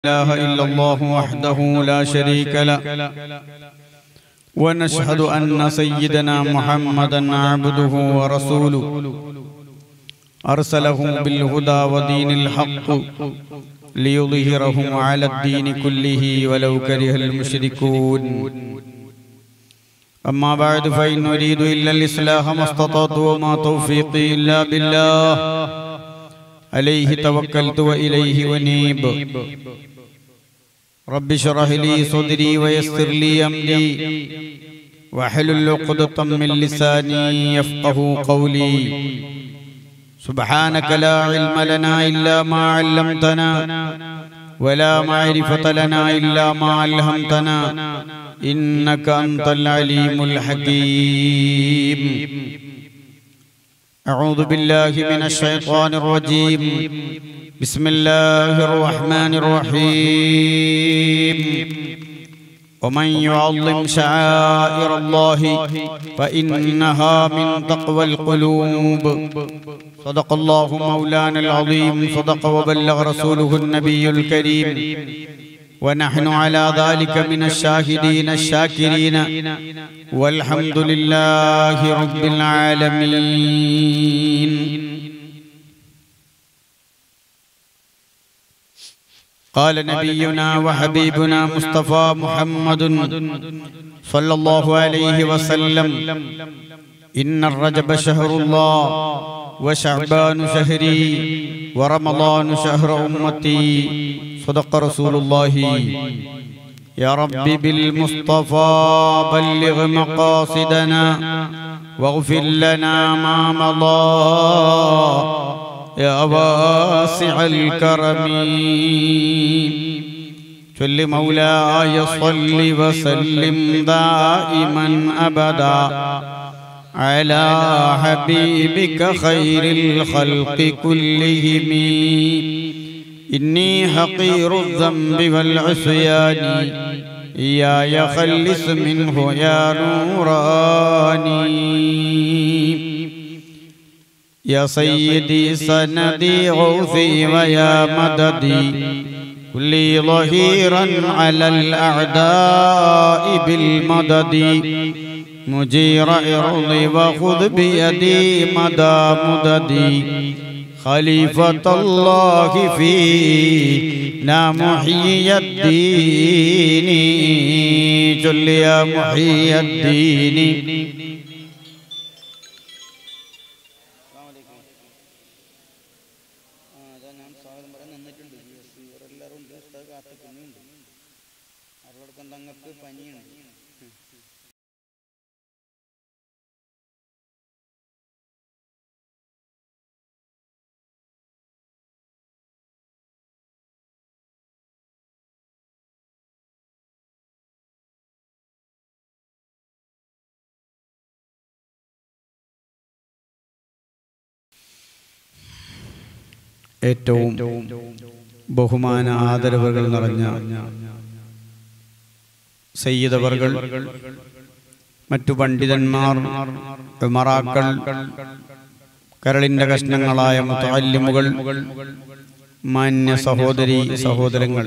إله إلا الله وحده لا شريك له ونشهد أن سيدنا محمدا عبده ورسوله أرسله بالهدى ودين الحق ليظهره على الدين كله ولو كره المشركون أما بعد فإن أريد إلا الإصلاح ما استطعت وما توفيقي إلا بالله عليه توكلت وإليه ونيب رب اشرح لي صدري ويسر لي أمري واحلل عقدة من لساني يفقه قولي سبحانك لا علم لنا إلا ما علمتنا ولا معرفة لنا إلا ما علمتنا إنك أنت العليم الحكيم أعوذ بالله من الشيطان الرجيم بسم الله الرحمن الرحيم ومن يعظم شعائر الله فإنها من تقوى القلوب صدق الله مولانا العظيم صدق وبلغ رسوله النبي الكريم ونحن على ذلك من الشاهدين الشاكرين والحمد لله رب العالمين قال نبينا وحبيبنا مصطفى محمد صلى الله عليه وسلم إن الرجب شهر الله وشعبان شهري ورمضان شهر أمتي صدق رسول الله يا رب بالمصطفى بلغ مقاصدنا واغفر لنا ما مضى يا واسع الكرم صل مولاي صل وسلم دائما ابدا على حبيبك خير الخلق كلهم إني حقير الذنب والعصيان يا يخلص منه يا نوراني يا سيدي سندي غوثي ويا مددي كلي ظهيرا على الأعداء بالمدد مجير إرضي وخذ بيدي مدى مددي خليفة الله فينا محيي الدين جل يا محيي الدين ഏറ്റവും ബഹുമാന ആദരവുകൾ നിറഞ്ഞ സയ്യിദവർകൾ മറ്റു പണ്ഡിതന്മാർ മറാക്കൾ കരളിന്റെ കഷ്ണങ്ങളായ മുത്തല്ലിമുകൾ മാന്യ സഹോദരി സഹോദരങ്ങൾ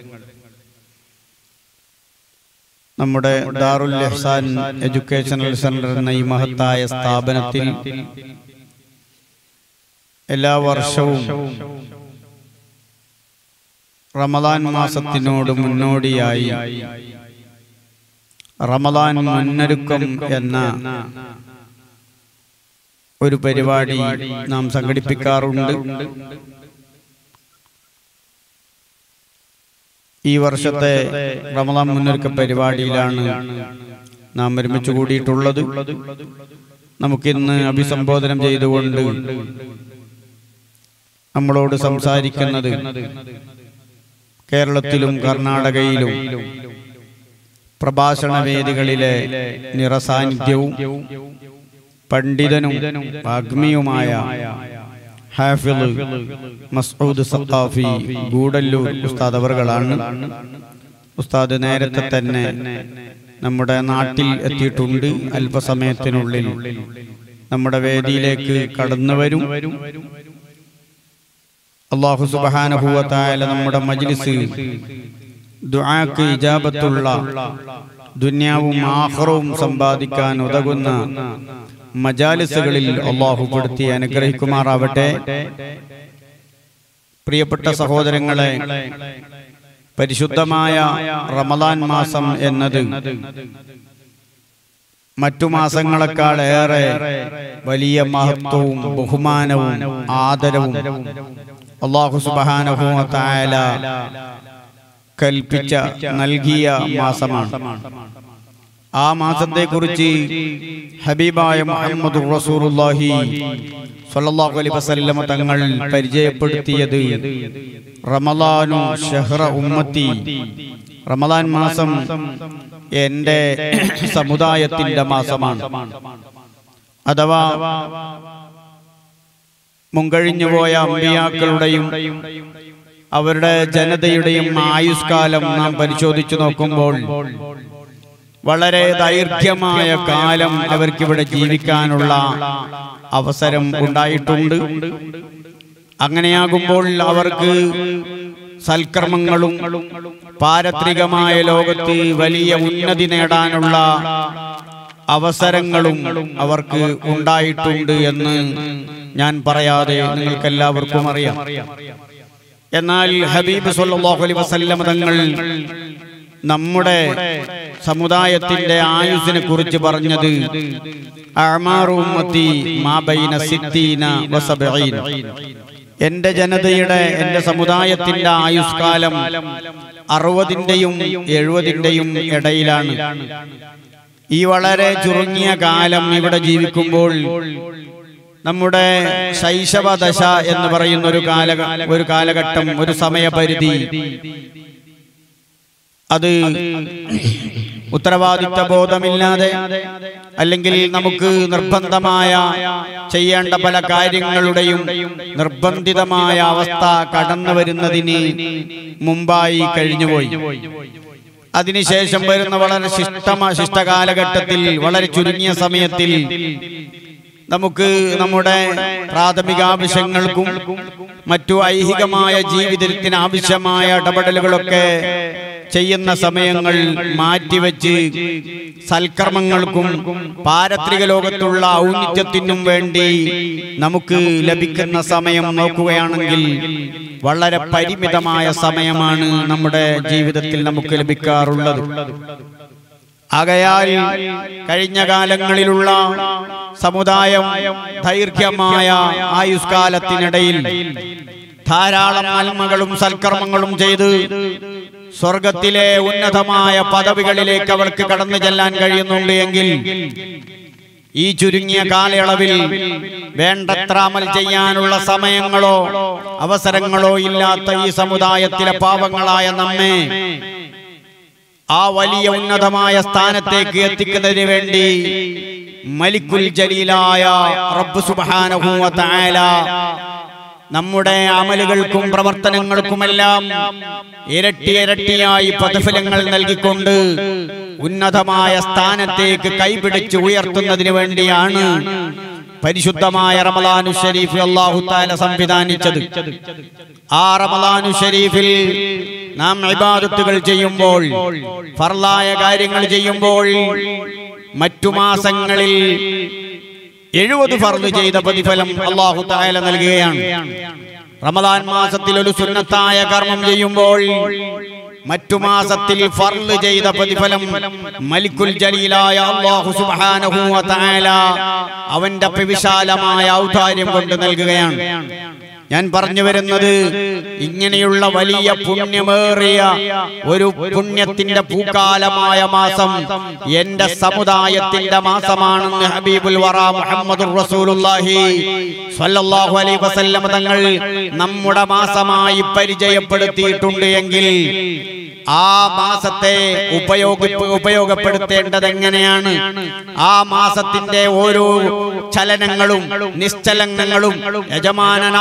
നമ്മുടെ ദാറുൽ ഇഹ്സാൻ എഡ്യൂക്കേഷണൽ സെന്റർ എന്ന ഈ മഹത്തായ സ്ഥാപനത്തിൽ എല്ലാ വർഷവും റമദാൻ മാസത്തിനോട് മുന്നോടിയായി റമദാൻ മുന്നൊരുക്കം എന്ന ഒരു പരിപാടി നാം സംഘടിപ്പിക്കാറുണ്ട് ഈ വർഷത്തെ റമദാൻ മുന്നൊരുക്ക പരിപാടിയിലാണ് നാം ഒരുമിച്ച് കൂടിയിട്ടുള്ളത് നമുക്കിന്ന് അഭിസംബോധനം ചെയ്തുകൊണ്ട് നമ്മളോട് സംസാരിക്കുന്നത് കേരളത്തിലും കർണാടകയിലും പ്രഭാഷണ വേദികളിലെ നിറസാന്നിധ്യവും പണ്ഡിതനും അഗ്മിയുമായ ഹാഫിള് മസ്ഊദ് സഖാഫി ഗൂഡല്ലൂർ ഉസ്താദ് അവറുകളാണ് ഉസ്താദ് നേരത്തെ തന്നെ നമ്മുടെ നാട്ടിൽ എത്തിയിട്ടുണ്ട് അല്പസമയത്തിനുള്ളിൽ നമ്മുടെ വേദിയിലേക്ക് കടന്നു വരും അള്ളാഹു സുബാനഹുവത്തായ നമ്മുടെ മജ്ലിസ് ദുആക്ക് ഇജാബത്തുള്ള ദുന്യാവും ആഹ്റവും സമ്പാദിക്കാൻ ഉതകുന്ന മജാലിസുകളിൽ അള്ളാഹു പെടുത്തി അനുഗ്രഹിക്കുമാറാവട്ടെ പ്രിയപ്പെട്ട സഹോദരങ്ങളെ പരിശുദ്ധമായ റമദാൻ മാസം എന്നത് മറ്റു മാസങ്ങളെക്കാൾ ഏറെ വലിയ മഹത്വവും ബഹുമാനവും ആദരവും അള്ളാഹു സുബാനഹുല കൽപ്പിച്ച നൽകിയ മാസമാണ് ആ മാസത്തെക്കുറിച്ച് ഹബീബായ മുഹമ്മദ് റസൂറുല്ലാഹി സ്വല്ലല്ലാഹു അലൈഹി വസല്ലമ തങ്ങൾ പരിചയപ്പെടുത്തിയത് റമദാനു ഷഹ്റ ഉമ്മത്തി റമദാൻ മാസം എൻ്റെ സമുദായത്തിന്റെ മാസമാണ് അഥവാ മുൻകഴിഞ്ഞുപോയ അമ്പിയാക്കളുടെയും അവരുടെ ജനതയുടെയും ആയുഷ്കാലം നാം പരിശോധിച്ചു നോക്കുമ്പോൾ വളരെ ദൈർഘ്യമായ കാലം അവർക്കിവിടെ ജീവിക്കാനുള്ള അവസരം ഉണ്ടായിട്ടുണ്ട് അങ്ങനെയാകുമ്പോൾ അവർക്ക് സൽക്കർമ്മങ്ങളും പാരത്രികമായ ലോകത്ത് വലിയ ഉന്നതി നേടാനുള്ള അവസരങ്ങളും അവർക്ക് ഉണ്ടായിട്ടുണ്ട് എന്ന് ഞാൻ പറയാതെ നിങ്ങൾക്ക് എല്ലാവർക്കും അറിയാം എന്നാൽ ഹബീബ് സല്ലല്ലാഹു അലൈഹി വസല്ലം തങ്ങൾ നമ്മുടെ സമുദായത്തിന്റെ ആയുസിനെ കുറിച്ച് പറഞ്ഞത് അഅ്മാറു ഉമ്മത്തി മാ ബൈന സിത്തീന വസബഈൻ എന്റെ ജനതയുടെ എന്റെ സമുദായത്തിന്റെ ആയുഷ്കാലം അറുപതിന്റെയും എഴുപതിന്റെയും ഇടയിലാണ് ഈ വളരെ ചുരുങ്ങിയ കാലം ഇവിടെ ജീവിക്കുമ്പോൾ നമ്മുടെ ശൈശവ ദശ എന്ന് പറയുന്ന ഒരു കാല ഒരു കാലഘട്ടം ഒരു സമയപരിധി അത് ഉത്തരവാദിത്ത ബോധമില്ലാതെ അല്ലെങ്കിൽ നമുക്ക് നിർബന്ധമായ ചെയ്യേണ്ട പല കാര്യങ്ങളുടെയും നിർബന്ധിതമായ അവസ്ഥ കടന്നു വരുന്നതിന് മുമ്പായി കഴിഞ്ഞുപോയി അതിനുശേഷം വരുന്ന വളരെ ശിഷ്ടമ ശിഷ്ടകാലഘട്ടത്തിൽ വളരെ ചുരുങ്ങിയ സമയത്തിൽ നമുക്ക് നമ്മുടെ പ്രാഥമിക ആവശ്യങ്ങൾക്കും മറ്റു ഐഹികമായ ജീവിതത്തിന് ആവശ്യമായ ഇടപെടലുകളൊക്കെ ചെയ്യുന്ന സമയങ്ങൾ മാറ്റിവെച്ച് സൽക്കർമ്മങ്ങൾക്കും പാരത്രിക ലോകത്തുള്ള ഔന്നിത്യത്തിനും വേണ്ടി നമുക്ക് ലഭിക്കുന്ന സമയം നോക്കുകയാണെങ്കിൽ വളരെ പരിമിതമായ സമയമാണ് നമ്മുടെ ജീവിതത്തിൽ നമുക്ക് ലഭിക്കാറുള്ളത് ആകയാൽ കഴിഞ്ഞ കാലങ്ങളിലുള്ള സമുദായം ദൈർഘ്യമായ ആയുഷ്കാലത്തിനിടയിൽ ധാരാളം നന്മകളും സൽക്കർമ്മങ്ങളും ചെയ്ത് സ്വർഗത്തിലെ ഉന്നതമായ പദവികളിലേക്ക് അവൾക്ക് കടന്നു ചെല്ലാൻ കഴിയുന്നുണ്ട് എങ്കിൽ ഈ ചുരുങ്ങിയ കാലയളവിൽ വേണ്ടത്ര അമൽ ചെയ്യാനുള്ള സമയങ്ങളോ അവസരങ്ങളോ ഇല്ലാത്ത ഈ സമുദായത്തിലെ പാവങ്ങളായ നമ്മെ ആ വലിയ ഉന്നതമായ സ്ഥാനത്തേക്ക് എത്തിക്കുന്നതിന് വേണ്ടി മലിക്കുൽ ജലീലായ റബ്ബ് സുബ്ഹാനഹു വ തആല നമ്മുടെ അമലുകൾക്കും പ്രവർത്തനങ്ങൾക്കുമെല്ലാം ഇരട്ടി ഇരട്ടിയായി പ്രതിഫലങ്ങൾ നൽകിക്കൊണ്ട് ഉന്നതമായ സ്ഥാനത്തേക്ക് കൈപിടിച്ച് ഉയർത്തുന്നതിന് വേണ്ടിയാണ് പരിശുദ്ധമായ റമലാനു ഷരീഫ് അള്ളാഹു താല സംവിധാനിച്ചത് ആ റമലാനു ഷരീഫിൽ നാം ഇബാദത്തുകൾ ചെയ്യുമ്പോൾ ഫർലായ കാര്യങ്ങൾ ചെയ്യുമ്പോൾ മറ്റു മാസങ്ങളിൽ എഴുപത് ഫർദ് ചെയ്ത പ്രതിഫലം അള്ളാഹു താല നൽകുകയാണ് റമദാൻ മാസത്തിൽ ഒരു സുന്നത്തായ കർമ്മം ചെയ്യുമ്പോൾ മറ്റു മാസത്തിൽ ഫർള് ചെയ്ത പ്രതിഫലം മലിക്കുൽ ജലീലായ അല്ലാഹു സുബ്ഹാനഹു വ തആല അവന്റെ വിശാലമായ ഔദാര്യം കൊണ്ട് നൽകുകയാണ് ഞാൻ പറഞ്ഞു വരുന്നത് ഇങ്ങനെയുള്ള വലിയ പുണ്യമേറിയ ഒരു പുണ്യത്തിന്റെ പൂക്കാലമായ മാസം എന്റെ സമുദായത്തിന്റെ മാസമാണെന്ന് ഹബീബുൽ വറ മുഹമ്മദ് റസൂലുള്ളാഹി സ്വല്ലല്ലാഹു അലൈഹി വസല്ലം തങ്ങൾ നമ്മുടെ മാസമായി പരിചയപ്പെടുത്തിയിട്ടുണ്ട് എങ്കിൽ ആ മാസത്തെ ഉപയോഗിപ്പ് ഉപയോഗപ്പെടുത്തേണ്ടത് എങ്ങനെയാണ് ആ മാസത്തിന്റെ ഓരോ ചലനങ്ങളും നിശ്ചലനങ്ങളും യജമാനനായ റബ്ബ്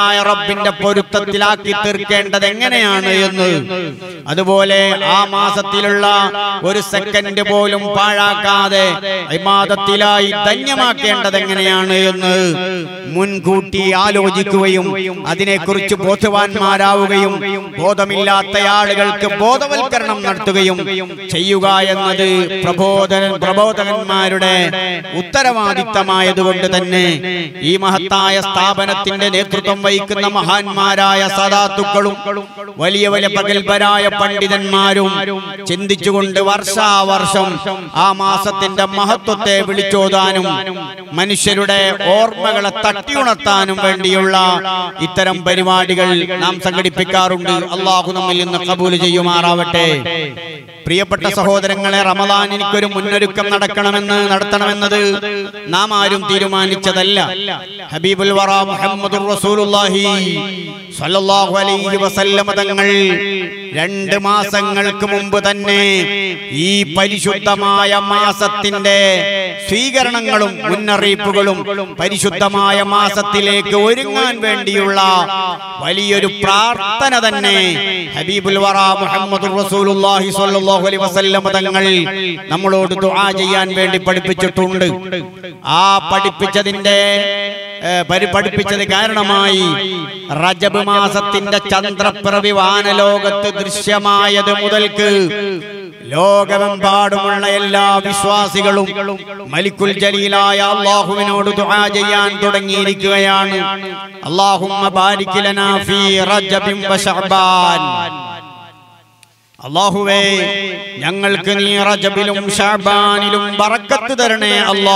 റബ്ബിന്റെ പൊരുത്തത്തിലാക്കി തീർക്കേണ്ടത് എങ്ങനെയാണ് എന്ന് അതുപോലെ ആ മാസത്തിലുള്ള ഒരു സെക്കൻഡ് പോലും പാഴാക്കാതെ ഇമാദത്തിലായി ധന്യമാക്കേണ്ടത് എങ്ങനെയാണ് എന്ന് മുൻകൂട്ടി ആലോചിക്കുകയും അതിനെക്കുറിച്ച് ബോധവാന്മാരാവുകയും ബോധമില്ലാത്ത ആളുകൾക്ക് ബോധവൽക്കരണം നടത്തുകയും ചെയ്യുക എന്നത് പ്രബോധന പ്രബോധകന്മാരുടെ ഉത്തരവാദിത്തമായതുകൊണ്ട് തന്നെ ഈ മഹത്തായ സ്ഥാപനത്തിന്റെ നേതൃത്വം വഹിക്കുന്ന മഹാന്മാരായ സദാത്തുക്കളും വലിയ വലിയ പകൽപരായ പണ്ഡിതന്മാരും ചിന്തിച്ചുകൊണ്ട് വർഷാവർഷം ആ മാസത്തിന്റെ മഹത്വത്തെ വിളിച്ചോതാനും മനുഷ്യരുടെ ഓർമ്മകളെ തട്ടിയുണർത്താനും വേണ്ടിയുള്ള ഇത്തരം പരിപാടികൾ നാം സംഘടിപ്പിക്കാറുണ്ട് അള്ളാഹു നമ്മിൽ നിന്ന് കബൂൽ ചെയ്യുമാറാവട്ടെ പ്രിയപ്പെട്ട സഹോദരങ്ങളെ റമദാൻ എനിക്കൊരു മുന്നൊരുക്കം നടക്കണമെന്ന് നടത്തണമെന്നത് നാം ആരും തീരുമാനിച്ചതല്ല ഹബീബുൽ വറ മുഹമ്മദുർ റസൂലുള്ളാഹി സ്വല്ലല്ലാഹു അലൈഹി വസല്ലമ തങ്ങൾ രണ്ട് മാസങ്ങൾക്ക് മുമ്പ് തന്നെ ഈ പരിശുദ്ധമായ മാസത്തിന്റെ സ്വീകരണങ്ങളും മുന്നറിയിപ്പുകളും പരിശുദ്ധമായ മാസത്തിലേക്ക് ഒരുങ്ങാൻ വേണ്ടിയുള്ള വലിയൊരു പ്രാർത്ഥന തന്നെ ഹബീബുൽ വറ മുഹമ്മദുർ റസൂലുള്ളാഹി സ്വല്ലല്ലാഹു അലൈഹി വസല്ലമ തങ്ങൾ നമ്മളോട് ദുആ ചെയ്യാൻ വേണ്ടി പഠിപ്പിച്ചിട്ടുണ്ട് ആ പഠിപ്പിച്ചതിന്റെ ഏ, പരി പഠിപ്പിച്ചത് കാരണമായി റജബ് മാസത്തിന്റെ ചന്ദ്രപ്പിറവി വാനലോകത്ത് ദൃശ്യമായത് മുതൽക്ക് ലോകമെമ്പാടുമുള്ള എല്ലാ വിശ്വാസികളും മലിക്കുൽ ജലീലായ അള്ളാഹുവിനോട് ദുആ ചെയ്യാൻ തുടങ്ങിയിരിക്കുകയാണ് അല്ലാഹുമ്മ ബാരിക് ലനാ ഫീ റജബിൻ വ ശഅബാൻ അള്ളാഹുവേ ഞങ്ങൾക്ക് നീ റജബിലും ഷാബാനിലും ബറക്കത്ത് തരണേ അല്ലാ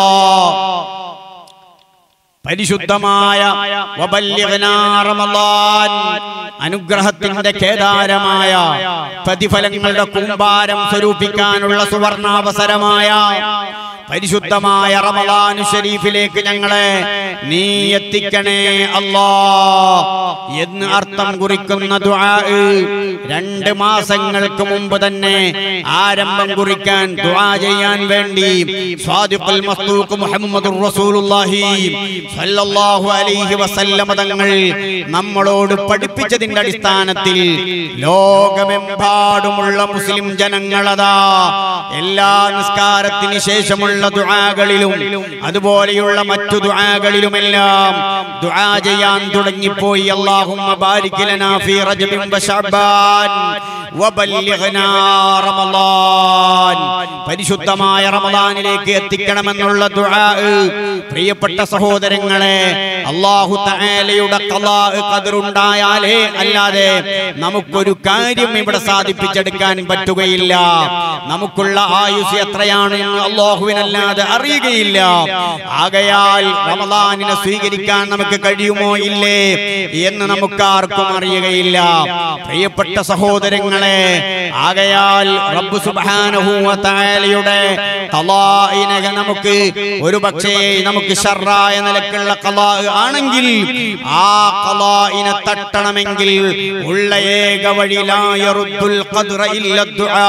പരിശുദ്ധമായ വബല്ലിഗ്നാ റമളാൻ അനുഗ്രഹത്തിന്റെ കേദാരമായ പ്രതിഫലങ്ങളുടെ കൂമ്പാരം സ്വരൂപിക്കാനുള്ള സുവർണാവസരമായ പരിശുദ്ധമായ റമളാനു ഷരീഫിലേക്ക് ഞങ്ങളെ നീ എത്തിക്കണേ അല്ലാ എന്ന് അർത്ഥം കുറിക്കുന്ന ദുആ രണ്ട് മാസങ്ങൾക്ക് മുമ്പ് തന്നെ ആരംഭം കുറിക്കാൻ ദുആ ചെയ്യാൻ വേണ്ടി സ്വാദിഖുൽ മസ്തൂഖ് മുഹമ്മദുർ റസൂലുള്ളാഹി സല്ലല്ലാഹു അലൈഹി വസല്ലമ തങ്ങൾ നമ്മളോട് പഠിപ്പിച്ചതിന്റെ അടിസ്ഥാനത്തിൽ ലോകമെമ്പാടുമുള്ള മുസ്ലിം ജനങ്ങളതാ എല്ലാ നിസ്കാരത്തിന് ശേഷമുള്ള ദുആകളിലും അതുപോലെയുള്ള മറ്റു ദുആകളിലുമെല്ലാം ദുആ ചെയ്യാൻ തുടങ്ങിപ്പോയി അല്ലാഹുമ്മ ബാരിക് ലനാ ഫീ റജബിൻ വ ശഅബാൻ വബല്ലിഗ്നാ റമളാൻ പരിശുദ്ധമായ റമളാനിലേക്ക് എത്തിക്കണമെന്നുള്ള ദുആ പ്രിയപ്പെട്ട സഹോദരങ്ങളെ അല്ലാഹു തആലയുടെ ഖലാ ഖദറുണ്ടായാലേ അല്ലാതെ നമുക്കൊരു കാര്യം ഇവിടെ സാധിപ്പിച്ചെടുക്കാൻ പറ്റുകയില്ല നമുക്കുള്ള ആയുസ് എത്രയാണ് എന്ന് അള്ളാഹുവിനല്ലാതെ അറിയുകയില്ല ആകയാൽ റമദാനിനെ സ്വീകരിക്കാൻ നമുക്ക് കഴിയുമോ ഇല്ലേ എന്ന് നമുക്കാർക്കും അറിയുകയില്ല പ്രിയപ്പെട്ട സഹോദരങ്ങളെ ആകയാൽ റബ്ബ് സുബ്ഹാനഹു വ തആലയുടെ ഖലാഇനെ നമുക്ക് ഒരു പക്ഷേ നമുക്ക് ഷർറായ നിലക്കുള്ള ഖലാ ആണെങ്കിൽ ആ ഖലാഇനെ തട്ടണമെങ്കിൽ ഉള്ള ഏക വഴി ലാ യറുദ്ദുൽ ഖദ്റ ഇല്ല ദുആ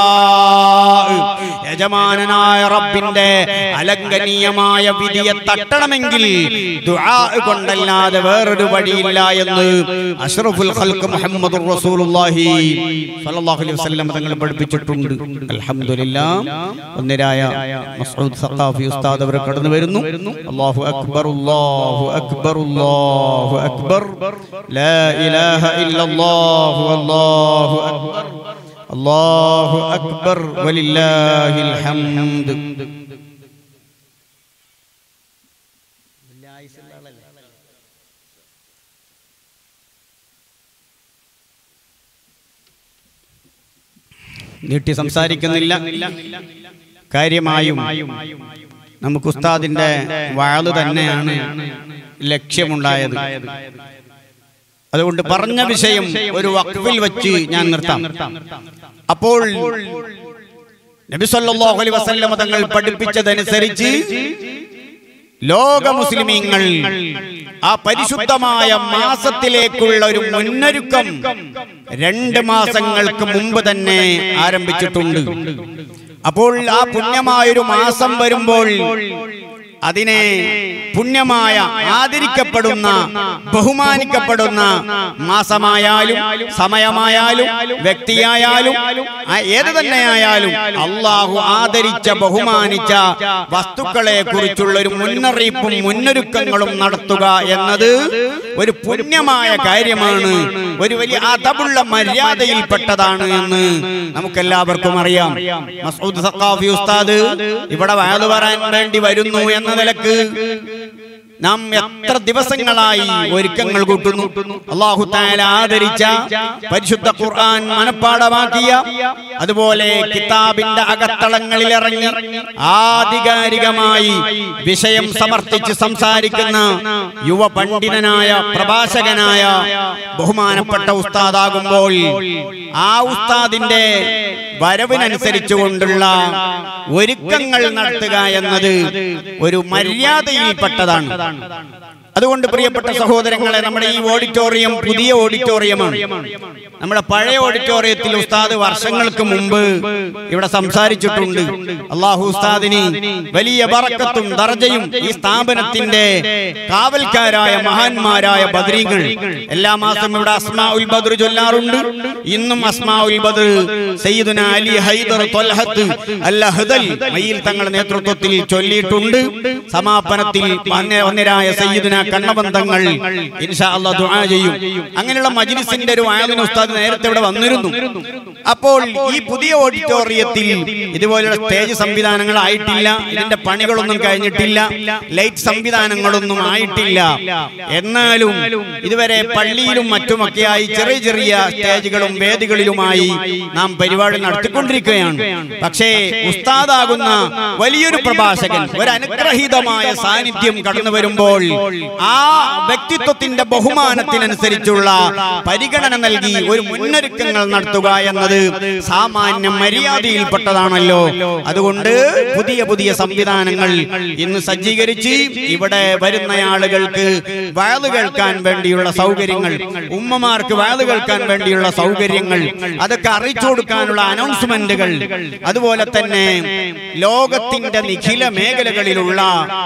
യജമാനനായ റബ്ബിന്റെ അലംഘനീയമായ വിധിയെ തട്ടണമെങ്കിൽ ദുആ കൊണ്ടല്ലാതെ വേറൊരു വഴിയില്ല എന്ന് അഷ്റഫുൽ ഖൽഖ് മുഹമ്മദുർ റസൂലുള്ളാഹി സ്വല്ലല്ലാഹു അലൈഹി വസല്ലം തങ്ങൾ പഠിപ്പിച്ചിട്ടുണ്ട് അൽഹംദുലില്ലാഹ് ഒന്നിരായ മസ്ഊദ് സഖാഫി ഉസ്താദ് അവർ കടന്നു വരുന്നു അല്ലാഹു അക്ബർ അല്ലാഹു അക്ബർ അല്ലാഹു അക്ബർ ലാ ഇലാഹ ഇല്ലല്ലാഹു അല്ലാഹു അക്ബർ അല്ലാഹു അക്ബർ വലില്ലാഹിൽ ഹംദ് നീട്ടി സംസാരിക്കുന്നില്ല കാര്യമായും നമുക്ക് ഉസ്താദിന്റെ വാള് തന്നെയാണ് ലക്ഷ്യമുണ്ടായത് അതുകൊണ്ട് പറഞ്ഞ വിഷയം ഒരു വഖഫിൽ വെച്ച് ഞാൻ നിർത്താം അപ്പോൾ നബി സല്ലല്ലാഹു അലൈഹി വസല്ലമ തങ്ങൾ പഠിപ്പിച്ചതനുസരിച്ച് ലോക മുസ്ലിമീങ്ങൾ ആ പരിശുദ്ധമായ മാസത്തിലേക്കുള്ള ഒരു മുന്നൊരുക്കം രണ്ട് മാസങ്ങൾക്ക് മുമ്പ് തന്നെ ആരംഭിച്ചിട്ടുണ്ട് അപ്പോൾ ആ പുണ്യമായൊരു മാസം വരുമ്പോൾ അതിനെ പുണ്യമായ ആദരിക്കപ്പെടുന്ന ബഹുമാനിക്കപ്പെടുന്ന മാസമായാലും സമയമായാലും വ്യക്തിയായാലും ആ- ഏത് തന്നെയായാലും അള്ളാഹു ആദരിച്ച ബഹുമാനിച്ച വസ്തുക്കളെ കുറിച്ചുള്ള ഒരു മുന്നറിയിപ്പും മുന്നൊരുക്കങ്ങളും നടത്തുക എന്നത് ഒരു പുണ്യമായ കാര്യമാണ് ഒരു വലിയ അതബുള്ള മര്യാദയിൽപ്പെട്ടതാണ് എന്ന് നമുക്കെല്ലാവർക്കും അറിയാം മസൂദ് സഖാഫി ഉസ്താദ് ഇവിടെ വയത് പറയാൻ വേണ്ടി വരുന്നു എന്ന നിലക്ക് നാം എത്ര ദിവസങ്ങളായി ഒരുക്കങ്ങൾ കൂട്ടുന്നു അള്ളാഹു താല ആദരിച്ച പരിശുദ്ധ ഖുർആൻ മനഃപ്പാടമാക്കിയ അതുപോലെ കിതാബിന്റെ അകത്തളങ്ങളിൽ ഇറങ്ങി ആധികാരികമായി വിഷയം സമർത്ഥിച്ച് സംസാരിക്കുന്ന യുവ പണ്ഡിതനായ പ്രഭാഷകനായ ബഹുമാനപ്പെട്ട ഉസ്താദാകുമ്പോൾ ആ ഉസ്താദിന്റെ വരവിനനുസരിച്ചുകൊണ്ടുള്ള ഒരുക്കങ്ങൾ നടത്തുക എന്നത് ഒരു മര്യാദയിൽപ്പെട്ടതാണ് അതുകൊണ്ട് പ്രിയപ്പെട്ട സഹോദരങ്ങളെ നമ്മുടെ ഈ ഓഡിറ്റോറിയം പുതിയ ഓഡിറ്റോറിയമാണ് നമ്മുടെ പഴയ ഓഡിറ്റോറിയത്തിൽ ഉസ്താദ് വർഷങ്ങൾക്ക് മുമ്പ് ഇവിടെ സംസാരിച്ചിട്ടുണ്ട് അള്ളാഹു ഉസ്താദിന് വലിയ ബറക്കത്തും ദർജയും ഈ സ്ഥാപനത്തിന്റെ കാവൽക്കാരായ മഹാന്മാരായ ബദ്രീകൾ എല്ലാ മാസം ഇവിടെ അസ്മാ ഉൽ ബദർ ചൊല്ലാറുണ്ട് ഇന്നും അസ്മാ ഉൽ ബദർ സയ്യിദുന അലി ഹൈദർ ത്വൽഹത്ത് അൽ അഹ്ദൽ മയ്യിൽ തങ്ങളുടെ നേതൃത്വത്തിൽ ചൊല്ലിയിട്ടുണ്ട് സമാപനത്തിൽ വന്ന- വന്നരായ സയ്യിദുന കണ്ണബന്ധങ്ങൾ ഇൻഷാ അല്ലാഹ് ദുആ ചെയ്യും അങ്ങനെയുള്ള മജ്ലിസിന്റെ ഒരു ആയതിന് ഉസ്താദ് നേരത്തെ ഇവിടെ വന്നിരുന്നു അപ്പോൾ ഈ പുതിയ ഓഡിറ്റോറിയത്തിൽ ഇതുപോലുള്ള സ്റ്റേജ് സംവിധാനങ്ങൾ ആയിട്ടില്ല ഇതിന്റെ പണികളൊന്നും കഴിഞ്ഞിട്ടില്ല ലൈറ്റ് സംവിധാനങ്ങളൊന്നും ആയിട്ടില്ല എന്നാലും ഇതുവരെ പള്ളിയിലും മറ്റുമൊക്കെയായി ചെറിയ ചെറിയ സ്റ്റേജുകളും വേദികളിലുമായി നാം പരിപാടി നടത്തിക്കൊണ്ടിരിക്കുകയാണ് പക്ഷേ ഉസ്താദാകുന്ന വലിയൊരു പ്രഭാഷകൻ ഒരു അനുഗ്രഹീതമായ സാന്നിധ്യം കടന്നു വരുമ്പോൾ ആ വ്യക്തിത്വത്തിന്റെ ബഹുമാനത്തിനനുസരിച്ചുള്ള പരിഗണന നൽകി ഒരു മുന്നൊരുക്കങ്ങൾ നടത്തുക എന്നത് സാമാന്യ മര്യാദയിൽപ്പെട്ടതാണല്ലോ അതുകൊണ്ട് പുതിയ പുതിയ സംവിധാനങ്ങൾ ഇന്ന് സജ്ജീകരിച്ച് ഇവിടെ വരുന്ന ആളുകൾക്ക് വയത് കേൾക്കാൻ വേണ്ടിയുള്ള സൗകര്യങ്ങൾ ഉമ്മമാർക്ക് വയത് കേൾക്കാൻ വേണ്ടിയുള്ള സൗകര്യങ്ങൾ അതൊക്കെ അറിയിച്ചു കൊടുക്കാനുള്ള അനൗൺസ്മെന്റുകൾ അതുപോലെ തന്നെ ലോകത്തിന്റെ നിഖില മേഖലകളിലുള്ള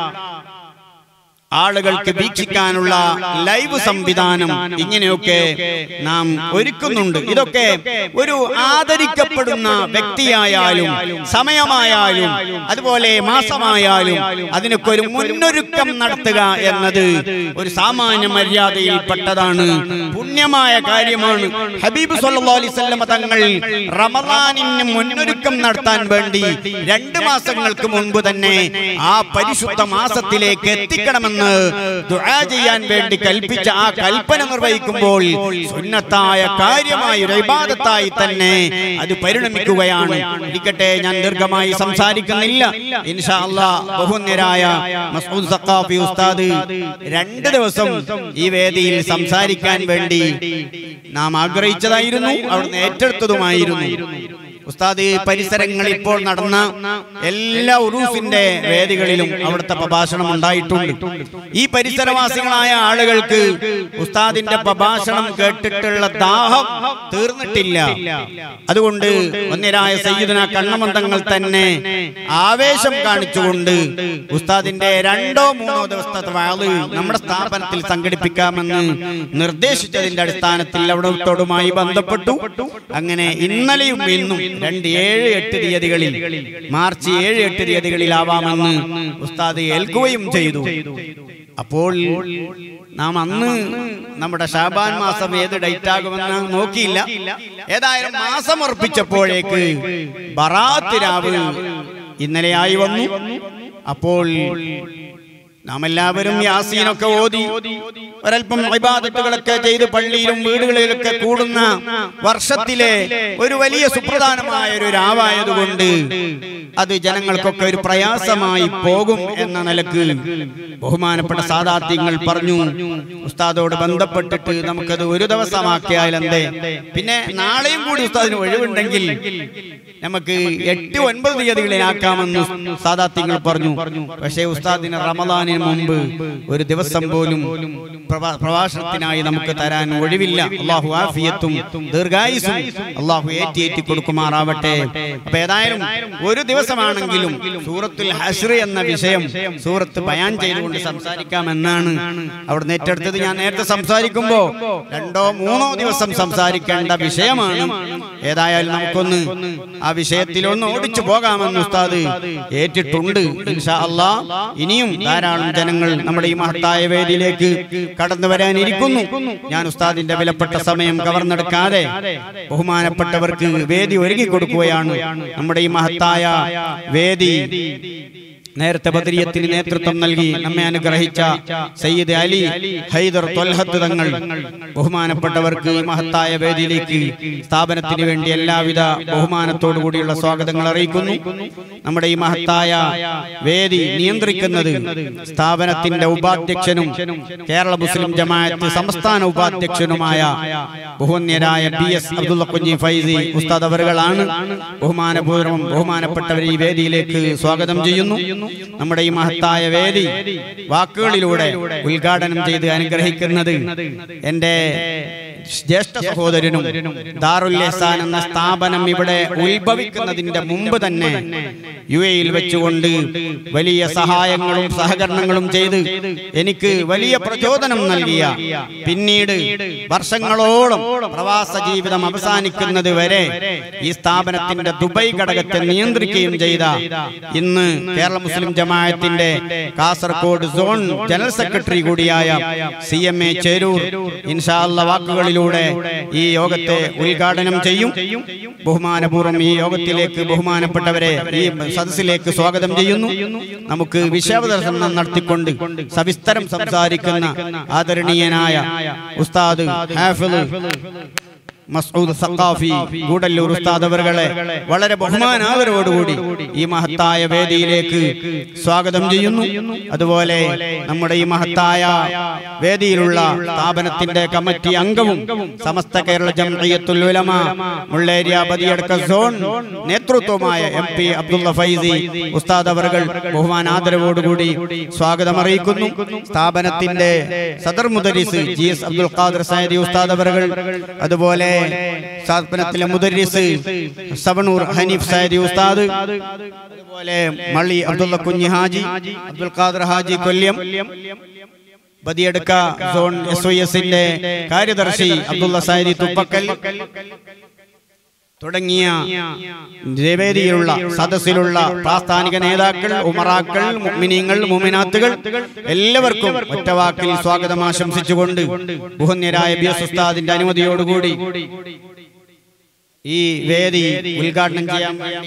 ആളുകൾക്ക് വീക്ഷിക്കാനുള്ള ലൈവ് സംവിധാനം ഇങ്ങനെയൊക്കെ നാം ഒരുക്കുന്നുണ്ട് ഇതൊക്കെ ഒരു ആദരിക്കപ്പെടുന്ന വ്യക്തിയായാലും സമയമായാലും അതുപോലെ മാസമായാലും അതിനൊക്കെ ഒരു മുന്നൊരുക്കം നടത്തുക എന്നത് ഒരു സാമാന്യ മര്യാദയിൽപ്പെട്ടതാണ് പുണ്യമായ കാര്യമാണ് ഹബീബ് സല്ലല്ലാഹു അലൈഹി വസല്ലമ തങ്ങൾ റമദാനിന് മുന്നൊരുക്കം നടത്താൻ വേണ്ടി രണ്ട് മാസങ്ങൾക്ക് മുൻപ് തന്നെ ആ പരിശുദ്ധ മാസത്തിലേക്ക് എത്തിക്കണമെന്ന് ദുആ ചെയ്യാൻ വേണ്ടി കൽപ്പിച്ച ആ കൽപ്പന നിർവഹിക്കുമ്പോൾ സുന്നത്തായ കാര്യമായ ഒരു ഇബാദത്തായി തന്നെ അത് പരിണമിക്കുകയാണ് ഇരിക്കട്ടെ ഞാൻ ദീർഘമായി സംസാരിക്കുന്നില്ല ഇൻഷാ അല്ലാ ബഹുന്യരായ മസ്ഊദ് സഖാഫി ഉസ്താദ് രണ്ട് ദിവസം ഈ വേദിയിൽ സംസാരിക്കാൻ വേണ്ടി നാം ആഗ്രഹിച്ചതായിരുന്നു അവിടുന്ന് ഏറ്റെടുത്തതുമായിരുന്നു ഉസ്താദ് ഈ പരിസരങ്ങളിൽ ഇപ്പോൾ നടന്ന എല്ലാ ഉറൂസിന്റെ വേദികളിലും അവിടുത്തെ പ്രഭാഷണം ഉണ്ടായിട്ടുണ്ട് ഈ പരിസരവാസികളായ ആളുകൾക്ക് ഉസ്താദിന്റെ പ്രഭാഷണം കേട്ടിട്ടുള്ള ദാഹം തീർന്നിട്ടില്ല അതുകൊണ്ട് ഒന്നിരായ സയ്യിദന കണ്ണമന്തങ്ങൾ തന്നെ ആവേശം കാണിച്ചുകൊണ്ട് ഉസ്താദിന്റെ രണ്ടോ മൂന്നോ ദിവസത്തെ വാള് നമ്മുടെ സ്ഥാപനത്തിൽ സംഘടിപ്പിക്കാമെന്ന് നിർദ്ദേശിച്ചതിന്റെ അടിസ്ഥാനത്തിൽ അവിടത്തോടുമായി ബന്ധപ്പെട്ടു അങ്ങനെ ഇന്നലെയും ഇന്നും രണ്ട് ഏഴ് എട്ട് തീയതികളിൽ മാർച്ച് ഏഴ് എട്ട് തീയതികളിലാവാമെന്ന് ഉസ്താദ് ഏൽക്കുകയും ചെയ്തു അപ്പോൾ നാം അന്ന് നമ്മുടെ ഷാബാൻ മാസം ഏത് ഡേറ്റ് ആകുമെന്ന് നോക്കിയില്ല ഏതായാലും മാസം ഉറപ്പിച്ചപ്പോഴേക്ക് ബറാത്ത് രാവ് ഇന്നലെയായി വന്നു അപ്പോൾ നാം എല്ലാവരും യാസീനൊക്കെ ഓതി ഒരൽപ്പം ഇബാദത്തുകളൊക്കെ ചെയ്ത് പള്ളിയിലും വീടുകളിലൊക്കെ കൂടുന്ന വർഷത്തിലെ ഒരു വലിയ സുപ്രധാനമായ ഒരു രാവായതുകൊണ്ട് അത് ജനങ്ങൾക്കൊക്കെ ഒരു പ്രയാസമായി പോകും എന്ന നിലക്ക് ബഹുമാനപ്പെട്ട സാദാത്യങ്ങൾ പറഞ്ഞു ഉസ്താദോട് ബന്ധപ്പെട്ടിട്ട് നമുക്കത് ഒരു ദിവസമാക്കിയാൽ എന്തേ പിന്നെ നാളെയും കൂടി ഉസ്താദിന് ഒഴിവുണ്ടെങ്കിൽ നമുക്ക് എട്ട് ഒൻപത് തീയതികളിലാക്കാമെന്ന് സാദാത്യങ്ങൾ പറഞ്ഞു പക്ഷേ ഉസ്താദിന് റമദാനിൽ റമദാനിന് മുമ്പ് ഒരു ദിവസം പോലും പ്രഭാ- പ്രഭാഷണത്തിനായി നമുക്ക് തരാൻ ഒഴിവില്ല അള്ളാഹു ആഫിയത്തും ദീർഘായുസും അള്ളാഹു ഏറ്റിയേറ്റി കൊടുക്കുമാറാവട്ടെ അപ്പൊ ഏതായാലും ഒരു ദിവസമാണെങ്കിലും സൂറത്തുൽ ഹസ്ർ എന്ന വിഷയം സൂറത്ത് ബയാൻ ചെയ്തുകൊണ്ട് സംസാരിക്കാമെന്നാണ് അവിടെ ഏറ്റെടുത്തത് ഞാൻ നേരത്തെ സംസാരിക്കുമ്പോ രണ്ടോ മൂന്നോ ദിവസം സംസാരിക്കേണ്ട വിഷയമാണ് ഏതായാലും നമുക്കൊന്ന് ആ വിഷയത്തിൽ ഒന്ന് ഓടിച്ചു പോകാമെന്ന് ഉസ്താദ് ഏറ്റിട്ടുണ്ട് ഇൻഷാ അല്ലാ ഇനിയും ധാരാളം ജനങ്ങൾ നമ്മുടെ ഈ മഹത്തായ വേദിയിലേക്ക് കടന്നു വരാനിരിക്കുന്നു ഞാൻ ഉസ്താദിന്റെ വിലപ്പെട്ട സമയം കവർന്നെടുക്കാതെ ബഹുമാനപ്പെട്ടവർക്ക് വേദി ഒരുക്കി കൊടുക്കുകയാണ് നമ്മുടെ ഈ മഹത്തായ വേദി നേരത്തെ ബദരിയത്തിന് നേതൃത്വം നൽകി നമ്മെ അനുഗ്രഹിച്ച സയ്യിദ് അലി ഹൈദർ തൊൽഹത്ത് തങ്ങൾ ബഹുമാനപ്പെട്ടവർക്ക് ഈ മഹത്തായ വേദിയിലേക്ക് സ്ഥാപനത്തിന് വേണ്ടി എല്ലാവിധ ബഹുമാനത്തോടു കൂടിയുള്ള സ്വാഗതങ്ങൾ അറിയിക്കുന്നു നമ്മുടെ ഈ മഹത്തായ വേദി നിയന്ത്രിക്കുന്നത് സ്ഥാപനത്തിന്റെ ഉപാധ്യക്ഷനും കേരള മുസ്ലിം ജമാഅത്ത് സംസ്ഥാന ഉപാധ്യക്ഷനുമായ ബഹുന്യരായ ബി എസ് അബ്ദുള്ള കുഞ്ഞി ഫൈസി ഉസ്താദ് അവറുകളാണ് ബഹുമാനപൂർവ്വം ബഹുമാനപ്പെട്ടവരെ ഈ വേദിയിലേക്ക് സ്വാഗതം ചെയ്യുന്നു നമ്മുടെ ഈ മഹത്തായ വേദി വാക്കുകളിലൂടെ ഉദ്ഘാടനം ചെയ്ത് അനുഗ്രഹിക്കുന്നത് എന്റെ ജ്യേഷ്ഠ സഹോദരനും ദാറുൽ ഇഹ്സാൻ എന്ന സ്ഥാപനം ഇവിടെ ഉത്ഭവിക്കുന്നതിന്റെ മുമ്പ് തന്നെ യു എയിൽ വെച്ചുകൊണ്ട് വലിയ സഹായങ്ങളും സഹകരണങ്ങളും ചെയ്ത് എനിക്ക് വലിയ പ്രചോദനം നൽകിയ പിന്നീട് വർഷങ്ങളോളം പ്രവാസ ജീവിതം അവസാനിക്കുന്നത് വരെ ഈ സ്ഥാപനത്തിന്റെ ദുബൈ ഘടകത്തെ നിയന്ത്രിക്കുകയും ചെയ്ത ഇന്ന് കേരള മുസ്ലിം ജമാഅത്തിന്റെ കാസർഗോഡ് സോൺ ജനറൽ സെക്രട്ടറി കൂടിയായ സി എം എ ചേരൂർ ഇൻഷാല്ല വാക്കുകളിലൂടെ ഈ യോഗത്തെ ഉദ്ഘാടനം ചെയ്യും ബഹുമാനപൂർവ്വം ഈ യോഗത്തിലേക്ക് ബഹുമാനപ്പെട്ടവരെ ഈ സദസ്സിലേക്ക് സ്വാഗതം ചെയ്യുന്നു നമുക്ക് വിഷയാവതരണം നടത്തിക്കൊണ്ട് സവിസ്തരം സംസാരിക്കുന്ന ആദരണീയനായ ഉസ്താദ് ഹാഫിള് മസ്ഊദ് സഖാഫി ഗൂഡല്ലൂർ ഉസ്താദ് അവറുകളെ വളരെ ബഹുമാനാദരവോടുകൂടി ഈ മഹത്തായ വേദിയിലേക്ക് സ്വാഗതം ചെയ്യുന്നു അതുപോലെ നമ്മുടെ ഈ മഹത്തായ വേദിയിലുള്ള സ്ഥാപനത്തിന്റെ കമ്മിറ്റി അംഗവും സമസ്ത കേരള ജംഇയ്യത്തുൽ ഉലമ മുള്ളേരിയ ബദിയടക്ക സോൺ നേതൃത്വമായ എം പി അബ്ദുള്ള ഫൈസി ഉസ്താദ് അവറുകൾ ബഹുമാനാദരവോടുകൂടി സ്വാഗതം അറിയിക്കുന്നു സ്ഥാപനത്തിന്റെ സദർ മുദരിസ് ജി എസ് അബ്ദുൽ ഖാദർ സൈദി ഉസ്താദ് അവറുകൾ അതുപോലെ സ്ഥാപനത്തിലെ മുദരിസ് സവണൂർ ഹനീഫ് സൈദി ഉസ്താദ് അതുപോലെ Malli Abdulla Kunhi Haji Abdul Khader Haji Kolyam Badiyadukka zone S O എസിന്റെ കാര്യദർശി അബ്ദുള്ള സൈദി തുപ്പക്കൽ തുടങ്ങിയ നിവേദിയിലുള്ള സദസ്സിലുള്ള പ്രാസ്ഥാനിക നേതാക്കൾ ഉമറാക്കൾ മുഅ്മിനീങ്ങൾ മുമിനാത്തുകൾ എല്ലാവർക്കും ഒറ്റവാക്കിൽ സ്വാഗതം ആശംസിച്ചുകൊണ്ട് ബഹുന്യരായ ബി എസ് ഉസ്താദിന്റെ അനുമതിയോടുകൂടി ഈ വേദി ഉദ്ഘാടനം ചെയ്യാൻ വേണ്ടി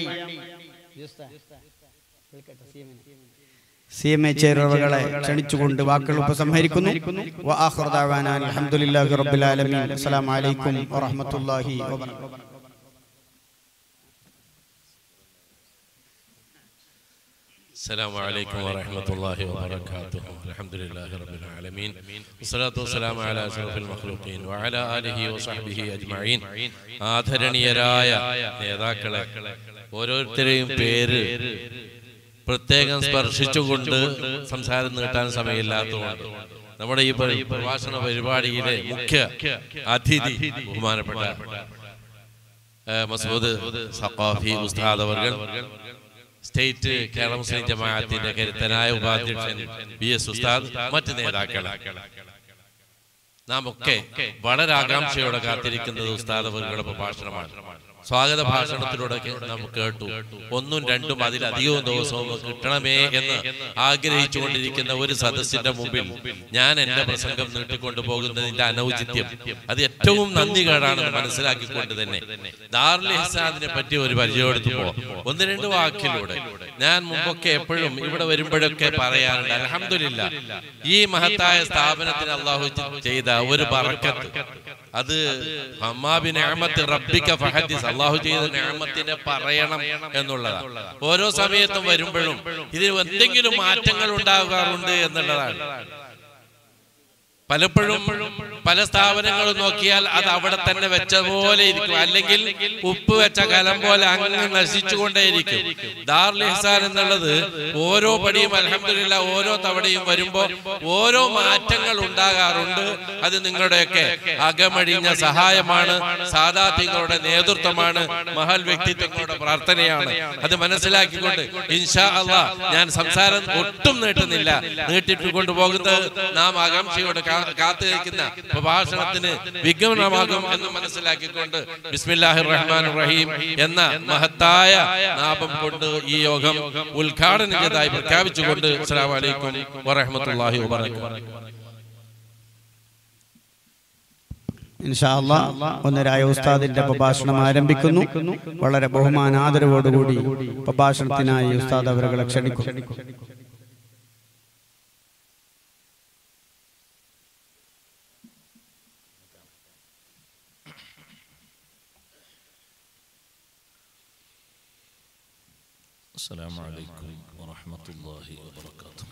സി എം എ ചേരുവകളെ ക്ഷണിച്ചുകൊണ്ട് വാക്കുകൾ ഉപസംഹരിക്കുന്നു വആഖിറു ദഅവാനാ അൽഹംദുലില്ലാഹി റബ്ബിൽ ആലമീൻ അസ്സലാമു അലൈക്കും വറഹ്മത്തുള്ളാഹി വബറകാതുഹു السلام عليكم ورحمة الله وبركاته الحمد لله رب العالمين والصلاة والسلام على أشرف المخلوقين وعلى آله وصحبه أجمعين ആദരണീയരായ നേതാക്കളെ ഓരോരുത്തരെയും പേര് പ്രത്യേകം സ്പർശിച്ചുകൊണ്ട് സംസാരം നീട്ടാൻ സമയമില്ലാത്തതുകൊണ്ട് നമ്മുടെ ഈ പരി- പ്രഭാഷണ പരിപാടിയിലെ മുഖ്യ അതിഥി ബഹുമാനപ്പെട്ട ഏഹ്, മസൂദ് സഖാഫി ഉസ്താദ് അവർകൾ സ്റ്റേറ്റ് കേരള മുസ്ലിം ജമാഅത്തിന്റെ കരുത്തനായ ഉപാധ്യക്ഷൻ ബി എസ് ഉസ്താദ് മറ്റ് നേതാക്കൾ നാം ഒക്കെ വളരെ ആകാംക്ഷയോടെ കാത്തിരിക്കുന്നത് ഉസ്താദ് അവരുടെ പ്രഭാഷണമാണ് സ്വാഗത ഭാഷണത്തിലൂടെ നാം കേട്ടു ഒന്നും രണ്ടും അതിലധികവും ദിവസവും കിട്ടണമേ എന്ന് ആഗ്രഹിച്ചുകൊണ്ടിരിക്കുന്ന ഒരു സദസ്സിന്റെ മുമ്പിൽ ഞാൻ എന്റെ പ്രസംഗം നീട്ടിക്കൊണ്ടു പോകുന്നതിന്റെ അനൗചിത്യം അത് ഏറ്റവും നന്ദി കേടാണെന്ന് മനസ്സിലാക്കിക്കൊണ്ട് തന്നെ ദാറുൽ ഇഹ്സാദിനെ പറ്റി ഒരു പരിചയപ്പെടുത്തുമ്പോ ഒന്ന് രണ്ട് വാക്കിലൂടെ ഞാൻ മുമ്പൊക്കെ എപ്പോഴും ഇവിടെ വരുമ്പോഴൊക്കെ പറയാറുണ്ട് അലഹമില്ല ഈ മഹത്തായ സ്ഥാപനത്തിന് അള്ളാഹു ചെയ്ത ഒരു ബറക്കത്ത് അത് അമ്മാബി നിഅമത്ത് റബ്ബിക ഫഹദ്ദിസ് അള്ളാഹു ചെയ്ത നിഅമത്തിനെ പറയണം എന്നുള്ളതാണ് ഓരോ സമയത്തും വരുമ്പോഴും ഇതിൽ എന്തെങ്കിലും മാറ്റങ്ങൾ ഉണ്ടാകാറുണ്ട് എന്നുള്ളതാണ് പലപ്പോഴും പല സ്ഥാപനങ്ങളും നോക്കിയാൽ അത് അവിടെ തന്നെ വെച്ച പോലെ ഇരിക്കും അല്ലെങ്കിൽ ഉപ്പ് വെച്ച കലം പോലെ അങ്ങ് നശിച്ചുകൊണ്ടേയിരിക്കും ദാറുൽ ഇഹ്സാൻ എന്നുള്ളത് ഓരോ പടിയും അലഹമില്ല ഓരോ തവണയും വരുമ്പോ ഓരോ മാറ്റങ്ങൾ ഉണ്ടാകാറുണ്ട് അത് നിങ്ങളുടെയൊക്കെ അകമഴിഞ്ഞ സഹായമാണ് സാധാത്യങ്ങളുടെ നേതൃത്വമാണ് മഹൽ വ്യക്തിത്വങ്ങളുടെ പ്രാർത്ഥനയാണ് അത് മനസ്സിലാക്കിക്കൊണ്ട് ഇൻഷാ അള്ളാ ഞാൻ സംസാരം ഒട്ടും നീട്ടുന്നില്ല നീട്ടിട്ട് കൊണ്ടുപോകുന്നത് നാം ആകാംക്ഷയോട് കാ- കാത്തു നിൽക്കുന്ന പ്രഭാഷണത്തിന് വിഗമനമാകും എന്ന് മനസ്സിലാക്കിക്കൊണ്ട് ബിസ്മില്ലാഹിർ റഹ്മാൻ റഹീം എന്ന മഹത്തായ നാമം കൊണ്ട് ഈ യോഗം ഉദ്ഘാടനം ചെയ്തതായി പ്രഖ്യാപിച്ചുകൊണ്ട് അസ്സലാമു അലൈക്കും വറഹ്മത്തുള്ളാഹി വബറകാതുഹു ഇൻഷാ അല്ലാ ഒന്നരായ ഉസ്താദിന്റെ പ്രഭാഷണം ആരംഭിക്കുന്നു വളരെ ബഹുമാനാദരവോടുകൂടി പ്രഭാഷണത്തിനായി ഉസ്താദ് അവരെ ക്ഷണിക്കും السلام عليكم ورحمة الله وبركاته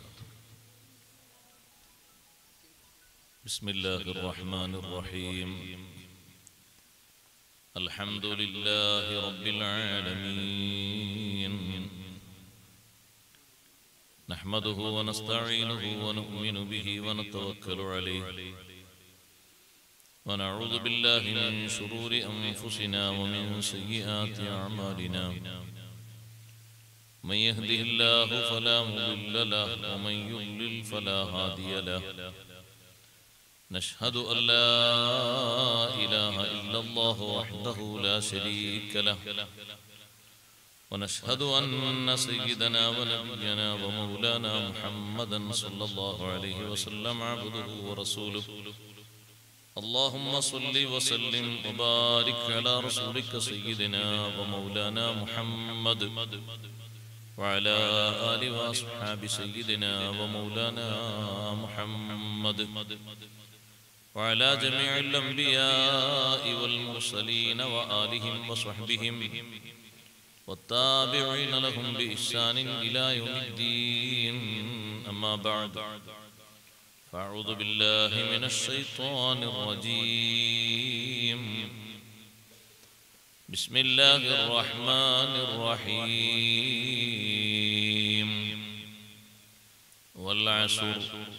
بسم الله الرحمن الرحيم الحمد لله رب العالمين نحمده ونستعينه ونؤمن به ونتوكل عليه ونعوذ بالله من شرور أنفسنا ومن سيئات أعمالنا من يهده الله فلا مضل له ومن يضلل فلا هادي له نشهد أن لا إله إلا الله وحده لا شريك له ونشهد أن سيدنا ونبينا ومولانا محمدا صلى الله عليه وسلم عبده ورسوله اللهم صل وسلم وبارك على رسولك سيدنا ومولانا محمد وعلى آل وأصحاب سيدنا ومولانا محمد وعلى جميع الأنبياء والمرسلين وآلهم وصحبهم والتابعين لهم بإحسان إلى يوم الدين أما بعد فأعوذ بالله من الشيطان الرجيم بسم الله الرحمن الرحيم والعشر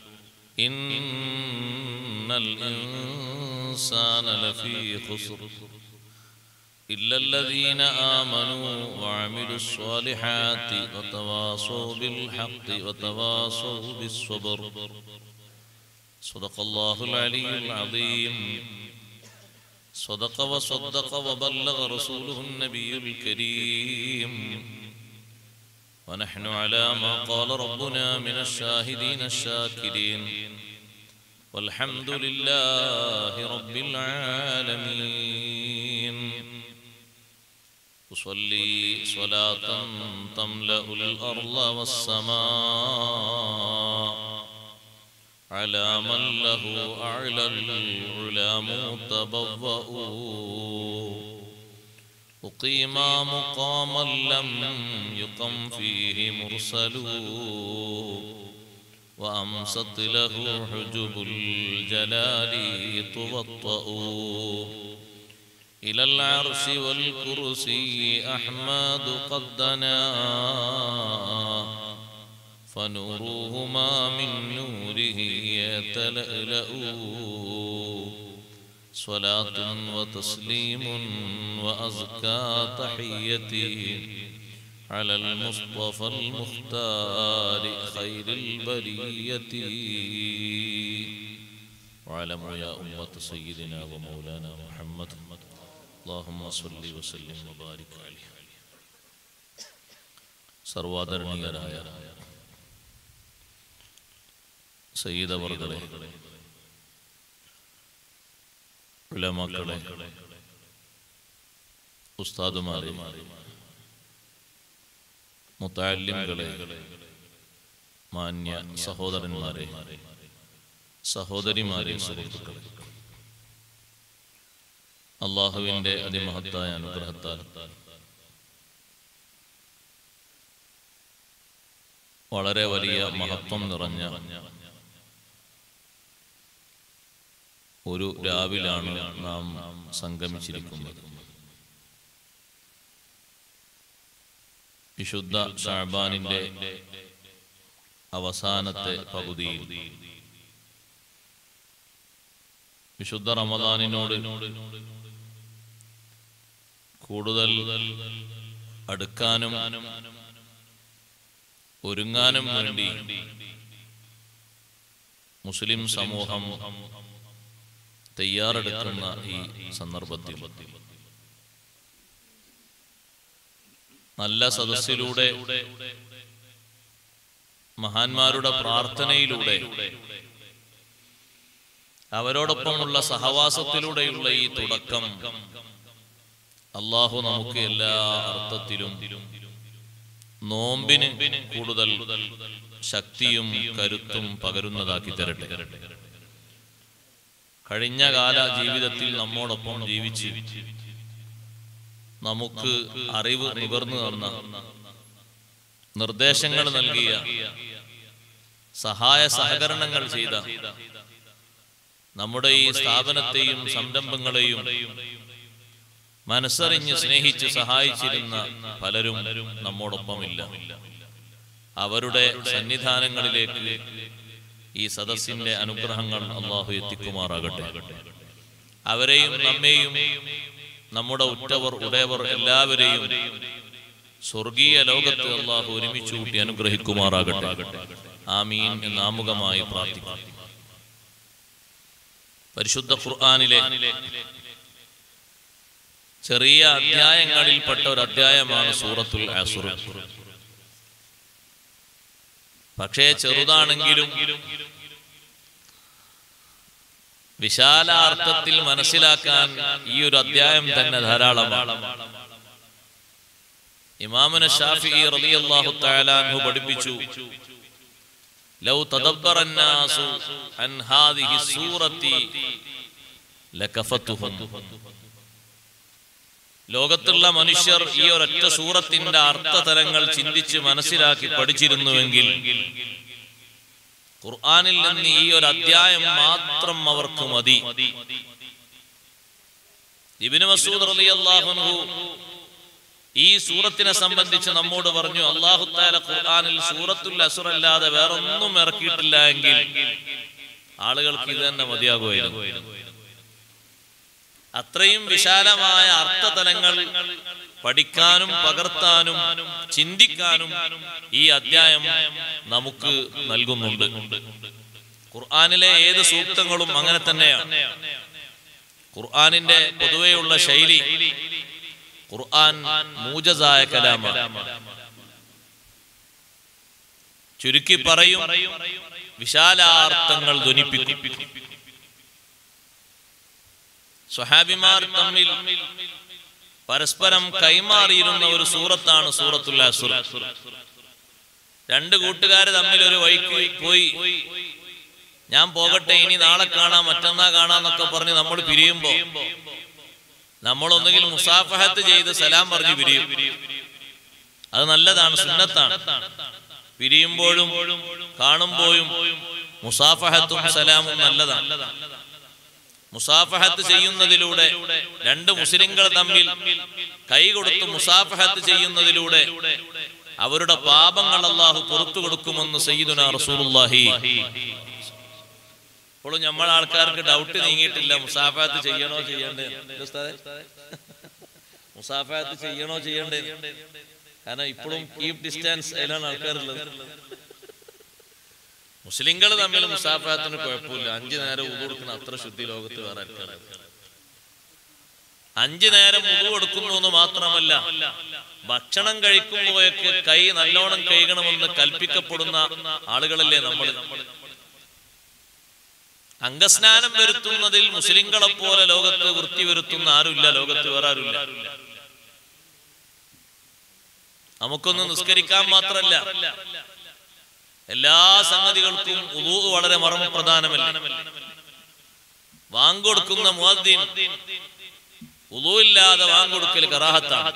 إن الإنسان لفي خسر إلا الذين آمنوا وعملوا الصالحات وتواصوا بالحق وتواصوا بالصبر صدق الله العلي العظيم صدق وصدق وبلغ رسوله النبي الكريم ونحن على ما قال ربنا من الشاهدين الشاكرين والحمد لله رب العالمين أصلي صلاة تملأ الأرض والسماء على من له أعلى العلا متبوأ أقيم مقاما لم يقم فيه مرسل وأمسط له حجب الجلال توطأ إلى العرش والكرسي أحمد قد دنا فنورهما من نوره يتلألأ صلاة وتسليم وأزكى تحيتي على المصطفى المختار خير البرية واعلموا يا أمة سيدنا ومولانا محمد اللهم صل وسلم وبارك عليه സർവാദരണീയരായ സയ്യിദവർകളെ ഉലമാക്കളെ ഉസ്താദുമാരെ മുത്താലിംകളെ മാന്യ സഹോദരന്മാരെ സഹോദരിമാരെ സുഹൃത്തുക്കളെ അള്ളാഹുവിൻ്റെ അതിമഹത്തായ അനുഗ്രഹത്താൽ വളരെ വലിയ മഹത്വം നിറഞ്ഞ ഒരു രാവിലാണ് നാം സംഗമിച്ചിരിക്കുന്നത് വിശുദ്ധ ഷാബാനിന്റെ അവസാനത്തെ പകുതിയിൽ വിശുദ്ധ റമദാനിനോട് കൂടുതൽ അടുക്കാനും ഒരുങ്ങാനും വേണ്ടി മുസ്ലിം സമൂഹം തയ്യാറെടുക്കുന്ന ഈ സന്ദർഭത്തിൽ നല്ല സദസ്സിലൂടെ മഹാന്മാരുടെ പ്രാർത്ഥനയിലൂടെ അവരോടൊപ്പമുള്ള സഹവാസത്തിലൂടെയുള്ള ഈ തുടക്കം അള്ളാഹു നമുക്ക് എല്ലാ അർത്ഥത്തിലും നോമ്പിന് കൂടുതൽ ശക്തിയും കരുത്തും പകരുന്നതാക്കി തരട്ടെ കഴിഞ്ഞ കാല ജീവിതത്തിൽ നമ്മോടൊപ്പം ജീവിച്ച് നമുക്ക് അറിവ് നുകർന്നു തന്ന നിർദ്ദേശങ്ങൾ നൽകിയ സഹായ സഹകരണങ്ങൾ ചെയ്ത നമ്മുടെ ഈ സ്ഥാപനത്തെയും സംരംഭങ്ങളെയും മനസ്സറിഞ്ഞ് സ്നേഹിച്ച് സഹായിച്ചിരുന്ന പലരും നമ്മോടൊപ്പമില്ല അവരുടെ സന്നിധാനങ്ങളിലേക്ക് ഈ സദസ്സിന്റെ അനുഗ്രഹങ്ങൾ അള്ളാഹു എത്തിക്കുമാറാകട്ടെ അവരെയും നമ്മെയും നമ്മുടെ ഉറ്റവർ ഉടയവർ എല്ലാവരെയും സ്വർഗീയ ലോകത്ത് അള്ളാഹു ഒരുമിച്ച് കൂട്ടി അനുഗ്രഹിക്കുമാറാകട്ടെ ആമീൻ എന്ന് ആമുഖമായി പ്രാർത്ഥിക്കും പരിശുദ്ധ ഖുർആാനിലെ ചെറിയ അധ്യായങ്ങളിൽപ്പെട്ട ഒരു അധ്യായമാണ് സൂറത്തുൽ അസുർ പക്ഷേ ചെറുതാണെങ്കിലും വിശാലാർത്ഥത്തിൽ മനസ്സിലാക്കാൻ ഈ ഒരു അധ്യായം തന്നെ ധാരാളമാണ് ഇമാമുന ഷാഫി റളിയല്ലാഹു തആല അൻഹു പഠിപ്പിച്ചു ലൗ തദബ്ബറ الناس عن هذه السورة ലകഫത്തുഹും ലോകത്തുള്ള മനുഷ്യർ ഈ ഒരൊറ്റ സൂറത്തിന്റെ അർത്ഥതലങ്ങൾ ചിന്തിച്ച് മനസ്സിലാക്കി പഠിച്ചിരുന്നുവെങ്കിൽ ഖുർആനിൽ നിന്ന് ഈ ഒരു അധ്യായം മാത്രം അവർക്ക് മതി ഇബ്നു മസൂദ് റളിയല്ലാഹു അൻഹു ഈ സൂറത്തിനെ സംബന്ധിച്ച് നമ്മോട് പറഞ്ഞു അള്ളാഹു താല ഖുർആനിൽ സൂറത്തുൽ അസുർ അല്ലാതെ വേറൊന്നും ഇറക്കിയിട്ടില്ല എങ്കിൽ ആളുകൾക്ക് ഇത് തന്നെ മതിയാകുമായിരുന്നു അത്രയും വിശാലമായ അർത്ഥതലങ്ങൾ പഠിക്കാനും പകർത്താനും ചിന്തിക്കാനും ഈ അധ്യായം നമുക്ക് നൽകുന്നുണ്ട് ഖുർആനിലെ ഏത് സൂക്തങ്ങളും അങ്ങനെ തന്നെയാണ് ഖുർആനിന്റെ പൊതുവെയുള്ള ശൈലി ഖുർആൻ മൂജസായ കലാമാണ് ചുരുക്കി പറയും വിശാലാർത്ഥങ്ങൾ ധ്വനിപ്പിക്കും സ്വഹാബിമാർ തമ്മിൽ പരസ്പരം കൈമാറിയിരുന്ന ഒരു സൂറത്താണ് സൂറത്തുൽ അസുർ രണ്ട് കൂട്ടുകാർ തമ്മിൽ ഒരു വഴിക്ക് പോയി ഞാൻ പോകട്ടെ ഇനി നാളെ കാണാം മറ്റന്നാ കാണാന്നൊക്കെ പറഞ്ഞ് നമ്മൾ പിരിയുമ്പോ നമ്മൾ ഒന്നുകിൽ മുസാഫഹത്ത് ചെയ്ത് സലാം പറഞ്ഞ് പിരിയും അത് നല്ലതാണ് സുന്നത്താണ് പിരിയുമ്പോഴും കാണുമ്പോഴും മുസാഫഹത്തും സലാമും നല്ലതാണ് മുസാഫഹത്ത് ചെയ്യുന്നതിലൂടെ രണ്ട് മുസ്ലിങ്ങൾ തമ്മിൽ കൈ കൊടുത്ത് മുസാഫഹത്ത് ചെയ്യുന്നതിലൂടെ അവരുടെ പാപങ്ങൾ അള്ളാഹു പുറത്തു കൊടുക്കുമെന്ന് സയ്യിദുന റസൂലുള്ളാഹി ഇപ്പോഴും നമ്മൾ ആൾക്കാർക്ക് ഡൗട്ട് നീങ്ങിയിട്ടില്ല മുസാഫഹത്ത് ചെയ്യണോ ചെയ്യണ്ടേ ഉസ്താദേ? മുസാഫഹത്ത് ചെയ്യണോ ചെയ്യണ്ടേ കാരണം ഇപ്പോഴും കീപ് ഡിസ്റ്റൻസ് അതിലാണ് ആൾക്കാരുള്ളത് മുസ്ലിങ്ങൾ തമ്മിൽ മുസാഫഹത്തിന് കുഴപ്പമില്ല അഞ്ചു നേരം ഉതു കൊടുക്കുന്ന അത്ര ശുദ്ധി ലോകത്ത് വേറെ ആൾക്കാരാണ് അഞ്ചു നേരം ഉതു കൊടുക്കുന്നു എന്ന് മാത്രമല്ല ഭക്ഷണം കഴിക്കുമ്പോഴൊക്കെ കൈ നല്ലോണം കഴുകണമെന്ന് കൽപ്പിക്കപ്പെടുന്ന ആളുകളല്ലേ നമ്മൾ അംഗസ്നാനം വരുത്തുന്നതിൽ മുസ്ലിങ്ങളെ പോലെ ലോകത്ത് വൃത്തി വരുത്തുന്ന ആരുമില്ല ലോകത്ത് വേറെ ആരുമില്ല നമുക്കൊന്ന് നിസ്കരിക്കാൻ മാത്രല്ല എല്ലാ സംഗതികൾക്കും ഉദൂ വളരെ മർമ്മ പ്രധാനമല്ല വാങ്കൊടുക്കുന്ന മുഅദ്ദിൻ ഉദൂ ഇല്ലാതെ വാങ്കൊടുക്കൽ കറാഹത്താണ്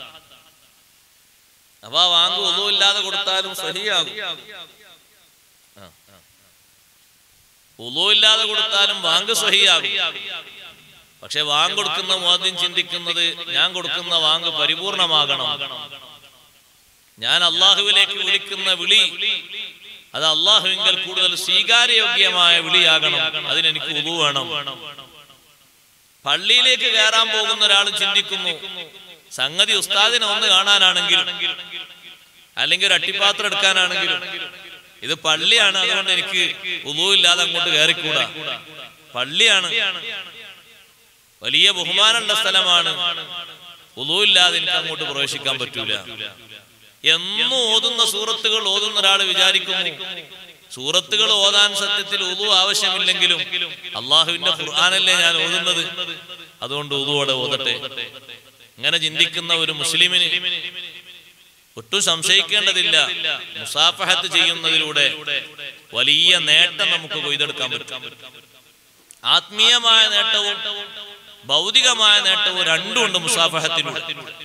അപ്പൊ ആ വാങ്ക് ഉദൂ ഇല്ലാതെ കൊടുത്താലും സഹിയാകും ഉളു ഇല്ലാതെ കൊടുത്താലും വാങ്ക് സ്വഹിയാകും പക്ഷെ വാങ്ക് കൊടുക്കുന്ന മോദ്യം ചിന്തിക്കുന്നത് ഞാൻ കൊടുക്കുന്ന വാങ്ക് പരിപൂർണമാകണം ഞാൻ അള്ളാഹുവിലേക്ക് വിളിക്കുന്ന വിളി അത് അള്ളാഹുവിങ്കൽ കൂടുതൽ സ്വീകാര്യയോഗ്യമായ വിളിയാകണം അതിനെനിക്ക് ഉളു വേണം പള്ളിയിലേക്ക് കയറാൻ പോകുന്ന ഒരാൾ ചിന്തിക്കുന്നു സംഗതി ഉസ്താദിനെ ഒന്ന് കാണാനാണെങ്കിലും അല്ലെങ്കിൽ ഒരു അട്ടിപ്പാത്രം എടുക്കാനാണെങ്കിലും ഇത് പള്ളിയാണ് അതുകൊണ്ട് എനിക്ക് ഉളു ഇല്ലാതെ അങ്ങോട്ട് കയറിക്കൂടാ പള്ളിയാണ് വലിയ ബഹുമാനമുള്ള സ്ഥലമാണ് ഉളു ഇല്ലാതെ എനിക്ക് അങ്ങോട്ട് പ്രവേശിക്കാൻ പറ്റൂല എന്നും ഓതുന്ന സൂറത്തുകൾ ഓതുന്ന ഒരാൾ വിചാരിക്കുന്നു സൂറത്തുകൾ ഓതാൻ സത്യത്തിൽ ഉളു ആവശ്യമില്ലെങ്കിലും അള്ളാഹുവിന്റെ ഖുർആാനല്ലേ ഞാൻ ഓതുന്നത് അതുകൊണ്ട് ഉളുവോടെ ഓതട്ടെ ഇങ്ങനെ ചിന്തിക്കുന്ന ഒരു മുസ്ലിമിന് ഒട്ടും സംശയിക്കേണ്ടതില്ല മുസാഫഹത്ത് ചെയ്യുന്നതിലൂടെ വലിയ നേട്ടം നമുക്ക് കൊയ്തെടുക്കാൻ പറ്റും ആത്മീയമായ നേട്ടവും ഭൗതികമായ നേട്ടവും രണ്ടും ഉണ്ട് മുസാഫഹത്തിലൂടെ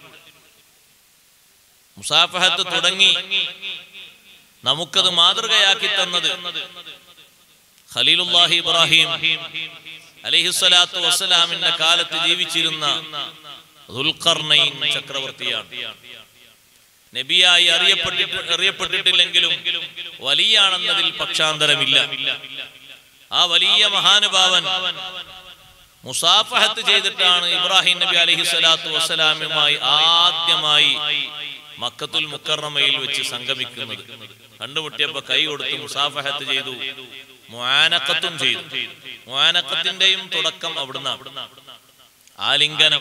മുസാഫഹത്ത് തുടങ്ങി നമുക്കത് മാതൃകയാക്കി തന്നത് ഖലീലുല്ലാഹി ഇബ്രാഹിം അലിഹിസ്വലാത്തു വസ്സലാമിന്റെ കാലത്ത് ജീവിച്ചിരുന്ന ദുൽഖർണൈൻ ചക്രവർത്തിയാണ് നബിയായി അറിയപ്പെട്ടിട്ട് അറിയപ്പെട്ടിട്ടില്ലെങ്കിലും വലിയാണെന്നതിൽ പക്ഷാന്തരമില്ല ആ വലിയ മഹാനുഭാവൻ മുസാഫഹത്ത് ചെയ്തിട്ടാണ് ഇബ്രാഹിം നബി അലഹി സ്വലാത്തു വസ്സലാമുമായി ആദ്യമായി മക്കത്തുൽ മുക്കറമയിൽ വെച്ച് സംഗമിക്കുന്നത് കണ്ടുമുട്ടിയപ്പോ കൈ കൊടുത്ത് മുസാഫഹത്ത് ചെയ്തു മുആനക്കത്തും ചെയ്തു മുആനക്കത്തിന്റെയും തുടക്കം അവിടുന്ന് ആലിംഗനം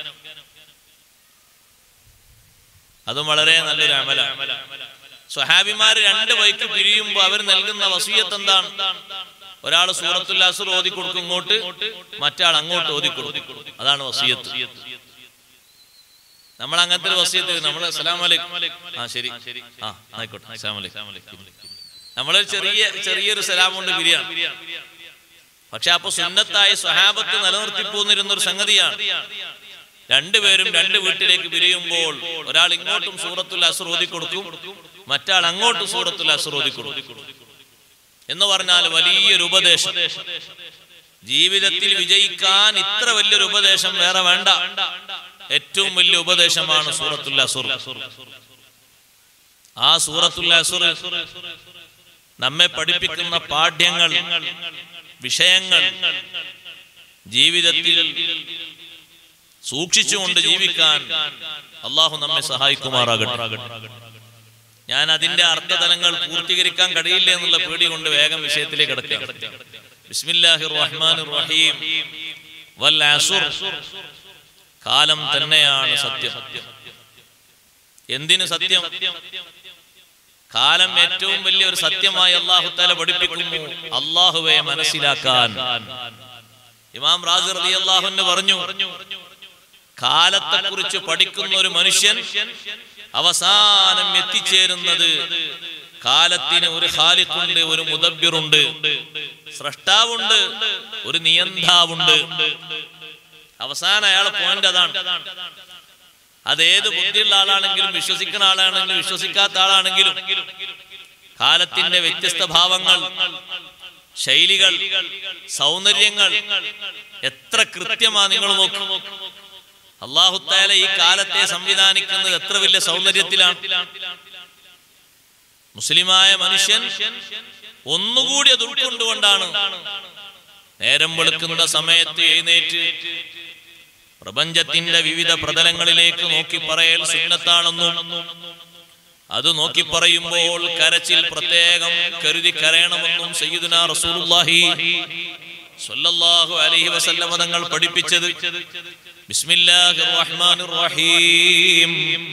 അതും വളരെ നല്ലൊരു അമലാണ് സ്വഹാബിമാര് രണ്ട് വൈക്ക് പിരിയുമ്പോ അവർ നൽകുന്ന വസീയത്ത് എന്താണ് ഒരാൾ സൂറത്തുൽ അസുർ ഓതി കൊടുക്കും ഇങ്ങോട്ട് മറ്റാൾ അങ്ങോട്ട് ഓതി കൊടുക്കും അതാണ് വസീയത്ത് നമ്മൾ അങ്ങനത്തെ ഒരു വസീയത്ത് നമ്മൾ അസ്സലാം വലൈക്കും ആ ശരി ആ ആയിക്കോട്ടെ അസ്സലാം വലൈക്കും നമ്മളൊരു ചെറിയ ചെറിയൊരു സലാം കൊണ്ട് പിരിയാണ് പക്ഷെ അപ്പൊ സുന്നത്തായി സ്വഹാബത്ത് നിലനിർത്തി പോന്നിരുന്ന ഒരു സംഗതിയാണ് രണ്ടുപേരും രണ്ട് വീട്ടിലേക്ക് പിരിയുമ്പോൾ ഒരാൾ ഇങ്ങോട്ടും സൂറത്തുൽ അസുർ ഓതി കൊടുക്കും മറ്റാൾ അങ്ങോട്ടും സൂറത്തുൽ അസുർ ഓതി കൊടുക്കും എന്ന് പറഞ്ഞാൽ വലിയൊരു ഉപദേശം ജീവിതത്തിൽ വിജയിക്കാൻ ഇത്ര വലിയൊരു ഉപദേശം വേറെ വേണ്ട ഏറ്റവും വലിയ ഉപദേശമാണ് സൂറത്തുൽ അസുർ ആ സൂറത്തുൽ അസുർ നമ്മെ പഠിപ്പിക്കുന്ന പാഠ്യങ്ങൾ വിഷയങ്ങൾ ജീവിതത്തിൽ സൂക്ഷിച്ചുകൊണ്ട് ജീവിക്കാൻ അള്ളാഹു നമ്മെ സഹായിക്കുമാറാകട്ടെ ഞാൻ അതിന്റെ അർത്ഥതലങ്ങൾ പൂർത്തീകരിക്കാൻ കഴിയില്ല എന്നുള്ള പേടി കൊണ്ട് വേഗം വിഷയത്തിലേക്ക് കിടക്കാം ബിസ്മില്ലാഹിർ റഹ്മാനിർ റഹീം വൽ അസുർ കാലം തന്നെയാണ് സത്യം എന്തിനു സത്യം കാലം ഏറ്റവും വലിയ ഒരു സത്യമായി അള്ളാഹു തല പഠിപ്പിക്കുന്നു അള്ളാഹുവെ മനസ്സിലാക്കാൻ ഇമാം റാസി റളി അള്ളാഹുന്ന് പറഞ്ഞു കാലത്തെ കുറിച്ച് പഠിക്കുന്ന ഒരു മനുഷ്യൻ അവസാനം എത്തിച്ചേരുന്നത് കാലത്തിന് ഒരു ഖാലിഖുണ്ട് ഒരു മുദബ്ബിറുണ്ട് സ്രഷ്ടാവുണ്ട് ഒരു നിയന്താവുണ്ട് അവസാനം അയാളെ പോയിന്റ് അതാണ് അതേത് ബുദ്ധിയുള്ള ആളാണെങ്കിലും വിശ്വസിക്കുന്ന ആളാണെങ്കിലും വിശ്വസിക്കാത്ത ആളാണെങ്കിലും കാലത്തിന്റെ വ്യത്യസ്ത ഭാവങ്ങൾ ശൈലികൾ സൗന്ദര്യങ്ങൾ എത്ര കൃത്യമാ നിങ്ങൾ നോക്കും അള്ളാഹുത്താല ഈ കാലത്തെ സംവിധാനിക്കുന്നത് എത്ര വലിയ സൗന്ദര്യത്തിലാണ് മുസ്ലിമായ മനുഷ്യൻ ഒന്നുകൂടി അത് ഉൾക്കൊണ്ടുകൊണ്ടാണ് നേരം വെളുക്കുന്ന സമയത്ത് എഴുന്നേറ്റ് പ്രപഞ്ചത്തിന്റെ വിവിധ പ്രതലങ്ങളിലേക്ക് നോക്കി പറയൽ സുന്നത്താണെന്നും അത് നോക്കി പറയുമ്പോൾ കരച്ചിൽ പ്രത്യേകം കരുതി കരയണമെന്നും സയ്യിദുന റസൂലുള്ളാഹി സ്വല്ലല്ലാഹു അലൈഹി വസല്ലമ തങ്ങൾ പഠിപ്പിച്ചത് ബിസ്മില്ലാഹിർ റഹ്മാനിർ റഹീം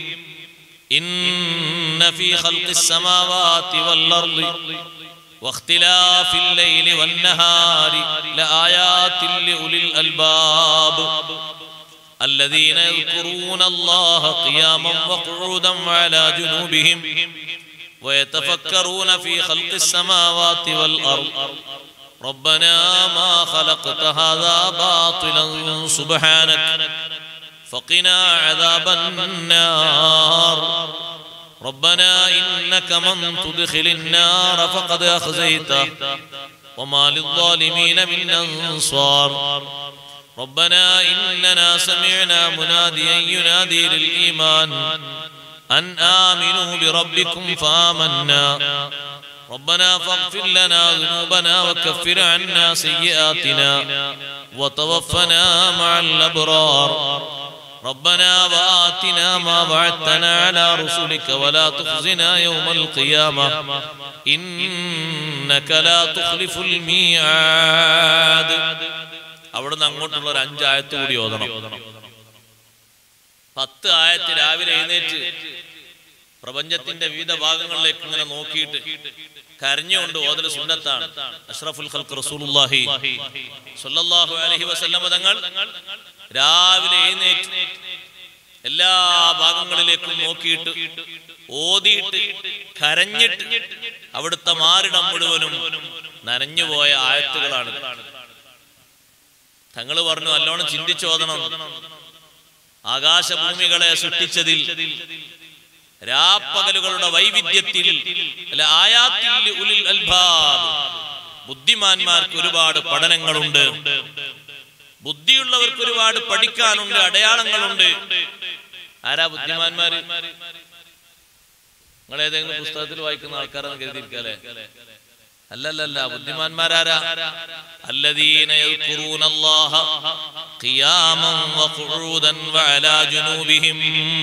ഇന്ന ഫീ ഖൽഖിസ് സമാവാതി വൽ അർളി واختلاف الليل والنهار لآيات لأولي الألباب الذين يذكرون الله قياما وقعودا وعلى جنوبهم ويتفكرون في خلق السماوات والأرض ربنا ما خلقت هذا باطلا سبحانك فقنا عذاب النار ربنا إنك من تدخل النار فقد أخزيته وما للظالمين من أنصار ربنا إننا سمعنا مناديا ينادي للإيمان أن آمنوا بربكم فآمنا ربنا فاغفر لنا ذنوبنا وكفر عنا سيئاتنا وتوفنا مع الأبرار ربنا وآتنا ما وعدتنا على رسلك ولا تخزنا يوم القيامة إنك لا تخلف الميعاد അവിടുന്ന് അങ്ങോട്ടുള്ള ഒരു അഞ്ചായത്ത് കൂടി ഓതണം പത്ത് ആയത്ത് രാവിലെ എഴുന്നേറ്റ് പ്രപഞ്ചത്തിന്റെ വിവിധ ഭാഗങ്ങളിലേക്ക് ഇങ്ങനെ നോക്കിയിട്ട് കരഞ്ഞുകൊണ്ട് ഓതൽ സുന്നത്താണ് അഷ്റഫുൽ ഖൽഖ് റസൂലുള്ളാഹി സ്വല്ലല്ലാഹു അലൈഹി വസല്ലമ തങ്ങൾ രാവിലെ എഴുന്നേറ്റ് എല്ലാ ഭാഗങ്ങളിലേക്കും നോക്കിയിട്ട് ഓതിയിട്ട് കരഞ്ഞിട്ട് അവിടുത്തെ മാറിടം മുഴുവനും നനഞ്ഞുപോയ ആയത്തുകളാണ് തങ്ങൾ പറഞ്ഞു നല്ലോണം ചിന്തിച്ചോദണം ആകാശഭൂമികളെ സൃഷ്ടിച്ചതിൽ രാപ്പകലുകളുടെ വൈവിധ്യത്തിൽ അല്ല, ആയാത്തിൽ ഉലിൽ അൽബാബ് ബുദ്ധിമാന്മാർക്ക് ഒരുപാട് പഠനങ്ങളുണ്ട് ബുദ്ധിയുള്ളവർക്ക് ഒരുപാട് പഠിക്കാനുണ്ട് അടയാളങ്ങളുണ്ട് ആരാ ബുദ്ധിമാന്മാര് നിങ്ങൾ ഏതെങ്കിലും പുസ്തകത്തിൽ വായിക്കുന്ന ആൾക്കാരെന്ന് കരുതിയിരിക്കല്ലേ അല്ലല്ലല്ല ബുദ്ധിമാന്മാരാരാ الذين يذكرون الله قياما وقعودا وعلى جنوبهم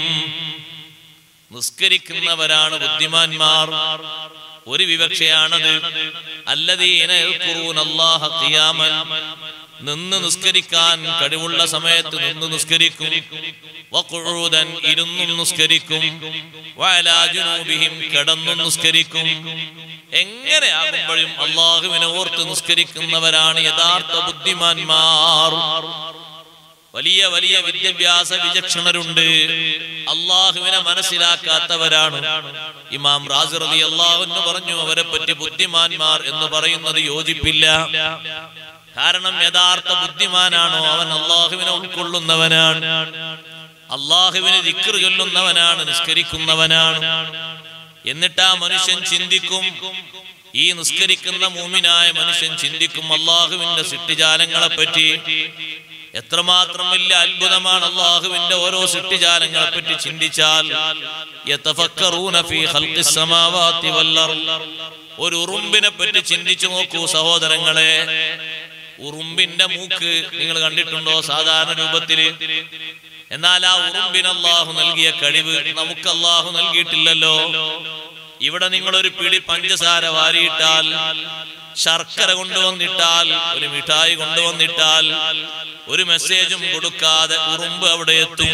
നിസ്കരിക്കുന്നവരാണ് ബുദ്ധിമാന്മാർ ഒരു വിവക്ഷയാണത് അല്ലദീന യذكرون الله قياما നിന്ന് നിസ്കരിക്കാൻ കഴിവുള്ള സമയത്ത് നിന്ന് നിസ്കരിക്കും വഖുഊദൻ ഇരുന്നും നിസ്കരിക്കും വഅലാ ജുനൂബിഹിം കിടന്നും നിസ്കരിക്കും എങ്ങനെയാകുമ്പോഴും അള്ളാഹുവിനെ ഓർത്ത് നിസ്കരിക്കുന്നവരാണ് യഥാർത്ഥ ബുദ്ധിമാന്മാർ വലിയ വലിയ വിദ്യാഭ്യാസ വിചക്ഷണരുണ്ട് അള്ളാഹുവിനെ മനസ്സിലാക്കാത്തവരാണ് ഇമാം റാസിർ അലി അള്ളാഹുന്ന് പറഞ്ഞു അവരെ പറ്റി ബുദ്ധിമാന്മാർ എന്ന് പറയുന്നത് യോജിപ്പില്ല കാരണം യഥാർത്ഥ ബുദ്ധിമാനാണോ അവൻ അള്ളാഹുവിനെ ഉൾക്കൊള്ളുന്നവനാണ് അള്ളാഹുവിന് ദിക്ർ ചൊല്ലുന്നവനാണ് നിസ്കരിക്കുന്നവനാണ് എന്നിട്ട് ആ മനുഷ്യൻ ചിന്തിക്കും ഈ നിസ്കരിക്കുന്ന മൂമിനായ മനുഷ്യൻ ചിന്തിക്കും അള്ളാഹുവിന്റെ സിട്ടിജാലങ്ങളെ പറ്റി എത്രമാത്രം വലിയ അത്ഭുതമാണ് അള്ളാഹുവിന്റെ ഓരോ സിട്ടിജാലങ്ങളെ പറ്റി ചിന്തിച്ചാൽ യതഫക്കറൂന ഫീ ഖൽഖിസ് സമാവാതി വൽ അർള്. ഒരു ഉറുമ്പിനെ പറ്റി ചിന്തിച്ചു നോക്കൂ സഹോദരങ്ങളെ ഉറുമ്പിന്റെ മൂക്ക് നിങ്ങൾ കണ്ടിട്ടുണ്ടോ സാധാരണ രൂപത്തില് എന്നാൽ ആ ഉറുമ്പിന് അള്ളാഹു നൽകിയ കഴിവ് നമുക്ക് അള്ളാഹു നൽകിയിട്ടില്ലല്ലോ ഇവിടെ നിങ്ങൾ ഒരു പിടി പഞ്ചസാര വാരിയിട്ടാൽ ശർക്കര കൊണ്ടുവന്നിട്ടാൽ ഒരു മിഠായി കൊണ്ടുവന്നിട്ടാൽ ഒരു മെസ്സേജും കൊടുക്കാതെ ഉറുമ്പ് അവിടെ എത്തും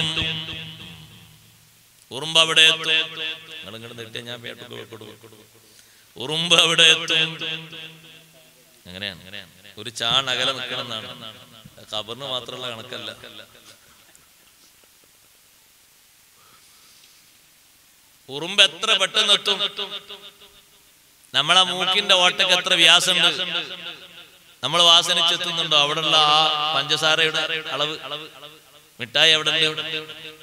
ഉറുമ്പ് അവിടെ എത്തും നിങ്ങൾ ഇങ്ങോട്ട് നിട്ടേ ഞാൻ വേട്ടക്ക് കൊടുക്കും ഉറുമ്പ് അവിടെ എത്തും അങ്ങനെയാണ് ഒരു ചാണകല നിൽക്കണം എന്നാണ് ഖബറിന് മാത്രമുള്ള കണക്കല്ല ഉറുമ്പ് എത്ര പെട്ടെന്ന് എത്തും നമ്മളെ മൂക്കിന്റെ ഓട്ടക്ക് എത്ര വ്യാസമുണ്ട് നമ്മൾ വാസനിച്ചെത്തുന്നുണ്ടോ അവിടെയുള്ള ആ പഞ്ചസാരയുടെ അളവ് മിഠായി എവിടെ ഉണ്ട്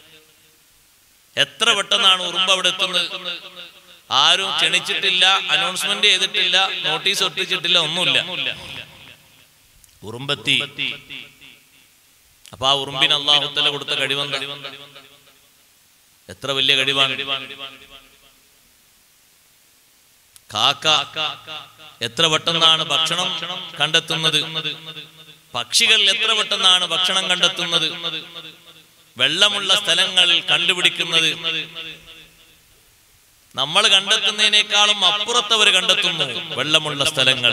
എത്ര പെട്ടെന്നാണ് ഉറുമ്പ് അവിടെ എത്തുന്നത് ആരും ക്ഷണിച്ചിട്ടില്ല അനൗൺസ്മെന്റ് ചെയ്തിട്ടില്ല നോട്ടീസ് ഒട്ടിച്ചിട്ടില്ല ഒന്നുമില്ല ഉറുമ്പെത്തി അപ്പൊ ആ ഉറുമ്പിന് അള്ളാഹുത്തല കൊടുത്ത കഴിവെന്താ എത്ര വലിയ കഴിവാണ് കാക്ക എത്ര പെട്ടെന്നാണ് ഭക്ഷണം കണ്ടെത്തുന്നത് പക്ഷികൾ എത്ര പെട്ടെന്നാണ് ഭക്ഷണം കണ്ടെത്തുന്നത് വെള്ളമുള്ള സ്ഥലങ്ങൾ കണ്ടുപിടിക്കുന്നത് നമ്മൾ കണ്ടെത്തുന്നതിനേക്കാളും അപ്പുറത്തവർ കണ്ടെത്തുന്നു വെള്ളമുള്ള സ്ഥലങ്ങൾ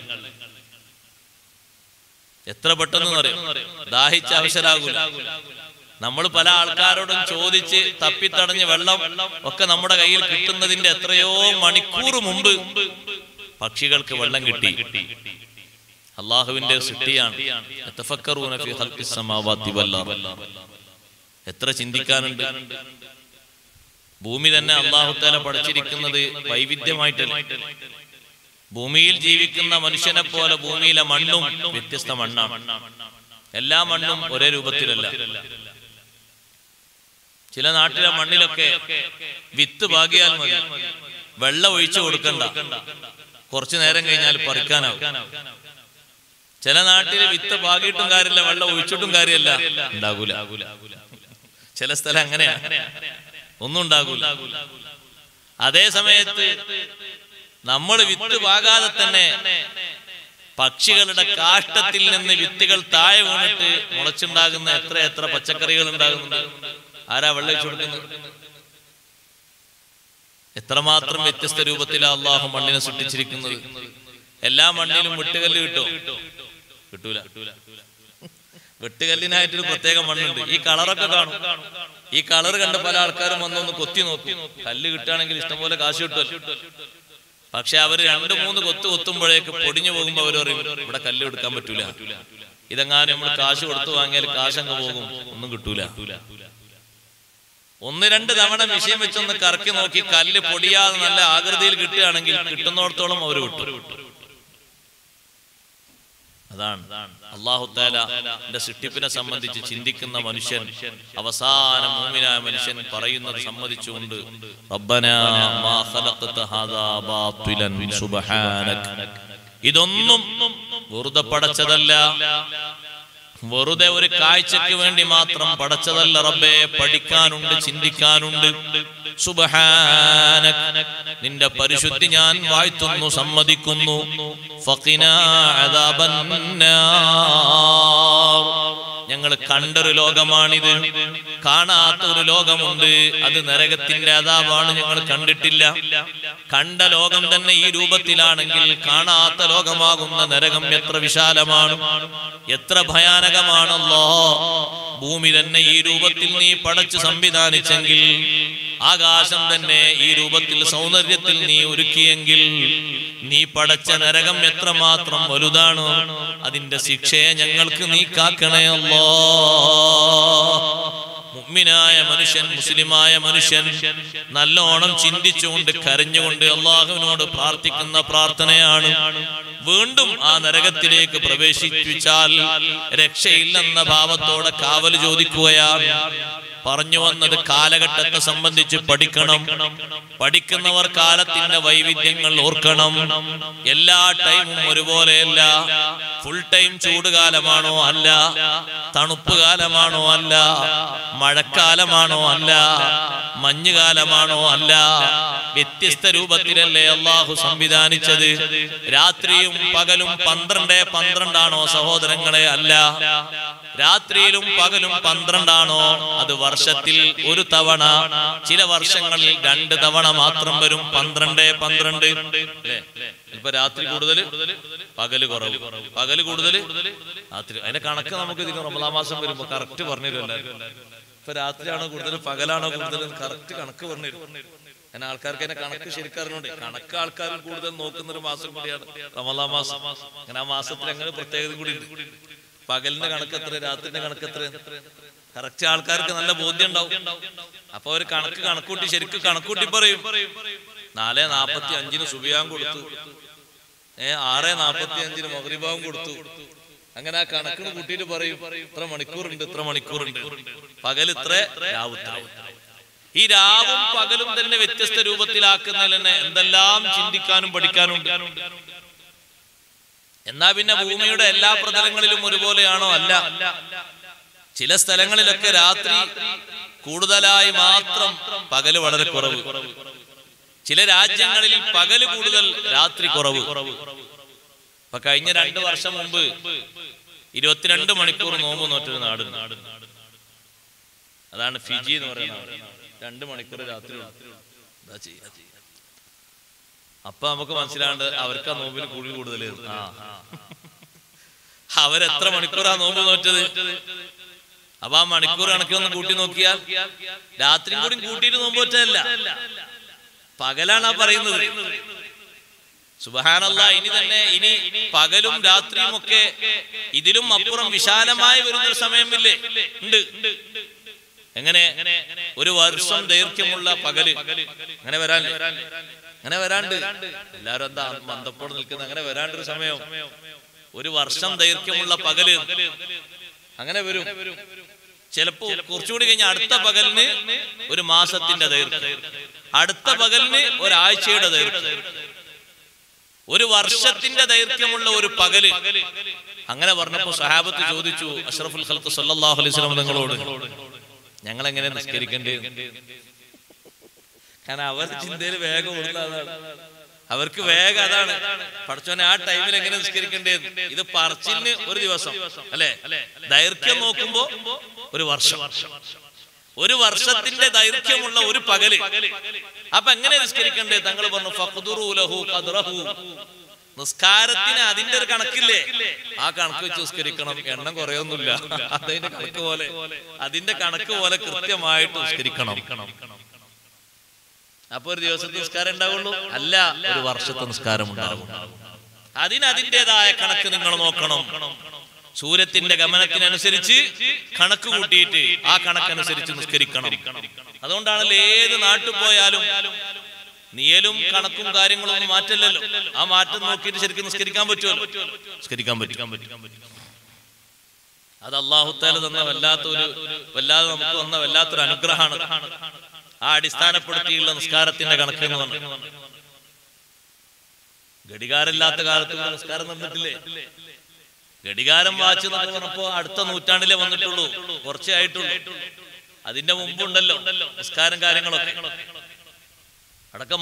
എത്ര പെട്ടെന്ന് പറയും ദാഹിച്ച അവസരാകൂല നമ്മൾ പല ആൾക്കാരോടും ചോദിച്ച് തപ്പിത്തടഞ്ഞ് വെള്ളം ഒക്കെ നമ്മുടെ കയ്യിൽ കിട്ടുന്നതിന്റെ എത്രയോ മണിക്കൂർ മുമ്പ് പക്ഷികൾക്ക് വെള്ളം കിട്ടി അള്ളാഹുവിന്റെ സൃഷ്ടിയാണ് യതഫക്കറൂന ഫീ ഖൽഖിസ് സമാവാതി വൽ അർള്. എത്ര ചിന്തിക്കാനുണ്ട് ഭൂമി തന്നെ അള്ളാഹുത്താല പഠിച്ചിരിക്കുന്നത് വൈവിധ്യമായിട്ടല്ല ഭൂമിയിൽ ജീവിക്കുന്ന മനുഷ്യനെ പോലെ ഭൂമിയിലെ മണ്ണും വ്യത്യസ്ത മണ്ണാണ് എല്ലാ മണ്ണും ഒരേ രൂപത്തിലല്ല ചില നാട്ടിലെ മണ്ണിലൊക്കെ വിത്ത് പാകിയാൽ മതി വെള്ളം ഒഴിച്ചു കൊടുക്കണ്ട കുറച്ചു നേരം കഴിഞ്ഞാൽ പറിക്കാനാവും ചില നാട്ടിൽ വിത്ത് പാകിയിട്ടും കാര്യമില്ല വെള്ളം ഒഴിച്ചിട്ടും കാര്യമല്ല ഉണ്ടാകൂല ചില സ്ഥലം അങ്ങനെയാ ഒന്നും ഉണ്ടാകൂല അതേ സമയത്ത് നമ്മൾ വിത്ത് പാകാതെ തന്നെ പക്ഷികളുടെ കാഷ്ടത്തിൽ നിന്ന് വിത്തുകൾ താഴെ വീണിട്ട് മുളച്ചുണ്ടാകുന്ന എത്ര എത്ര പച്ചക്കറികൾ ഉണ്ടാകുന്നുണ്ട് ആരാ വെള്ളം ഒഴിച്ചു കൊടുക്കുന്നത് എത്രമാത്രം വ്യത്യസ്ത രൂപത്തിലാണ് അള്ളാഹു മണ്ണിനെ സൃഷ്ടിച്ചിരിക്കുന്നത് എല്ലാ മണ്ണിലും വെട്ടുകല്ല് കിട്ടും കിട്ടൂല വെട്ടുകല്ലിനായിട്ടൊരു പ്രത്യേക മണ്ണുണ്ട് ഈ കളറൊക്കെ കാണും ഈ കളർ കണ്ട പല ആൾക്കാരും വന്നൊന്ന് കൊത്തി നോക്കും കല്ല് കിട്ടുകയാണെങ്കിൽ ഇഷ്ടംപോലെ കാശ് കിട്ടുമല്ലോ പക്ഷെ അവര് രണ്ട് മൂന്ന് കൊത്ത് കൊത്തുമ്പോഴേക്ക് പൊടിഞ്ഞു പോകുമ്പോ അവർ പറയും ഇവിടെ കല്ല് എടുക്കാൻ പറ്റൂല ഇതെങ്ങാനും നമ്മൾ കാശ് കൊടുത്തു വാങ്ങിയാൽ കാശ് അങ്ങ് പോകും ഒന്നും കിട്ടൂല ഒന്ന് രണ്ട് തവണ വിഷയം വെച്ചൊന്ന് കറക്കി നോക്കി കല്ല് പൊടിയാതെ നല്ല ആകൃതിയിൽ കിട്ടുകയാണെങ്കിൽ കിട്ടുന്നിടത്തോളം അവർ വിട്ടു അതാണ് അള്ളാഹു താലാന്റെ സൃഷ്ടിപ്പിനെ സംബന്ധിച്ച് ചിന്തിക്കുന്ന മനുഷ്യൻ അവസാന മൂമിനായ മനുഷ്യൻ പറയുന്നത് സമ്മതിച്ചുകൊണ്ട് റബ്ബനാ മാ ഖലഖ്ത ഹാദാ ബാത്തിലൻ സുബ്ഹാനക ഇതൊന്നും വെറുതെ പടച്ചതല്ല വെറുതെ ഒരു കാഴ്ചക്ക് വേണ്ടി മാത്രം പടച്ചതല്ല റബ്ബേ പഠിക്കാനുണ്ട് ചിന്തിക്കാനുണ്ട് സുബ്ഹാനക നിന്റെ പരിശുദ്ധി ഞാൻ വാഴ്ത്തുന്നു സമ്മതിക്കുന്നു ഫഖിനാ അദാബന്നാർ ഞങ്ങൾ കണ്ടൊരു ലോകമാണിത് കാണാത്ത ഒരു ലോകമുണ്ട് അത് നരകത്തിന്റെ അതാവാണ് ഞങ്ങൾ കണ്ടിട്ടില്ല കണ്ട ലോകം തന്നെ ഈ രൂപത്തിലാണെങ്കിൽ കാണാത്ത ലോകമാകുന്ന നരകം എത്ര വിശാലമാണ് എത്ര ഭയാനകമാണല്ലോ ഭൂമി തന്നെ ഈ രൂപത്തിൽ നീ പടച്ചു സംവിധാനിച്ചെങ്കിൽ ആകാശം തന്നെ ഈ രൂപത്തിൽ സൗന്ദര്യത്തിൽ നീ ഒരുക്കിയെങ്കിൽ നീ പടച്ച നരകം എത്രമാത്രം വലുതാണ് അതിന്റെ ശിക്ഷയെ ഞങ്ങൾക്ക് നീ കാക്കണേ അല്ലോ മുഅ്മിനായ മനുഷ്യൻ മുസ്ലിമായ മനുഷ്യൻ നല്ലോണം ചിന്തിച്ചുകൊണ്ട് കരഞ്ഞുകൊണ്ട് അള്ളാഹുവിനോട് പ്രാർത്ഥിക്കുന്ന പ്രാർത്ഥനയാണ് വീണ്ടും ആ നരകത്തിലേക്ക് പ്രവേശിപ്പിച്ചാൽ രക്ഷയില്ലെന്ന ഭാവത്തോടെ കാവൽ ചോദിക്കുകയാണ് പറഞ്ഞു വന്നത് കാലഘട്ടത്തെ സംബന്ധിച്ച് പഠിക്കണം പഠിക്കുന്നവർ കാലത്തിന്റെ വൈവിധ്യങ്ങൾ ഓർക്കണം എല്ലാ ടൈമും ഒരുപോലെയല്ല ഫുൾ ടൈം ചൂടുകാലമാണോ അല്ല തണുപ്പ് കാലമാണോ അല്ല മഴക്കാലമാണോ അല്ല മഞ്ഞുകാലമാണോ അല്ല വ്യത്യസ്ത രൂപത്തിലല്ലേ അള്ളാഹു സംവിധാനിച്ചത് രാത്രിയും പകലും പന്ത്രണ്ട് പന്ത്രണ്ടാണോ സഹോദരങ്ങളെ അല്ല രാത്രിയിലും പകലും പന്ത്രണ്ടാണോ അത് വർഷത്തിൽ ഒരു തവണ ചില വർഷങ്ങളിൽ രണ്ട് തവണ മാത്രം വരും പന്ത്രണ്ട് പന്ത്രണ്ട് അല്ലേ ഇപ്പൊ രാത്രി കൂടുതൽ പകല് കുറവ് പകല് കൂടുതൽ രാത്രി അതിന്റെ കണക്ക് നമുക്ക് ഇതിന് റമദാ മാസം വരുമ്പോ കറക്റ്റ് പറഞ്ഞു തരും ഇപ്പൊ രാത്രിയാണോ കൂടുതൽ പകലാണോ കൂടുതൽ കറക്റ്റ് കണക്ക് പറഞ്ഞു തരും അങ്ങനെ ആൾക്കാർക്ക് അതിന്റെ കണക്ക് ശരിക്കറിഞ്ഞുണ്ട് കണക്ക് ആൾക്കാർ കൂടുതൽ നോക്കുന്ന ഒരു മാസം കൂടിയാണ് റമദാ മാസം അങ്ങനെ ആ മാസത്തിൽ അങ്ങനെ പ്രത്യേകത കൂടി ഉണ്ട് പകലിന്റെ കണക്ക് എത്ര രാത്രിന്റെ കണക്ക് എത്ര കറക്റ്റ് ആൾക്കാർക്ക് നല്ല ബോധ്യം ഉണ്ടാവും അപ്പൊ ഒരു കണക്ക് കണക്കൂട്ടി ശരിക്കും കണക്കൂട്ടി പറയും നാല് നാപ്പത്തി അഞ്ചിന് സുബിയാൻ കൊടുത്തു ഏ ആറ് നാപ്പത്തി അഞ്ചിന് മകരിഭാവം കൊടുത്തു അങ്ങനെ ആ കണക്കിന് കൂട്ടിയിട്ട് പറയും ഇത്ര മണിക്കൂറുണ്ട് ഇത്ര മണിക്കൂറുണ്ട് പകൽ ഇത്ര രാവ് ഇത്ര ഈ രാവും പകലും തന്നെ വ്യത്യസ്ത രൂപത്തിലാക്കുന്നതിൽ തന്നെ എന്തെല്ലാം ചിന്തിക്കാനും പഠിക്കാനും ഉണ്ട് എന്നാ പിന്നെ ഭൂമിയുടെ എല്ലാ പ്രതലങ്ങളിലും ഒരുപോലെയാണോ അല്ല ചില സ്ഥലങ്ങളിലൊക്കെ രാത്രി കൂടുതലായി മാത്രം പകല് വളരെ കുറവ് ചില രാജ്യങ്ങളിൽ പകല് കൂടുതൽ രാത്രി കുറവ് ഇപ്പൊ കഴിഞ്ഞ രണ്ടു വർഷം മുമ്പ് ഇരുപത്തിരണ്ട് മണിക്കൂർ നോമ്പ് നോറ്റൊരു നാട് അതാണ് ഫിജി എന്ന് പറയുന്നത് രണ്ട് മണിക്കൂർ രാത്രി എന്താ ചെയ്യാ അപ്പൊ നമുക്ക് മനസ്സിലാണ്ട് അവർക്ക് ആ നോമ്പിന് കൂടി കൂടുതൽ അവരെത്ര മണിക്കൂറാ നോമ്പ് നോറ്റത് അപ്പൊ ആ മണിക്കൂർ കണക്കൊന്ന് കൂട്ടി നോക്കിയാൽ രാത്രി കൂടി കൂട്ടിയിട്ട് നോമ്പ് നോറ്റതല്ല പകലാണ് ആ പറയുന്നത് സുബഹാനല്ല ഇനി തന്നെ ഇനി പകലും രാത്രിയും ഒക്കെ ഇതിലും അപ്പുറം വിശാലമായി വരുന്നൊരു സമയമില്ലേ ഉണ്ട് എങ്ങനെ ഒരു വർഷം ദൈർഘ്യമുള്ള പകല് അങ്ങനെ വരാൻ അങ്ങനെ വരാണ്ട് എല്ലാരും എന്താ മന്ദപ്പോട് നിൽക്കുന്ന അങ്ങനെ വരാണ്ടൊരു സമയം ഒരു വർഷം ദൈർഘ്യമുള്ള പകല് അങ്ങനെ വരും ചിലപ്പോ കുറച്ചുകൂടി കഴിഞ്ഞ അടുത്ത പകലിന് ഒരു മാസത്തിന്റെ ദൈർഘ്യം അടുത്ത പകലിന് ഒരാഴ്ചയുടെ ദൈർഘ്യം ഒരു വർഷത്തിന്റെ ദൈർഘ്യമുള്ള ഒരു പകല് അങ്ങനെ പറഞ്ഞപ്പോ സഹാബത്ത് ചോദിച്ചു അഷ്റഫുൽ ഖൽഖ് സല്ലല്ലാഹു അലൈഹി വസല്ലം നിങ്ങളോട് ഞങ്ങൾ എങ്ങനെ നിസ്കരിക്കേണ്ടത് കാരണം അവർ ചിന്തയിൽ വേഗം ഓടുന്ന അതാണ് അവർക്ക് വേഗം അതാണ് പഠിച്ചോനെ ആ ടൈമിൽ എങ്ങനെ നിസ്കരിക്കേണ്ടത് ഇത് പറച്ചിലിന് ഒരു ദിവസം അല്ലെ ദൈർഘ്യം നോക്കുമ്പോ ഒരു വർഷം ഒരു വർഷത്തിന്റെ ദൈർഘ്യമുള്ള ഒരു പകല് അപ്പൊ എങ്ങനെ നിസ്കരിക്കണ്ടേ തങ്ങൾ പറഞ്ഞു ഫഖ്ദുറു ലഹു ഖദ്റഹു നിസ്കാരത്തിന് അതിന്റെ ഒരു കണക്കില്ലേ ആ കണക്ക് വെച്ച് നിസ്കരിക്കണം എണ്ണം കുറയൊന്നുമില്ല അതിന്റെ കണക്ക് പോലെ അതിന്റെ കണക്ക് പോലെ കൃത്യമായിട്ട് നിസ്കരിക്കണം അപ്പൊ ഒരു ദിവസത്തെ നിസ്കാരം ഉണ്ടാവുള്ളൂ അല്ല ഒരു വർഷത്തെ നിസ്കാരം ഉണ്ടാവും അതിന് അതിൻ്റെതായ കണക്ക് നിങ്ങൾ നോക്കണം സൂര്യത്തിന്റെ ഗമനത്തിനനുസരിച്ച് കണക്ക് കൂട്ടിയിട്ട് ആ കണക്കനുസരിച്ച് നിസ്കരിക്കണം അതുകൊണ്ടാണല്ലോ ഏത് നാട്ടിൽ പോയാലും നിയലും കണക്കും കാര്യങ്ങളും ഒന്നും മാറ്റല്ലല്ലോ ആ മാറ്റം നോക്കിയിട്ട് ശരിക്കും നിസ്കരിക്കാൻ പറ്റുമല്ലോ നിസ്കരിക്കാൻ പറ്റും അത് അള്ളാഹുത്താല തന്ന വല്ലാത്തൊരു വല്ലാതെ നമുക്ക് വന്ന വല്ലാത്തൊരു അനുഗ്രഹമാണ് ആ അടിസ്ഥാനപ്പെടുത്തിയുള്ള നിസ്കാരത്തിന്റെ കണക്ക് എന്ന് പറഞ്ഞു ഘടികാരമില്ലാത്ത കാലത്ത് ഇവിടെ നിസ്കാരം നടന്നിട്ടില്ലേ ഘടികാരം വാച്ച് എന്നൊക്കെ പറഞ്ഞപ്പോ അടുത്ത നൂറ്റാണ്ടിലേ വന്നിട്ടുള്ളൂ കുറച്ചേ ആയിട്ടുള്ളൂ അതിന്റെ മുമ്പുണ്ടല്ലോ നിസ്കാരം കാര്യങ്ങളൊക്കെ അടക്കം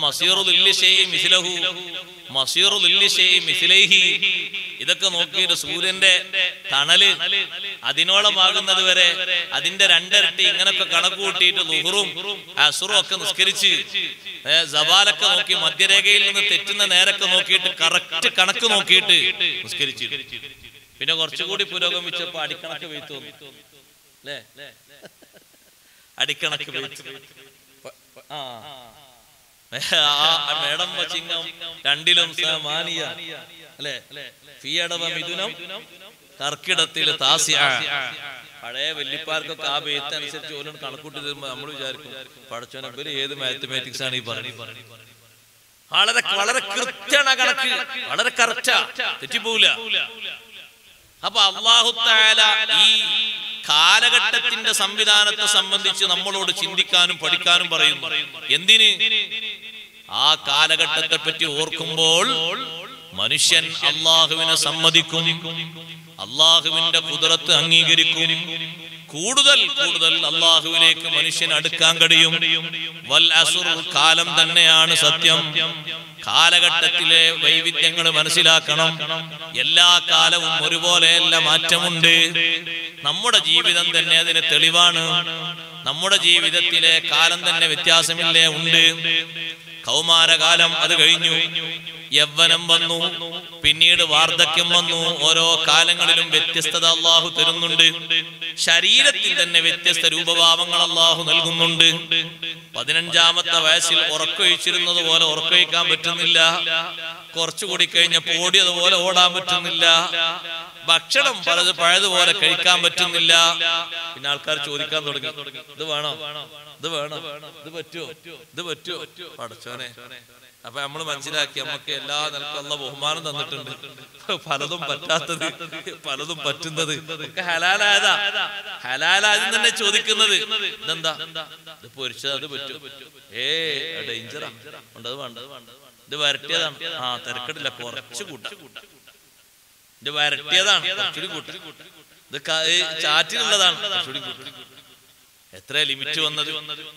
ഇതൊക്കെ നോക്കിയിട്ട് സൂര്യന്റെ തണല് അതിനോളമാകുന്നത് വരെ അതിന്റെ രണ്ടിരട്ടി ഇങ്ങനൊക്കെ കണക്ക് കൂട്ടിയിട്ട് ലുഹറും അസുറും ഒക്കെ നിസ്കരിച്ച് ഏ, സവാലൊക്കെ നോക്കി മധ്യരേഖയിൽ നിന്ന് തെറ്റുന്ന നേരൊക്കെ നോക്കിയിട്ട് കറക്റ്റ് കണക്ക് നോക്കിയിട്ട് നിസ്കരിച്ചു പിന്നെ കുറച്ചുകൂടി പുരോഗമിച്ചപ്പോ അടിക്കണക്ക് വെയ്ത്തു വന്നു അല്ലേ അടിക്കണക്ക് വെയ്ത്തു ആ ആ മേടം ചിങ്ങം രണ്ടിലും സമാനിയ അല്ലെ ഫിയടവ മിഥുനം കർക്കിടത്തിൽ താസ്യ പഴയ വല്യപ്പാർക്കൊക്കെ ആ ബേത്ത് അനുസരിച്ച് ഓരോന്ന് കണക്കൂട്ടി തരുമ്പോ നമ്മൾ വിചാരിക്കും പഠിച്ചോനെ ഇവര് ഏത് മാത്തമാറ്റിക്സ് ആണ് ഈ പറയുന്നത് വളരെ വളരെ കൃത്യമാണ് ആ കണക്ക് വളരെ കറക്റ്റാ തെറ്റിപ്പോവില്ല അപ്പൊ അള്ളാഹു താല ഈ കാലഘട്ടത്തിന്റെ സംവിധാനത്തെ സംബന്ധിച്ച് നമ്മളോട് ചിന്തിക്കാനും പഠിക്കാനും പറയുന്നു എന്തിന് ആ കാലഘട്ടത്തെ പറ്റി ഓർക്കുമ്പോൾ മനുഷ്യൻ അള്ളാഹുവിനെ സമ്മതിക്കും അള്ളാഹുവിന്റെ കുതിരത്ത് അംഗീകരിക്കും കൂടുതൽ കൂടുതൽ അള്ളാഹുവിലേക്ക് മനുഷ്യൻ അടുക്കാൻ കഴിയും വൽ അസുർ കാലം തന്നെയാണ് സത്യം കാലഘട്ടത്തിലെ വൈവിധ്യങ്ങൾ മനസ്സിലാക്കണം എല്ലാ കാലവും ഒരുപോലെയല്ല മാറ്റമുണ്ട് നമ്മുടെ ജീവിതം തന്നെ അതിന് തെളിവാണ് നമ്മുടെ ജീവിതത്തിലെ കാലം തന്നെ വ്യത്യാസമില്ലേ ഉണ്ട് കൗമാരകാലം അത് കഴിഞ്ഞു യൗവനം വന്നു പിന്നീട് വാർദ്ധക്യം വന്നു ഓരോ കാലങ്ങളിലും വ്യത്യസ്തത അള്ളാഹു തരുന്നുണ്ട് ശരീരത്തിൽ തന്നെ വ്യത്യസ്ത രൂപഭാവങ്ങൾ അള്ളാഹു നൽകുന്നുണ്ട് പതിനഞ്ചാമത്തെ വയസ്സിൽ ഉറക്കൊഴിച്ചിരുന്നത് പോലെ ഉറക്കൊഴിക്കാൻ പറ്റുന്നില്ല കുറച്ചുകൂടി കഴിഞ്ഞപ്പോ ഓടിയതുപോലെ ഓടാൻ പറ്റുന്നില്ല ഭക്ഷണം പലത് പഴയതുപോലെ കഴിക്കാൻ പറ്റുന്നില്ല പിന്നെ ആൾക്കാർ ചോദിക്കാൻ തുടങ്ങി ഇത് വേണോ ഇത് വേണോ ഇത് പറ്റുമോ ഇത് പറ്റുമോ പടച്ചോനെ അപ്പൊ നമ്മൾ മനസ്സിലാക്കി നമുക്ക് എല്ലാ നിലക്കുള്ള ബഹുമാനം തന്നിട്ടുണ്ട് പലതും പറ്റാത്തത് പലതും പറ്റുന്നത് ഒക്കെ ഹലാലായതാ ഹലാലായത് തന്നെ ചോദിക്കുന്നത് ഇതെന്താ ഇത് പൊരിച്ചത് അത് പറ്റും ഏ ഡേഞ്ചറാ ഉണ്ട് അത് വേണ്ട ഇത് വരട്ടിയതാണ് ആ തിരക്കടില്ല കുറച്ച് കൂട്ട ഇത് വരട്ടിയതാണ് കുറച്ചുകൂടി കൂട്ട ഇത് ക- ഈ ചാറ്റിനുള്ളതാണ് കുറച്ചുകൂടി കൂട്ട എത്ര ലിമിറ്റ് വന്നത്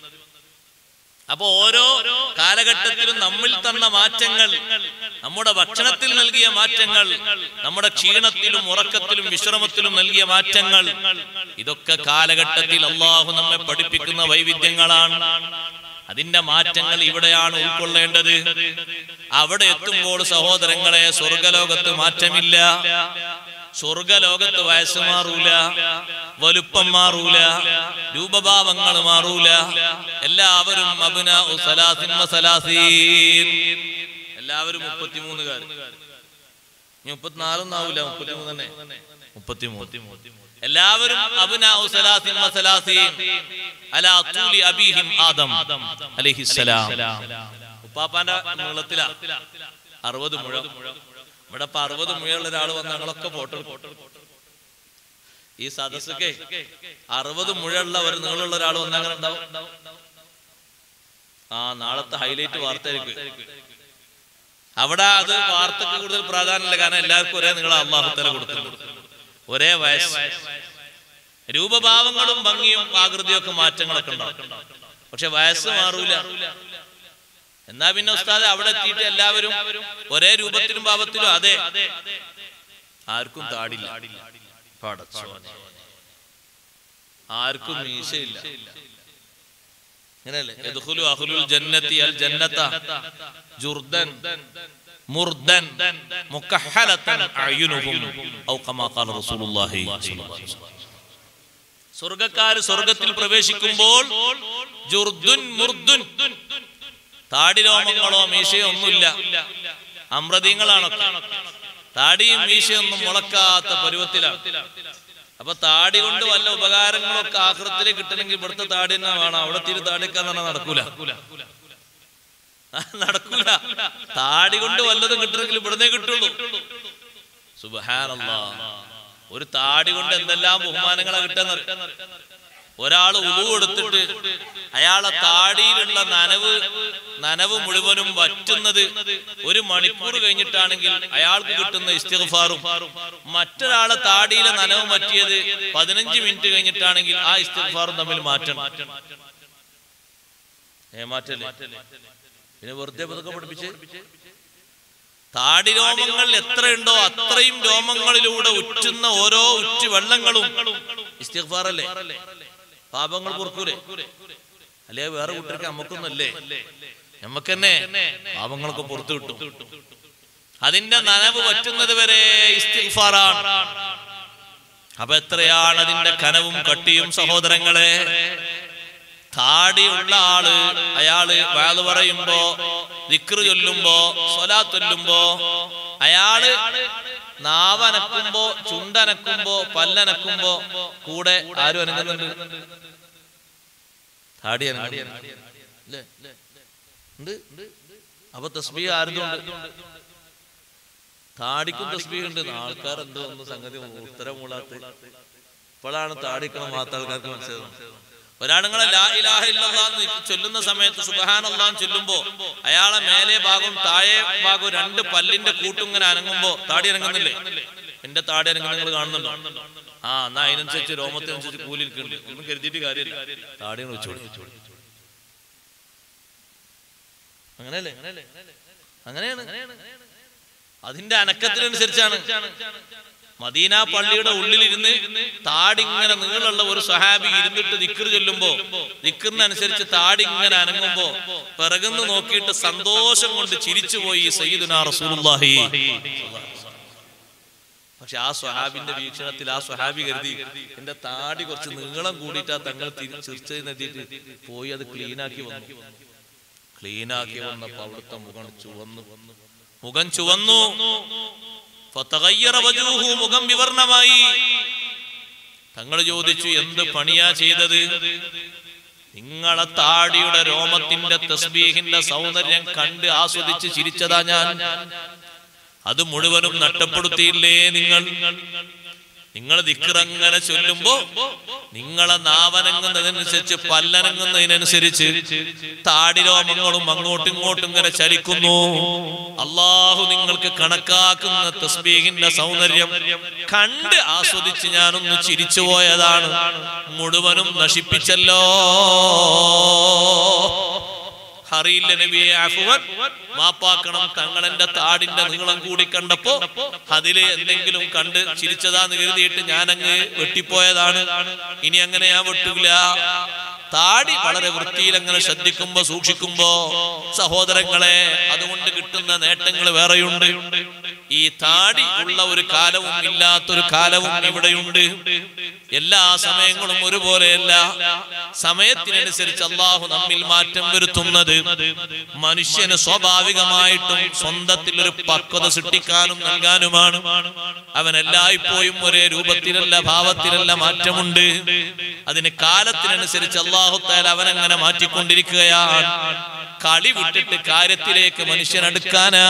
അപ്പൊ ഓരോ കാലഘട്ടത്തിലും നമ്മിൽ തന്ന മാറ്റങ്ങൾ നമ്മുടെ ഭക്ഷണത്തിൽ നൽകിയ മാറ്റങ്ങൾ നമ്മുടെ ക്ഷീണത്തിലും ഉറക്കത്തിലും വിശ്രമത്തിലും നൽകിയ മാറ്റങ്ങൾ ഇതൊക്കെ കാലഘട്ടത്തിൽ അള്ളാഹു നമ്മെ പഠിപ്പിക്കുന്ന വൈവിധ്യങ്ങളാണ് അതിന്റെ മാറ്റങ്ങൾ ഇവിടെയാണ് ഉൾക്കൊള്ളേണ്ടത് അവിടെ എത്തുമ്പോൾ സഹോദരങ്ങളെ സ്വർഗലോകത്ത് മാറ്റമില്ല സ്വർഗലോകത്ത് വയസ്സ് മാറൂല വലുപ്പം മാറൂല രൂപഭാവങ്ങൾ മാറൂല എല്ലാവരും അബുന എല്ലാവരും മുപ്പത്തിമൂന്നുകാർ ഇനി മുപ്പത്തിനാലൊന്നും ആവൂല മുപ്പത്തിമൂന്ന് തന്നെ മുപ്പത്തിമൂന്ന് എല്ലാവരും അബുന അലാ തൂലി അബീഹിം ആദം അലൈഹിസ്സലാം ഉപ്പാപ്പാന്റെ നീളത്തിലാ അറുപത് മുഴം ഇവിടെ ഇപ്പൊ അറുപത് മുഴയുള്ള ഒരാൾ വന്ന് ഞങ്ങളൊക്കെ ഫോട്ടോ എടുക്കും. ഈ സദസ്സൊക്കെ അറുപത് മുഴയുള്ള ഒരു നീളമുള്ള ഒരാൾ വന്ന് അങ്ങനെ ഉണ്ടാവും ആ നാളത്തെ ഹൈലൈറ്റ് വാർത്തയായിരിക്കും അവിടെ അത് വാർത്തക്ക് കൂടുതൽ പ്രാധാന്യമില്ല കാരണം എല്ലാവർക്കും ഒരേ നിങ്ങൾ അള്ളാഹുത്തല കൊടുക്കുന്നുണ്ട് ഒരേ വയസ്സ് രൂപഭാവങ്ങളും ഭംഗിയും ആകൃതിയും ഒക്കെ മാറ്റങ്ങളൊക്കെ ഉണ്ടാവും പക്ഷെ വയസ്സ് മാറൂല എന്നാ പിന്നെ ഉസ്താദ് അവിടെ എത്തിയിട്ട് എല്ലാവരും ഒരേ രൂപത്തിലും ഭാവത്തിലും അതെ ആർക്കും താടില്ല പടച്ചോനെ. ആർക്കും മീശയില്ല അങ്ങനെയല്ലേ യദ്ഖുലു അഹ്ലുൽ ജന്നത്തി അൽ ജന്നത ജുർദൻ മുർദൻ മുക്കഹലതൻ അയുനുഹും ഔ കമാ ഖാല റസൂലുള്ളാഹി സ്വല്ലല്ലാഹു അലൈഹി വസല്ലം സ്വർഗക്കാര് സ്വർഗത്തിൽ പ്രവേശിക്കുമ്പോൾ ജുർദുൻ മുർദുൻ താടി രോമങ്ങളോ മീശയോ ഒന്നുമില്ല അമ്രതീങ്ങളാണൊക്കെ താടിയും മീശയൊന്നും മുളക്കാത്ത പരുവത്തിലാണ് അപ്പൊ താടി കൊണ്ട് വല്ല ഉപകാരങ്ങളൊക്കെ ആഹൃത്തിൽ കിട്ടണമെങ്കിൽ ഇവിടുത്തെ താടി തന്നെ വേണം അവിടെ തിരി താടിക്കാൻ തന്നെ നടക്കൂല നടക്കൂല താടി കൊണ്ട് വല്ലതും കിട്ടണമെങ്കിൽ ഇവിടുന്നേ കിട്ടുള്ളൂ സുബഹാനല്ലാ ഒരു താടി കൊണ്ട് എന്തെല്ലാം ബഹുമാനങ്ങളാ കിട്ടുന്നത് ഒരാൾ ഉളു എടുത്തിട്ട് അയാളെ താടിയിലുള്ള നനവ് നനവ് മുഴുവനും വറ്റുന്നത് ഒരു മണിക്കൂർ കഴിഞ്ഞിട്ടാണെങ്കിൽ അയാൾക്ക് കിട്ടുന്ന ഇസ്തിഗ്ഫാറും മറ്റൊരാളെ താടിയിലെ നനവ് പറ്റിയത് പതിനഞ്ച് മിനിറ്റ് കഴിഞ്ഞിട്ടാണെങ്കിൽ ആ ഇസ്തിഗ്ഫാറും തമ്മിൽ മാറ്റണം ഏ മാറ്റല്ലേ പിന്നെ വെറുതെ പതുക്കെ പഠിപ്പിച്ച് താടി രോമങ്ങൾ എത്രയുണ്ടോ അത്രയും രോമങ്ങളിലൂടെ ഉറ്റുന്ന ഓരോ ഉറ്റു വെള്ളങ്ങളും ഇസ്തിഗ്ഫാറല്ലേ പാപങ്ങൾ പൊറുക്കൂലേ അല്ലേ വേറെ കൂട്ടർക്ക് നമുക്കൊന്നല്ലേ നമുക്ക് തന്നെ പാപങ്ങളൊക്കെ പുറത്തു കിട്ടും അതിന്റെ നനവ് പറ്റുന്നത് വരെ ഇസ്തിഗ്ഫാറാണ് അപ്പൊ എത്രയാണ് അതിന്റെ കനവും കട്ടിയും സഹോദരങ്ങളെ താടിയുള്ള ആള് അയാള് വാത് പറയുമ്പോ ദിക്റ് ചൊല്ലുമ്പോ സ്വലാത്ത് ചൊല്ലുമ്പോ അയാള് നാവനക്കുമ്പോ ചുണ്ടനക്കുമ്പോ പല്ലനക്കുമ്പോ കൂടെ ആരും അനങ്ങുന്നുണ്ട് താടി അനങ്ങുന്നുണ്ട്. ഇല്ലേ? ഉണ്ട് അപ്പൊ തസ്ബീ ആരുന്നുണ്ട് താടിക്കും തസ്ബീ ഉണ്ട് ആൾക്കാർ എന്തോ ഒന്ന് സംഗതി ഉത്തരം മൂളാത്ത ഇപ്പോഴാണ് താടിക്കണം മാത്രം ആൾക്കാർക്ക് മനസ്സിലാകുന്നത് ഒരാളുങ്ങളെ ലാ ഇലാഹ ഇല്ലല്ലാഹ് എന്ന് ചൊല്ലുന്ന സമയത്ത് സുബ്ഹാനല്ലാഹ് എന്ന് ചൊല്ലുമ്പോ അയാളെ മേലെ ഭാഗം താഴെ ഭാഗം രണ്ട് പല്ലിന്റെ കൂട്ടും ഇങ്ങനെ അനങ്ങുമ്പോ താടി അനങ്ങുന്നില്ലേ എന്റെ താടി അനങ്ങുന്ന നിങ്ങൾ കാണുന്നുണ്ടോ ആ എന്നാ അതിനനുസരിച്ച് രോമത്തിനനുസരിച്ച് കൂലി ഇരിക്കുന്നുണ്ട് ഒന്നും കരുതിയിട്ട് കാര്യമില്ല താടി അങ്ങ് വെച്ചോളി അങ്ങനെയല്ലേ അങ്ങനെയാണ് അതിന്റെ അനക്കത്തിനനുസരിച്ചാണ് മദീന പള്ളിയുടെ ഉള്ളിലിരുന്ന് താടി ഇങ്ങനെ നീളുള്ള ഒരു സഹാബി ഇരുന്നിട്ട് ദിക്കർ ചൊല്ലുമ്പോ ദിക്കറിനനുസരിച്ച് താടി ഇങ്ങനെ അനങ്ങുമ്പോ പിറകുന്ന് നോക്കിയിട്ട് സന്തോഷം കൊണ്ട് ചിരിച്ചുപോയി സയ്യിദുനാ റസൂലുള്ളാഹി പക്ഷെ ആ സ്വഹാബിന്റെ വീക്ഷണത്തിൽ ആ സ്വഹാബി കരുതി എന്റെ താടി കുറച്ച് നീളം കൂടിയിട്ടാ തങ്ങൾ ചിരിച്ചെന്നെത്തിയിട്ട് പോയി അത് ക്ലീനാക്കി വന്നു ക്ലീനാക്കി വന്നപ്പോ അവിടുത്തെ മുഖം ചുവന്നു മുഖം ചുവന്നു ഫതഗയ്യറ വജൂഹു മുഖം വിവർണമായി തങ്ങൾ ചോദിച്ചു എന്ത് പണിയാ ചെയ്തത് നിങ്ങളെ താടിയുടെ രോമത്തിന്റെ തസ്ബീഹിന്റെ സൗന്ദര്യം കണ്ട് ആസ്വദിച്ച് ചിരിച്ചതാ ഞാൻ അത് മുഴുവനും നഷ്ടപ്പെടുത്തിയില്ലേ നിങ്ങൾ നിങ്ങൾ ദിക്കറങ്ങനെ ചൊല്ലുമ്പോ നിങ്ങളെ നാവനങ്ങുന്നതിനനുസരിച്ച് പല്ലനങ്ങുന്നതിനനുസരിച്ച് താടിരോമങ്ങളും അങ്ങോട്ടും ഇങ്ങോട്ടും ഇങ്ങനെ ചലിക്കുന്നു അള്ളാഹു നിങ്ങൾക്ക് കണക്കാക്കുന്ന തസ്ബീഹിന്റെ സൗന്ദര്യം കണ്ട് ആസ്വദിച്ച് ഞാനൊന്ന് ചിരിച്ചു പോയതാണ് മുഴുവനും നശിപ്പിച്ചല്ലോ അറിയില്ല നബിയെ അഫുവൻ മാപ്പാക്കണം തങ്ങൾ എന്റെ താടിന്റെ നീളം കൂടി കണ്ടപ്പോ അതില് എന്തെങ്കിലും കണ്ട് ചിരിച്ചതാന്ന് കരുതിയിട്ട് ഞാൻ അങ്ങ് വെട്ടിപ്പോയതാണ് ഇനി അങ്ങനെ ഞാൻ വെട്ടൂല താടി വളരെ വൃത്തിയിൽ അങ്ങനെ ശ്രദ്ധിക്കുമ്പോ സൂക്ഷിക്കുമ്പോ സഹോദരങ്ങളെ അതുകൊണ്ട് കിട്ടുന്ന നേട്ടങ്ങൾ വേറെയുണ്ട് ഈ താടി ഉള്ള ഒരു കാലവും ഇല്ലാത്തൊരു കാലവും ഇവിടെയുണ്ട് എല്ലാ സമയങ്ങളും ഒരുപോലെയല്ല സമയത്തിനനുസരിച്ച് അള്ളാഹു നമ്മിൽ മാറ്റം വരുത്തുന്നത് മനുഷ്യന് സ്വാഭാവികമായിട്ടും സ്വന്തത്തിൽ ഒരു പക്വത സൃഷ്ടിക്കാനും നൽകാനുമാണ് അവൻ എല്ലായ്പ്പോഴും ഒരേ രൂപത്തിലല്ല ഭാവത്തിലല്ല മാറ്റമുണ്ട് അതിന് കാലത്തിനനുസരിച്ച് അള്ളാഹുത്താൽ അവൻ അങ്ങനെ മാറ്റിക്കൊണ്ടിരിക്കുകയാണ് കളി വിട്ടിട്ട് കാര്യത്തിലേക്ക് മനുഷ്യൻ അടുക്കാനാണ്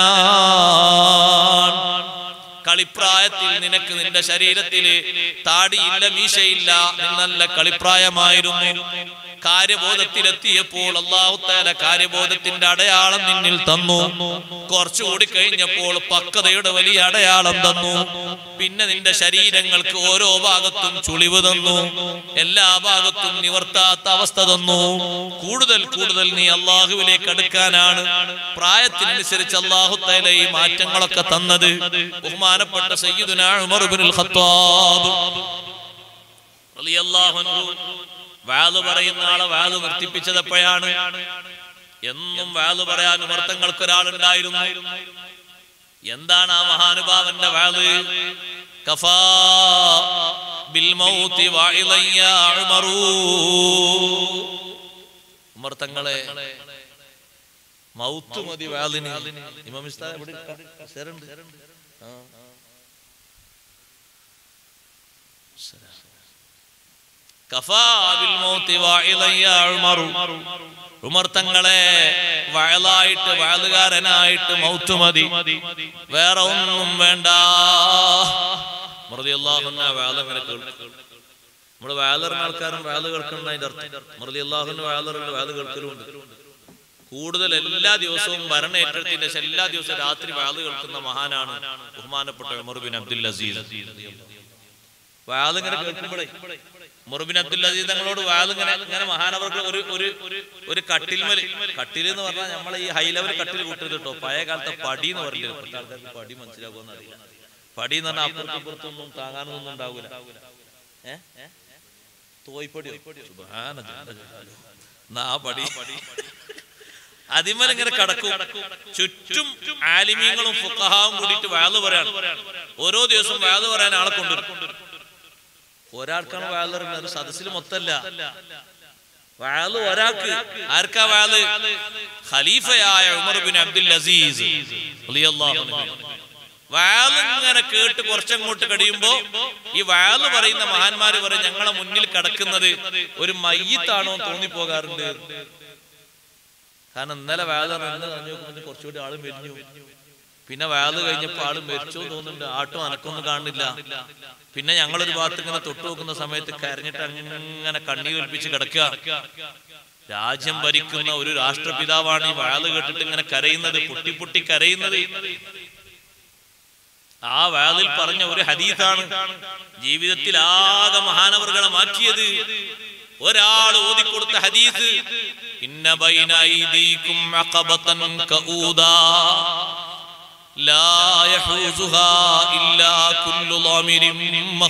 കളിപ്രായത്തിൽ നിനക്ക് നിന്റെ ശരീരത്തില് താടിയില്ല മീശയില്ല നീ നല്ല കളിപ്രായമായിരുന്നു കാര്യബോധത്തിലെത്തിയപ്പോൾ അള്ളാഹുത്താല കാര്യബോധത്തിന്റെ അടയാളം നിന്നിൽ തന്നു കുറച്ചുകൂടി കഴിഞ്ഞപ്പോൾ പക്വതയുടെ വലിയ അടയാളം തന്നു പിന്നെ നിന്റെ ശരീരങ്ങൾക്ക് ഓരോ ഭാഗത്തും ചുളിവ് തന്നു എല്ലാ ഭാഗത്തും നിവർത്താത്ത അവസ്ഥ തന്നു കൂടുതൽ കൂടുതൽ നീ അള്ളാഹുവിലേക്ക് അടുക്കാനാണ് പ്രായത്തിനനുസരിച്ച് അള്ളാഹുത്താല ഈ മാറ്റങ്ങളൊക്കെ തന്നത് ബഹുമാനപ്പെട്ട സയ്യിദുനാ ഉമർ ഇബ്നുൽ ഖത്താബ് റളിയല്ലാഹു അൻഹു വാല് പറയുന്ന ആളെ വാല് വർദ്ധിപ്പിച്ചത് എപ്പോഴാണ് എന്നും വാല് പറയാൻ വർത്തങ്ങൾക്ക് ഒരാളുണ്ടായിരുന്നു എന്താണ് ആ മഹാനുഭാവന്റെ വാല് കഫാ ബിൽ മൗതി വാഇളൻ യാ ഉമറൂ ഉമർ തങ്ങളെ മൗത്ത് മതി വാലിന് ഇമാം ഉസ്താദ് ഇവിടെ കസേരണ്ട് ആ കഫാ ബിൽ മൗതി വാഇളൻ യാ ഉമറു ഉമർ തങ്ങളെ വയലായിട്ട് വയലുകാരനായിട്ട് മൗത്ത് മതി വേറെ ഒന്നും വേണ്ട മറുതിയല്ലാഹുന്ന വയലങ്ങനെ കേൾക്കും നമ്മള് വയലറിന് ആൾക്കാരും വയല് കേൾക്കണം അതിന്റെ അർത്ഥം മറുതി അള്ളാഹുന്റെ വയലറിന്റെ വയല് കേൾക്കലുണ്ട് കൂടുതൽ എല്ലാ ദിവസവും ഭരണ ഏറ്റെടുത്തതിന്റെ ശേഷം എല്ലാ ദിവസവും രാത്രി വയല് കേൾക്കുന്ന മഹാനാണ് ബഹുമാനപ്പെട്ട ഉമർ ബിൻ അബ്ദുൽ അസീസ് വാലിങ്ങനെ കേൾക്കുമ്പോഴേ മുറുബിൻ അബ്ദുൽ അസീസ് തങ്ങളോട് വാലിങ്ങനെ ഇങ്ങനെ മഹാനവർക്ക് ഒരു ഒരു ഒരു കട്ടിൽമേൽ കട്ടിൽ എന്ന് പറഞ്ഞാൽ നമ്മൾ ഈ ഹൈ ലെവൽ കട്ടിൽ കൂട്ടരുത് കേട്ടോ പഴയ കാലത്തെ പടി എന്ന് പറഞ്ഞില്ല ഇപ്പോഴത്തെ ആൾക്കാർക്ക് പടി മനസ്സിലാക്കുമെന്ന് അറിയില്ല പടി എന്ന് പറഞ്ഞാൽ അപ്പുറത്തും ഇപ്പുറത്തൊന്നും താങ്ങാനൊന്നും ഉണ്ടാവൂല ഏ തോയ്പടിയോ സുബ്ഹാന ജല്ലാലു. എന്നാ ആ പടി അതിമൽ ഇങ്ങനെ കടക്കും ചുറ്റും ആലിമീങ്ങളും ഫുക്കഹാവും കൂടിയിട്ട് വാല് പറയാണ് ഓരോ ദിവസവും വാല് പറയാൻ ആളെ കൊണ്ടുവരും ഒരാൾക്കാണ് വാല് പറയുന്നത് ഒരു സദസ്സിൽ മൊത്തല്ല വാല് ഒരാൾക്ക് ആർക്കാ വാല് ഖലീഫയായ ഉമർ ബിൻ അബ്ദുൽ അസീസ് റളിയല്ലാഹു അൻഹു. വാല് ഇങ്ങനെ കേട്ട് കുറച്ചങ്ങോട്ട് കഴിയുമ്പോ ഈ വാല് പറയുന്ന മഹാന്മാര് പറയും ഞങ്ങളെ മുന്നിൽ കിടക്കുന്നത് ഒരു മയ്യത്താണോ എന്ന് തോന്നിപ്പോകാറുണ്ട് കാരണം ഇന്നലെ വാല് ഇന്ന് പറഞ്ഞു നോക്കുമ്പോൾ കുറച്ചുകൂടി ആള് മെലിഞ്ഞു പിന്നെ വാല് കഴിഞ്ഞപ്പോ ആള് മരിച്ചോ തോന്നുന്നുണ്ട് ആട്ടും അനക്കൊന്നും കാണുന്നില്ല പിന്നെ ഞങ്ങളൊരു ഭാഗത്ത് ഇങ്ങനെ തൊട്ടു നോക്കുന്ന സമയത്ത് കരഞ്ഞിട്ട് അങ്ങനെ കണ്ണീർ ഒലിപ്പിച്ച് കിടക്കുക രാജ്യം ഭരിക്കുന്ന ഒരു രാഷ്ട്രപിതാവാണ് ഈ വാല് കേട്ടിട്ട് ഇങ്ങനെ കരയുന്നത് പൊട്ടി പൊട്ടി കരയുന്നത് ആ വാലിൽ പറഞ്ഞ ഒരു ഹദീസാണ് ജീവിതത്തിൽ ആകെ മഹാനവറുകളെ മാറ്റിയത് ഒരാൾ ഓതിക്കൊടുത്ത ഹദീസ് ഇന്ന ബൈന ഐദീകും അഖബതൻ കഊദാ ലാ യഹൂസുഹാ ഇല്ലാ കുല്ലു ളാമിരിൻ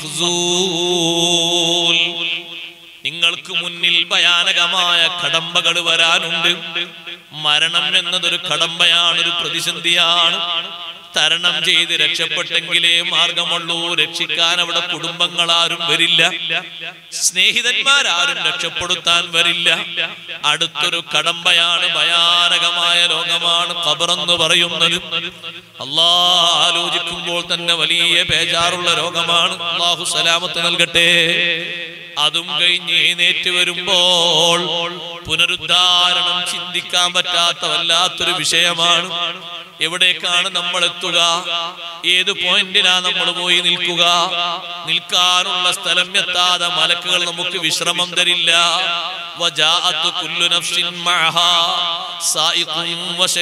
മഖ്സൂൽ നിങ്ങൾക്ക് മുന്നിൽ ഭയാനകമായ കടമ്പകൾ വരാനുണ്ട് മരണം എന്നതൊരു കടമ്പയാണ് ഒരു പ്രതിസന്ധിയാണ് തരണം ചെയ്ത് രക്ഷപ്പെട്ടെങ്കിലേ മാർഗമുള്ളൂ രക്ഷിക്കാൻ അവിടെ കുടുംബങ്ങളാരും വരില്ല സ്നേഹിതന്മാരാരും രക്ഷപ്പെടുത്താൻ വരില്ല അടുത്തൊരു കടമ്പയാണ് ഭയാനകമായ ലോകമാണ് ഖബറെന്ന് പറയുന്നത് അള്ളാ ആലോചിക്കുമ്പോൾ തന്നെ വലിയ ബേജാറുള്ള രോഗമാണ് അള്ളാഹു സലാമത്ത് നൽകട്ടെ അതും കഴിഞ്ഞ് എഴുന്നേറ്റ് വരുമ്പോൾ പുനരുദ്ധാരണം ചിന്തിക്കാൻ പറ്റാത്ത വല്ലാത്തൊരു വിഷയമാണ് എവിടേക്കാണ് നമ്മൾ എത്തുക ഏത് പോയിന്റിലാ നമ്മൾ പോയി നിൽക്കുക നിൽക്കാനുള്ള സ്ഥലം എത്താതെ മലക്കുകൾ നമുക്ക് വിശ്രമം തരില്ല വജാഅത്ത് കുല്ലു നഫ്സിൻ മഅഹാ സായിഖും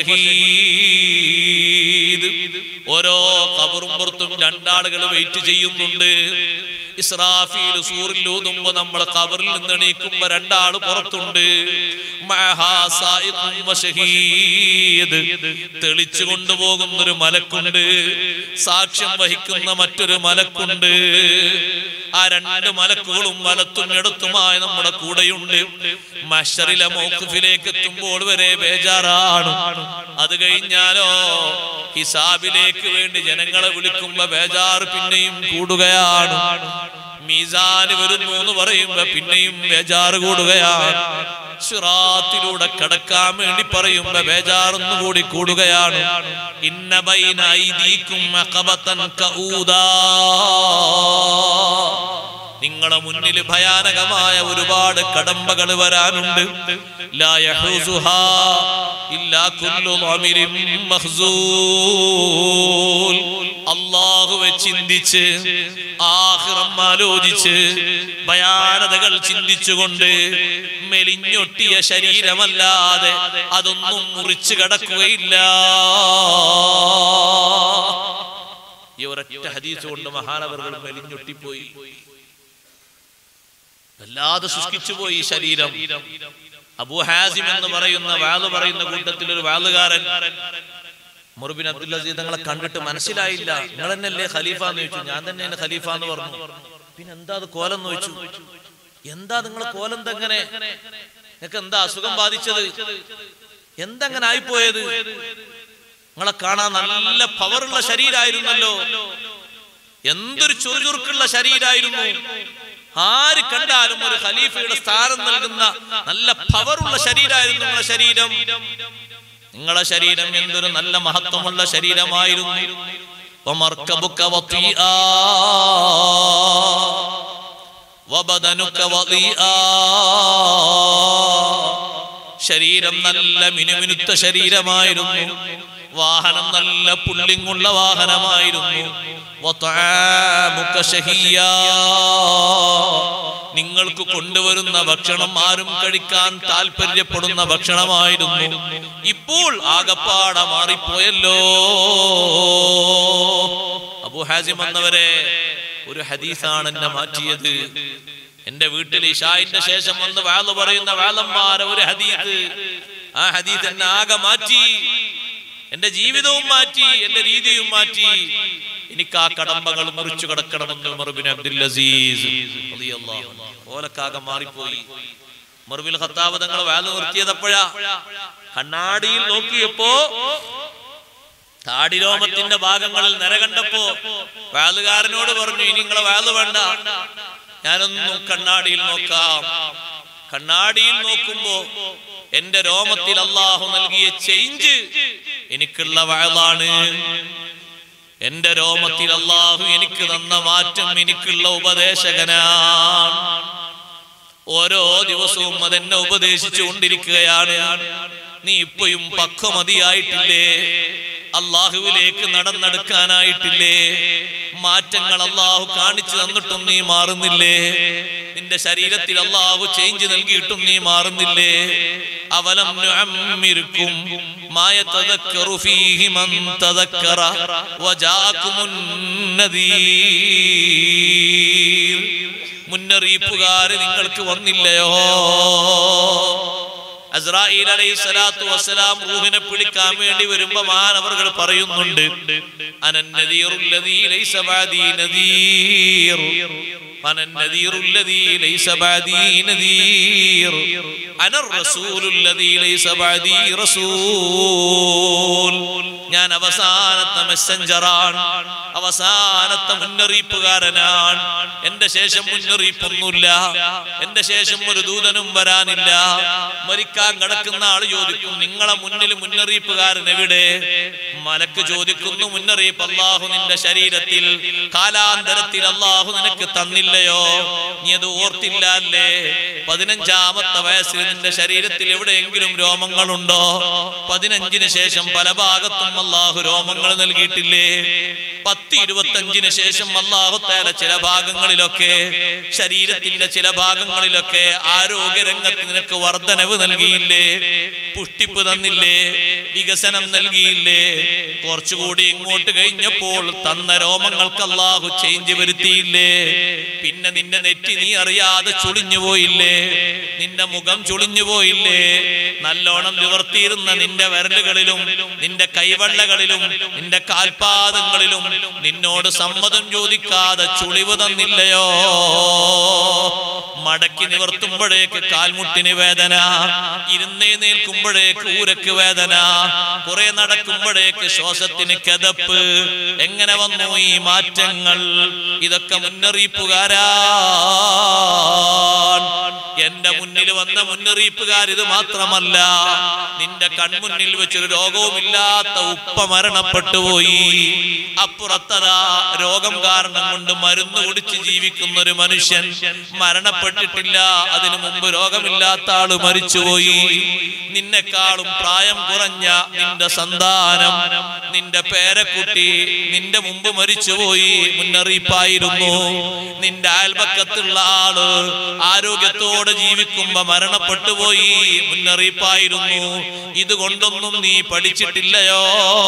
വശഹീദ് ഓരോ കബറും പുറത്തും രണ്ടാളുകൾ വെയിറ്റ് ചെയ്യുന്നുണ്ട് ഇസ്രാഫീൽ സൂറിൽ ഊതുമ്പോ നമ്മൾ കബറിൽ നിന്ന് എണീക്കുമ്പോ രണ്ടാള് പുറത്തുണ്ട് മഅഹാ സായിഖും വശഹീദ് തെളിച്ചു കൊണ്ടുപോകുന്ന ഒരു മലക്കുണ്ട് സാക്ഷ്യം വഹിക്കുന്ന മറ്റൊരു മലക്കുണ്ട് ആ രണ്ട് മലക്കുകളും വലത്തും ഇടത്തുമായി നമ്മുടെ കൂടെയുണ്ട് മഷറിലെ മൗഖിഫിലേക്ക് എത്തുമ്പോൾ വരെ ബേജാറാണ് അത് കഴിഞ്ഞാലോ ഹിസാബിലേക്ക് വേണ്ടി ജനങ്ങളെ വിളിക്കുമ്പോ ബേജാർ പിന്നെയും കൂടുകയാണ് മീസാന് വരുന്നു എന്ന് പറയുമ്പോ പിന്നെയും ബേജാറ് കൂടുകയാണ് സിറാത്തിലൂടെ കടക്കാൻ വേണ്ടി പറയുമ്പോ ബേജാറൊന്നു കൂടി കൂടുകയാണ് ഇന്ന ബൈന ഐദീകും അഖബതൻ കഊദാ നിങ്ങളെ മുന്നിൽ ഭയാനകമായ ഒരുപാട് കടമ്പകൾ വരാനുണ്ട് ലാ യഹൂസുഹാ ഇല്ലാ കുല്ലു ളാമിരിൻ മഖ്സൂൽ അല്ലാഹുവെ ചിന്തിച്ച് ആഖിറം ആലോചിച്ച് ഭയാനതകൾ ചിന്തിച്ചുകൊണ്ട് മെലിഞ്ഞൊട്ടിയ ശരീരമല്ലാതെ അതൊന്നും മുറിച്ചു കടക്കുകയില്ല ഈ ഒരൊറ്റ ഹദീസ് കൊണ്ട് മഹാനവറുകൾ മെലിഞ്ഞൊട്ടിപ്പോയി വല്ലാതെ ശുഷ്കിച്ചു പോയി ഈ ശരീരം അബൂ ഹാസിം എന്ന് പറയുന്ന വാള് പറയുന്ന കൂട്ടത്തിൽ ഒരു വാളുകാരൻ മുറുബിൻ അബ്ദുൽ അസീദ് തങ്ങളെ കണ്ടിട്ട് മനസ്സിലായില്ല നിങ്ങൾ തന്നെയല്ലേ ഖലീഫ എന്ന് ചോദിച്ചു ഞാൻ തന്നെയാണ് ഖലീഫ എന്ന് പറഞ്ഞു പിന്നെ എന്താ അത് കോലം എന്ന് ചോദിച്ചു എന്താ നിങ്ങളെ കോലം എങ്ങനെ നിങ്ങൾക്ക് എന്താ അസുഖം ബാധിച്ചത് എന്തെങ്ങനെ ആയിപ്പോയത് നിങ്ങളെ കാണാൻ നല്ല പവറുള്ള ശരീരമായിരുന്നല്ലോ എന്തൊരു ചുറുചുറുക്കുള്ള ശരീരമായിരുന്നു ആര് കണ്ടാലും ഒരു ഖലീഫയുടെ സ്ഥാനം നൽകുന്ന നല്ല പവറുള്ള ശരീരമായിരുന്നു നിങ്ങളുടെ ശരീരം നിങ്ങളെ ശരീരം എന്തൊരു നല്ല മഹത്വമുള്ള ശരീരമായിരുന്നു ومركبك وطيئا وبدنك وضيئا ശരീരം നല്ല മിനുമിനുത്ത ശരീരമായിരുന്നു വാഹനം നല്ല പുള്ളിങ്ങുള്ള വാഹനമായിരുന്നു വത്ആമുക ശഹിയ്യാ. നിങ്ങൾക്ക് കൊണ്ടുവരുന്ന ഭക്ഷണം ആരും കഴിക്കാൻ താല്പര്യപ്പെടുന്ന ഭക്ഷണമായിരുന്നു ഇപ്പോൾ ആകപ്പാട മാറിപ്പോയല്ലോ അബു ഹാസിം എന്നവരെ ഒരു ഹദീസാണ് എന്നെ മാറ്റിയത് എന്റെ വീട്ടിൽ ഇഷായിന്റെ ശേഷം വന്ന് വാള് പറയുന്ന വാളന്മാരെ ഒരു ഹദീസ് ആ ഹദീസ് എന്നെ ആകെ മാറ്റി എന്റെ ജീവിതവും മാറ്റി എന്റെ രീതിയും മാറ്റി എനിക്ക് ആ കടമ്പകൾ മുറിച്ചു കിടക്കണമെന്ന് മറുബിൻ അബ്ദുൽ അസീസ് റളിയല്ലാഹു അൻഹു. ഓലക്കാകെ മാറിപ്പോയി മറുബിൽ ഖത്താബ് തങ്ങൾ വാല് നിർത്തിയതപ്പോഴാ കണ്ണാടിയിൽ നോക്കിയപ്പോ താടിരോമത്തിന്റെ ഭാഗങ്ങളിൽ നിര കണ്ടപ്പോ വാലുകാരനോട് പറഞ്ഞു ഇനി നിങ്ങളെ വാല് വേണ്ട ഞാനൊന്നും കണ്ണാടിയിൽ നോക്കാം കണ്ണാടിയിൽ നോക്കുമ്പോ എന്റെ രോമത്തിൽ അള്ളാഹു നൽകിയ ചേഞ്ച് എനിക്കുള്ള വാളാണ് എന്റെ രോമത്തിൽ അള്ളാഹു എനിക്ക് തന്ന മാറ്റം എനിക്കുള്ള ഉപദേശകനാണ് ഓരോ ദിവസവും അതെന്നെ ഉപദേശിച്ചു കൊണ്ടിരിക്കുകയാണ് നീ ഇപ്പോഴും പക്വമതിയായിട്ടില്ലേ അള്ളാഹുവിലേക്ക് നടന്നെടുക്കാനായിട്ടില്ലേ മാറ്റങ്ങൾ അള്ളാഹു കാണിച്ചു തന്നിട്ടും നീ മാറുന്നില്ലേ നിന്റെ ശരീരത്തിൽ അള്ളാഹു ചേഞ്ച് നൽകിയിട്ടും നീ മാറുന്നില്ലേ അവലം നുഅമ്മിരുക്കും മായ തദക്കറു ഫീഹി മൻ തദക്കറ വജാകുമുൻ നദീർ മുന്നറിയിപ്പുകാര് നിങ്ങൾക്ക് വന്നില്ലയോ അസ്രായിൽ അലൈഹി സ്വലാത്തു വസ്സലാം റൂഹിനെ പിടിക്കാൻ വേണ്ടി വരുമ്പോ മാനവറുകൾ പറയുന്നുണ്ട് അനന്നദീറുല്ലദീ ലൈസ ബഅദീ നദീർ അനന്നദീറുല്ലദീ ലൈസ ബഅദീ നദീർ അനർ റസൂലുല്ലദീ ലൈസ ബഅദീ റസൂൽ ഞാൻ അവസാനത്തെ മെസ്സഞ്ചറാണ് അവസാനത്തെ മുന്നറിയിപ്പുകാരനാണ് എന്റെ ശേഷം മുന്നറിയിപ്പൊന്നുമില്ല എന്റെ ശേഷം ഒരു ദൂതനും വരാനില്ല മരിക്കാൻ കിടക്കുന്ന ആള് ചോദിക്കും നിങ്ങളെ മുന്നിൽ മുന്നറിയിപ്പുകാരൻ എവിടെ മലക്ക് ചോദിക്കുന്നു മുന്നറിയിപ്പ് അള്ളാഹു നിന്റെ ശരീരത്തിൽ കാലാന്തരത്തിൽ അള്ളാഹു നിനക്ക് തന്നില്ലയോ നീ അത് ഓർത്തില്ല അല്ലേ പതിനഞ്ചാമത്തെ വയസ്സിൽ നിന്റെ ശരീരത്തിൽ എവിടെയെങ്കിലും രോമങ്ങളുണ്ടോ പതിനഞ്ചിന് ശേഷം പല ഭാഗത്തും അള്ളാഹു രോമങ്ങൾ നൽകിയിട്ടില്ലേ പത്ത് ഇരുപത്തഞ്ചിന് ശേഷം അള്ളാഹു തേല ചില ഭാഗങ്ങളിലൊക്കെ ശരീരത്തിന്റെ ചില ഭാഗങ്ങളിലൊക്കെ ആരോഗ്യരംഗത്ത് നിനക്ക് വർധനവ് നൽകിയില്ലേ പുഷ്ടിപ്പ് തന്നില്ലേ വികസനം നൽകിയില്ലേ കുറച്ചുകൂടി ഇങ്ങോട്ട് കഴിഞ്ഞപ്പോൾ തന്ന രോമങ്ങൾക്ക് അള്ളാഹു ചേഞ്ച് വരുത്തിയില്ലേ പിന്നെ നിന്റെ നെറ്റി നീ അറിയാതെ ചുളിഞ്ഞു പോയില്ലേ നിന്റെ മുഖം ചുളിഞ്ഞു പോയില്ലേ നല്ലോണം നിവർത്തിയിരുന്ന നിന്റെ വിരലുകളിലും നിന്റെ കൈവള്ളകളിലും നിന്റെ കാൽപാദങ്ങളിലും നിന്നോട് സമ്മതം ചോദിക്കാതെ ചുളിവ് തന്നില്ലയോ മടക്കി നിവർത്തുമ്പോഴേക്ക് കാൽമുട്ടിന് വേദന ഇരുന്നേ നിൽക്കുമ്പോഴേക്ക് ഊരക്ക് വേദന കുറെ നടക്കുമ്പോഴേക്ക് ശ്വാസത്തിന് കെതപ്പ് എങ്ങനെ വന്നു ഈ മാറ്റങ്ങൾ ഇതൊക്കെ മുന്നറിയിപ്പുകാരാ എന്റെ മുന്നിൽ വന്ന മുന്നറിയിപ്പുകാർ ഇത് മാത്രമല്ല നിന്റെ കൺമുന്നിൽ വെച്ചൊരു രോഗവുമില്ലാത്ത ഉപ്പ മരണപ്പെട്ടു പോയി അപ്പുറത്തതാ രോഗം കാരണം കൊണ്ട് മരുന്ന് കുടിച്ച് ജീവിക്കുന്ന ഒരു മനുഷ്യൻ മരണപ്പെട്ടിട്ടില്ല അതിനു മുമ്പ് രോഗമില്ലാത്ത ആള് മരിച്ചുപോയി നിന്നെക്കാളും പ്രായം കുറഞ്ഞ നിന്റെ സന്താനം നിന്റെ പേരക്കുട്ടി നിന്റെ മുമ്പ് മരിച്ചുപോയി മുന്നറിയിപ്പായിരുന്നു നിന്റെ അയൽപക്കത്തുള്ള ആള് ആരോഗ്യത്തോടെ ഈമാനോടെ ജീവിക്കുമ്പോ മരണപ്പെട്ടു പോയി മുന്നറിയിപ്പായിരുന്നു ഇതുകൊണ്ടൊന്നും നീ പഠിച്ചിട്ടില്ലയോ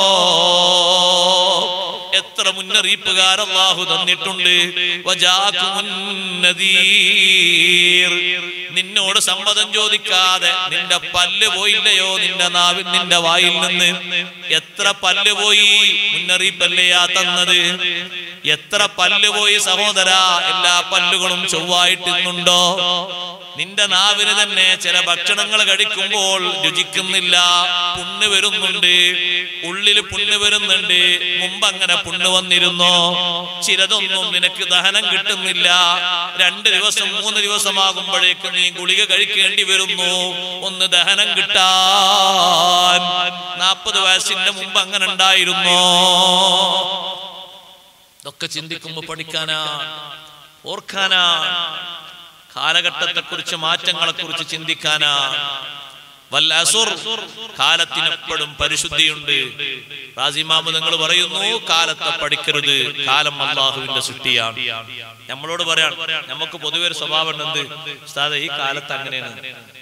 എത്ര മുന്നറിയിപ്പുകാർ അള്ളാഹു തന്നിട്ടുണ്ട് വജാക്കുമുൻ നദീർ. നിന്നോട് സമ്മതം ചോദിക്കാതെ നിന്റെ പല്ല് പോയില്ലയോ നിന്റെ നാവിൽ നിന്റെ വായിൽ നിന്ന് എത്ര പല്ല് പോയി മുന്നറിയിപ്പല്ലയാ തന്നത് എത്ര പല്ല് പോയി സഹോദര എല്ലാ പല്ലുകളും ചൊവ്വായിട്ടിന്നുണ്ടോ നിന്റെ നാവിന് തന്നെ ചില ഭക്ഷണങ്ങൾ കഴിക്കുമ്പോൾ രുചിക്കുന്നില്ല പുണ്ണ് വരുന്നുണ്ട് ഉള്ളിൽ പുണ്ണ് വരുന്നുണ്ട് മുമ്പ് അങ്ങനെ പുണ്ണ് വന്നിരുന്നോ ചിലതൊന്നും നിനക്ക് ദഹനം കിട്ടുന്നില്ല രണ്ട് ദിവസം മൂന്ന് ദിവസമാകുമ്പോഴേക്ക് നീ ഗുളിക കഴിക്കേണ്ടി വരുന്നു ഒന്ന് ദഹനം കിട്ടാൻ നാൽപ്പത് വയസ്സിന്റെ മുമ്പ് അങ്ങനെ ഉണ്ടായിരുന്നോ ഇതൊക്കെ ചിന്തിക്കുമ്പോ പഠിക്കാനാ ഓർക്കാനാ കാലഘട്ടത്തെ കുറിച്ച് മാറ്റങ്ങളെ കുറിച്ച് ചിന്തിക്കാനാ വല്ല അസുർ കാലത്തിനെപ്പോഴും പരിശുദ്ധിയുണ്ട് റാസിമാമ് നിങ്ങൾ പറയുന്നു കാലത്തെ പഠിക്കരുത് കാലം അള്ളാഹുവിന്റെ സൃഷ്ടിയാണ് നമ്മളോട് പറയാൻ നമുക്ക് പൊതുവെ ഒരു സ്വഭാവം ഉണ്ട് എന്ത് ഉസ്താദെ ഈ കാലത്ത് അങ്ങനെയാണ്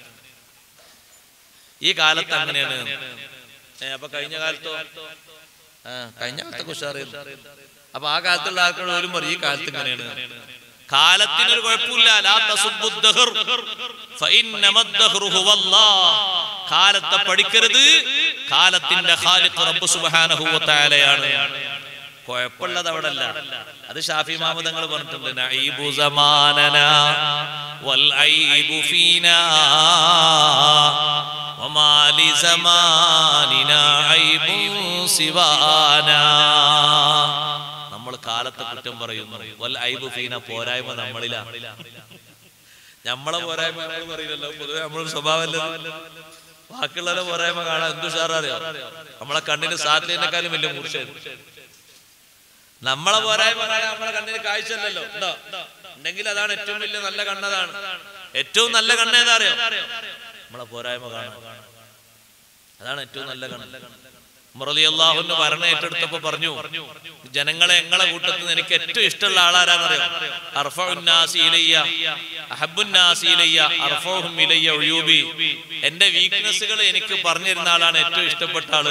ഈ കാലത്ത് അങ്ങനെയാണ് ഏ, അപ്പൊ കഴിഞ്ഞ കാലത്തോ ആ കഴിഞ്ഞ കാലത്തൊക്കെ ഉഷാറിയുന്നു അപ്പൊ ആ കാലത്തുള്ള ആൾക്കാർ പോലും പറയും ഈ കാലത്ത് ഇങ്ങനെയാണ് കാലത്തിനൊരു കുഴപ്പമില്ല ലാ തസുബ്ബു ദഹർ ഫഇന്നമ ദഹ്റു ഹുവല്ലാഹ്. കാലത്തെ പഠിക്കരുത് കാലത്തിന്റെ ഖാലിഖ് റബ്ബ് സുബ്ഹാനഹു വ തആലയാണ് കുഴപ്പമുള്ളത് അവിടെ അല്ല അത് ഷാഫി മാമദ് തങ്ങൾ പറഞ്ഞിട്ടുണ്ട് നഈബു സമാനന വൽ ഐബു ഫീനാ വമാ ലി സമാനിനാ ഐബു സിവാനാ നമ്മൾ കാലത്തെ കുറ്റം പറയുന്നു വൽ ഐബു ഫീന പോരായ്മ നമ്മളിലാ നമ്മളെ പോരായ്മ നമ്മൾ പറയില്ലല്ലോ പൊതുവെ നമ്മളൊരു സ്വഭാവമല്ല ബാക്കിയുള്ളവരെ പോരായ്മ കാണാൻ എന്തു ഉഷാററിയോ നമ്മളെ കണ്ണിന് സാറ്റിനേക്കാളും വലിയ മൂർച്ചയായിരുന്നു നമ്മളെ പോരായ്മ കാണാൻ നമ്മളെ കണ്ണിന് കാഴ്ചയല്ലല്ലോ ഉണ്ടോ ഉണ്ടെങ്കിൽ അതാണ് ഏറ്റവും വലിയ നല്ല കണ്ണതാണ് ഏറ്റവും നല്ല കണ്ണ് ഏതാ അറിയോ നമ്മളെ പോരായ്മ കാണാൻ അതാണ് ഏറ്റവും നല്ല കണ്ണ് മുറലി അള്ളാഹുന്ന് ഭരണം ഏറ്റെടുത്തപ്പോ പറഞ്ഞു ജനങ്ങളെ എങ്ങളെ കൂട്ടത്തിൽ നിന്ന് എനിക്ക് ഏറ്റവും ഇഷ്ടമുള്ള ആളാരാന്നറിയോ അർഫഉന്നാസി ഇലയ്യ അഹബ്ബുന്നാസി ഇലയ്യ അർഫഉഹും ഇലയ്യ ഉയൂബി എന്റെ വീക്ക്നെസ്സുകൾ എനിക്ക് പറഞ്ഞു തരുന്ന ആളാണ് ഏറ്റവും ഇഷ്ടപ്പെട്ട ആള്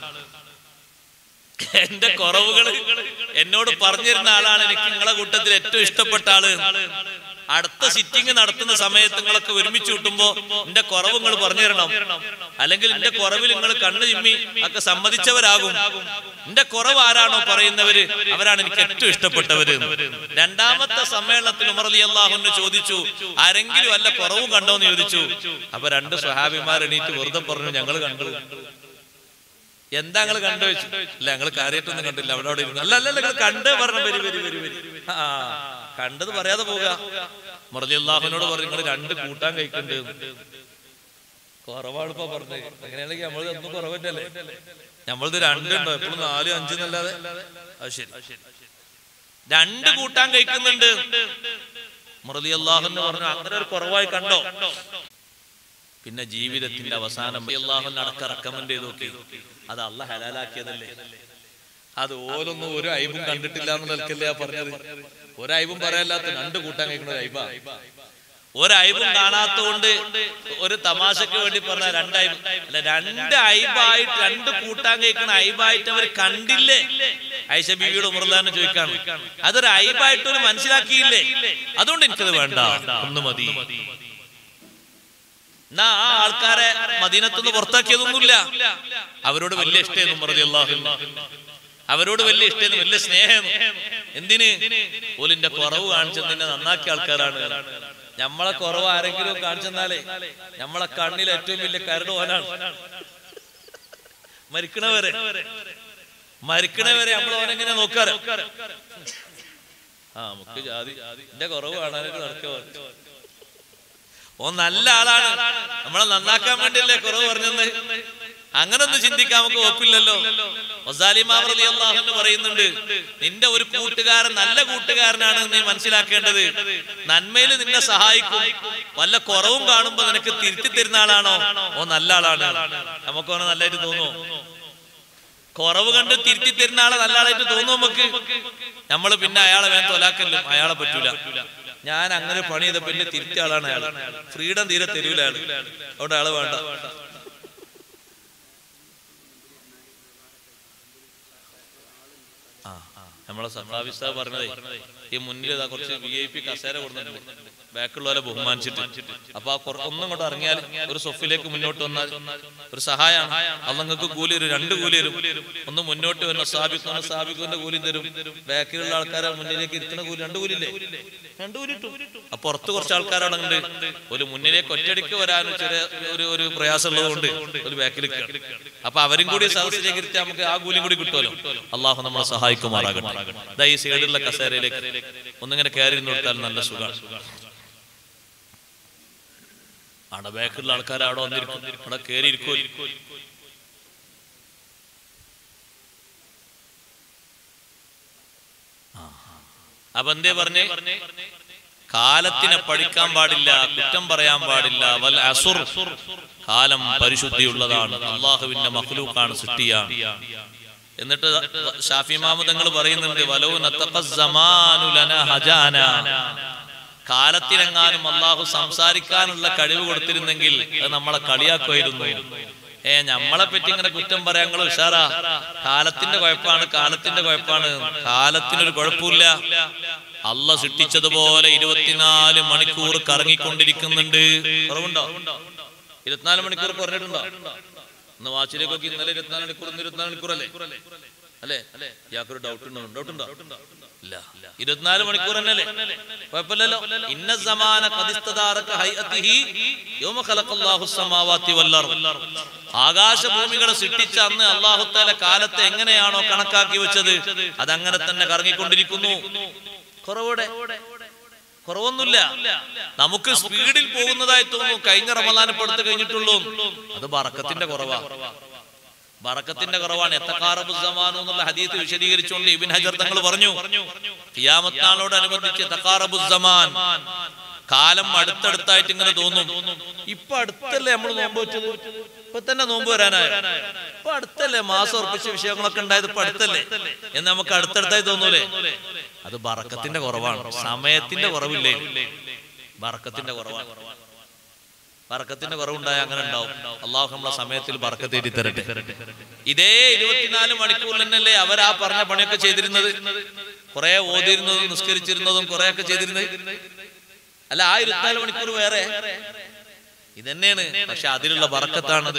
എന്റെ കുറവുകൾ എന്നോട് പറഞ്ഞിരുന്ന ആളാണ് എനിക്ക് നിങ്ങളെ കൂട്ടത്തിൽ ഏറ്റവും ഇഷ്ടപ്പെട്ട ആള് അടുത്ത സിറ്റിംഗ് നടത്തുന്ന സമയത്ത് നിങ്ങളൊക്കെ ഒരുമിച്ച് കൂട്ടുമ്പോ എന്റെ കുറവ് നിങ്ങൾ പറഞ്ഞു തരണം അല്ലെങ്കിൽ എന്റെ കുറവിൽ നിങ്ങൾ കണ്ണു ചിമ്മി ഒക്കെ സമ്മതിച്ചവരാകും എന്റെ കുറവ് ആരാണോ പറയുന്നവര് അവരാണ് എനിക്ക് ഏറ്റവും ഇഷ്ടപ്പെട്ടവര് രണ്ടാമത്തെ സമ്മേളനത്തിൽ ഉമർ അലി അള്ളാഹുന്ന് ചോദിച്ചു ആരെങ്കിലും വല്ല കുറവും കണ്ടോ എന്ന് ചോദിച്ചു അപ്പൊ രണ്ട് സ്വഹാബിമാർ എണീറ്റ് വെറുതെ പറഞ്ഞു ഞങ്ങൾ കണ്ടു എന്താ നിങ്ങൾ കണ്ടു വെച്ചു ഇല്ല ഞങ്ങൾ കാര്യമായിട്ടൊന്നും കണ്ടില്ല അവിടെ അവിടെ ഇരുന്നു അല്ല അല്ല നിങ്ങൾ കണ്ട് പറഞ്ഞു വരി വരി വരി വരി ആ കണ്ടത് പറയാതെ പോവുക മുറലി അള്ളാഹുവിനോട് പറഞ്ഞു നിങ്ങൾ രണ്ട് കൂട്ടാൻ കഴിക്കുന്നുണ്ട് കുറവാണ് ഇപ്പൊ പറഞ്ഞത് അങ്ങനെയാണെങ്കിൽ നമ്മൾ ഒന്നും കുറവല്ലേ നമ്മളത് രണ്ടുണ്ടോ എപ്പോഴും നാലും അഞ്ചും എന്നല്ലാതെ അത് ശരി രണ്ട് കൂട്ടാൻ കഴിക്കുന്നുണ്ട് മുറലി അള്ളാഹുന്ന് പറഞ്ഞു അങ്ങനെ ഒരു കുറവായി കണ്ടോ പിന്നെ ജീവിതത്തിന്റെ അവസാനം അള്ളാഹുവിന് അടക്കം റെക്കമെൻഡ് ചെയ്ത് നോക്കി അത് അല്ല ഹലാലാക്കിയതല്ലേ അത് ഓലൊന്നും ഒരു അയബും കണ്ടിട്ടില്ല എന്ന് നിൽക്കല്ലേ ആ പറഞ്ഞത് ഒരയബും പറയാല്ലാത്ത രണ്ട് കൂട്ടാൻ കഴിക്കുന്ന ഒരു അയബ ഒരയബും കാണാത്തോണ്ട് ഒരു തമാശക്ക് വേണ്ടി പറഞ്ഞ രണ്ടയബ് അല്ല രണ്ട് അയബായിട്ട് രണ്ട് കൂട്ടാൻ കഴിക്കുന്ന അയബായിട്ട് അവർ കണ്ടില്ലേ ഐഷ ബീവിയുടെ ഉമർദാനെ ചോദിക്കാണ് അതൊരു അയബായിട്ട് ഒരു മനസ്സിലാക്കിയില്ലേ അതുകൊണ്ട് എനിക്കത് വേണ്ട ഒന്ന് മതി എന്നാ ആ ആൾക്കാരെ മദീനത്തുനിന്ന് പുറത്താക്കിയതൊന്നുമില്ല അവരോട് വലിയ ഇഷ്ടമായിരുന്നു മറുതി അള്ളാഹു അവരോട് വലിയ ഇഷ്ടമായിരുന്നു വലിയ സ്നേഹം എന്തിന് ഓലിന്റെ കുറവ് കാണിച്ചത് നിന്നെ നന്നാക്കിയ ആൾക്കാരാണ് നമ്മളെ കുറവ് ആരെങ്കിലും കാണിച്ചെന്നാലേ നമ്മളെ കണ്ണിൽ ഏറ്റവും വലിയ കരട് ഓനാണ് മരിക്കണവരെ മരിക്കണവരെ നമ്മൾ ഓനെങ്ങനെ നോക്കാറ് ആ നമുക്ക് ജാതി എന്റെ കുറവ് കാണാനായിട്ട് നടക്കുക ഓ നല്ല ആളാണ് നമ്മളെ നന്നാക്കാൻ വേണ്ടിയല്ലേ കുറവ് പറഞ്ഞത് അങ്ങനെ ഒന്ന് ചിന്തിക്കാൻ നമുക്ക് ഒപ്പില്ലല്ലോ അള്ളാഹുന്ന് പറയുന്നുണ്ട് നിന്റെ ഒരു കൂട്ടുകാരൻ നല്ല കൂട്ടുകാരനാണ് നീ മനസ്സിലാക്കേണ്ടത് നന്മയിൽ നിന്നെ സഹായിക്കും വല്ല കുറവും കാണുമ്പോ നിനക്ക് തിരുത്തി തരുന്ന ആളാണോ ഓ നല്ല ആളാണ് നമുക്കോനെ നല്ലതായിട്ട് തോന്നുമോ കുറവ് കണ്ട് തിരുത്തി തരുന്ന ആളെ നല്ല ആളായിട്ട് തോന്നും നമുക്ക് നമ്മൾ പിന്നെ അയാളെ വേഗം തൊലാക്കല്ലോ അയാളെ പറ്റൂല ഞാൻ അങ്ങനെ പണി ചെയ്തപ്പോ എന്നെ തിരിച്ച ആളാണ് അയാൾ ഫ്രീഡം തീരെ തരൂല അയാൾ അവിടെ ആള് വേണ്ട ആ, നമ്മളെ സഹാബിസ്ത പറഞ്ഞതേ ഈ മുന്നിൽ ഇതാ കുറച്ച് വി ഐ പി കസേര കൊടുത്തിട്ടുണ്ട് ബാക്കിയുള്ളവരെ ബഹുമാനിച്ചിട്ട് അപ്പൊ ആ കുറ- ഒന്നും കൊണ്ട് ഇറങ്ങിയാൽ ഒരു സൊഫിലേക്ക് മുന്നോട്ട് വന്നാൽ ഒരു സഹായമാണ് അത് നിങ്ങൾക്ക് കൂലി തരും രണ്ട് കൂലി തരും ഒന്ന് മുന്നോട്ട് വരുന്ന സ്ഥാപിക്കുന്ന സ്ഥാപിക്കുന്ന കൂലി തരും ബാക്കിലുള്ള ആൾക്കാരെ മുന്നിലേക്ക് ഇരുത്തുന്ന കൂലി രണ്ട് കൂലില്ലേ രണ്ട് കൂലി കിട്ടും അപ്പൊ പുറത്ത് കുറച്ച് ആൾക്കാരവിടെ ഉണ്ട് ഒരു മുന്നിലേക്ക് ഒറ്റയടിക്ക് വരാൻ ചെറിയ ഒരു ഒരു പ്രയാസമുള്ളത് കൊണ്ട് ഒരു ബാക്കിലേക്ക് അപ്പൊ അവരും കൂടി സദസ്സിലേക്ക് ഇരുത്തി നമുക്ക് ആ കൂലിയും കൂടി കിട്ടുമല്ലോ അള്ളാഹു നമ്മളെ സഹായിക്കുമാറാകട്ടെ ദാ ഈ സൈഡിലുള്ള കസേരയിലേക്ക് ഒന്നിങ്ങനെ കയറി ഇരുന്ന് കൊടുത്താൽ നല്ല സുഖമാണ് അവിടെ ബാക്കിലുള്ള ആൾക്കാർ അവിടെ വന്നിരിക്കും അവിടെ കയറി ഇരിക്കും അപ്പൊ എന്തേ പറഞ്ഞേ കാലത്തിനെ പഠിക്കാൻ പാടില്ല കുറ്റം പറയാൻ പാടില്ല വൽ അസുർ കാലം പരിശുദ്ധിയുള്ളതാണ് അള്ളാഹുവിന്റെ മഖ്ലൂക്കാണ് സൃഷ്ടിയാണ് എന്നിട്ട് ഷാഫി മാമു തങ്ങൾ പറയുന്നുണ്ട് വലോ നത്തഖ സമാനു ലനാ ഹജാന കാലത്തിനെങ്ങാനും അള്ളാഹു സംസാരിക്കാനുള്ള കഴിവ് കൊടുത്തിരുന്നെങ്കിൽ അത് നമ്മളെ കളിയാക്കുമായിരുന്നു ഏ നമ്മളെ പറ്റി ഇങ്ങനെ കുറ്റം പറയാൻ നിങ്ങൾ ഉഷാറാ കാലത്തിന്റെ കുഴപ്പമാണ് കാലത്തിന്റെ കുഴപ്പമാണ് കാലത്തിനൊരു കുഴപ്പമില്ല അല്ല സൃഷ്ടിച്ചതുപോലെ ഇരുപത്തിനാല് മണിക്കൂർ കറങ്ങിക്കൊണ്ടിരിക്കുന്നുണ്ട് കുറവുണ്ടോ ഇരുപത്തിനാല് മണിക്കൂർ കുറഞ്ഞിട്ടുണ്ടോ ഇന്ന് വാച്ചിലേക്കൊക്കെ ഇന്നലെ ഇരുപത്തിനാല് മണിക്കൂർ ഇന്ന് ഇരുപത്തിനാല് മണിക്കൂർ അല്ലേ അല്ലേ ഇയാൾക്കൊരു ഡൗട്ട് ഉണ്ടോ ഡൗട്ട് ഉണ്ടോ ഇല്ല ഇരുപത്തിനാല് മണിക്കൂർ തന്നെയല്ലേ കുഴപ്പമില്ലല്ലോ ഇന്ന സമാന കദിസ്തദാറക ഹൈഅതിഹി യൗമ ഖലഖല്ലാഹു സമാവാതി വൽ അർദ് ആകാശഭൂമികളെ സൃഷ്ടിച്ച അന്ന് അല്ലാഹു തആല കാലത്തെ എങ്ങനെയാണോ കണക്കാക്കി വെച്ചത് അതങ്ങനെ തന്നെ കറങ്ങിക്കൊണ്ടിരിക്കുന്നു കുറവോടെ കുറവൊന്നുമില്ല നമുക്ക് സ്പീഡിൽ പോകുന്നതായി തോന്നുന്നു കഴിഞ്ഞ റമദാൻ ഇപ്പൊ എടുത്ത് കഴിഞ്ഞിട്ടുള്ളൂ അത് ബറക്കത്തിന്റെ കുറവാ ബറക്കത്തിന്റെ കുറവാണ് എത്തക്കാറബു സമാനു എന്നുള്ള ഹദീത്ത് വിശദീകരിച്ചുകൊണ്ട് ഇബിൻ ഹജർ തങ്ങൾ പറഞ്ഞു ഖിയാമത്ത് നാളോടനുബന്ധിച്ച് തക്കാറബു സമാൻ കാലം അടുത്തടുത്തായിട്ട് ഇങ്ങനെ തോന്നും ഇപ്പൊ അടുത്തല്ലേ നമ്മൾ നോമ്പ് വെച്ചത് ഇപ്പൊ തന്നെ നോമ്പ് വരാനായ ഇപ്പൊ അടുത്തല്ലേ മാസം ഉറപ്പിച്ച വിഷയങ്ങളൊക്കെ ഉണ്ടായത് ഇപ്പൊ അടുത്തല്ലേ എന്ന് നമുക്ക് അടുത്തടുത്തായി തോന്നൂലേ അത് ബറക്കത്തിന്റെ കുറവാണ് സമയത്തിന്റെ കുറവില്ലേ ബറക്കത്തിന്റെ കുറവാണ് ബറക്കത്തിന്റെ കുറവുണ്ടായ അങ്ങനെ ഉണ്ടാവും അള്ളാഹു നമ്മളെ സമയത്തിൽ ബറക്കത്ത് എഴുതി തരട്ടെ ഇതേ ഇരുപത്തിനാല് മണിക്കൂറിൽ തന്നെയല്ലേ അവർ ആ പറഞ്ഞ പണിയൊക്കെ ചെയ്തിരുന്നത് കുറെ ഓതിരുന്നതും നിസ്കരിച്ചിരുന്നതും കുറെ ഒക്കെ ചെയ്തിരുന്നത് അല്ല ആ ഇരുപത്തിനാല് മണിക്കൂർ വേറെ ഇതന്നെയാണ് പക്ഷെ അതിലുള്ള ബറക്കത്താണത്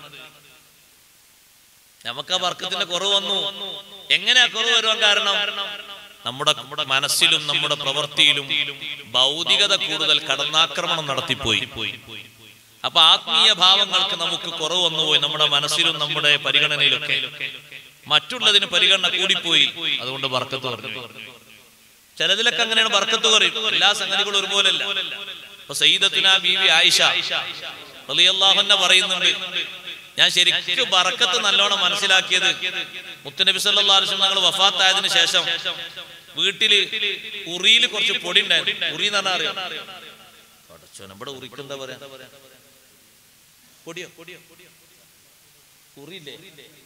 നമുക്ക് ആ ബർക്കത്തിന്റെ കുറവ് വന്നു എങ്ങനെയാ കുറവ് വരുവാൻ കാരണം നമ്മുടെ മനസ്സിലും നമ്മുടെ പ്രവൃത്തിയിലും ഭൗതികത കൂടുതൽ കടന്നാക്രമണം നടത്തിപ്പോയി അപ്പൊ ആത്മീയ ഭാവങ്ങൾക്ക് നമുക്ക് കുറവ് വന്നുപോയി നമ്മുടെ മനസ്സിലും നമ്മുടെ പരിഗണനയിലൊക്കെ മറ്റുള്ളതിന് പരിഗണന കൂടിപ്പോയി അതുകൊണ്ട് ബർക്കത്ത് പറഞ്ഞു ചിലതിലൊക്കെ അങ്ങനെയാണ് ബർക്കത്ത് പറയും എല്ലാ സംഗതികളും ഒരുപോലല്ല ഇപ്പൊ സയ്യിദത്തുന ബീവി ആയിഷ റളിയല്ലാഹുന്ന പറയുന്നുണ്ട് ഞാൻ ശരിക്കും ബറക്കത്ത് നല്ലോണം മനസ്സിലാക്കിയത് മുത്തനബി സല്ലല്ലാഹു അലൈഹി വസല്ലം ഞങ്ങൾ വഫാത്തായതിനു ശേഷം വീട്ടില് ഉറിയിൽ കുറച്ച് പൊടി ഉണ്ടായിരുന്നു ഉറി എന്ന് പറഞ്ഞാൽ അറിയാം പടച്ചോനെ, ഇവിടെ ഉറിക്ക് എന്താ പറയാ പൊടിയോ ഉറിയില്ലേ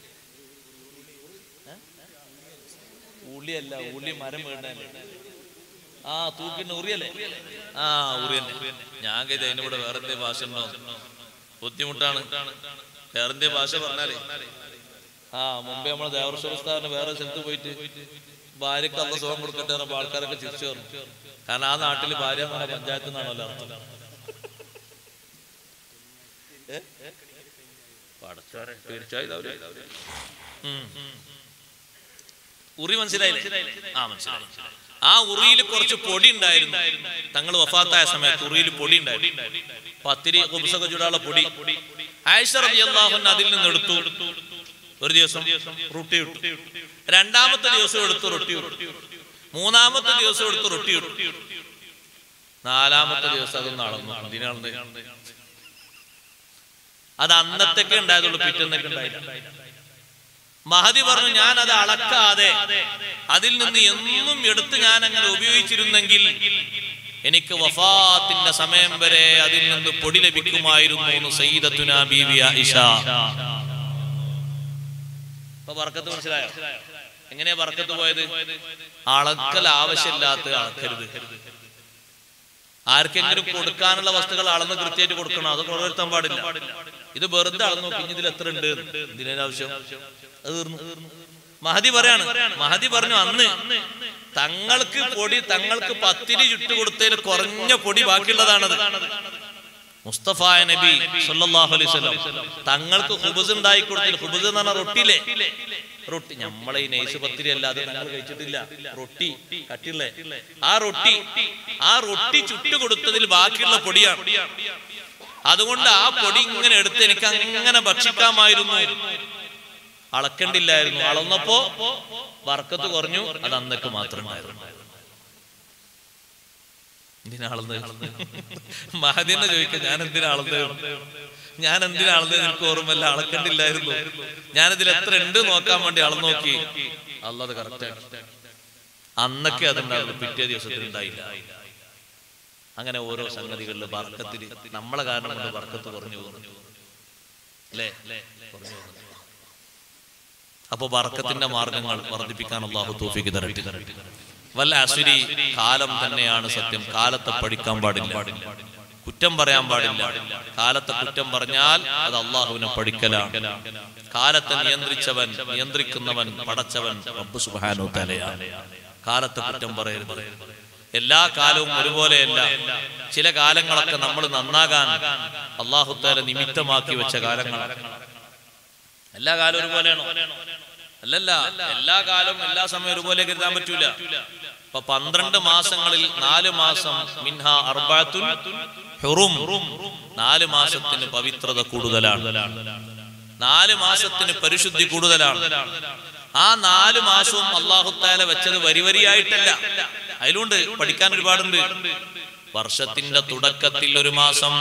ഏ? ഉള്ളിയല്ല ഉള്ളി മരം വീണല്ലേ ആ തൂക്കിന് ഉറിയല്ലേ ആ ഉറി തന്നെ ഞാൻ കരുതി അതിന്റെ കൂടെ വേറെ എന്തേ ഭാഷ ഉണ്ടോ ബുദ്ധിമുട്ടാണ് വേറെ എന്തേ ഭാഷ പറഞ്ഞാലേ ആ മുമ്പേ നമ്മളെ ദേവർഷസ്ഥാന വേറെ സ്ഥലത്ത് പോയിട്ട് ഭാര്യക്ക് അള്ള സുഖം കൊടുക്കട്ടെ പറഞ്ഞപ്പോ ആൾക്കാരൊക്കെ ചിരിച്ചു പറഞ്ഞു കാരണം ആ നാട്ടില് ഭാര്യ എന്ന് പറഞ്ഞ പഞ്ചായത്ത് നിന്നാണല്ലോ അർത്ഥം ഏ? പടച്ചോനെ, തീർച്ചയായും അവര് ഉം. ഉറി മനസ്സിലായില്ലേ ആ മനസ്സിലായി ആ ഉറിയിൽ കുറച്ച് പൊടി ഉണ്ടായിരുന്നു തങ്ങൾ വഫാത്തായ സമയത്ത് ഉറിയിൽ പൊടി ഉണ്ടായിരുന്നു പത്തിരി കുബുസൊക്കെ ചൂടാനുള്ള പൊടി ആയിഷ റളിയല്ലാഹു അൻഹ അതിൽ നിന്ന് എടുത്തു ഒരു ദിവസം റൊട്ടി ഇട്ടു രണ്ടാമത്തെ ദിവസം എടുത്തു റൊട്ടി ഇട്ടു മൂന്നാമത്തെ ദിവസം എടുത്തു റൊട്ടി ഇട്ടു നാലാമത്തെ ദിവസം അതൊന്ന് അളന്നു എന്തിനാണെന്ന് അത് അന്നത്തേക്ക് ഉണ്ടായതുള്ളൂ പിറ്റന്നൊക്കെ ഉണ്ടായില്ല മഹതി പറഞ്ഞു ഞാൻ അത് അളക്കാതെ അതിൽ നിന്ന് എന്നും എടുത്ത് ഞാൻ അങ്ങനെ ഉപയോഗിച്ചിരുന്നെങ്കിൽ എനിക്ക് വഫാത്തിന്റെ സമയം വരെ അതിൽ നിന്ന് പൊടി ലഭിക്കുമായിരുന്നു എന്ന് സയ്യിദത്തുന ബീവി ആയിഷ ഇപ്പൊ ബർക്കത്ത് മനസ്സിലായോ എങ്ങനെയാ ബർക്കത്ത് പോയത് അളക്കൽ ആവശ്യമില്ലാത്ത അളക്കരുത് ആർക്കെങ്കിലും കൊടുക്കാനുള്ള വസ്തുക്കൾ അളന്ന് കൃത്യമായിട്ട് കൊടുക്കണം അത് കുറവരുത്താൻ പാടില്ല ഇത് വെറുതെ അളന്നു നോക്കി ഇനി ഇതിൽ എത്ര ഉണ്ട് ഇതിനാവശ്യം അത് തീർന്നു മഹതി പറയാണ് മഹതി പറഞ്ഞു അന്ന് തങ്ങൾക്ക് പൊടി തങ്ങൾക്ക് പത്തിരി ചുട്ടു കൊടുത്തതിൽ കുറഞ്ഞ പൊടി ബാക്കിയുള്ളതാണത് മുസ്തഫായ നബി സല്ലല്ലാഹു അലൈഹി വസല്ലം തങ്ങൾക്ക് ഹുബസ് ഉണ്ടായി കൊടുത്തില്ല ഹുബസ് എന്ന് പറഞ്ഞ റൊട്ടിയില്ലേ റൊട്ടി നമ്മളെ ഈ നെയ്സ് പത്തിരി അല്ലാതെ ഞങ്ങൾ കഴിച്ചിട്ടില്ല റൊട്ടി കട്ടില്ലേ ആ റൊട്ടി ആ റൊട്ടി ചുട്ടു കൊടുത്തതിൽ ബാക്കിയുള്ള പൊടിയാണ് അതുകൊണ്ട് ആ പൊടി ഇങ്ങനെ എടുത്ത് എനിക്ക് അങ്ങനെ ഭക്ഷിക്കാമായിരുന്നു അളക്കണ്ടില്ലായിരുന്നു അളന്നപ്പോ വർക്കത്ത് കുറഞ്ഞു അത് അന്നൊക്കെ മാത്രം ഉണ്ടായിരുന്നു എന്തിനാ അളന്നത് മഹദിനെ ചോദിക്കാം ഞാൻ എന്തിനാ അളന്നത് ഞാൻ എന്തിനാ അളന്നത് എനിക്ക് ഓർമ്മല്ല അളക്കണ്ടില്ലായിരുന്നു ഞാനിതിൽ എത്ര ഉണ്ട് നോക്കാൻ വേണ്ടി അളന്നു നോക്കി അള്ളത് കറക്റ്റ് അന്നൊക്കെ അതുണ്ടായിരുന്നു പിറ്റേ ദിവസത്തിൽ ഉണ്ടായില്ല അങ്ങനെ ഓരോ സംഗതികളിൽ വർക്കത്തിൽ നമ്മളെ കാരണം കൊണ്ട് വർക്കത്ത് കുറഞ്ഞു പോകുന്നു അല്ലേ കുറഞ്ഞു പോകുന്നു അപ്പൊ വർക്കത്തിന്റെ മാർഗങ്ങൾ വർദ്ധിപ്പിക്കാൻ അള്ളാഹു തോഫിക്ക് തരട്ടെ വല്ല അസുരി കാലം തന്നെയാണ് സത്യം കാലത്തെ പഠിക്കാൻ പാടില്ല കുറ്റം പറയാൻ പാടില്ല കാലത്തെ കുറ്റം പറഞ്ഞാൽ അത് അള്ളാഹുവിനെ പഠിക്കലാണ് കാലത്തെ നിയന്ത്രിച്ചവൻ നിയന്ത്രിക്കുന്നവൻ പടച്ചവൻ റബ്ബ് സുബ്ഹാനഹു തലയാണ് കാലത്തെ കുറ്റം പറയരുത് എല്ലാ കാലവും ഒരുപോലെയല്ല ചില കാലങ്ങളൊക്കെ നമ്മൾ നന്നാകാൻ അള്ളാഹു താല നിമിത്തമാക്കി വെച്ച കാലങ്ങളാണ് എല്ലാ കാലവും ഒരുപോലെയാണോ അല്ലല്ല എല്ലാ കാലവും എല്ലാ സമയവും ഒരുപോലെ കരുതാൻ പറ്റൂല ഇപ്പൊ പന്ത്രണ്ട് മാസങ്ങളിൽ നാല് മാസം മിൻഹ അർബാത്തുൻ ഹുറും നാല് മാസത്തിന് പവിത്രത കൂടുതലാണ് നാല് മാസത്തിന് പരിശുദ്ധി കൂടുതലാണ് ആ നാല് മാസവും അള്ളാഹുത്താല വെച്ചത് വരി വരിയായിട്ടല്ല അതിലുണ്ട് പഠിക്കാൻ ഒരുപാടുണ്ട് വർഷത്തിന്റെ തുടക്കത്തിൽ ഒരു മാസം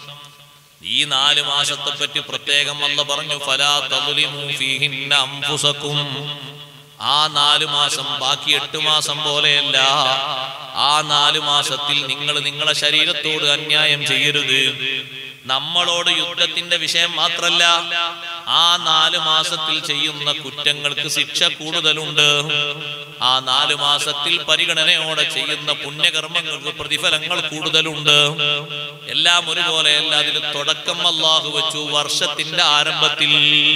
ഈ നാല് മാസത്തെ പറ്റി പ്രത്യേകം അല്ല പറഞ്ഞു ഫലാ തദ്ലിമു ഫീഹിന്ന അൻഫുസകും ആ നാല് മാസം ബാക്കി എട്ട് മാസം പോലെയല്ല ആ നാല് മാസത്തിൽ നിങ്ങൾ നിങ്ങളെ ശരീരത്തോട് അന്യായം ചെയ്യരുത് നമ്മളോട് യുദ്ധത്തിന്റെ വിഷയം മാത്രല്ല ആ നാല് മാസത്തിൽ ചെയ്യുന്ന കുറ്റങ്ങൾക്ക് ശിക്ഷ കൂടുതലുണ്ട് ആ നാല് മാസത്തിൽ പരിഗണനയോടെ ചെയ്യുന്ന പുണ്യകർമ്മങ്ങൾക്ക് പ്രതിഫലങ്ങൾ കൂടുതലുണ്ട് എല്ലാം ഒരുപോലെയല്ല അതിൽ തുടക്കം അല്ലാഹു വെച്ചു വർഷത്തിന്റെ ആരംഭത്തിൽ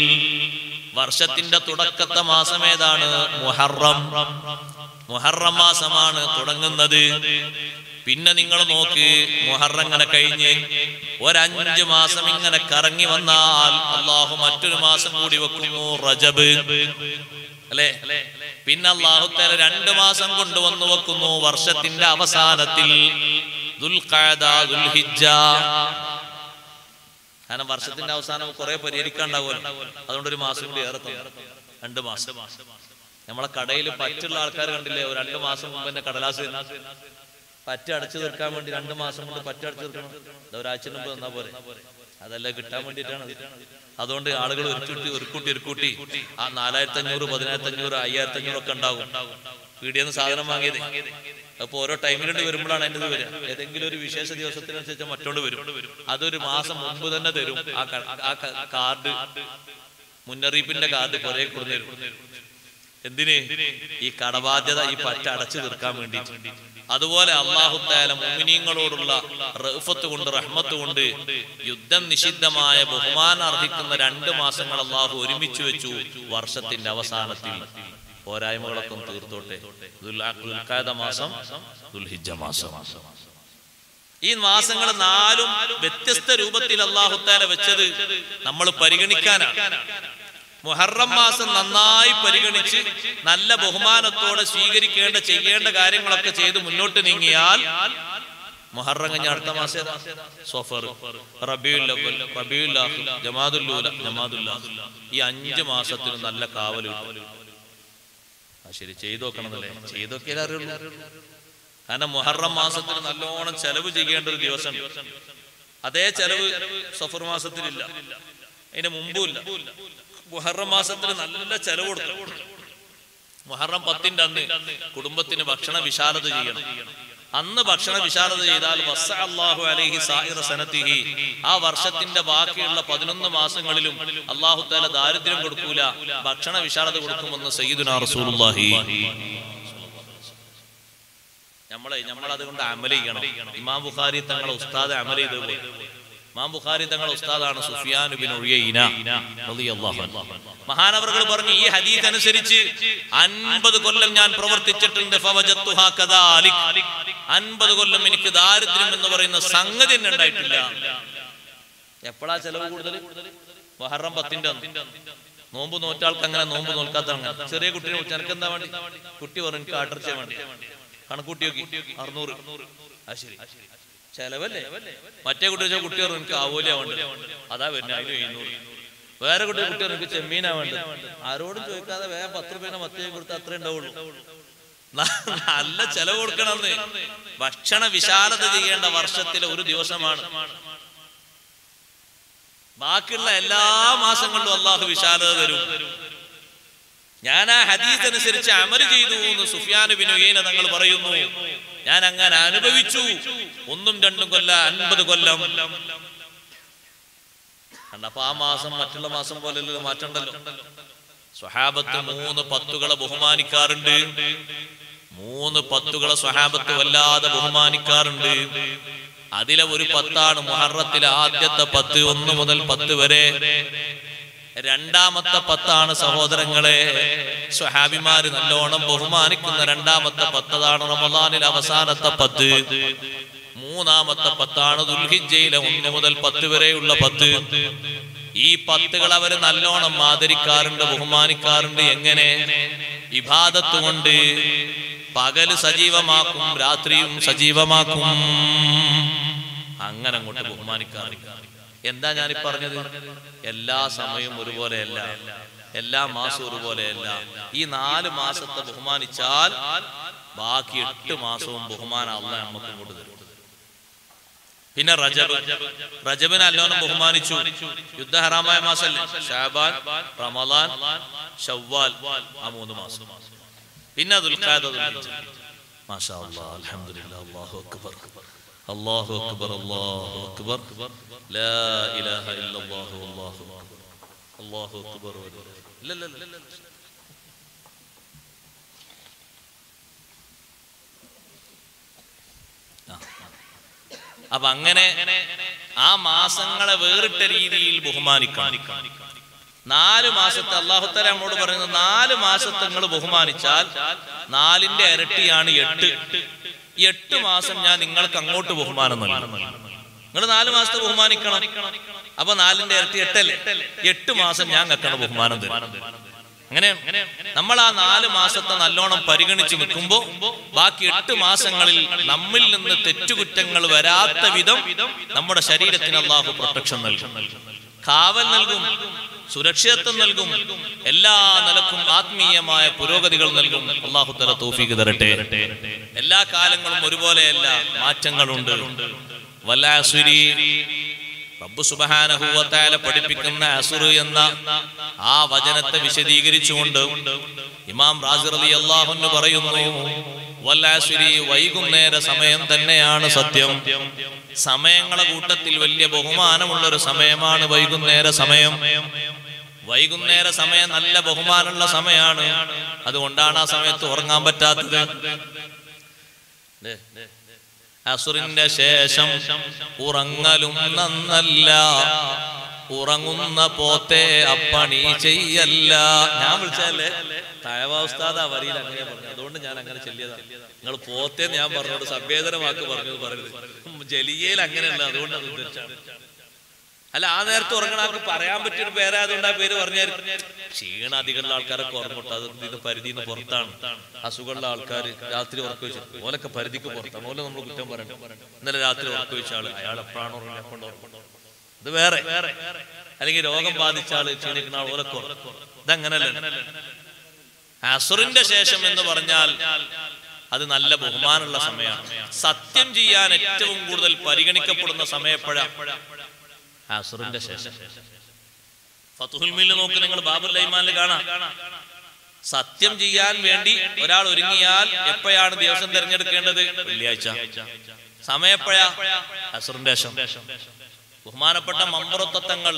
വർഷത്തിന്റെ തുടക്കത്തെ മാസം ഏതാണ് മുഹറം മുഹറം മാസമാണ് തുടങ്ങുന്നത് പിന്നെ നിങ്ങൾ നോക്ക് മുഹറം ഇങ്ങനെ കഴിഞ്ഞ് ഒരഞ്ച് മാസം ഇങ്ങനെ കറങ്ങി വന്നാൽ അള്ളാഹു മറ്റൊരു മാസം കൂടി വെക്കുന്നു റജബ് അല്ലെ പിന്നെ അള്ളാഹു തല രണ്ട് മാസം കൊണ്ടുവന്നു വെക്കുന്നു വർഷത്തിന്റെ അവസാനത്തിൽ ദുൽഖഅദ, ദുൽഹിജ്ജ. കാരണം വർഷത്തിന്റെ അവസാനം കുറെ പരിഹരിക്കാണ്ടാവുമല്ലോ അതുകൊണ്ട് ഒരു മാസം കൂടി ഏറെ തന്നു. രണ്ട് മാസം നമ്മളെ കടയിൽ പറ്റുള്ള ആൾക്കാർ കണ്ടില്ലേ ഒരു രണ്ട് മാസം മുമ്പ് തന്നെ കടലാസ് പറ്റ അടച്ചു തീർക്കാൻ വേണ്ടി രണ്ട് മാസം കൊണ്ട് പറ്റ അടച്ചു തീർക്കണം ഇത് ഒരാഴ്ച മുമ്പ് തന്നാ പോരെ അതെല്ലാം കിട്ടാൻ വേണ്ടിയിട്ടാണ് അത്. അതുകൊണ്ട് ആളുകൾ ഒരുക്കൂട്ടി ഒരുക്കൂട്ടി ഒരുക്കൂട്ടി ആ നാലായിരത്തി അഞ്ഞൂറ് പതിനായിരത്തി അഞ്ഞൂറ് അയ്യായിരത്തി അഞ്ഞൂറ് ഒക്കെ ഉണ്ടാവും പീടിയെന്ന് സാധനം വാങ്ങിയത് അപ്പൊ ഓരോ ടൈമിലുണ്ട് വരുമ്പോഴാണ് അതിൻ്റെ ഇത് വരിക ഏതെങ്കിലും ഒരു വിശേഷ ദിവസത്തിനനുസരിച്ച് മറ്റോണ്ട് വരും അതൊരു മാസം മുമ്പ് തന്നെ തരും ആ ക- ആ ക- കാർഡ് മുന്നറിയിപ്പിന്റെ കാർഡ് കുറെ കൊടുന്നു എന്തിന് ഈ കടബാധ്യത ഈ പറ്റ അടച്ചു തീർക്കാൻ വേണ്ടി അതുപോലെ അള്ളാഹുത്താല മുമിനീങ്ങളോടുള്ള റഹ്ഫത്ത് കൊണ്ട് റഹ്മത്ത് കൊണ്ട് യുദ്ധം നിഷിദ്ധമായ ബഹുമാനം അർഹിക്കുന്ന രണ്ട് മാസങ്ങൾ അള്ളാഹു ഒരുമിച്ച് വെച്ചു വർഷത്തിന്റെ അവസാനത്തിൽ പോരായ്മകളൊക്കെ ഒന്ന് തീർത്തോട്ടെ ദുൽ- ദുൽഖഅദ മാസം ദുൽഹിജ്ജ മാസം ഈ മാസങ്ങൾ നാലും വ്യത്യസ്ത രൂപത്തിൽ അള്ളാഹുത്താല വെച്ചത് നമ്മൾ പരിഗണിക്കാനാണ് മുഹറം മാസം നന്നായി പരിഗണിച്ച് നല്ല ബഹുമാനത്തോടെ സ്വീകരിക്കേണ്ട ചെയ്യേണ്ട കാര്യങ്ങളൊക്കെ ചെയ്ത് മുന്നോട്ട് നീങ്ങിയാൽ മുഹറം കഴിഞ്ഞ അടുത്ത മാസം ഏതാ? സഫർ റബിയുൽ അവ്വൽ റബിയുൽ ആഖിർ ജമാദുൽ ഊല ജമാദുൽ ആഖിർ. ഈ അഞ്ച് മാസത്തിന് നല്ല കാവൽ ആ ശരി ചെയ്തു നോക്കണമെന്നല്ലേ ചെയ്തു നോക്കിയാലേ അറിയുള്ളൂ കാരണം മുഹറം മാസത്തിന് നല്ലോണം ചെലവ് ചെയ്യേണ്ട ഒരു ദിവസം അതേ ചെലവ് സഫർ മാസത്തിലില്ല അതിന്റെ മുമ്പുമില്ല മുഹറം മാസത്തിൽ നല്ല ചെലവ് കൊടുക്കണം മുഹറം പത്തിന്റെ അന്ന് കുടുംബത്തിന് ഭക്ഷണ വിശാലത ചെയ്യണം അന്ന് ഭക്ഷണ വിശാലത ചെയ്താൽ വസ്സ അല്ലാഹു അലൈഹി സായിറ സനത്തിഹി ആ വർഷത്തിന്റെ ബാക്കിയുള്ള പതിനൊന്ന് മാസങ്ങളിലും അള്ളാഹു താല ദാരിദ്ര്യം കൊടുക്കൂല ഭക്ഷണ വിശാലത കൊടുക്കുമെന്ന് സയ്യിദുനാ റസൂലുള്ളാഹി നമ്മളെ നമ്മൾ അതുകൊണ്ട് അമൽ ചെയ്യണം ഇമാം ബുഖാരി തങ്ങളെ ഉസ്താദ് അമൽ ചെയ്ത് പോയി ഇമാം ബുഖാരി തങ്ങളെ ഉസ്താദാണ് സുഫിയാൻ ബിൻ ഉയൈന റളിയല്ലാഹു അൻഹു മഹാനവറുകൾ പറഞ്ഞു ഈ ഹദീസ് അനുസരിച്ച് അൻപത് കൊല്ലം ഞാൻ പ്രവർത്തിച്ചിട്ടുണ്ട് ഫവജത്തുഹാ കദാലിക് അൻപത് കൊല്ലം എനിക്ക് ദാരിദ്ര്യം എന്ന് പറയുന്ന സംഗതി തന്നെ ഉണ്ടായിട്ടില്ല എപ്പോഴാ ചെലവ് കൂടുതൽ മഹറം പത്തിന്റെ അന്ന്. നോമ്പ് നോറ്റാൾക്ക് അങ്ങനെ നോമ്പ് നോൽക്കാത്ത അങ്ങനെ ചെറിയ കുട്ടിനെ വിളിച്ച് എനിക്ക് എന്താ വേണ്ടി കുട്ടി പറഞ്ഞു എനിക്ക് ആട്ടർച്ച വേണ്ടി കണക്കൂട്ടി നോക്കി അറുന്നൂറ് ആ ശരി ചെലവല്ലേ മറ്റേ കുട്ടി വെച്ചാൽ കുട്ടി പറഞ്ഞു എനിക്ക് ആവൂലിയാ വേണ്ടത് അതാ വരുന്നത് അതിന് എഴുന്നൂറ് വേറെ കുട്ടി കുട്ടി പറഞ്ഞു എനിക്ക് ചെമ്മീനാ വേണ്ടത് ആരോടും ചോദിക്കാതെ വേഗം പത്ത് രൂപ മറ്റേ കൊടുത്ത് അത്രേ ഉണ്ടാവുള്ളൂ ന- നല്ല ചെലവ് കൊടുക്കണമെന്ന് ഭക്ഷണ വിശാലത ചെയ്യേണ്ട വർഷത്തിലെ ഒരു ദിവസമാണ് ബാക്കിയുള്ള എല്ലാ മാസങ്ങളിലും അള്ളാഹു വിശാലത തരും ഞാൻ ആ ഹദീസ് അനുസരിച്ച് അമൽ ചെയ്തു എന്ന് സുഫിയാൻ ബിൻ ഉയൈന തങ്ങൾ പറയുന്നു ഞാൻ അങ്ങനെ അനുഭവിച്ചു ഒന്നും രണ്ടും കൊല്ല അൻപത് കൊല്ലം കണ്ടപ്പോ ആ മാസം മറ്റുള്ള മാസം പോലെ മാറ്റണ്ടല്ലോ സ്വഹാബത്ത് മൂന്ന് പത്തുകളെ ബഹുമാനിക്കാറുണ്ട് മൂന്ന് പത്തുകളെ സ്വഹാബത്ത് വല്ലാതെ ബഹുമാനിക്കാറുണ്ട് അതിലെ ഒരു പത്താണ് മുഹറത്തിലെ ആദ്യത്തെ പത്ത് ഒന്ന് മുതൽ പത്ത് വരെ രണ്ടാമത്തെ പത്താണ് സഹോദരങ്ങളെ സ്വഹാബിമാര് നല്ലോണം ബഹുമാനിക്കുന്ന രണ്ടാമത്തെ പത്തതാണ് റമദാനിലെ അവസാനത്തെ പത്ത് മൂന്നാമത്തെ പത്താണ് ദുൽഹിജയിലെ ഒന്ന് മുതൽ പത്ത് വരെയുള്ള പത്ത് ഈ പത്തുകൾ അവര് നല്ലോണം ആദരിക്കാറുണ്ട് ബഹുമാനിക്കാറുണ്ട് എങ്ങനെ ഇബാദത്ത് കൊണ്ട് പകല് സജീവമാക്കും രാത്രിയും സജീവമാക്കും അങ്ങനെ അങ്ങോട്ട് ബഹുമാനിക്കാറുണ്ട് എന്താ ഞാനീ പറഞ്ഞത് എല്ലാ സമയവും ഒരുപോലെയല്ല എല്ലാ മാസവും ഒരുപോലെയല്ല ഈ നാല് മാസത്തെ ബഹുമാനിച്ചാൽ ബാക്കി എട്ട് മാസവും ബഹുമാനം അല്ല നമുക്ക് ഇങ്ങോട്ട് തരും പിന്നെ റജബ് റജബിനെ അല്ലോണം ബഹുമാനിച്ചു യുദ്ധഹറാമായ മാസല്ലേ ഷാബാൻ റമദാൻ ഷവ്വാൽ ആ മൂന്ന് മാസം പിന്നെ ദുൽഖാദ ദുൽഹിജ്ജ. മാഷാ അല്ലാഹ് അൽഹംദുലില്ലാഹ് അല്ലാഹു അക്ബർ അല്ലാഹു അക്ബർ അല്ലാഹു അക്ബർ ലാ ഇലാഹ ഇല്ലല്ലാഹു അല്ലാഹു അക്ബർ അല്ലാഹു അക്ബർ ഇല്ല ഇല്ല ഇല്ല അപ്പൊ അങ്ങനെ ആ മാസങ്ങളെ വേറിട്ട രീതിയിൽ ബഹുമാനിക്കണം നാല് മാസത്തെ അള്ളാഹുത്തല നമ്മോട് പറയുന്നത് നാല് മാസത്തെ നിങ്ങൾ ബഹുമാനിച്ചാൽ നാലിന്റെ ഇരട്ടിയാണ് എട്ട് ഈ എട്ട് മാസം ഞാൻ നിങ്ങൾക്ക് അങ്ങോട്ട് ബഹുമാനം നൽകും നിങ്ങൾ നാല് മാസത്തെ ബഹുമാനിക്കണം അപ്പൊ നാലിന്റെ ഇരട്ടി എട്ടല്ലേ എട്ട് മാസം ഞാൻ കക്കണ ബഹുമാനം തരും അങ്ങനെ നമ്മൾ ആ നാല് മാസത്തെ നല്ലോണം പരിഗണിച്ച് നിൽക്കുമ്പോ ബാക്കി എട്ട് മാസങ്ങളിൽ നമ്മിൽ നിന്ന് തെറ്റുകുറ്റങ്ങൾ വരാത്ത വിധം നമ്മുടെ ശരീരത്തിന് അള്ളാഹു പ്രൊട്ടക്ഷൻ നൽകും കാവൽ നൽകും സുരക്ഷിതത്വം നൽകും എല്ലാ നിലക്കും ആത്മീയമായ പുരോഗതികൾ നൽകും അള്ളാഹു തല തോഫീക്ക് തരട്ടെ എല്ലാ കാലങ്ങളും ഒരുപോലെയല്ല മാറ്റങ്ങളുണ്ട് വല്ലാസുരി റബ്ബ് സുബ്ഹാനഹു വ തആല പഠിപ്പിക്കുന്ന അസുർ എന്ന ആ വചനത്തെ വിശദീകരിച്ചുകൊണ്ട് ഇമാം റാസി റളിയല്ലാഹു അൻഹു പറയുന്നു വല്ലാസുരി വൈകുന്നേര സമയം തന്നെയാണ് സത്യം സമയങ്ങളെ കൂട്ടത്തിൽ വലിയ ബഹുമാനമുള്ള ഒരു സമയമാണ് വൈകുന്നേര സമയം വൈകുന്നേര സമയം നല്ല ബഹുമാനമുള്ള സമയമാണ് അതുകൊണ്ടാണ് ആ സമയത്ത് ഉറങ്ങാൻ പറ്റാത്തത് ദേ, അസുറിന്റെ ശേഷം ഉറങ്ങലും നന്നല്ല ഉറങ്ങുന്ന പോത്തെ അപ്പണി ചെയ്യല്ല ഞാൻ വിളിച്ചല്ലേ താഴവാസ്താദ വരിയിൽ അങ്ങനെ പറഞ്ഞു അതുകൊണ്ട് ഞാൻ അങ്ങനെ ചെല്ലിയതാ നിങ്ങൾ പോത്തേന്ന് ഞാൻ പറഞ്ഞോട് സംവേദനമാക്ക് പറഞ്ഞത് പറയരുത് ജലിയയിൽ അങ്ങനെയല്ല അതുകൊണ്ട് അത് ഉദ്ധരിച്ചാണ് അല്ല ആ നേരത്തെ ഉറങ്ങണ ആൾക്ക് പറയാൻ പറ്റിയൊരു പേരായതുകൊണ്ട് ആ പേര് പറഞ്ഞാൽ ക്ഷീണാധികമുള്ള ആൾക്കാരൊക്കെ ഉറങ്ങട്ടെ അത് ഇത് പരിധിന്ന് പുറത്താണ് അസുഖമുള്ള ആൾക്കാർ രാത്രി ഉറക്കം വെച്ചു ഓലൊക്കെ പരിധിക്ക് പുറത്താണ് ഓലെ നമ്മൾ കുറ്റം പറയണ്ട ഇന്നലെ രാത്രി ഉറക്കം വെച്ച ആള് അയാൾ എപ്പോഴാണ് ഉറങ്ങുന്നത് എപ്പോൾ ഉറങ്ങുന്നത് ഇത് വേറെ അല്ലെങ്കിൽ രോഗം ബാധിച്ച ആള് ക്ഷീണിക്കുന്ന ആൾ ഓലൊക്കെ ഉറങ്ങും. ഇതങ്ങനല്ല അസുറിന്റെ ശേഷം എന്ന് പറഞ്ഞാൽ അത് നല്ല ബഹുമാനമുള്ള സമയമാണ് സത്യം ചെയ്യാൻ ഏറ്റവും കൂടുതൽ പരിഗണിക്കപ്പെടുന്ന സമയപ്പോഴാണ് അസുറിന്റെ ശേഷം ഫത്തുഹുൽ മില്ല് നോക്ക് നിങ്ങൾ ബാബുൽ ലൈമാനിൽ കാണാം സത്യം ചെയ്യാൻ വേണ്ടി ഒരാൾ ഒരുങ്ങിയാൽ എപ്പോഴാണ് ദിവസം തിരഞ്ഞെടുക്കേണ്ടത് വെള്ളിയാഴ്ച സമയപ്പോഴാ അസുറിന്റെ ശേഷം ബഹുമാനപ്പെട്ട മമ്പറത്തങ്ങൾ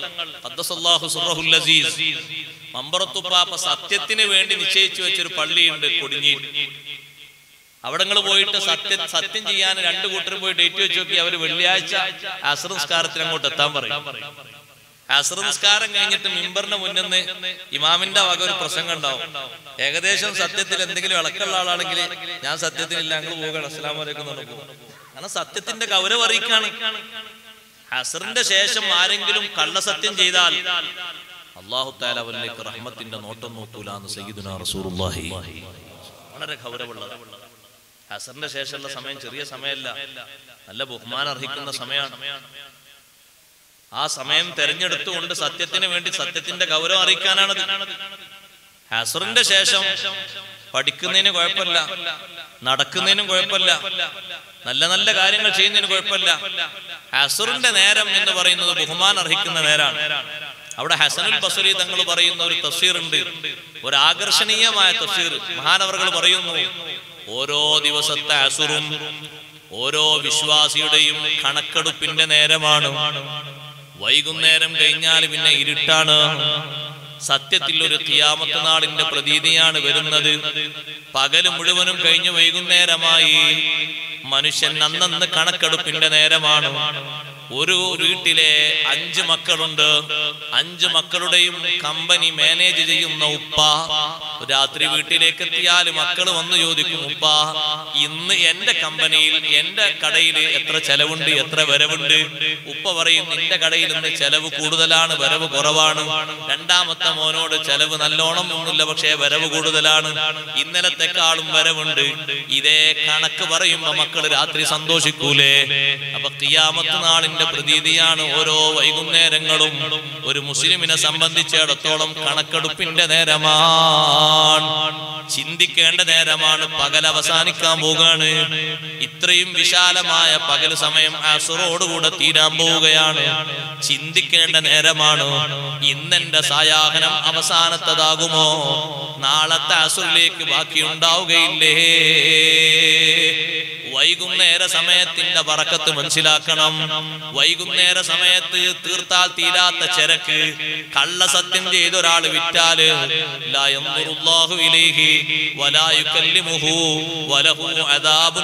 മമ്പറത്തുപ്പാപ്പ സത്യത്തിന് വേണ്ടി നിശ്ചയിച്ചു വെച്ചൊരു പള്ളിയുണ്ട് കൊടിഞ്ഞി അവിടെ നിങ്ങൾ പോയിട്ട് സത്യം സത്യം ചെയ്യാൻ രണ്ടു കൂട്ടരും പോയി ഡേറ്റ് വെച്ച് നോക്കി അവര് വെള്ളിയാഴ്ച അസർ നിസ്കാരത്തിന് അങ്ങോട്ട് എത്താൻ പറയും അസർ നിസ്കാരം കഴിഞ്ഞിട്ട് മിമ്പറിന്റെ മുന്നിൽ നിന്ന് ഇമാമിന്റെ വക ഒരു പ്രസംഗം ഉണ്ടാവും ഏകദേശം സത്യത്തിൽ എന്തെങ്കിലും ഇളക്കുള്ള ആളാണെങ്കിൽ ഞാൻ സത്യത്തിലില്ല ഞങ്ങൾ പോകണം അസ്സലാം വലൈക്കും എന്ന് പറഞ്ഞ് പോകും കാരണം സത്യത്തിന്റെ ഗൗരവം അറിയിക്കാണ് അസറിന്റെ ശേഷം ആരെങ്കിലും കള്ളസത്യം ചെയ്താൽ അള്ളാഹു താല അവരിലേക്ക് റഹ്മത്തിന്റെ നോട്ടം നോക്കൂല എന്ന് സയ്യിദുന റസൂലുള്ളാഹി വളരെ ഗൗരവമുള്ളത് അസറിന്റെ ശേഷമുള്ള സമയം ചെറിയ സമയമല്ല നല്ല ബഹുമാനം അർഹിക്കുന്ന സമയമാണ് ആ സമയം തെരഞ്ഞെടുത്തുകൊണ്ട് സത്യത്തിന് വേണ്ടി സത്യത്തിന്റെ ഗൗരവം അറിയിക്കാനാണത് അസറിന്റെ ശേഷം പഠിക്കുന്നതിന് കുഴപ്പമില്ല നടക്കുന്നതിനും കുഴപ്പമില്ല നല്ല നല്ല കാര്യങ്ങൾ ചെയ്യുന്നതിന് കുഴപ്പമില്ല അസറിന്റെ നേരം എന്ന് പറയുന്നത് ബഹുമാനം അർഹിക്കുന്ന നേരാണ് അവിടെ ഹസനുൽ ബസരി തങ്ങൾ പറയുന്ന ഒരു തഫ്സീർ ഉണ്ട് ഒരു ആകർഷണീയമായ തഫ്സീർ മഹാനവറുകൾ പറയുന്നു ഓരോ ദിവസത്തെ അസുറും ഓരോ വിശ്വാസിയുടെയും കണക്കെടുപ്പിന്റെ നേരമാണ് വൈകുന്നേരം കഴിഞ്ഞാൽ പിന്നെ ഇരുട്ടാണ് സത്യത്തിൽ ഒരു തിയാമത്ത് നാളിന്റെ പ്രതീതിയാണ് വരുന്നത് പകല് മുഴുവനും കഴിഞ്ഞ് വൈകുന്നേരമായി മനുഷ്യൻ അന്നന്ന് കണക്കെടുപ്പിന്റെ നേരമാണ് ഒരു വീട്ടിലെ അഞ്ച് മക്കളുണ്ട് അഞ്ച് മക്കളുടെയും കമ്പനി മാനേജ് ചെയ്യുന്ന ഉപ്പ രാത്രി വീട്ടിലേക്ക് എത്തിയാൽ മക്കൾ വന്ന് ചോദിക്കും ഉപ്പ ഇന്ന് എന്റെ കമ്പനിയിൽ എന്റെ കടയിൽ എത്ര ചെലവുണ്ട് എത്ര വരവുണ്ട് ഉപ്പ പറയും നിന്റെ കടയിൽ ഇന്ന് ചെലവ് കൂടുതലാണ് വരവ് കുറവാണ് രണ്ടാമത്തെ മോനോട് ചെലവ് നല്ലോണം ഒന്നുമില്ല പക്ഷേ വരവ് കൂടുതലാണ് ഇന്നലത്തെക്കാളും വരവുണ്ട് ഇതേ കണക്ക് പറയുമ്പോ മക്കൾ രാത്രി സന്തോഷിക്കൂലേ അപ്പൊ കിയാമത്ത് നാളിന്റെ പ്രതീതിയാണ് ഓരോ വൈകുന്നേരങ്ങളും ഒരു മുസ്ലിമിനെ സംബന്ധിച്ചിടത്തോളം കണക്കെടുപ്പിന്റെ നേരമാണ് ചിന്തിക്കേണ്ട നേരമാണ് പകൽ അവസാനിക്കാൻ പോവുകയാണ് ഇത്രയും വിശാലമായ പകൽ സമയം അസുറോടുകൂടെ തീരാൻ പോവുകയാണ് ചിന്തിക്കേണ്ട നേരമാണ് ഇന്നെന്റെ സായാഹനം അവസാനത്തതാകുമോ നാളത്തെ അസുറിലേക്ക് ബാക്കിയുണ്ടാവുകയില്ലേ വൈകുന്നേര സമയത്തിന്റെ വറക്കത്ത് മനസ്സിലാക്കണം വൈകുന്നേര സമയത്ത് തീർത്താൽ തീരാത്ത ചരക്ക് കള്ളസത്യം ചെയ്ത ഒരാൾ വിറ്റാല് ലാ യൻദുറുല്ലാഹു ഇലൈഹി വലാ യുകല്ലിമുഹു വലഹു അദാബുൻ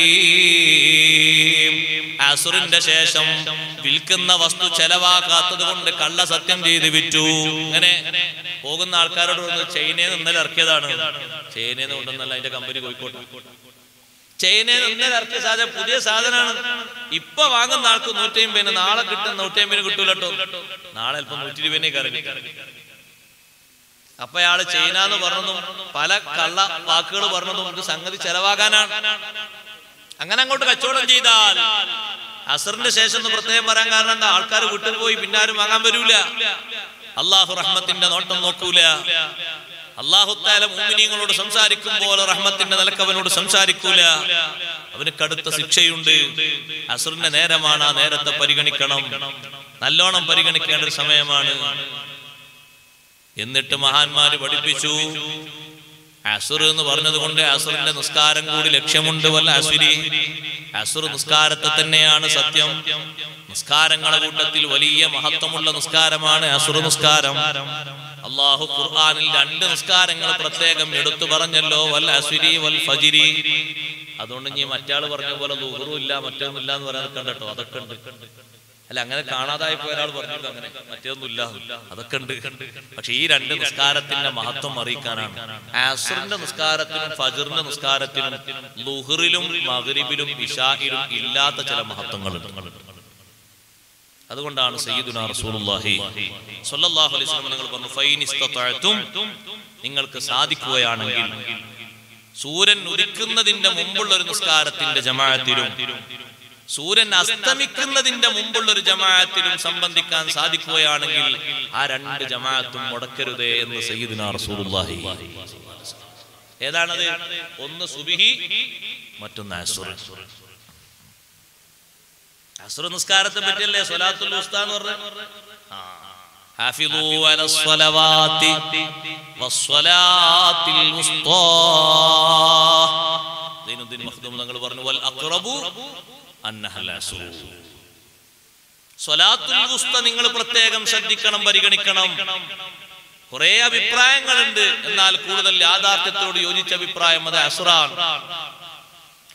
അലീം അസുറിന്റെ ശേഷം വിൽക്കുന്ന വസ്തു ചെലവാക്കാത്തത് കൊണ്ട് കള്ളസത്യം ചെയ്ത് വിറ്റു അങ്ങനെ പോകുന്ന ആൾക്കാരോട് ഒന്ന് ചൈനയിൽ നിന്ന് ഇന്നലെ ഇറക്കിയതാണ് ചൈനയിൽ നിന്ന് കൊണ്ടുവന്നല്ല അതിന്റെ കമ്പനി കോഴിക്കോട്ട് ചൈനയിൽ നിന്ന് ഇറക്കിയ സാധനം പുതിയ സാധനമാണ് ഇപ്പൊ വാങ്ങുന്ന ആൾക്ക് നൂറ്റി അമ്പതിന് നാളെ കിട്ടും നൂറ്റി അമ്പതിന് കിട്ടൂലട്ടോ നാളെ അല്പം നൂറ്റി ഇരുപതിനെ കറങ്ങി അപ്പൊ അയാള് ചൈന എന്ന് പറഞ്ഞതും പല കള്ള വാക്കുകൾ പറഞ്ഞതും നമുക്ക് സംഗതി ചെലവാകാനാണ് അങ്ങനെ അങ്ങോട്ട് കച്ചവടം ചെയ്താൽ അസറിന്റെ ശേഷം ഒന്ന് പ്രത്യേകം പറയാൻ കാരണം എന്താ ആൾക്കാർ വീട്ടിൽ പോയി പിന്നെ ആരും വാങ്ങാൻ വരൂല അള്ളാഹു റഹ്മത്തിന്റെ നോട്ടം നോക്കൂല അള്ളാഹുത്താല മുമിനീങ്ങളോട് സംസാരിക്കുമ്പോൾ റഹ്മത്തിന്റെ നിലക്ക് അവനോട് സംസാരിക്കൂല അവന് കടുത്ത ശിക്ഷയുണ്ട് അസുറിന്റെ നേരമാണ് ആ നേരത്തെ പരിഗണിക്കണം നല്ലോണം പരിഗണിക്കേണ്ട ഒരു സമയമാണ് എന്നിട്ട് മഹാന്മാര് പഠിപ്പിച്ചു അസുർ എന്ന് പറഞ്ഞത് കൊണ്ട് അസുറിന്റെ നിസ്കാരം കൂടി ലക്ഷ്യമുണ്ട് വല്ല അസുരി അസുർ നിസ്കാരത്തെ തന്നെയാണ് സത്യം നിസ്കാരങ്ങളെ കൂട്ടത്തിൽ വലിയ മഹത്വമുള്ള നിസ്കാരമാണ് അസുർ നിസ്കാരം അള്ളാഹു ഖുർആനിൽ രണ്ട് നിസ്കാരങ്ങൾ പ്രത്യേകം എടുത്തു പറഞ്ഞല്ലോ വൽ അസുരി വൽ ഫജിരി അതുകൊണ്ട് ഇനി മറ്റാള് പറഞ്ഞ പോലെ ദുഹറും ഇല്ല മറ്റൊന്നും ഇല്ല എന്ന് പറയാൻ കണ്ടോ അതൊക്കെ ഉണ്ട് അല്ല അങ്ങനെ കാണാതായപ്പോ ഒരാൾ പറഞ്ഞില്ല അങ്ങനെ മറ്റൊന്നുമില്ല അതൊക്കെ ഉണ്ട് പക്ഷെ ഈ രണ്ട് നിസ്കാരത്തിന്റെ മഹത്വം അറിയിക്കാനാണ് ആസറിന്റെ നിസ്കാരത്തിനും ഫജറിന്റെ നിസ്കാരത്തിനും ലുഹറിലും മഗ്രിബിലും ഇഷായിലും ഇല്ലാത്ത ചില മഹത്വങ്ങളുണ്ട് അതുകൊണ്ടാണ് സയ്യിദുന റസൂലുള്ളാഹി സ്വല്ലല്ലാഹു അലൈഹി വസല്ലം നിങ്ങൾ പറഞ്ഞു ഫൈൻ ഇസ്തതഅതും നിങ്ങൾക്ക് സാധിക്കുകയാണെങ്കിൽ സൂര്യൻ ഉദിക്കുന്നതിന്റെ മുമ്പുള്ള ഒരു നിസ്കാരത്തിന്റെ ജമാഅത്തിലും സൂര്യൻ അസ്തമിക്കുന്നതിന്റെ മുമ്പുള്ള ഒരു ജമാഅത്തിലും സംബന്ധിക്കാൻ സാധിക്കുകയാണെങ്കിൽ ആ രണ്ട് ജമാഅത്തും മുടക്കരുതേ എന്ന് സയ്യിദുന റസൂലുള്ളാഹി ഏതാണത് ഒന്ന് സുബിഹി മറ്റൊന്ന് അസുർ അസുർ നിസ്കാരത്തെ പറ്റിയല്ലേ സ്വലാത്തുൽ ഉസ്താ എന്ന് പറഞ്ഞത് حافظوا على الصلوات والصلاة الوسطى ദൈനുദ്ദീൻ മഖ്ദൂം തങ്ങൾ പറഞ്ഞു വൽ അഖ്റബു അന്നഹൽ അസുർ സ്വലാത്തുൽ വുസ്ത നിങ്ങൾ പ്രത്യേകം ശ്രദ്ധിക്കണം പരിഗണിക്കണം കുറെ അഭിപ്രായങ്ങളുണ്ട് എന്നാൽ കൂടുതൽ യാഥാർത്ഥ്യത്തോട് യോജിച്ച അഭിപ്രായം അത് അസുറാണ്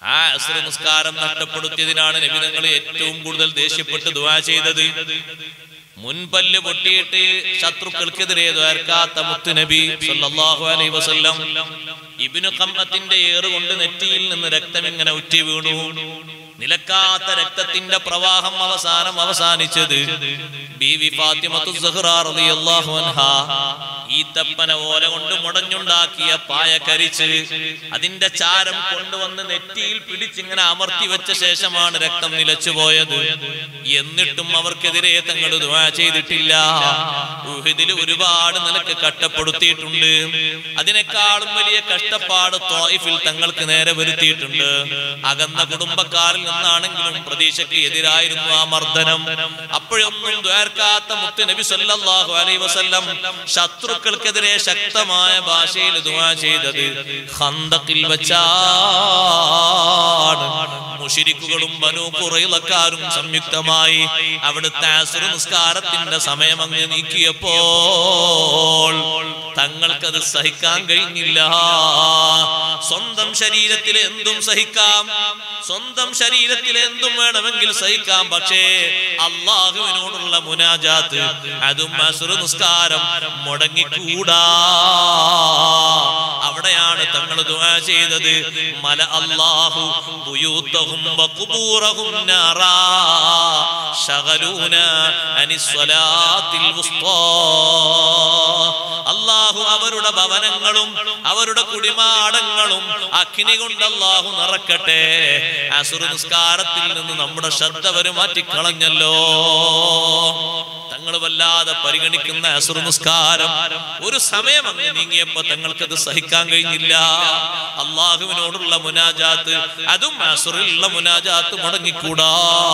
ആ അസ്ര നിസ്കാരം നഷ്ടപ്പെടുത്തിയതിനാണ് നബിതങ്ങൾ ഏറ്റവും കൂടുതൽ ദേഷ്യപ്പെട്ട് ദുആ ചെയ്തത് മുൻപല്ല് പൊട്ടിയിട്ട് ശത്രുക്കൾക്കെതിരെ ദ്വാർക്കാത്ത മുത്തുനബി സല്ലല്ലാഹു അലൈഹി വസല്ലം ഇബ്നു ഖമ്മത്തിന്റെ ഏറ് കൊണ്ട് നെറ്റിയിൽ നിന്ന് രക്തം ഇങ്ങനെ ഉറ്റി വീണു നിലക്കാത്ത രക്തത്തിന്റെ പ്രവാഹം അവസാനം അവസാനിച്ചത് ബീവി ഫാത്തിമത്തു സഹ്റ റളിയല്ലാഹു അൻഹാ ഈ തപ്പന ഓല കൊണ്ട് മുടഞ്ഞുണ്ടാക്കിയ പായ കരിച്ച് അതിന്റെ ചാരം കൊണ്ടുവന്ന് നെറ്റിയിൽ പിടിച്ചിങ്ങനെ അമർത്തി വെച്ച ശേഷമാണ് രക്തം നിലച്ചു പോയത് എന്നിട്ടും അവർക്കെതിരെ തങ്ങൾ ദുആ ചെയ്തിട്ടില്ല ഉഹദിൽ ഒരുപാട് നിലക്ക് കഷ്ടപ്പെടുത്തിയിട്ടുണ്ട് അതിനേക്കാളും വലിയ കഷ്ടപ്പാട് തോയിഫിൽ തങ്ങൾക്ക് നേരെ വരുത്തിയിട്ടുണ്ട് അകന്ന കുടുംബക്കാരിൽ നിന്നാണെങ്കിലും പ്രതീക്ഷയ്ക്ക് എതിരായിരുന്നു ആ മർദ്ദനം അപ്പോഴൊന്നും ദ്വാർക്കാത്ത മുത്ത് നബി സല്ലല്ലാഹു അലൈഹി വസല്ലം ശത്രുക്കൾക്കെതിരെ ശക്തമായ ഭാഷയിൽ ദുആ ചെയ്തത് ഖന്തഖിൽ വെച്ചാണ് മുഷിരിക്കുകളും ബനു കുറയിലക്കാരും സംയുക്തമായി അവിടുത്തെ അസുര നിസ്കാരത്തിന്റെ സമയം അങ്ങ് നീക്കിയപ്പോൾ തങ്ങൾക്കത് സഹിക്കാൻ കഴിഞ്ഞില്ല സ്വന്തം ശരീരത്തിൽ എന്തും സഹിക്കാം സ്വന്തം ശരീരത്തിൽ എന്തും വേണമെങ്കിൽ സഹിക്കാം പക്ഷേ അള്ളാഹുവിനോടുള്ള മുനാജാത്ത് അതും അസുര നിസ്കാരം മുടങ്ങിക്കൂടാ അവിടെയാണ് തങ്ങൾ ദുആ ചെയ്തത് മല അല്ലാഹു ബുയൂത്തഹും വഖുബൂറഹും നാറാ ശഗലൂന അനിസ്സലാത്തിൽ വുസ്താ അള്ളാഹു അവരുടെ ഭവനങ്ങളും അവരുടെ കുടിമാടങ്ങളും അഗ്നി കൊണ്ട് അള്ളാഹു നിറക്കട്ടെ അസുര നിസ്കാരത്തിൽ നിന്ന് നമ്മുടെ ശ്രദ്ധ വരെ മാറ്റിക്കളഞ്ഞല്ലോ തങ്ങൾ വല്ലാതെ പരിഗണിക്കുന്ന അസുര നിസ്കാരം ഒരു സമയം അങ്ങ് നീങ്ങിയപ്പോ തങ്ങൾക്കത് സഹിക്കാൻ കഴിഞ്ഞില്ല അള്ളാഹുവിനോടുള്ള മുനാജാത്ത് അതും അസുറിലുള്ള മുനാജാത്ത് മുടങ്ങിക്കൂടാ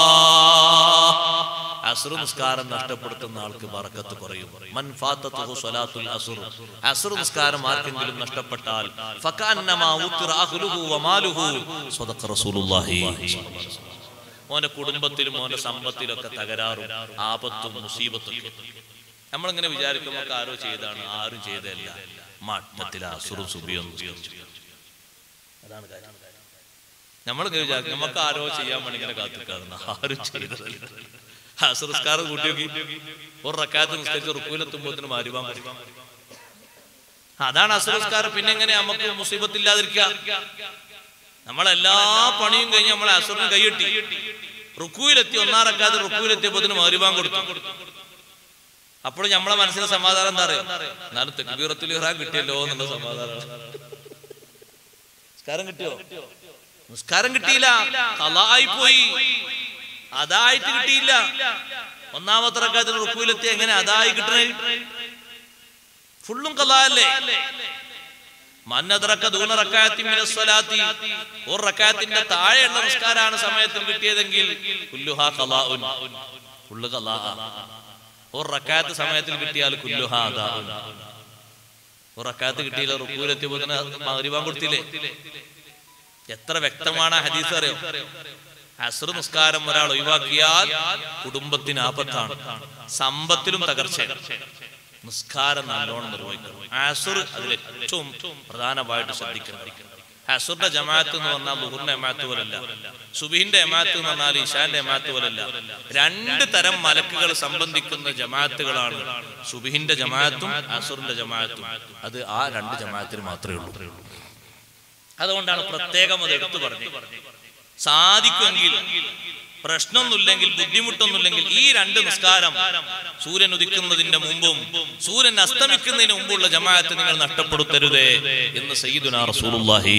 അസുർ നിസ്കാരം നഷ്ടപ്പെടുത്തുന്ന ആൾക്ക് ബറക്കത്ത് കുറയും മൻ ഫാത്തത്തുഹു സ്വലാത്തുൽ അസുർ അസുർ നിസ്കാരം ആർക്കെങ്കിലും നഷ്ടപ്പെട്ടാൽ ഫകഅന്നമാ ഉത്തിറ അഹ്ലുഹു വമാലുഹു സ്വദഖ റസൂലുള്ളാഹി മോന്റെ കുടുംബത്തിലും മോന്റെ സമ്പത്തിലും ഒക്കെ തകരാറും ആപത്തും മുസീബത്തും ഒക്കെ. നമ്മളിങ്ങനെ വിചാരിക്കും നമുക്ക് ആരോ ചെയ്താണ് ആരും ചെയ്തതല്ല മട്ടത്തിൽ അസുറും സുബിയൊന്നും ചെയ്തു അതാണ് കാര്യം നമ്മളിങ്ങനെ വിചാരിക്കും നമുക്ക് ആരോ ചെയ്യാൻ വേണ്ടി ഇങ്ങനെ കാത്തിക്കാറുന്ന ആരും ചെയ്തതല്ല അസുറസ്കാരം കൂട്ടി നോക്കി ഒരു റക്കാത്ത് നിസ്കരിച്ച് റുക്കൂലെത്തുമ്പോത്തിന് മാരുവാൻ പറ്റും അതാണ് അസുറസ്കാരം പിന്നെ എങ്ങനെ നമുക്ക് മുസീബത്തില്ലാതിരിക്കുക നമ്മളെല്ലാ പണിയും കഴിഞ്ഞ് നമ്മൾ അസുറിന് കൈയിട്ടി റുക്കുവിലെത്തി ഒന്നാം റക്കാത്ത് റുക്കുവിലെത്തിയപ്പോത്തിന് മാരുവാൻ കൊടുത്തു അപ്പോൾ നമ്മളെ മനസ്സിലെ സമാധാനം എന്താ അറിയോ എന്നാലും തെക്കുബീറത്തിൽ ഇറാൻ കിട്ടിയല്ലോ എന്നുള്ള സമാധാനമാണ് നിസ്കാരം കിട്ടിയോ നിസ്കാരം കിട്ടിയില്ല കലായി പോയി അതായിട്ട് കിട്ടിയില്ല ഒന്നാമത്തെ റക്കാത്തിൽ റുക്കുവിലെത്തി എങ്ങനെ അതായി കിട്ടണേ ഫുള്ളും കലാല്ലേ മന്നദ്റക്ക ദൂന റക്കാത്തി മിനസ്വലാത്തി ഒരു റക്കാത്തിന്റെ താഴെയുള്ള നിസ്കാരാണ് സമയത്തിൽ കിട്ടിയതെങ്കിൽ കുല്ലുഹാ ഖലാഉൻ ഫുള്ള് ഖലാ ഒരു റക്കാത്ത് സമയത്തിൽ കിട്ടിയാൽ കുല്ലുഹാ അദാഉൻ ഒരു റക്കാത്ത് കിട്ടിയില്ല റുക്കൂലെത്തിയപ്പോൾ തന്നെ മഗ്രിബാൻ കൊടുത്തില്ലേ എത്ര വ്യക്തമാണ് ആ ഹദീസ് അറിയോ അസുർ നിസ്കാരം ഒരാൾ ഒഴിവാക്കിയാൽ കുടുംബത്തിന് ആപത്താണ് സമ്പത്തിലും തകർച്ച നിസ്കാരം നല്ലോണം നിർവഹിക്കണം അസുർ അതിൽ ഏറ്റവും പ്രധാനമായിട്ട് ശ്രദ്ധിക്കണം അസുറിന്റെ ജമാഅത്ത് എന്ന് പറഞ്ഞാൽ ലുഹുറിന്റെ എമാത്ത് പോലല്ല സുബിഹിന്റെ എമാത്ത് എന്ന് പറഞ്ഞാൽ ഇഷാന്റെ എമാത്ത് പോലല്ല രണ്ട് തരം മലക്കുകൾ സംബന്ധിക്കുന്ന ജമാഅത്തുകളാണ് സുബിഹിന്റെ ജമാഅത്തും അസുറിന്റെ ജമാഅത്തും അത് ആ രണ്ട് ജമാഅത്തിന് മാത്രമേ ഉള്ളൂ അതുകൊണ്ടാണ് പ്രത്യേകം അത് എടുത്തു പറഞ്ഞത് സാധിക്കുമെങ്കിൽ പ്രശ്നമൊന്നുമില്ലെങ്കിൽ ബുദ്ധിമുട്ടൊന്നുമില്ലെങ്കിൽ ഈ രണ്ട് നിസ്കാരം സൂര്യൻ ഉദിക്കുന്നതിന്റെ മുമ്പും സൂര്യൻ അസ്തമിക്കുന്നതിന് മുമ്പുള്ള ജമാഅത്ത് നിങ്ങൾ നഷ്ടപ്പെടുത്തരുതേ എന്ന് സയ്യിദുനാ റസൂലുള്ളാഹി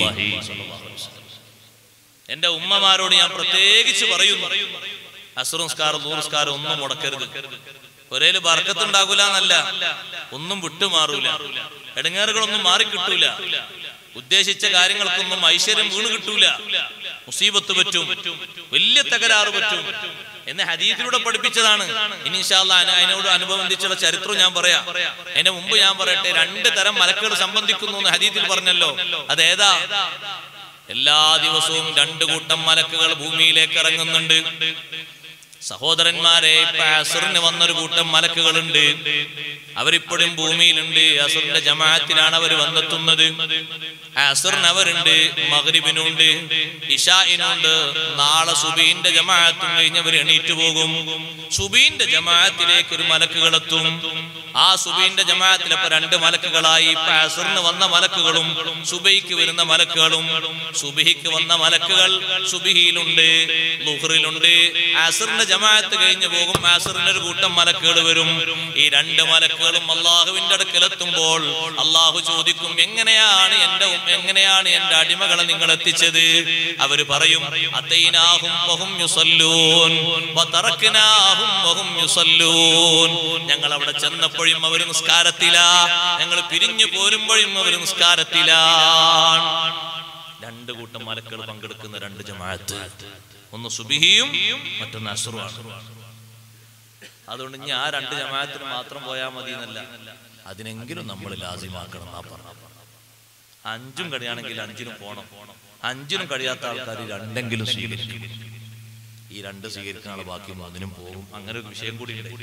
എന്റെ ഉമ്മമാരോട് ഞാൻ പ്രത്യേകിച്ച് പറയുന്നു അസുർ നിസ്കാരം നൂറ് നിസ്കാരം ഒന്നും മുടക്കരുത് ഒരേല് ബർക്കത്തുണ്ടാകൂല എന്നല്ല ഒന്നും വിട്ടുമാറൂല ഇടങ്ങേറുകളൊന്നും മാറി കിട്ടൂല ഉദ്ദേശിച്ച കാര്യങ്ങൾക്കൊന്നും ഐശ്വര്യം വീണ് കിട്ടൂല മുസീബത്ത് പറ്റും വലിയ തകരാറ് പറ്റും എന്ന് ഹദീസിലൂടെ പഠിപ്പിച്ചതാണ് ഇനി ഇൻഷാല്ലാ അന- അതിനോട് അനുബന്ധിച്ചുള്ള ചരിത്രം ഞാൻ പറയാം അതിന്റെ മുമ്പ് ഞാൻ പറയട്ടെ രണ്ട് തരം മലക്കുകൾ സംബന്ധിക്കുന്നു എന്ന് ഹദീസിൽ പറഞ്ഞല്ലോ അതേതാ എല്ലാ ദിവസവും രണ്ടു കൂട്ടം മലക്കുകൾ ഭൂമിയിലേക്ക് ഇറങ്ങുന്നുണ്ട് സഹോദരന്മാരെ ഇപ്പൊ അസുറിന് വന്നൊരു കൂട്ടം മലക്കുകളുണ്ട് അവരിപ്പോഴും ഭൂമിയിലുണ്ട് അസുറിന്റെ ജമാഅത്തിലാണ് അവർ വന്നെത്തുന്നത് അസുറിന് അവരുണ്ട് മകരിബിനുണ്ട് ഇഷായിനുണ്ട് നാളെ സുബീന്റെ ജമാഅത്തും കഴിഞ്ഞ് അവർ എണീറ്റ് പോകും സുബീന്റെ ജമാഅത്തിലേക്ക് ഒരു മലക്കുകളെത്തും ആ സുബീന്റെ ജമാഅത്തിൽ ഇപ്പൊ രണ്ട് മലക്കുകളായി ഇപ്പൊ അസുറിന് വന്ന മലക്കുകളും സുബൈക്ക് വരുന്ന മലക്കുകളും സുബിഹിക്ക് വന്ന മലക്കുകൾ സുബിഹിയിലുണ്ട് ലുഹറിലുണ്ട് അസുറിന്റെ ജമാഅത്ത് കഴിഞ്ഞു പോകും അസുറിന് ഒരു കൂട്ടം മലക്കുകൾ വരും ഈ രണ്ട് മലക്കുകളും അള്ളാഹുവിന്റെ അടുക്കലെത്തുമ്പോൾ അള്ളാഹു ചോദിക്കും എങ്ങനെയാണ് എന്റെ ഉം- എങ്ങനെയാണ് എന്റെ അടിമകളെ നിങ്ങൾ എത്തിച്ചത് അവര് പറയും അത്തൈനാഹും വഹും യുസല്ലൂൻ വതറക്നാഹും വഹും യുസല്ലൂൻ ഞങ്ങൾ അവിടെ ചെന്നപ്പോഴും അവർ നിസ്കാരത്തിലാ ഞങ്ങൾ പിരിഞ്ഞു പോരുമ്പോഴും അവർ നിസ്കാരത്തിലാണ് രണ്ട് കൂട്ടം മലക്കൾ പങ്കെടുക്കുന്ന രണ്ട് ജമാഅത്ത് ഒന്ന് സുബിഹിയും മറ്റൊന്ന് അസുറുമാണ് അതുകൊണ്ട് ഇനി ആ രണ്ട് ജമാഅത്തിന് മാത്രം പോയാൽ മതി എന്നല്ല അതിനെങ്കിലും നമ്മൾ ലാസിമാക്കണം എന്നാ പറഞ്ഞു അഞ്ചും കഴിയാണെങ്കിൽ അഞ്ചിനും പോണം അഞ്ചിനും കഴിയാത്ത ആൾക്കാർ രണ്ടെങ്കിലും സ്വീകരിക്കും ഈ രണ്ട് സ്വീകരിക്കാനുള്ള ബാക്കി മൂന്നിനും പോകും അങ്ങനെ ഒരു വിഷയം കൂടി ഉണ്ട്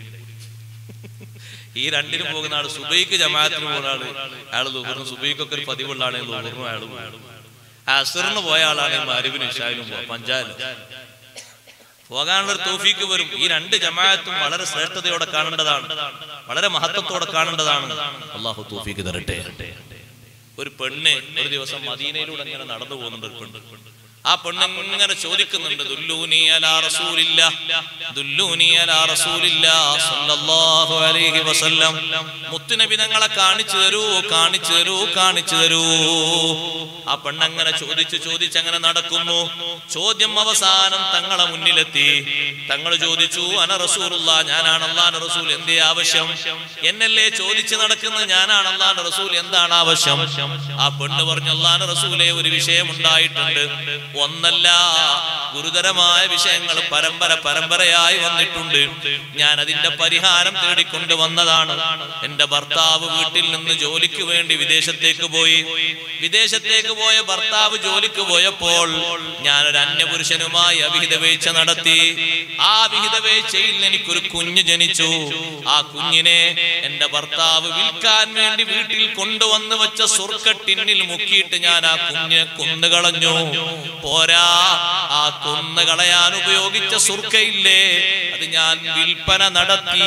ഈ രണ്ടിനും പോകുന്ന ആള് സുബൈക്ക് ജമാഅത്തിന് പോകുന്ന ആള് അയാൾ ലുഹറിന് സുബൈക്കൊക്കെ ഒരു പതിവുള്ള ആണെങ്കിൽ ലുഹറിനും അയാൾ പോകും അസറിന് പോയ ആളാണെങ്കിൽ മരുവിനും ഇഷായിനും പോവാം പഞ്ചായലും പോകാനുള്ള ഒരു തോഫീക്ക് വരും ഈ രണ്ട് ജമാഅത്തും വളരെ ശ്രേഷ്ഠതയോടെ കാണേണ്ടതാണ് വളരെ മഹത്വത്തോടെ കാണേണ്ടതാണ് അള്ളാഹു തോഫീക്ക് തരട്ടെ ഒരു പെണ്ണ് ഒരു ദിവസം മദീനയിലൂടെ ഇങ്ങനെ നടന്നു പോകുന്നുണ്ട് ഒരു പെണ്ണ് ആ പെണ്ണ് ഇങ്ങനെ ചോദിക്കുന്നുണ്ട് ദുല്ലൂനി അലാ റസൂലില്ല ദുല്ലൂനി അലാ റസൂലില്ല സല്ലല്ലാഹു അലൈഹി വസല്ലം മുത്തുനബി ഞങ്ങളെ കാണിച്ചു തരൂ കാണിച്ചു തരൂ കാണിച്ചു തരൂ ആ പെണ്ണങ്ങനെ ചോദിച്ചു ചോദിച്ച് അങ്ങനെ നടക്കുന്നു ചോദ്യം അവസാനം തങ്ങളെ മുന്നിലെത്തി തങ്ങൾ ചോദിച്ചു അന റസൂലുള്ള ഞാനാണ് അള്ളാൻ റസൂൽ എന്തേ ആവശ്യം എന്നല്ലേ ചോദിച്ചു നടക്കുന്നത് ഞാനാണ് അള്ളാൻ റസൂൽ എന്താണ് ആവശ്യം ആ പെണ്ണ് പറഞ്ഞു അള്ളാൻ റസൂലെ ഒരു വിഷയം ഉണ്ടായിട്ടുണ്ട് ഒന്നല്ല ഗുരുതരമായ വിഷയങ്ങൾ പരമ്പര പരമ്പരയായി വന്നിട്ടുണ്ട് ഞാൻ അതിന്റെ പരിഹാരം തേടിക്കൊണ്ട് വന്നതാണ് എന്റെ ഭർത്താവ് വീട്ടിൽ നിന്ന് ജോലിക്ക് വേണ്ടി വിദേശത്തേക്ക് പോയി വിദേശത്തേക്ക് പോയ ഭർത്താവ് ജോലിക്ക് പോയപ്പോൾ ഞാൻ ഒരു അന്യപുരുഷനുമായി അവിഹിത വീഴ്ച നടത്തി ആ വിഹിത വീഴ്ചയിൽ എനിക്കൊരു കുഞ്ഞ് ജനിച്ചു ആ കുഞ്ഞിനെ എന്റെ ഭർത്താവ് വിൽക്കാൻ വേണ്ടി വീട്ടിൽ കൊണ്ടുവന്ന് വെച്ച സ്വർക്കട്ടിന്നിൽ മുക്കിയിട്ട് ഞാൻ ആ കുഞ്ഞിനെ കൊന്നുകളഞ്ഞു പോരാ ആ കൊന്നു കളയാൻ ഉപയോഗിച്ച സുർക്കയില്ലേ അത് ഞാൻ വിൽപ്പന നടത്തി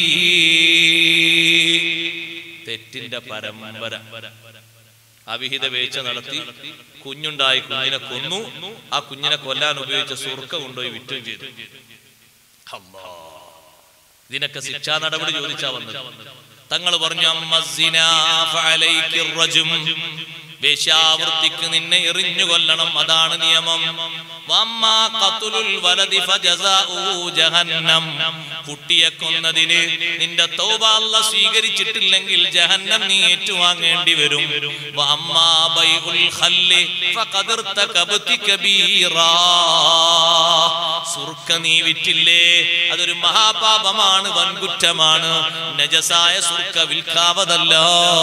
തെറ്റിന്റെ പരമ്പര അവിഹിത വീഴ്ച നടത്തി കുഞ്ഞുണ്ടായി കുഞ്ഞിനെ കൊന്നു ആ കുഞ്ഞിനെ കൊല്ലാൻ ഉപയോഗിച്ച സുർക്ക കൊണ്ടുപോയി വിറ്റും ചെയ്തു അല്ലാ. ഇതിനൊക്കെ ശിക്ഷാ നടപടി ചോദിച്ചാ വന്നത് തങ്ങൾ പറഞ്ഞു അമ്മ സിനാ ഫഅലൈക്കി റജും. വേശ്യാവൃത്തിക്ക് നിന്നെ എറിഞ്ഞു കൊല്ലണം അതാണ് നിയമം വമ്മാ ഖത്ലുൽ വലദി ഫജസാഉഹു ജഹന്നം കുട്ടിയെ കൊന്നതിന് നിന്റെ തൗബ അല്ലാഹ് സ്വീകരിച്ചിട്ടില്ലെങ്കിൽ ജഹന്നം നീ ഏറ്റുവാങ്ങേണ്ടി വരും വമ്മാ ബൈഉൽ ഖല്ലി ഫഖദ് ഇർതകബ്തി കബീറാ സുർക്ക നീ വിറ്റില്ലേ അതൊരു മഹാപാപമാണ് വൻകുറ്റമാണ് നജസായ സുർക്ക വിൽക്കാവതല്ല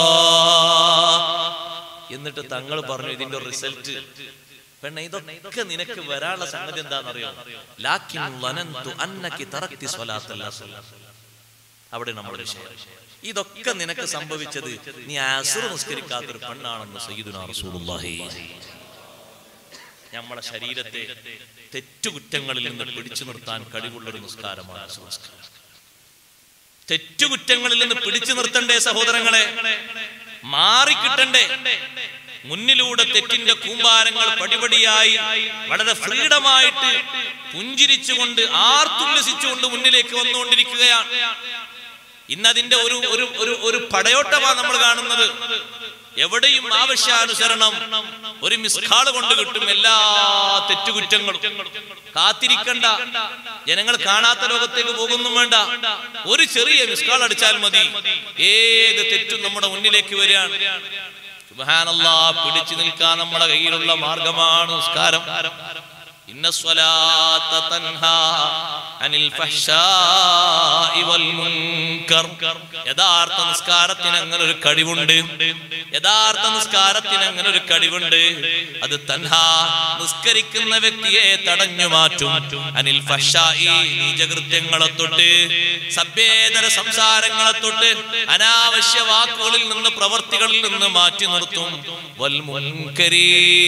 എന്നിട്ട് തങ്ങൾ പറഞ്ഞു ഇതിന്റെ റിസൾട്ട് പെണ്ണ ഇതൊക്കെ നിനക്ക് വരാനുള്ള സംഗതി എന്താണെന്നറിയോ ലാക്കിൻ ലനന്തു അന്നക്കി തറക്തി സ്വലാത്തല്ല അവിടെ നമ്മുടെ വിഷയം ഇതൊക്കെ നിനക്ക് സംഭവിച്ചത് നീ അസുർ നിസ്കരിക്കാത്തൊരു പെണ്ണാണെന്ന് സയ്യിദുനാ റസൂലുള്ളാഹി നമ്മുടെ ശരീരത്തെ തെറ്റുകുറ്റങ്ങളിൽ നിന്ന് പിടിച്ചു നിർത്താൻ കഴിവുള്ള ഒരു നിസ്കാരമാണ് അസുർ നിസ്കാരം തെറ്റുകുറ്റങ്ങളിൽ നിന്ന് പിടിച്ചു നിർത്തണ്ടേ സഹോദരങ്ങളെ മാറിക്കിട്ടണ്ടേ മുന്നിലൂടെ തെറ്റിന്റെ കൂമ്പാരങ്ങൾ പടിപടിയായി വളരെ ഫ്രീഡമായിട്ട് പുഞ്ചിരിച്ചുകൊണ്ട് ആർത്തുല്ലസിച്ചുകൊണ്ട് മുന്നിലേക്ക് വന്നുകൊണ്ടിരിക്കുകയാണ് ഇന്നതിന്റെ ഒരു ഒരു ഒരു ഒരു പടയോട്ടമാണ് നമ്മൾ കാണുന്നത് എവിടെയും ആവശ്യാനുസരണം ഒരു മിസ്കാള് കൊണ്ട് കിട്ടും എല്ലാ തെറ്റുകുറ്റങ്ങളും കാത്തിരിക്കണ്ട ജനങ്ങൾ കാണാത്ത ലോകത്തേക്ക് പോകുന്നും വേണ്ട ഒരു ചെറിയ മിസ്കാൾ അടിച്ചാൽ മതി ഏത് തെറ്റും നമ്മുടെ മുന്നിലേക്ക് വരികയാണ് സുബ്ഹാനല്ലാ പിടിച്ചു നിൽക്കാൻ നമ്മുടെ കയ്യിലുള്ള മാർഗമാണ് നിസ്കാരം ഇന്ന സ്വലാത്ത തൻഹാ അനിൽ ഫഹ്ശാഇ വൽ മുൻകർ യഥാർത്ഥ നിസ്കാരത്തിന് അങ്ങനെ ഒരു കഴിവുണ്ട് യഥാർത്ഥ നിസ്കാരത്തിന് അങ്ങനെ ഒരു കഴിവുണ്ട് അത് തൻഹാ നിസ്കരിക്കുന്ന വ്യക്തിയെ തടഞ്ഞു മാറ്റും അനിൽ ഫഹ്ശാഇ നീചകൃത്യങ്ങളെ തൊട്ട് സഭ്യേതര സംസാരങ്ങളെ തൊട്ട് അനാവശ്യ വാക്കുകളിൽ നിന്ന് പ്രവർത്തികളിൽ നിന്ന് മാറ്റി നിർത്തും വൽ മുൻകരീ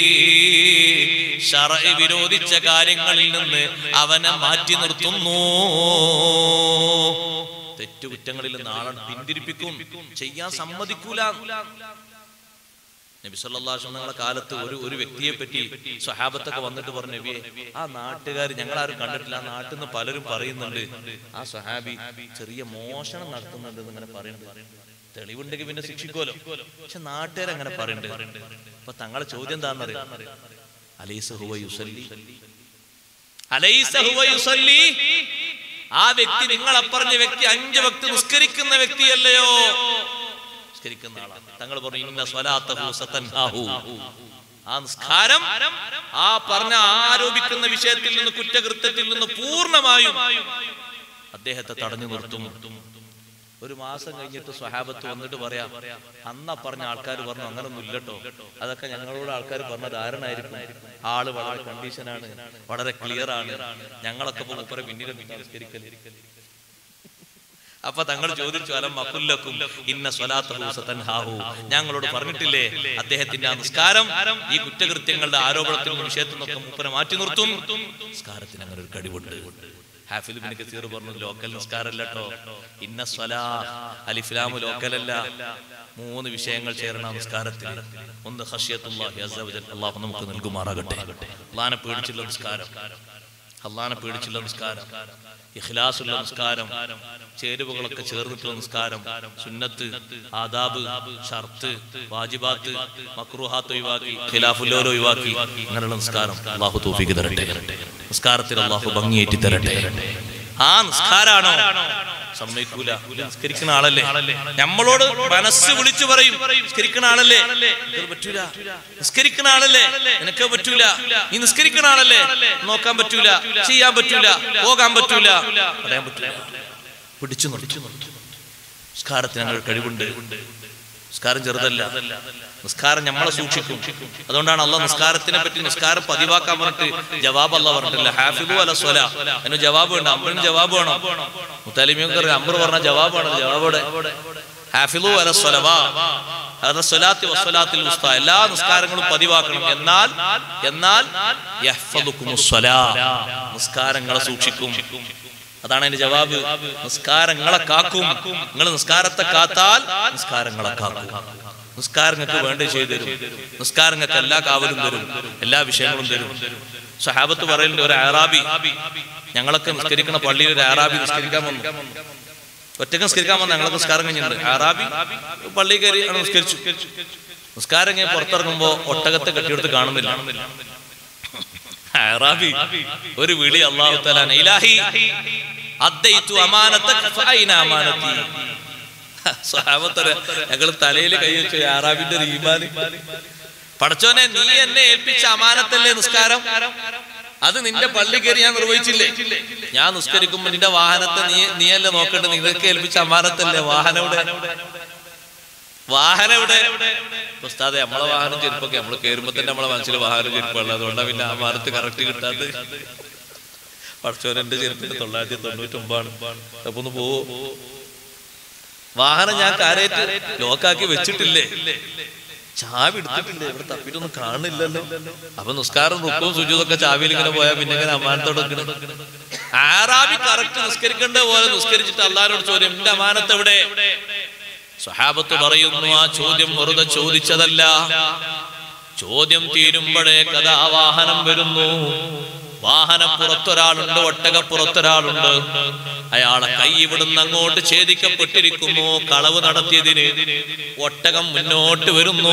ശറഇ വിരോധിച്ച കാര്യങ്ങളിൽ നിന്ന് അവനെ മാറ്റി നിർത്തുന്നു തെറ്റുകുറ്റങ്ങളിൽ നിന്ന് ആളെ പിന്തിരിപ്പിക്കും ചെയ്യാൻ സമ്മതിക്കൂല നബി സല്ലല്ലാഹു അലൈഹി വസല്ലമയുടെ കാലത്ത് ഒരു ഒരു വ്യക്തിയെ പറ്റി സ്വഹാബത്തൊക്കെ വന്നിട്ട് പറഞ്ഞു നബിയെ ആ നാട്ടുകാർ ഞങ്ങൾ ആരും കണ്ടിട്ടില്ല ആ നാട്ടിൽ നിന്ന് പലരും പറയുന്നുണ്ട് ആ സ്വഹാബി ചെറിയ മോഷണം നടത്തുന്നുണ്ട് എന്ന് ഇങ്ങനെ പറയുന്നുണ്ട് തെളിവുണ്ടെങ്കിൽ പിന്നെ ശിക്ഷിക്കുമല്ലോ പക്ഷെ നാട്ടുകാർ അങ്ങനെ പറയുന്നുണ്ട് അപ്പൊ തങ്ങളെ ചോദ്യം എന്താണെന്നറിയാം അലൈസ ഹുവ യുസല്ലി അലൈസ ഹുവ യുസല്ലി ആ വ്യക്തി നിങ്ങൾ അപ്പറഞ്ഞ വ്യക്തി അഞ്ച് വ്യക്തി നിസ്കരിക്കുന്ന വ്യക്തിയല്ലയോ നിസ്കരിക്കുന്ന ആളാണ് തങ്ങൾ പറഞ്ഞു ഇന്ന സ്വലാത്തഹു സതൻഹാഹു ആ നിസ്കാരം ആ പറഞ്ഞ ആരോപിക്കുന്ന വിഷയത്തിൽ നിന്ന് കുറ്റകൃത്യത്തിൽ നിന്ന് പൂർണ്ണമായും അദ്ദേഹത്തെ തടഞ്ഞു നിർത്തും ഒരു മാസം കഴിഞ്ഞിട്ട് സ്വഹാബത്ത് വന്നിട്ട് പറയാം അന്ന പറഞ്ഞ ആൾക്കാർ പറഞ്ഞു അങ്ങനൊന്നും ഇല്ലട്ടോ അതൊക്കെ ഞങ്ങളോട് ആൾക്കാർ പറഞ്ഞ ധാരണായിരിക്കും ആള് വളരെ കണ്ടീഷനാണ് വളരെ ക്ലിയർ ആണ് ഞങ്ങളൊക്കെ ഇപ്പൊ മുപ്പരെ പിന്നീട് നമസ്കരിക്കൽ അപ്പൊ തങ്ങൾ ചോദിച്ചു അലം മക്കുല്ലക്കും ഇന്ന സ്വലാത്തൻഹാഹു ഞങ്ങളോട് പറഞ്ഞിട്ടില്ലേ അദ്ദേഹത്തിന്റെ ആ നിസ്കാരം ഈ കുറ്റകൃത്യങ്ങളുടെ ആരോപണത്തിൽ നിന്ന് വിഷയത്തിൽ നിന്നൊക്കെ മൂപ്പരെ മാറ്റി നിർത്തും നിസ്കാരത്തിന് അങ്ങനെ ഒരു കഴിവുണ്ട് ഹാഫിൽ ബിൻ കസീർ പറഞ്ഞു ലോക്കൽ നിസ്കാരമല്ല കേട്ടോ ഇന്ന സ്വലാ അലിഫ്ലാമു ലോക്കലല്ല മൂന്ന് വിഷയങ്ങൾ ചേരണം നിസ്കാരത്തിൽ ഒന്ന് ഹഷിയത്തുല്ലാഹി അസ്സ വജൽ അള്ളാഹു നമുക്ക് നൽകുമാറാകട്ടെ അള്ളാനെ പേടിച്ചുള്ള നിസ്കാരം അള്ളാനെ പേടിച്ചുള്ള നിസ്കാരം ഇഖ്ലാസുള്ള നിസ്കാരം ചേരുവകളൊക്കെ ചേർന്നിട്ടുള്ള നിസ്കാരം സുന്നത്ത് ആദാബ് ഷർത്ത് വാജിബാത്ത് മക്രൂഹാത്ത് ഒഴിവാക്കി ഖിലാഫുല്ലോരോ ഒഴിവാക്കി അങ്ങനെയുള്ള നിസ്കാരം അള്ളാഹു തോഫിക്ക് തരട്ടെ നിസ്കാരത്തിൽ അള്ളാഹു ഭംഗിയേറ്റി തരട്ടെ ആ നിസ്കാരാണോ സമ്മതിക്കൂല ഇത് നിസ്കരിക്കുന്ന ആളല്ലേ നമ്മളോട് മനസ്സ് വിളിച്ചു പറയും നിസ്കരിക്കുന്ന ആളല്ലേ നിനക്കത് പറ്റൂല നിസ്കരിക്കുന്ന ആളല്ലേ നിനക്ക് പറ്റൂല നീ നിസ്കരിക്കുന്ന ആളല്ലേ നോക്കാൻ പറ്റൂല ചെയ്യാൻ പറ്റൂല പോകാൻ പറ്റൂല പറയാൻ പറ്റൂല പിടിച്ചു നിർത്തി നിസ്കാരത്തിന് അങ്ങനെ ഒരു കഴിവുണ്ട് നിസ്കാരം ചെറുതല്ല നിസ്കാരം നമ്മളെ സൂക്ഷിക്കും അതുകൊണ്ടാണ് അള്ളാഹ് നിസ്കാരത്തിനെ പറ്റി നിസ്കാരം പതിവാക്കാൻ പറഞ്ഞിട്ട് ജവാബ് അല്ല പറഞ്ഞിട്ടില്ല ഹാഫിദു അല സ്വല അതിന് ജവാബ് വേണ്ട അമ്പറിന് ജവാബ് വേണം മുത്താലിമിയൊക്കെ അമ്പർ പറഞ്ഞ ജവാബ് വേണം ജവാബോടെ ഹാഫിദു അല സ്വലവാ അതായത് സ്വലാത്തി വസ്വലാത്തിൽ ഉസ്ത എല്ലാ നിസ്കാരങ്ങളും പതിവാക്കണം എന്നാൽ എന്നാൽ യഹ്ഫദുക്കുമുസ് സ്വലാ. നിസ്കാരങ്ങളെ സൂക്ഷിക്കും അതാണ് അതിന്റെ ജവാബ് നിസ്കാരങ്ങളെ കാക്കും നിങ്ങൾ നിസ്കാരത്തെ കാത്താൽ നിസ്കാരങ്ങളെ കാക്കും നിസ്കാരങ്ങൾക്ക് വേണ്ടി ചെയ്തു തരും നിസ്കാരങ്ങൾക്ക് എല്ലാ കാവലും തരും എല്ലാ വിഷയങ്ങളും തരും സഹാബത്ത് പറയുന്നുണ്ട് ഒരു അറാബി ഞങ്ങളൊക്കെ നിസ്കരിക്കുന്ന പള്ളിയിൽ ഒരു അറാബി നിസ്കരിക്കാൻ വന്നു ഒറ്റക്ക് നിസ്കരിക്കാൻ വന്ന ഞങ്ങളൊക്കെ നിസ്കാരം കഴിഞ്ഞിട്ടുണ്ട് അറാബി പള്ളി കയറി ആണ് നിസ്കരിച്ചു നിസ്കാരം കഴിഞ്ഞ് പുറത്തിറങ്ങുമ്പോ ഒട്ടകത്തെ കെട്ടിയെടുത്ത് കാണുന്നില്ല അറാബി ഒരു വിളി അള്ളാഹു തലാൻ ഇലാഹി അദ്ദൈതു അമാനത്തക ഫഅൈന അമാനത്തി സഹാബത്തരെ ഞങ്ങൾ തലയിൽ കൈ വെച്ചു അറാബിന്റെ ഒരു ഈമാൻ പടച്ചോനെ നീ എന്നെ ഏൽപ്പിച്ച അമാനത്തല്ലേ നിസ്കാരം അത് നിന്റെ പള്ളി കയറി ഞാൻ നിർവഹിച്ചില്ലേ ഞാൻ നിസ്കരിക്കുമ്പോ നിന്റെ വാഹനത്തെ നീ നീയല്ലേ നോക്കേണ്ടത് നിങ്ങൾക്ക് ഏൽപ്പിച്ച അമാനത്തല്ലേ വാഹനം ഇവിടെ വാഹനം ഇവിടെ ഉസ്താദെ നമ്മളെ വാഹനം ചെരുപ്പൊക്കെ നമ്മൾ കയറുമ്പോ തന്നെ നമ്മളെ മനസ്സിൽ വാഹനം ചെരുപ്പുള്ളത് അതുകൊണ്ടാണ് പിന്നെ ആ മാനത്ത് കറക്റ്റ് കിട്ടാത്ത പഠിച്ചോനെന്റെ ചെരുപ്പിന്റെ തൊള്ളായിരത്തി തൊണ്ണൂറ്റി ഒമ്പാണ് അപ്പൊ ഒന്ന് പോവോ വാഹനം ഞാൻ കാരേറ്റ് ലോക്കാക്കി വെച്ചിട്ടില്ലേ ചാവി എടുത്തിട്ടില്ലേ ഇവിടെ തപ്പിട്ടൊന്നും കാണില്ലല്ലോ അപ്പൊ നിസ്കാരം റുക്കവും സുജൂതൊക്കെ ചാവിയിൽ ഇങ്ങനെ പോയാൽ പിന്നെ ഇങ്ങനെ അമാനത്തോട് വെക്കണം ആറാബി കറക്റ്റ് നിസ്കരിക്കേണ്ട പോലെ നിസ്കരിച്ചിട്ട് അള്ളാരോട് ചോദ്യം എന്റെ അമാനത്ത് എവിടെ സ്വഹാബത്ത് പറയുന്നു ആ ചോദ്യം വെറുതെ ചോദിച്ചതല്ല ചോദ്യം തീരുമ്പോഴേക്ക് അതാ വാഹനം വരുന്നു വാഹനപ്പുറത്തൊരാളുണ്ട് ഒട്ടകപ്പുറത്തൊരാളുണ്ട് അയാളെ കൈ ഇവിടുന്ന് അങ്ങോട്ട് ഛേദിക്കപ്പെട്ടിരിക്കുന്നു കളവ് നടത്തിയതിന് ഒട്ടകം മുന്നോട്ട് വരുന്നു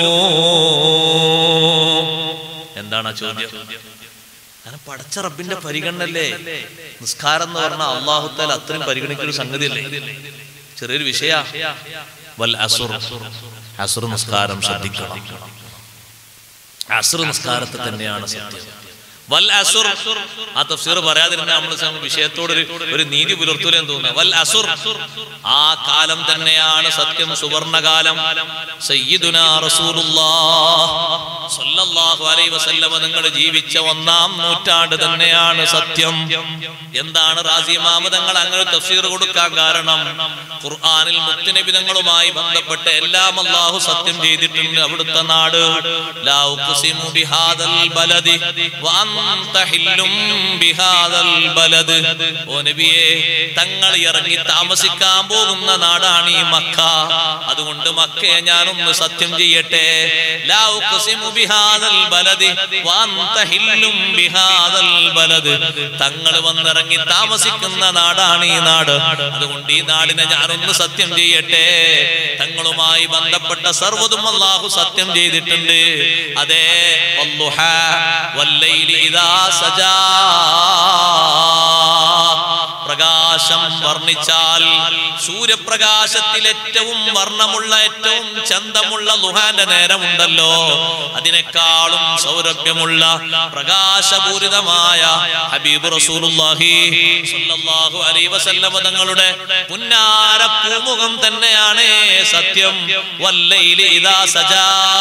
എന്താണ് ആ ചോദ്യം കാരണം പടച്ച റബ്ബിന്റെ പരിഗണനല്ലേ നിസ്കാരം എന്ന് പറഞ്ഞാൽ അള്ളാഹുത്താൽ അത്രയും പരിഗണിക്കുന്ന ഒരു സംഗതിയല്ലേ ചെറിയൊരു വിഷയ വൽ അസുർ അസുർ നിസ്കാരം ശ്രദ്ധിക്കണം അസുർ നിസ്കാരത്തെ തന്നെയാണ് സത്യം വൽ അസുർ ആ തഫ്സീർ പറയാതിരുന്ന നമ്മൾ വിഷയത്തോട് ഒരു ഒരു നീതി പുലർത്തൂലെന്ന് തോന്നുന്നു വൽ അസുർ ആ കാലം തന്നെയാണ് സത്യം സുവർണകാലം സയ്യിദുനാ റസൂലുള്ളാഹ് സ്വല്ലല്ലാഹു അലൈഹി വസല്ലമ നിങ്ങൾ ജീവിച്ച ഒന്നാം നൂറ്റാണ്ട് തന്നെയാണ് സത്യം എന്താണ് റാസി മാമതങ്ങൾ അങ്ങനെ തഫ്സീർ കൊടുക്കാൻ കാരണം ഖുർആനിൽ മുത്തുനബിതങ്ങളുമായി ബന്ധപ്പെട്ട് എല്ലാം അല്ലാഹു സത്യം ചെയ്തിട്ടുണ്ട് അവിടുത്തെ നാട് ലാ ഉഖ്സിമു ബിഹാദൽ ബലദി വഅൻത ഹില്ലും ബിഹാദൽ ബലദ് ഓ നബിയേ തങ്ങൾ ഇറങ്ങി താമസിക്കാൻ പോകുന്ന നാടാണ് ഈ മക്ക അതുകൊണ്ട് മക്കയെ ഞാനൊന്ന് സത്യം ചെയ്യട്ടെ ലാ ഉഖ്സിമു ബിഹാദൽ ബലദി വഅൻത ഹില്ലും ബിഹാദൽ ബലദ് തങ്ങൾ വന്നിറങ്ങി താമസിക്കുന്ന നാടാണ് ഈ നാട് അതുകൊണ്ട് ഈ നാടിനെ ഞാനൊന്ന് സത്യം ചെയ്യട്ടെ തങ്ങളുമായി ബന്ധപ്പെട്ട സർവ്വതും അല്ലാഹു സത്യം ചെയ്തിട്ടുണ്ട് അതെ വല്ലുഹ വല്ലൈലി ഇദാ സജാ പ്രകാശം വർണ്ണിച്ചാൽ സൂര്യപ്രകാശത്തിൽ ഏറ്റവും വർണ്ണമുള്ള ഏറ്റവും ചന്തമുള്ള ലുഹാന്റെ നേരമുണ്ടല്ലോ അതിനേക്കാളും സൗരഭ്യമുള്ള പ്രകാശപൂരിതമായ ഹബീബ് റസൂലുള്ളാഹി സ്വല്ലല്ലാഹു അലൈഹി വസല്ലമ തങ്ങളുടെ പുന്നാര പൂമുഖം തന്നെയാണ് സത്യം വല്ലൈലി ഇദാ സജാ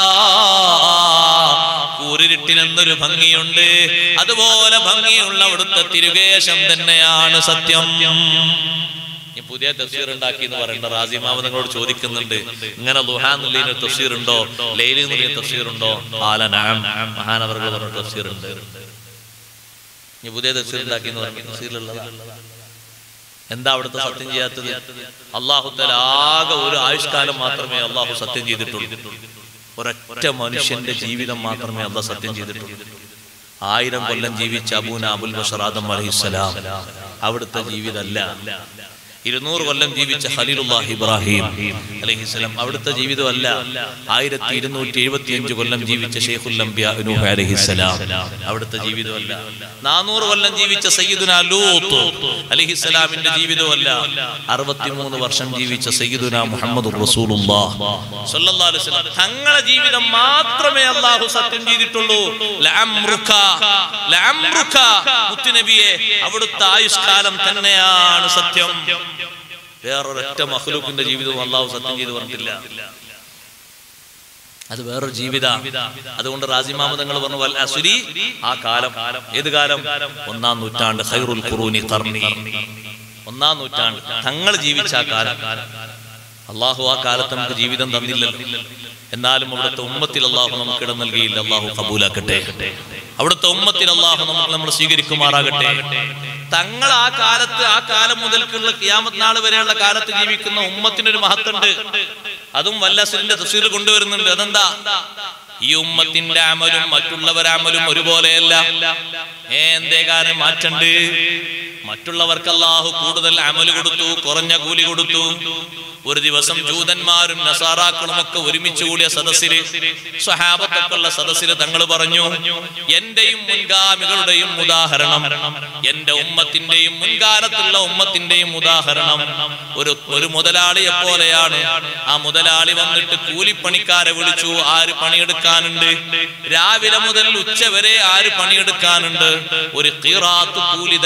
കൂരിരുട്ടിനെന്നൊരു ഭംഗിയുണ്ട് അതുപോലെ ഭംഗിയുള്ള അവിടുത്തെ തിരുവേശം തന്നെയാണ് സത്യം ഈ പുതിയ തഫ്സീർ ഉണ്ടാക്കി എന്ന് പറയേണ്ട റാസിമാവ് നിങ്ങളോട് ചോദിക്കുന്നുണ്ട് ഇങ്ങനെ ലുഹാ എന്നുള്ളതിന് തഫ്സീർ ഉണ്ടോ ലൈലി എന്നുള്ള തഫ്സീർ ഉണ്ടോ ആല നാം മഹാനവർകൾ പറഞ്ഞ തഫ്സീർ ഉണ്ട് ഈ പുതിയ തഫ്സീർ ഉണ്ടാക്കി എന്ന് പറഞ്ഞ തഫ്സീറിലുള്ളതാ എന്താ അവിടുത്തെ സത്യം ചെയ്യാത്തത് അള്ളാഹു ആകെ ഒരു ആയുഷ്കാലം മാത്രമേ അള്ളാഹു സത്യം ചെയ്തിട്ടുള്ളൂ ഒരൊറ്റ മനുഷ്യന്റെ ജീവിതം മാത്രമേ അള്ളാഹ് സത്യം ചെയ്തിട്ടുള്ളൂ ആയിരം കൊല്ലം ജീവിച്ച അബൂന അബുൽ ബഷർ ആദം അലഹിസ്സലാം അവിടുത്തെ ജീവിതമല്ല ഇരുന്നൂറ് കൊല്ലം ജീവിച്ച ഖലീലുല്ലാഹി ഇബ്രാഹിം അലഹിസ്സലാം അവിടുത്തെ ജീവിതമല്ല ആയിരത്തി ഇരുന്നൂറ്റി എഴുപത്തി അഞ്ച് കൊല്ലം ജീവിച്ച ഷെയ്ഖുൽ അംബിയ നൂഹ് അലഹിസ്സലാം അവിടുത്തെ ജീവിതമല്ല നാനൂറ് കൊല്ലം ജീവിച്ച സയ്യിദുന ലൂത്ത് അലഹിസ്സലാമിന്റെ ജീവിതമല്ല അറുപത്തിമൂന്ന് വർഷം ജീവിച്ച സയ്യിദുന മുഹമ്മദ് റസൂലുള്ളാഹ് സ്വല്ലല്ലാഹു അലൈഹി വസല്ലം തങ്ങളെ ജീവിതം മാത്രമേ അള്ളാഹു സത്യം ചെയ്തിട്ടുള്ളൂ ലഅംറുക ലഅംറുക മുത്തുനബിയെ അവിടുത്തെ ആയുഷ്കാലം തന്നെയാണ് സത്യം വേറൊരൊറ്റ മഖ്ലൂക്കിന്റെ ജീവിതവും അള്ളാഹു സത്യം ചെയ്ത് പറഞ്ഞിട്ടില്ല അത് വേറൊരു ജീവിത അതുകൊണ്ട് റാസിമാമ നിങ്ങൾ പറഞ്ഞു വൽ അസുരി ആ കാലം ഏത് കാലം ഒന്നാം നൂറ്റാണ്ട് ഖൈറുൽ ഖുറൂനി ഖർനി ഒന്നാം നൂറ്റാണ്ട് തങ്ങൾ ജീവിച്ച ആ കാലം അള്ളാഹു ആ കാലത്ത് നമുക്ക് ജീവിതം തന്നില്ലല്ലോ എന്നാലും അവിടുത്തെ ഉമ്മത്തിൽ അള്ളാഹു നമുക്ക് ഇടം നൽകിയില്ല അള്ളാഹു കബൂലാക്കട്ടെ അവിടുത്തെ ഉമ്മത്തിൽ അള്ളാഹു നമുക്ക് നമ്മൾ സ്വീകരിക്കുമാറാകട്ടെ തങ്ങൾ ആ കാലത്ത് ആ കാലം മുതൽക്കുള്ള കിയാമത്ത് നാൾ വരെയുള്ള കാലത്ത് ജീവിക്കുന്ന ഉമ്മത്തിനൊരു മഹത്തുണ്ട് അതും വല്ലസുരിന്റെ തഫ്സീർ കൊണ്ടുവരുന്നുണ്ട് അതെന്താ ഈ ഉമ്മത്തിന്റെ അമലും മറ്റുള്ളവർ അമലും ഒരുപോലെയല്ല ഏ, എന്തേ കാരണം മാറ്റണ്ട് മറ്റുള്ളവർക്ക് അല്ലാഹു കൂടുതൽ അമല് കൊടുത്തു കുറഞ്ഞ കൂലി കൊടുത്തു ഒരു ദിവസം ജൂതന്മാരും നസാറാക്കളും ഒക്കെ ഒരുമിച്ച് കൂടിയ സദസ്സില് സ്വഹാബത്തൊക്കെയുള്ള സദസ്സില് തങ്ങൾ പറഞ്ഞു എന്റെയും മുൻഗാമികളുടെയും ഉദാഹരണം എന്റെ ഉമ്മത്തിന്റെയും മുൻകാലത്തുള്ള ഉമ്മത്തിന്റെയും ഉദാഹരണം ഒരു ഒരു മുതലാളിയെ പോലെയാണ് ആ മുതലാളി വന്നിട്ട് കൂലിപ്പണിക്കാരെ വിളിച്ചു ആര് പണിയെടുക്കാനുണ്ട് രാവിലെ മുതൽ ഉച്ച വരെ ആര് പണിയെടുക്കാനുണ്ട് ഒരു കീറാത്ത് കൂലി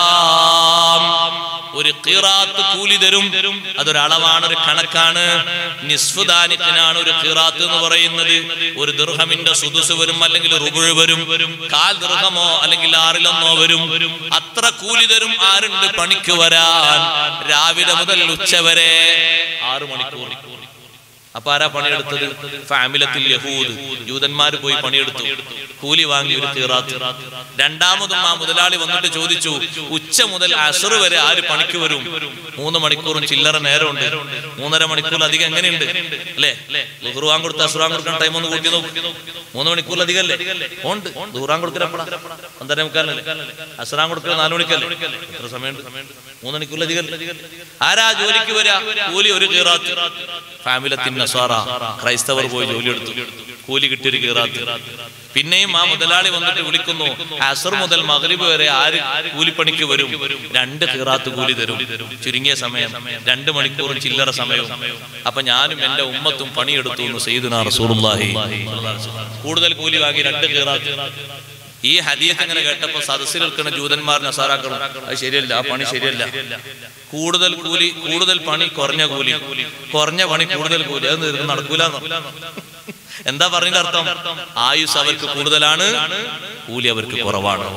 തരാം ഒരു ഖിറാത്ത് കൂലി തരും അതൊരളവാണ് ഒരു കണക്കാണ് നിസ്ഫുദാനിത്തിനാണ് ഒരു ഖിറാത്ത് എന്ന് പറയുന്നത് ഒരു ദുർഹമിന്റെ സുദുസ് വരും അല്ലെങ്കിൽ റുബുഴ് വരും കാൽ ദുർഹമോ അല്ലെങ്കിൽ ആറിലൊന്നോ വരും അത്ര കൂലി തരും ആരുണ്ട് പണിക്ക് വരാൻ രാവിലെ മുതൽ ഉച്ച വരെ ആറ് മണിക്കൂർ അപ്പൊ ആരാ പണിയെടുത്തത് ഫാമിലത്തിൽ യഹൂദ് ജൂതന്മാര് പോയി പണിയെടുത്തു കൂലി വാങ്ങി ഒരു തീറാത്ത് രണ്ടാമതും ആ മുതലാളി വന്നിട്ട് ചോദിച്ചു ഉച്ച മുതൽ അസർ വരെ ആര് പണിക്ക് വരും മൂന്ന് മണിക്കൂറും ചില്ലറ നേരമുണ്ട് മൂന്നര മണിക്കൂറിലധികം എങ്ങനെയുണ്ട് അല്ലേ ദുഹുറാൻ കൊടുത്ത അസുറാൻ കൊടുക്കുന്ന ടൈം ഒന്ന് കൂട്ടി നോക്കും മൂന്ന് മണിക്കൂറിലധികം അല്ലേ ഉണ്ട് ദുഹുറാൻ കൊടുത്തിരപ്പടാ ഒന്നര മുക്കാലല്ലേ അസുറാൻ കൊടുക്കുക നാല് മണിക്കല്ലേ എത്ര സമയമുണ്ട് മൂന്ന് മണിക്കൂറിലധികം ആരാ ജോലിക്ക് വരാ കൂലി ഒരു കീറാത്ത് ഫാമിലത്തിൻ നസാറ ക്രൈസ്തവർ പോയി ജോലി എടുത്തു കൂലി കിട്ടിയൊരു കീറാത്ത് പിന്നെയും ആ മുതലാളി വന്നിട്ട് വിളിക്കുന്നു അസർ മുതൽ മഗ്രിബ് വരെ ആര് കൂലിപ്പണിക്ക് വരും രണ്ട് കീറാത്ത് കൂലി തരും ചുരുങ്ങിയ സമയം രണ്ട് മണിക്കൂറും ചില്ലറ സമയവും അപ്പൊ ഞാനും എന്റെ ഉമ്മത്തും പണിയെടുത്തു എന്ന് സയ്യിദുനാ റസൂലുള്ളാഹി കൂടുതൽ കൂലി വാങ്ങി രണ്ട് കീറാത്ത് ഈ ഹദീസ് ഇങ്ങനെ കേട്ടപ്പോ സദസ്സിൽ നിൽക്കുന്ന ജൂതന്മാർ നസാറാക്കണം അത് ശരിയല്ല ആ പണി ശരിയല്ല കൂടുതൽ കൂലി കൂടുതൽ പണി കുറഞ്ഞ കൂലി കുറഞ്ഞ പണി കൂടുതൽ കൂലി അത് നിർ- നടക്കൂലെന്ന് എന്താ പറഞ്ഞതിന്റെ അർത്ഥം ആയുസ് അവർക്ക് കൂടുതലാണ് കൂലി അവർക്ക് കുറവാണ്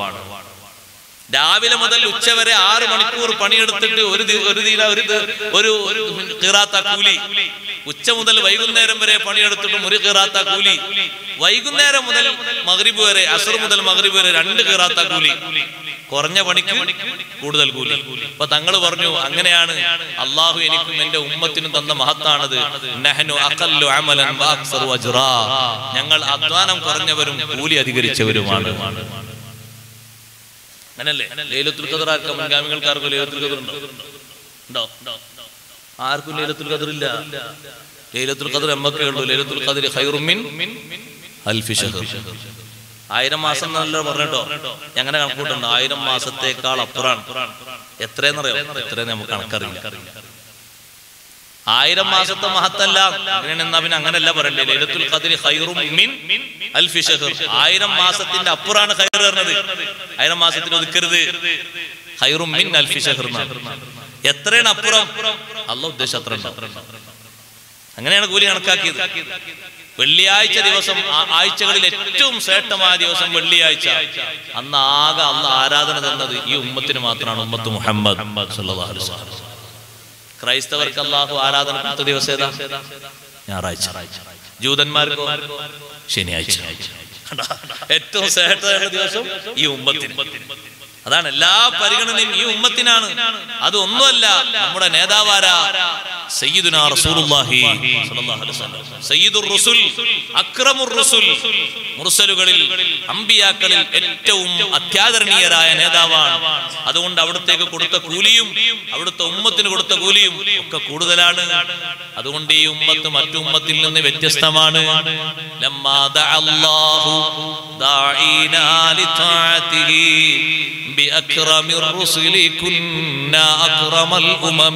രാവിലെ മുതൽ ഉച്ചവരെ ആറ് മണിക്കൂർ പണിയെടുത്തിട്ട് ഒരു ദി- ഒരു ദിന ഒരു ദി- ഒരു ഒരു ഖിറാത്ത കൂലി ഉച്ച മുതൽ വൈകുന്നേരം വരെ പണിയെടുത്തിട്ടും ഒരു ഖിറാത്ത കൂലി വൈകുന്നേരം മുതൽ മഗ്രിബ് വരെ അസർ മുതൽ മഗ്രിബ് വരെ രണ്ട് ഖിറാത്ത കൂലി കുറഞ്ഞ പണിക്ക് കൂടുതൽ കൂലി അപ്പൊ തങ്ങൾ പറഞ്ഞു അങ്ങനെയാണ് അള്ളാഹു എനിക്കും എന്റെ ഉമ്മത്തിനും തന്ന മഹത്താണത് നഹ്നു അഖല്ലു അമലൻ വഅക്സറു അജ്റാ. ഞങ്ങൾ അധ്വാനം കുറഞ്ഞവരും കൂലി അധികരിച്ചവരുമാണ് അങ്ങനല്ലേ ലൈലത്തുൽ ഖദർ ആർക്കും മുൻഗാമികൾക്ക് ആർക്കും ലൈലത്തുൽ ഖദർ ഉണ്ടോ ഉണ്ടോ ആർക്കും ലൈലത്തുൽ ഖദർ ഇല്ല ലൈലത്തുൽ ഖദർ എമ്മക്കേ ഉള്ളൂ ലൈലത്തുൽ ഖദർ ഖൈറും മിൻ അൽഫി ഷഹർ ആയിരം മാസം എന്നല്ല പറഞ്ഞിട്ടോ എങ്ങനെ കണക്കൂട്ടുണ്ട് ആയിരം മാസത്തേക്കാൾ അപ്പുറാണ് എത്രയെന്നറിയോ എത്രയെന്ന് നമുക്ക് കണക്കറിയില്ല ആയിരം മാസത്തെ മഹത്തല്ല അങ്ങനെയാണ് എന്നാ പിന്നെ അങ്ങനല്ല പറയണ്ടേ ലൈലത്തുൽ ഖദ്രി ഖൈറും മിൻ അൽഫി ഷഹർ ആയിരം മാസത്തിന്റെ അപ്പുറാണ് ഖൈർ പറഞ്ഞത് ആയിരം മാസത്തിൽ ഒതുക്കരുത് ഖൈറും മിൻ അൽഫി ഷഹർ എന്നാണ്. എത്രയാണ് അപ്പുറം അല്ല ഉദ്ദേശം അത്ര ഉണ്ടാവും. അങ്ങനെയാണ് കൂലി കണക്കാക്കിയത് വെള്ളിയാഴ്ച ദിവസം ആ ആഴ്ചകളിൽ ഏറ്റവും ശ്രേഷ്ഠമായ ദിവസം വെള്ളിയാഴ്ച അന്ന് ആകെ അല്ല ആരാധന തന്നത് ഈ ഉമ്മത്തിന് മാത്രമാണ് ഉമ്മത്ത് മുഹമ്മദ് സല്ലല്ലാഹു അലൈഹി വസല്ലം ക്രൈസ്തവർക്ക് അള്ളാഹു ആരാധന കൊടുത്ത ദിവസം ഏതാ ഞായറാഴ്ച ജൂതന്മാർക്കോ ശനിയാഴ്ച കണ്ടോ? ഏറ്റവും ശ്രേഷ്ഠതയുള്ള ദിവസം ഈ ഉമ്മത്തിന് അതാണ് എല്ലാ പരിഗണനയും ഈ ഉമ്മത്തിനാണ് അത് ഒന്നുമല്ല നമ്മുടെ നേതാവാരാ സയ്യിദുനാ റസൂലുള്ളാഹി സ്വല്ലല്ലാഹു അലൈഹി വസല്ലം സയ്യിദുർ റസൂൽ അക്രമുർ റസൂൽ മുർസലുകളിൽ അമ്പിയാക്കളിൽ ഏറ്റവും അത്യാദരണീയരായ നേതാവാണ് അതുകൊണ്ട് അവിടത്തേക്ക് കൊടുത്ത കൂലിയും അവിടുത്തെ ഉമ്മത്തിന് കൊടുത്ത കൂലിയും ഒക്കെ കൂടുതലാണ് അതുകൊണ്ട് ഈ ഉമ്മത്ത് മറ്റു ഉമ്മത്തിൽ നിന്ന് വ്യത്യസ്തമാണ് ലമ്മാ ദഅ അല്ലാഹു ദാഈനാ ലിതാഅതിഹി بأكرم الرسل كنا أكرم الأمم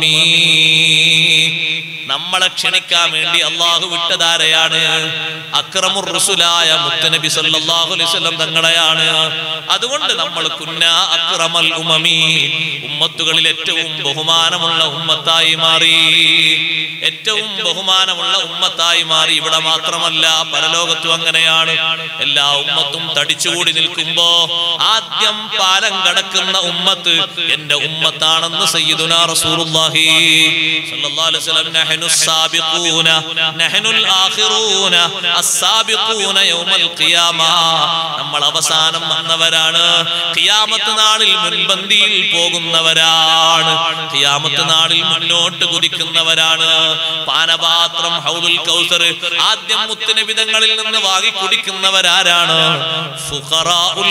നമ്മളെ ക്ഷണിക്കാൻ വേണ്ടി അള്ളാഹു വിട്ടതാരെയാണ് അക്രമുർ റുസുലായ മുത്തനബി സല്ലല്ലാഹു അലൈഹി വസല്ലം തങ്ങളെയാണ് അതുകൊണ്ട് നമ്മൾ കുന്ന അക്രമൽ ഉമമി ഉമ്മത്തുകളിൽ ഏറ്റവും ബഹുമാനമുള്ള ഉമ്മത്തായി മാറി ഏറ്റവും ബഹുമാനമുള്ള ഉമ്മത്തായി മാറി ഇവിടെ മാത്രമല്ല പരലോകത്തും അങ്ങനെയാണ് എല്ലാ ഉമ്മത്തും തടിച്ചുകൂടി നിൽക്കുമ്പോ ആദ്യം പാലം കടക്കുന്ന ഉമ്മത്ത് എന്റെ ഉമ്മത്താണെന്ന് സയ്യിദുനാ റസൂലുള്ളാഹി സ്വല്ലല്ലാഹു അലൈഹി വസല്ലം നഹ്നു السابقون نحن الآخرون السابقون يوم القيامة നമ്മൾ അവസാനം വന്നവരാണ് ഖിയാമത്ത് നാളിൽ മുൻപന്തിയിൽ പോകുന്നവരാണ് ഖിയാമത്ത് നാളിൽ മുന്നോട്ട് കുതിക്കുന്നവരാണ് പാനപാത്രം ഹൗലുൽ കൗസർ ആദ്യം മുത്തുനിബിതങ്ങളിൽ നിന്ന് വാങ്ങി കുടിക്കുന്നവരാരാണ് ഫുഖറാഉൽ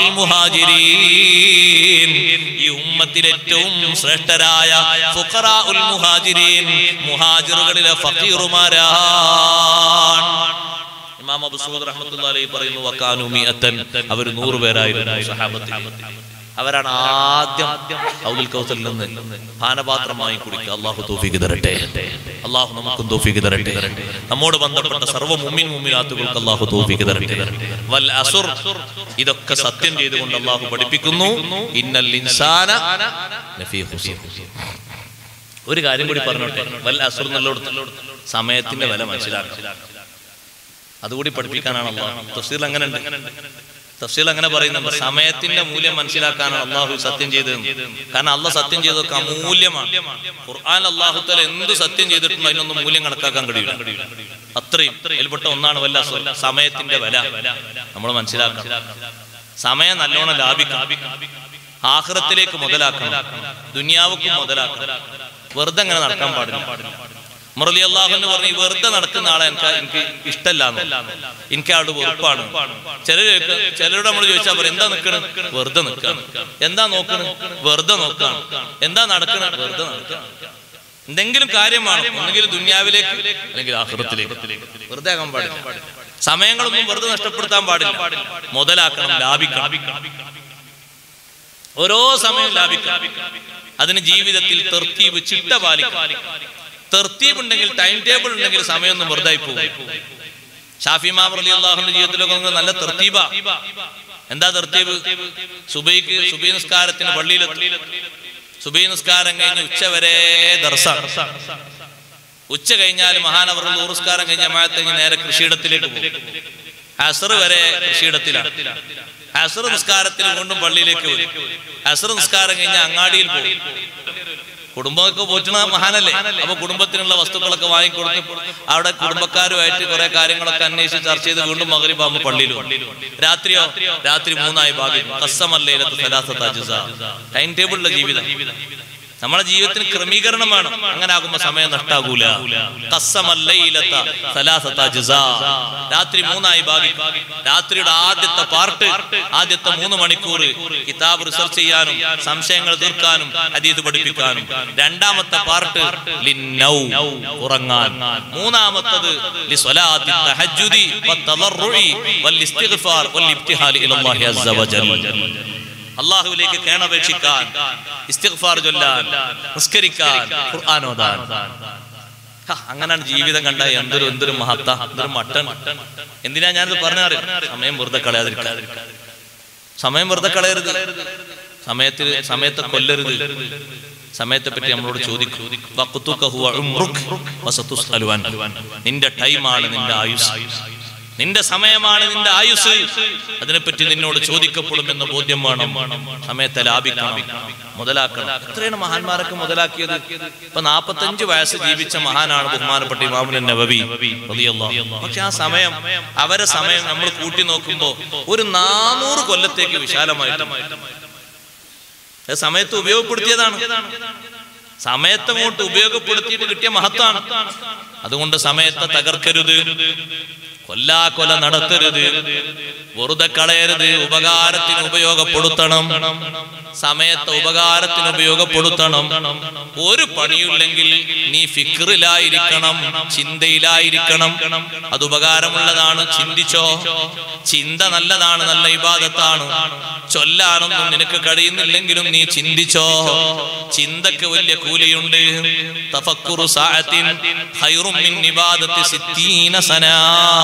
മുഹാജിരീൻ ഈ ഉമ്മത്തിൽ ഏറ്റവും ശ്രേഷ്ഠരായ ഫുഖറാഉൽ മുഹാജിരീൻ മുഹാജിറുകളിലെ ഫഖീറുമാരാണ് ഇമാം അബൂ സഊദ് റഹ്മത്തുള്ളാഹി അലൈഹി പറയുന്നു വകാനു മിഅത്തൻ അവർ 100 പേരായിരുന്നു സഹാബത്തിൽ അവരാണ് ആദ്യം ഔദുൽ കൗസറിൽ നിന്ന് പാനപാത്രമായി കുടിക്കുക അള്ളാഹു തൗഫീഖ് തരട്ടെ അള്ളാഹു നമുക്കും തൗഫീഖ് തരട്ടെ നമ്മോട് ബന്ധപ്പെട്ട സർവ്വ മുമ്മിൻ മുമ്മിനാത്തുകൾക്ക് അള്ളാഹു തൗഫീഖ് തരട്ടെ വൽ അസുർ ഇതൊക്കെ സത്യം ചെയ്തുകൊണ്ട് അള്ളാഹു പഠിപ്പിക്കുന്നു ഇന്നൽ ഇൻസാന ലഫീ ഖുസർ ഒരു കാര്യം കൂടി പറഞ്ഞോട്ടെ വൽ അസുർ എന്നുള്ളടത്ത് സമയത്തിന്റെ വില മനസ്സിലാക്കണം അതുകൂടി പഠിപ്പിക്കാനാണ് അള്ളാഹു തഫ്സീൽ അങ്ങനെ ഉണ്ട് തഫ്സീൽ അങ്ങനെ പറയുന്നുണ്ട് സമയത്തിന്റെ മൂല്യം മനസ്സിലാക്കാനാണ് അള്ളാഹു സത്യം ചെയ്തത് കാരണം അള്ളാഹ് സത്യം ചെയ്തൊക്കെ അമൂല്യമാണ് ഖുർആൻ അള്ളാഹു തല എന്ത് സത്യം ചെയ്തിട്ടും അതിനൊന്നും മൂല്യം കണക്കാക്കാൻ കഴിയില്ല അത്രയും അതിൽപ്പെട്ട ഒന്നാണ് വല്ല അസുർ. സമയത്തിന്റെ വില നമ്മൾ മനസ്സിലാക്കണം സമയം നല്ലോണം ലാഭിക്കണം ആഹ്റത്തിലേക്ക് മുതലാക്കണം ദുനിയാവുക്കും മുതലാക്കണം വെറുതെ അങ്ങനെ നടക്കാൻ പാടില്ല മുറലി അള്ളാഹുന്ന് പറഞ്ഞു "ഈ വെറുതെ നടക്കുന്ന ആളെ എനിക്ക് എനിക്ക് ഇഷ്ടമല്ല എനിക്ക് ആളുടെ വെറുപ്പാണ് ചിലര് ചിലരോട് നമ്മൾ ചോദിച്ചാൽ പറയും എന്താ നിക്കണ് വെറുതെ നിൽക്കാണ് എന്താ നോക്കണ് വെറുതെ നോക്കാണ് എന്താ നടക്കണ വെറുതെ നടക്കാണ് എന്തെങ്കിലും കാര്യമാണ് ഒന്നെങ്കിൽ ദുന്യാവിലേക്ക് അല്ലെങ്കിൽ ആഹൃതത്തിലേക്ക് വെറുതെ ആകാൻ പാടില്ല സമയങ്ങളൊന്നും വെറുതെ നഷ്ടപ്പെടുത്താൻ പാടില്ല മുതലാക്കണം ലാഭിക്കണം ഓരോ സമയം ലാഭിക്കണം അതിന് ജീവിതത്തിൽ തെർത്തീവ് ചിട്ട പാലിക്കണം തെർത്തീവ് ഉണ്ടെങ്കിൽ ടൈം ടേബിൾ ഉണ്ടെങ്കിൽ സമയമൊന്നും വെറുതെ പോകും ഷാഫി മാമർ അലി അള്ളാഹുന്റെ ജീവിതത്തിലൊക്കെ നിങ്ങൾ നല്ല തെർത്തീബ എന്താ തർത്തീബ് സുബൈക്ക് സുബൈ നിസ്കാരത്തിന് പള്ളിയിലെത്തി സുബൈ നിസ്കാരം കഴിഞ്ഞ് ഉച്ച വരെ ദർസ ഉച്ച കഴിഞ്ഞാൽ മഹാനവർ നൂറുസ്കാരം കഴിഞ്ഞ ജമാഅത്ത് കഴിഞ്ഞ് നേരെ കൃഷിയിടത്തിലേക്ക് പോകും അസർ വരെ കൃഷിയിടത്തിലാണ് അസർ നിസ്കാരത്തിന് വീണ്ടും പള്ളിയിലേക്ക് വരും അസർ നിസ്കാരം കഴിഞ്ഞ് അങ്ങാടിയിൽ പോകും കുടുംബമൊക്കെ പോറ്റുന്ന മഹാനല്ലേ അപ്പൊ കുടുംബത്തിനുള്ള വസ്തുക്കളൊക്കെ വാങ്ങിക്കൊടുത്ത് അവിടെ കുടുംബക്കാരുമായിട്ട് കുറെ കാര്യങ്ങളൊക്കെ അന്വേഷിച്ച് ചർച്ച ചെയ്ത് വീണ്ടും മകരിബാകുമ്പോ പള്ളിയിൽ വരും. രാത്രിയോ രാത്രി മൂന്നായി ഭാഗം കസ്സമല്ലേ ടൈം ടേബിളിലെ ജീവിതം നമ്മളെ ജീവിതത്തിന് ക്രമീകരണം വേണം അങ്ങനെ ആകുമ്പോ സമയം നഷ്ടാകൂല കസ്സമല്ലയിലത്ത സലാസത്ത ജിസാ. രാത്രി മൂന്നായി ഭാഗിക്കും രാത്രിയുടെ ആദ്യത്തെ പാർട്ട് ആദ്യത്തെ മൂന്ന് മണിക്കൂർ കിതാബ് റിസർച്ച് ചെയ്യാനും സംശയങ്ങൾ തീർക്കാനും അതീത് പഠിപ്പിക്കാനും രണ്ടാമത്തെ പാർട്ട് ലിന്നൗ ഉറങ്ങാൻ മൂന്നാമത്തത് ലിസ്വലാത്തി തഹജ്ജുദി വത്തളർറുഇ വല്ലിസ്തിഗ്ഫാർ വല്ലിബ്തിഹാലി ഇലല്ലാഹി അസ്സ വജൽ അള്ളാഹുവിലേക്ക് കേണപേക്ഷിക്കാൻ ഇസ്തിഗ്ഫാർ ചൊല്ലാൻ നിസ്കരിക്കാൻ ഖുർആൻ ഓതാൻ ഹ, അങ്ങനാണ് ജീവിതം കണ്ട എന്തൊരു എന്തൊരു മഹത്ത എന്തൊരു മട്ടൻ എന്തിനാ ഞാനിത് പറഞ്ഞാറ് സമയം വെറുതെ കളയാതിരിക്കാൻ സമയം വെറുതെ കളയരുത് സമയത്തിൽ സമയത്തെ കൊല്ലരുത് സമയത്തെ പറ്റി നമ്മളോട് ചോദിക്കും വഖ്തുക ഹുവ ഉംറുക് വസതുസ്അലു അൻ. നിന്റെ ടൈമാണ് നിന്റെ ആയുസ് നിന്റെ സമയമാണ് നിന്റെ ആയുസ് അതിനെപ്പറ്റി നിന്നോട് ചോദിക്കപ്പെടുമെന്ന ബോധ്യം വേണം സമയത്തെ ലാഭിക്കണം മുതലാക്കണം എത്രയാണ് മഹാന്മാരൊക്കെ മുതലാക്കിയത് ഇപ്പൊ നാപ്പത്തഞ്ച് വയസ്സ് ജീവിച്ച മഹാനാണ് ബഹുമാനപ്പെട്ട ഇമാമുൻ നബവി റളിയല്ലാഹു. പക്ഷെ ആ സമയം അവരെ സമയം നമ്മൾ കൂട്ടി നോക്കുമ്പോ ഒരു നാനൂറ് കൊല്ലത്തേക്ക് വിശാലമായിട്ട് അത് സമയത്ത് ഉപയോഗപ്പെടുത്തിയതാണ് സമയത്തെ അങ്ങോട്ട് ഉപയോഗപ്പെടുത്തിയിട്ട് കിട്ടിയ മഹത്വമാണ് അതുകൊണ്ട് സമയത്തെ തകർക്കരുത് കൊല്ലാ കൊല നടത്തരുത് വെറുതെ കളയരുത് ഉപകാരത്തിന് ഉപയോഗപ്പെടുത്തണം സമയത്തെ ഉപകാരത്തിന് ഉപയോഗപ്പെടുത്തണം ഒരു പണിയില്ലെങ്കിൽ നീ ഫിക്റിലായിരിക്കണം ചിന്തയിലായിരിക്കണം അത് ഉപകാരമുള്ളതാണ് ചിന്തിച്ചോ ചിന്ത നല്ലതാണ് നല്ല ഇബാദത്താണ് ചൊല്ലാനൊന്നും നിനക്ക് കഴിയുന്നില്ലെങ്കിലും നീ ചിന്തിച്ചോ ചിന്തക്ക് വലിയ കൂലിയുണ്ട് തഫക്കുറു സാഅത്തിൻ ഖൈറും മിൻ ഇബാദത്തി സിത്തീന സനാ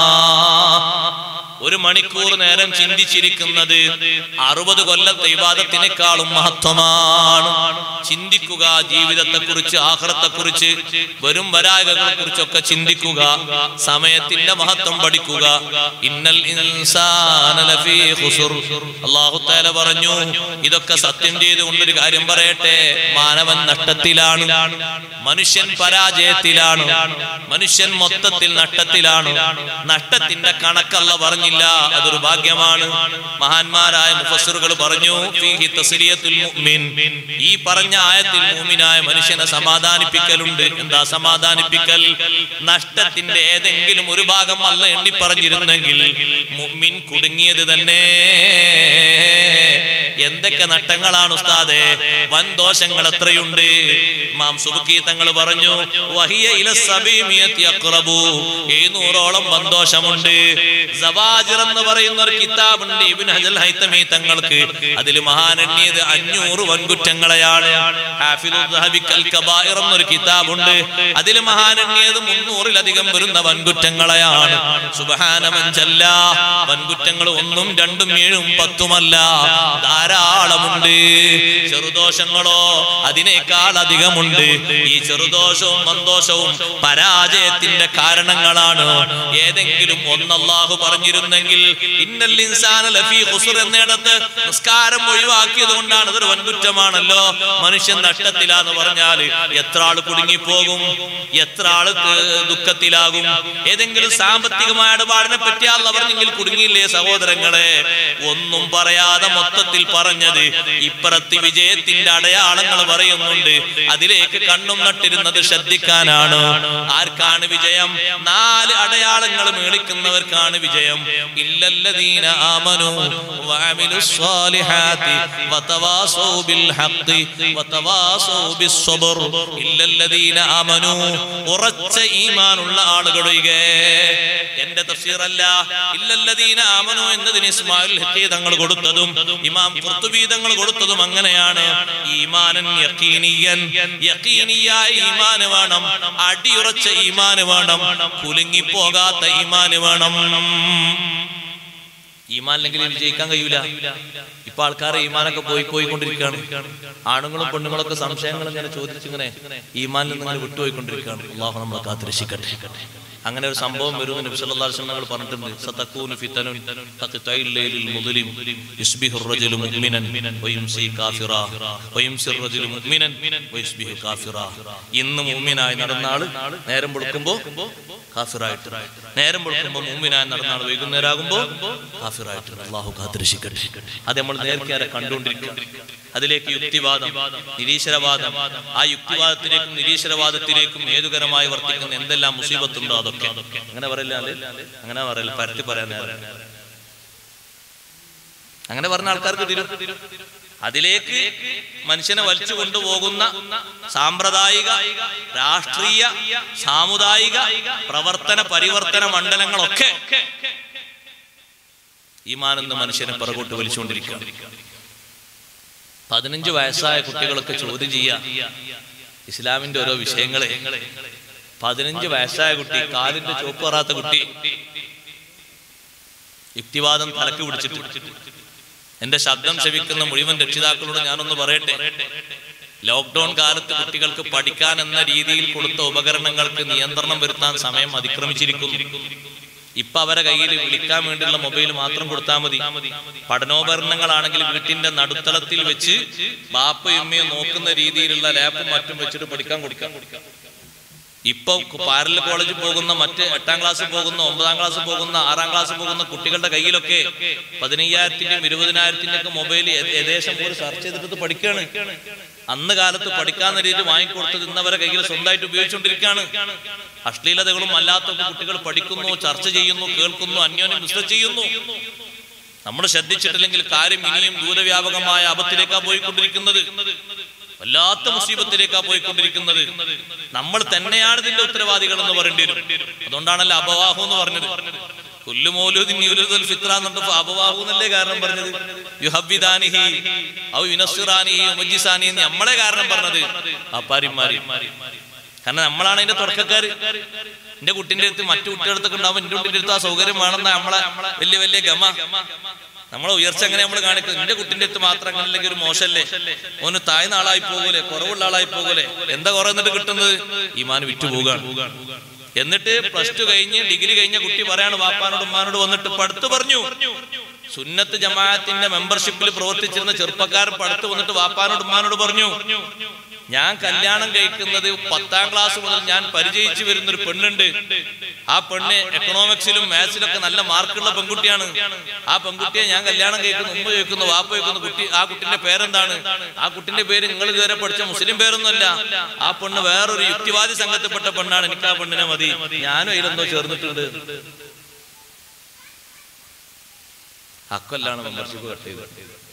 ഒരു മണിക്കൂർ നേരം ചിന്തിച്ചിരിക്കുന്നത് അറുപത് കൊല്ലത്തെ ഇബാദത്തിനേക്കാളും മഹത്വമാണ് ചിന്തിക്കുക ജീവിതത്തെ കുറിച്ച് ആഹ്റത്തെ കുറിച്ച് വരും വരായകളെ കുറിച്ചൊക്കെ ചിന്തിക്കുക സമയത്തിന്റെ മഹത്വം പഠിക്കുക ഇന്നൽ ഇൻസാന ലഫീ ഖുസുർ അല്ലാഹു തആല പറഞ്ഞു ഇതൊക്കെ സത്യം ചെയ്തുകൊണ്ട് ഒരു കാര്യം പറയട്ടെ മാനവൻ നഷ്ടത്തിലാണ് മനുഷ്യൻ പരാജയത്തിലാണ് മനുഷ്യൻ മൊത്തത്തിൽ നഷ്ടത്തിലാണ് നഷ്ടത്തിന്റെ കണക്കല്ല പറഞ്ഞില്ല അതൊരു ഭാഗ്യമാണ് മഹാന്മാരായ മുഫസ്സിറുകൾ പറഞ്ഞു ഫീഹി തസ്ലിയത്തുൽ മുഅ്മിൻ ഈ പറഞ്ഞ ആയത്തിൽ മൂമിനായ മനുഷ്യനെ സമാധാനിപ്പിക്കലുണ്ട് എന്താ സമാധാനിപ്പിക്കൽ നഷ്ടത്തിന്റെ ഏതെങ്കിലും ഒരു ഭാഗം അല്ല എണ്ണി പറഞ്ഞിരുന്നെങ്കിൽ മുഅ്മിൻ കുടുങ്ങിയത് തന്നെ എന്തൊക്കെ നട്ടങ്ങളാണ് ഉസ്താദെ വൻ ദോഷങ്ങൾ എത്രയുണ്ട് മാം സുബുക്കി തങ്ങൾ പറഞ്ഞു വഹിയ ഇല സബീമിയത്തി അഖ്റബു എഴുന്നൂറോളം വൻദോഷമുണ്ട് സവാജിർ എന്ന് പറയുന്ന ഒരു കിതാബുണ്ട് ഇബ്നു ഹജൽ ഹൈത്തമി തങ്ങൾക്ക് അതിൽ മഹാനണ്യത് അഞ്ഞൂറ് വൻകുറ്റങ്ങളെയാണ് ഹാഫിദുൽ ദഹബിക്കൽ കബായിർ എന്നൊരു കിതാബുണ്ട് അതിൽ മഹാനണ്യത് മുന്നൂറിലധികം വരുന്ന വൻകുറ്റങ്ങളെയാണ് സുബഹാനമഞ്ചല്ല വൻകുറ്റങ്ങൾ ഒന്നും രണ്ടും ഏഴും പത്തുമല്ല ധാരാളമുണ്ട് ചെറുദോഷങ്ങളോ അതിനേക്കാൾ അധികമുണ്ട് ഈ ചെറുദോഷവും മന്ദോഷവും പരാജയത്തിന്റെ കാരണങ്ങളാണ് ഏതെങ്കിലും ഒന്നല്ലാഹു പറഞ്ഞിരുന്നെങ്കിൽ ഇന്നൽ ഇൻസാന ലഫീ ഖുസ്ർ എന്നിടത്ത് നിസ്കാരം ഒഴിവാക്കിയത് കൊണ്ടാണ് ഇതൊരു വൻകുറ്റമാണല്ലോ മനുഷ്യൻ നഷ്ടത്തിലാന്ന് പറഞ്ഞാൽ എത്ര ആള് കുടുങ്ങിപ്പോകും എത്ര ആള് ക- ദുഃഖത്തിലാകും ഏതെങ്കിലും സാമ്പത്തികമായ ഇടപാടിനെ പറ്റി അല്ല പറഞ്ഞെങ്കിൽ കുടുങ്ങിയില്ലേ സഹോദരങ്ങളെ ഒന്നും പറയാതെ മൊത്തത്തിൽ പറഞ്ഞത് ഇപ്പുറത്ത് വിജയത്തിന്റെ അടയാളങ്ങൾ പറയുന്നുണ്ട് അതിലേക്ക് കണ്ണും നട്ടിരുന്നത് ശ്രദ്ധിക്കാനാണ് ആർക്കാണ് വിജയം നാല് അടയാളങ്ങൾ മേളിക്കുന്നവർക്കാണ് വിജയം ഇല്ലല്ലദീന ആമനു വഅമിലു സ്വാലിഹാത്തി വതവാസൗ ബിൽ ഹഖ് വതവാസൗ ബിസ്സബ്ർ ഇല്ലല്ലദീന ആമനു ഉറച്ച ഈമാനുള്ള ആളുകളൊഴികെ എന്റെ തഫ്സീർ അല്ല ഇല്ലല്ലദീന ആമനു എന്നതിന് ഇസ്മായിൽ ഹത്തി തങ്ങൾ കൊടുത്തതും ഇമാം ഖുർത്തുബി തങ്ങൾ കൊടുത്തതും അങ്ങനെയാണ് ഈമാനൻ യഖീനിയൻ യഖീനിയായ ഈമാന് വേണം അടിയുറച്ച ഈമാന് വേണം കുലുങ്ങി പോകാത്ത ഈമാന് വേണം ഈമാൻ അല്ലെങ്കിൽ വിജയിക്കാൻ കഴിയൂല ഇപ്പൊ ആൾക്കാരെ ഈമാനൊക്കെ പോയി പോയിക്കൊണ്ടിരിക്കുകയാണ് ആണുങ്ങളും പെണ്ണുങ്ങളൊക്കെ സംശയങ്ങൾ ഇങ്ങനെ ചോദിച്ചിങ്ങനെ ഈമാനിൽ നിന്ന് ഇങ്ങനെ വിട്ടുപോയിക്കൊണ്ടിരിക്കുകയാണ് അള്ളാഹു നമ്മളെ കാത്തിരക്ഷിക്കട്ടെ അങ്ങനെ ഒരു സംഭവം വരുമെന്ന് നബി സല്ലല്ലാഹു അലൈഹി വസല്ലം ഞങ്ങൾ പറഞ്ഞിട്ടുണ്ട് സതകൂനു ഫിതനുൻ തഖ്തൈൽ ലൈലിൽ മുദ്ലിം യുസ്ബിഹു റജുലു മുഅ്മിനൻ വയുംസി കാഫിറാ വയുംസി റജുലു മുഅ്മിനൻ വയുസ്ബിഹു കാഫിറാ ഇന്ന് മുഅ്മിനായി നടന്ന ആള് നേരം വെളുക്കുമ്പോൾ കാഫിറായിട്ട് നേരം വെളുക്കുമ്പോൾ മുഅ്മിനായി നടന്ന ആൾ വൈകുന്നേരം ആകുമ്പോൾ കാഫിറായിട്ട് അള്ളാഹു കാത്തിരക്ഷിക്കട്ടെ അത് നമ്മൾ നേരത്തെ കണ്ടുകൊണ്ടിരിക്കുക അതിലേക്ക് യുക്തിവാദം നിരീശ്വരവാദം ആ യുക്തിവാദത്തിലേക്കും നിരീശ്വരവാദത്തിലേക്കും ഏതുകരമായി വർത്തിക്കുന്ന എന്തെല്ലാം മുസീബത്തുണ്ടോ അതൊക്കെ അങ്ങനെ പറയില്ല അല്ലേ? അങ്ങനെ പറയില്ല പരത്തി പറയാൻ നേരം. അങ്ങനെ പറഞ്ഞ ആൾക്കാർക്ക് തിരും അതിലേക്ക് മനുഷ്യനെ വലിച്ചു കൊണ്ടുപോകുന്ന സാമ്പ്രദായിക രാഷ്ട്രീയ സാമുദായിക പ്രവർത്തന പരിവർത്തന മണ്ഡലങ്ങളൊക്കെ ഈ മാനെന്ന് മനുഷ്യനെ പിറകോട്ട് വലിച്ചുകൊണ്ടിരിക്കുകയാണ് പതിനഞ്ച് വയസ്സായ കുട്ടികളൊക്കെ ചോദ്യം ചെയ്യുക ഇസ്ലാമിന്റെ ഓരോ വിഷയങ്ങളെ പതിനഞ്ച് വയസ്സായ കുട്ടി കാലിന്റെ ചോപ്പ് കറാത്ത കുട്ടി യുക്തിവാദം തലക്ക് പിടിച്ചിട്ട് എന്റെ ശബ്ദം ശവിക്കുന്ന മുഴുവൻ രക്ഷിതാക്കളോട് ഞാനൊന്ന് പറയട്ടെ ലോക്ക്ഡൌൺ കാലത്ത് കുട്ടികൾക്ക് പഠിക്കാൻ എന്ന രീതിയിൽ കൊടുത്ത ഉപകരണങ്ങൾക്ക് നിയന്ത്രണം വരുത്താൻ സമയം അതിക്രമിച്ചിരിക്കുന്നു ഇപ്പൊ അവരെ കയ്യിൽ വിളിക്കാൻ വേണ്ടിയുള്ള മൊബൈൽ മാത്രം കൊടുത്താൽ മതി പഠനോപകരണങ്ങളാണെങ്കിൽ വീട്ടിന്റെ നടുത്തളത്തിൽ വെച്ച് ബാപ്പയും ഉമ്മയും നോക്കുന്ന രീതിയിലുള്ള ലാപ്പും മറ്റും വെച്ചിട്ട് പഠിക്കാൻ കൊടുക്കാം ഇപ്പൊ പാരലൽ കോളേജിൽ പോകുന്ന മറ്റ് എട്ടാം ക്ലാസ് പോകുന്ന ഒമ്പതാം ക്ലാസ് പോകുന്ന ആറാം ക്ലാസ് പോകുന്ന കുട്ടികളുടെ കയ്യിലൊക്കെ പതിനയ്യായിരത്തിന്റെയും ഇരുപതിനായിരത്തിന്റെ ഒക്കെ മൊബൈൽ ഏകദേശം ഒരു സെർച്ച് ചെയ്തിട്ട് പഠിക്കുകയാണ് അന്ന് കാലത്ത് പഠിക്കാന്ന രീതി വാങ്ങിക്കൊടുത്തത് ഇന്നവരെ കയ്യിൽ സ്വന്തമായിട്ട് ഉപയോഗിച്ചുകൊണ്ടിരിക്കുകയാണ് അശ്ലീലതകളും അല്ലാത്ത കുട്ടികൾ പഠിക്കുന്നു ചർച്ച ചെയ്യുന്നു കേൾക്കുന്നു അന്യോന്യം മിശ്രം ചെയ്യുന്നു നമ്മൾ ശ്രദ്ധിച്ചിട്ടില്ലെങ്കിൽ കാര്യം ഇനിയും ദൂരവ്യാപകമായ അബത്തിലേക്കാ പോയിക്കൊണ്ടിരിക്കുന്നത് വല്ലാത്ത മുസീബത്തിലേക്കാ പോയിക്കൊണ്ടിരിക്കുന്നത് നമ്മൾ തന്നെയാണ് ഇതിന്റെ ഉത്തരവാദികൾ എന്ന് പറയേണ്ടി വരും അതുകൊണ്ടാണല്ലോ അപവാഹു എന്ന് പറഞ്ഞത് കൊല്ലുമോലുദിൻ യൂലുദുൽ ഫിത്ര എന്നുണ്ട് അപവാഹു എന്നല്ലേ കാരണം പറഞ്ഞത് യുഹബ്ബിദാനിഹി ഔ യുനസ്സിറാനിഹി ഉമജ്ജിസാനി എന്ന് നമ്മളെ കാരണം പറഞ്ഞത് അപ്പാരിമാരി കാരണം നമ്മളാണ് അതിന്റെ തുടക്കക്കാര് എന്റെ കുട്ടിന്റെ അടുത്ത് മറ്റു കുട്ടികളടുത്തൊക്കെ ഉണ്ടാവും എന്റെ കുട്ടിന്റെ അടുത്ത് ആ സൗകര്യം വേണമെന്ന നമ്മളെ വലിയ വലിയ ഗമ നമ്മളെ ഉയർച്ച എങ്ങനെ നമ്മൾ കാണിക്കുന്നത് എന്റെ കുട്ടിന്റെ അടുത്ത് മാത്രം അങ്ങനെ അല്ലെങ്കിൽ ഒരു മോശമല്ലേ ഓന് താഴ്ന്ന ആളായി പോകൂലേ കുറവുള്ള ആളായി പോകൂലേ എന്താ കുറെ എന്നിട്ട് കിട്ടുന്നത് ഈമാൻ വിറ്റു പോകാണ് എന്നിട്ട് പ്ലസ് ടു കഴിഞ്ഞ് ഡിഗ്രി കഴിഞ്ഞ കുട്ടി പറയാണ് വാപ്പാനോട് ഉമ്മാനോട് വന്നിട്ട് പടുത്ത് പറഞ്ഞു സുന്നത്ത് ജമാഅത്തിന്റെ മെമ്പർഷിപ്പിൽ പ്രവർത്തിച്ചിരുന്ന ചെറുപ്പക്കാരൻ പടുത്ത് വന്നിട്ട് വാപ്പാനോട് ഉമ്മാനോട് പറഞ്ഞു ഞാൻ കല്യാണം കഴിക്കുന്നത് പത്താം ക്ലാസ് മുതൽ ഞാൻ പരിചയിച്ചു വരുന്ന ഒരു പെണ്ണുണ്ട് ആ പെണ്ണ് എക്കണോമിക്സിലും മാത്സിലൊക്കെ നല്ല മാർക്കുള്ള പെൺകുട്ടിയാണ് ആ പെൺകുട്ടിയെ ഞാൻ കല്യാണം കഴിക്കുന്നു ഉമ്മ ചോദിക്കുന്നു വാപ്പ ചോദിക്കുന്നു കുട്ടി ആ കുട്ടിന്റെ പേരെന്താണ് ആ കുട്ടിന്റെ പേര് നിങ്ങൾ ഇതുവരെ പഠിച്ച മുസ്ലിം പേരൊന്നുമല്ല ആ പെണ്ണ് വേറൊരു യുക്തിവാദി സംഘത്തിൽപ്പെട്ട പെണ്ണാണ് എനിക്ക് ആ പെണ്ണിനെ മതി ഞാനും അതിലെന്തോ ചേർന്നിട്ടുണ്ട് അക്കൊല്ലാണ് മെമ്പർഷിപ്പ് കട്ട് ചെയ്തത്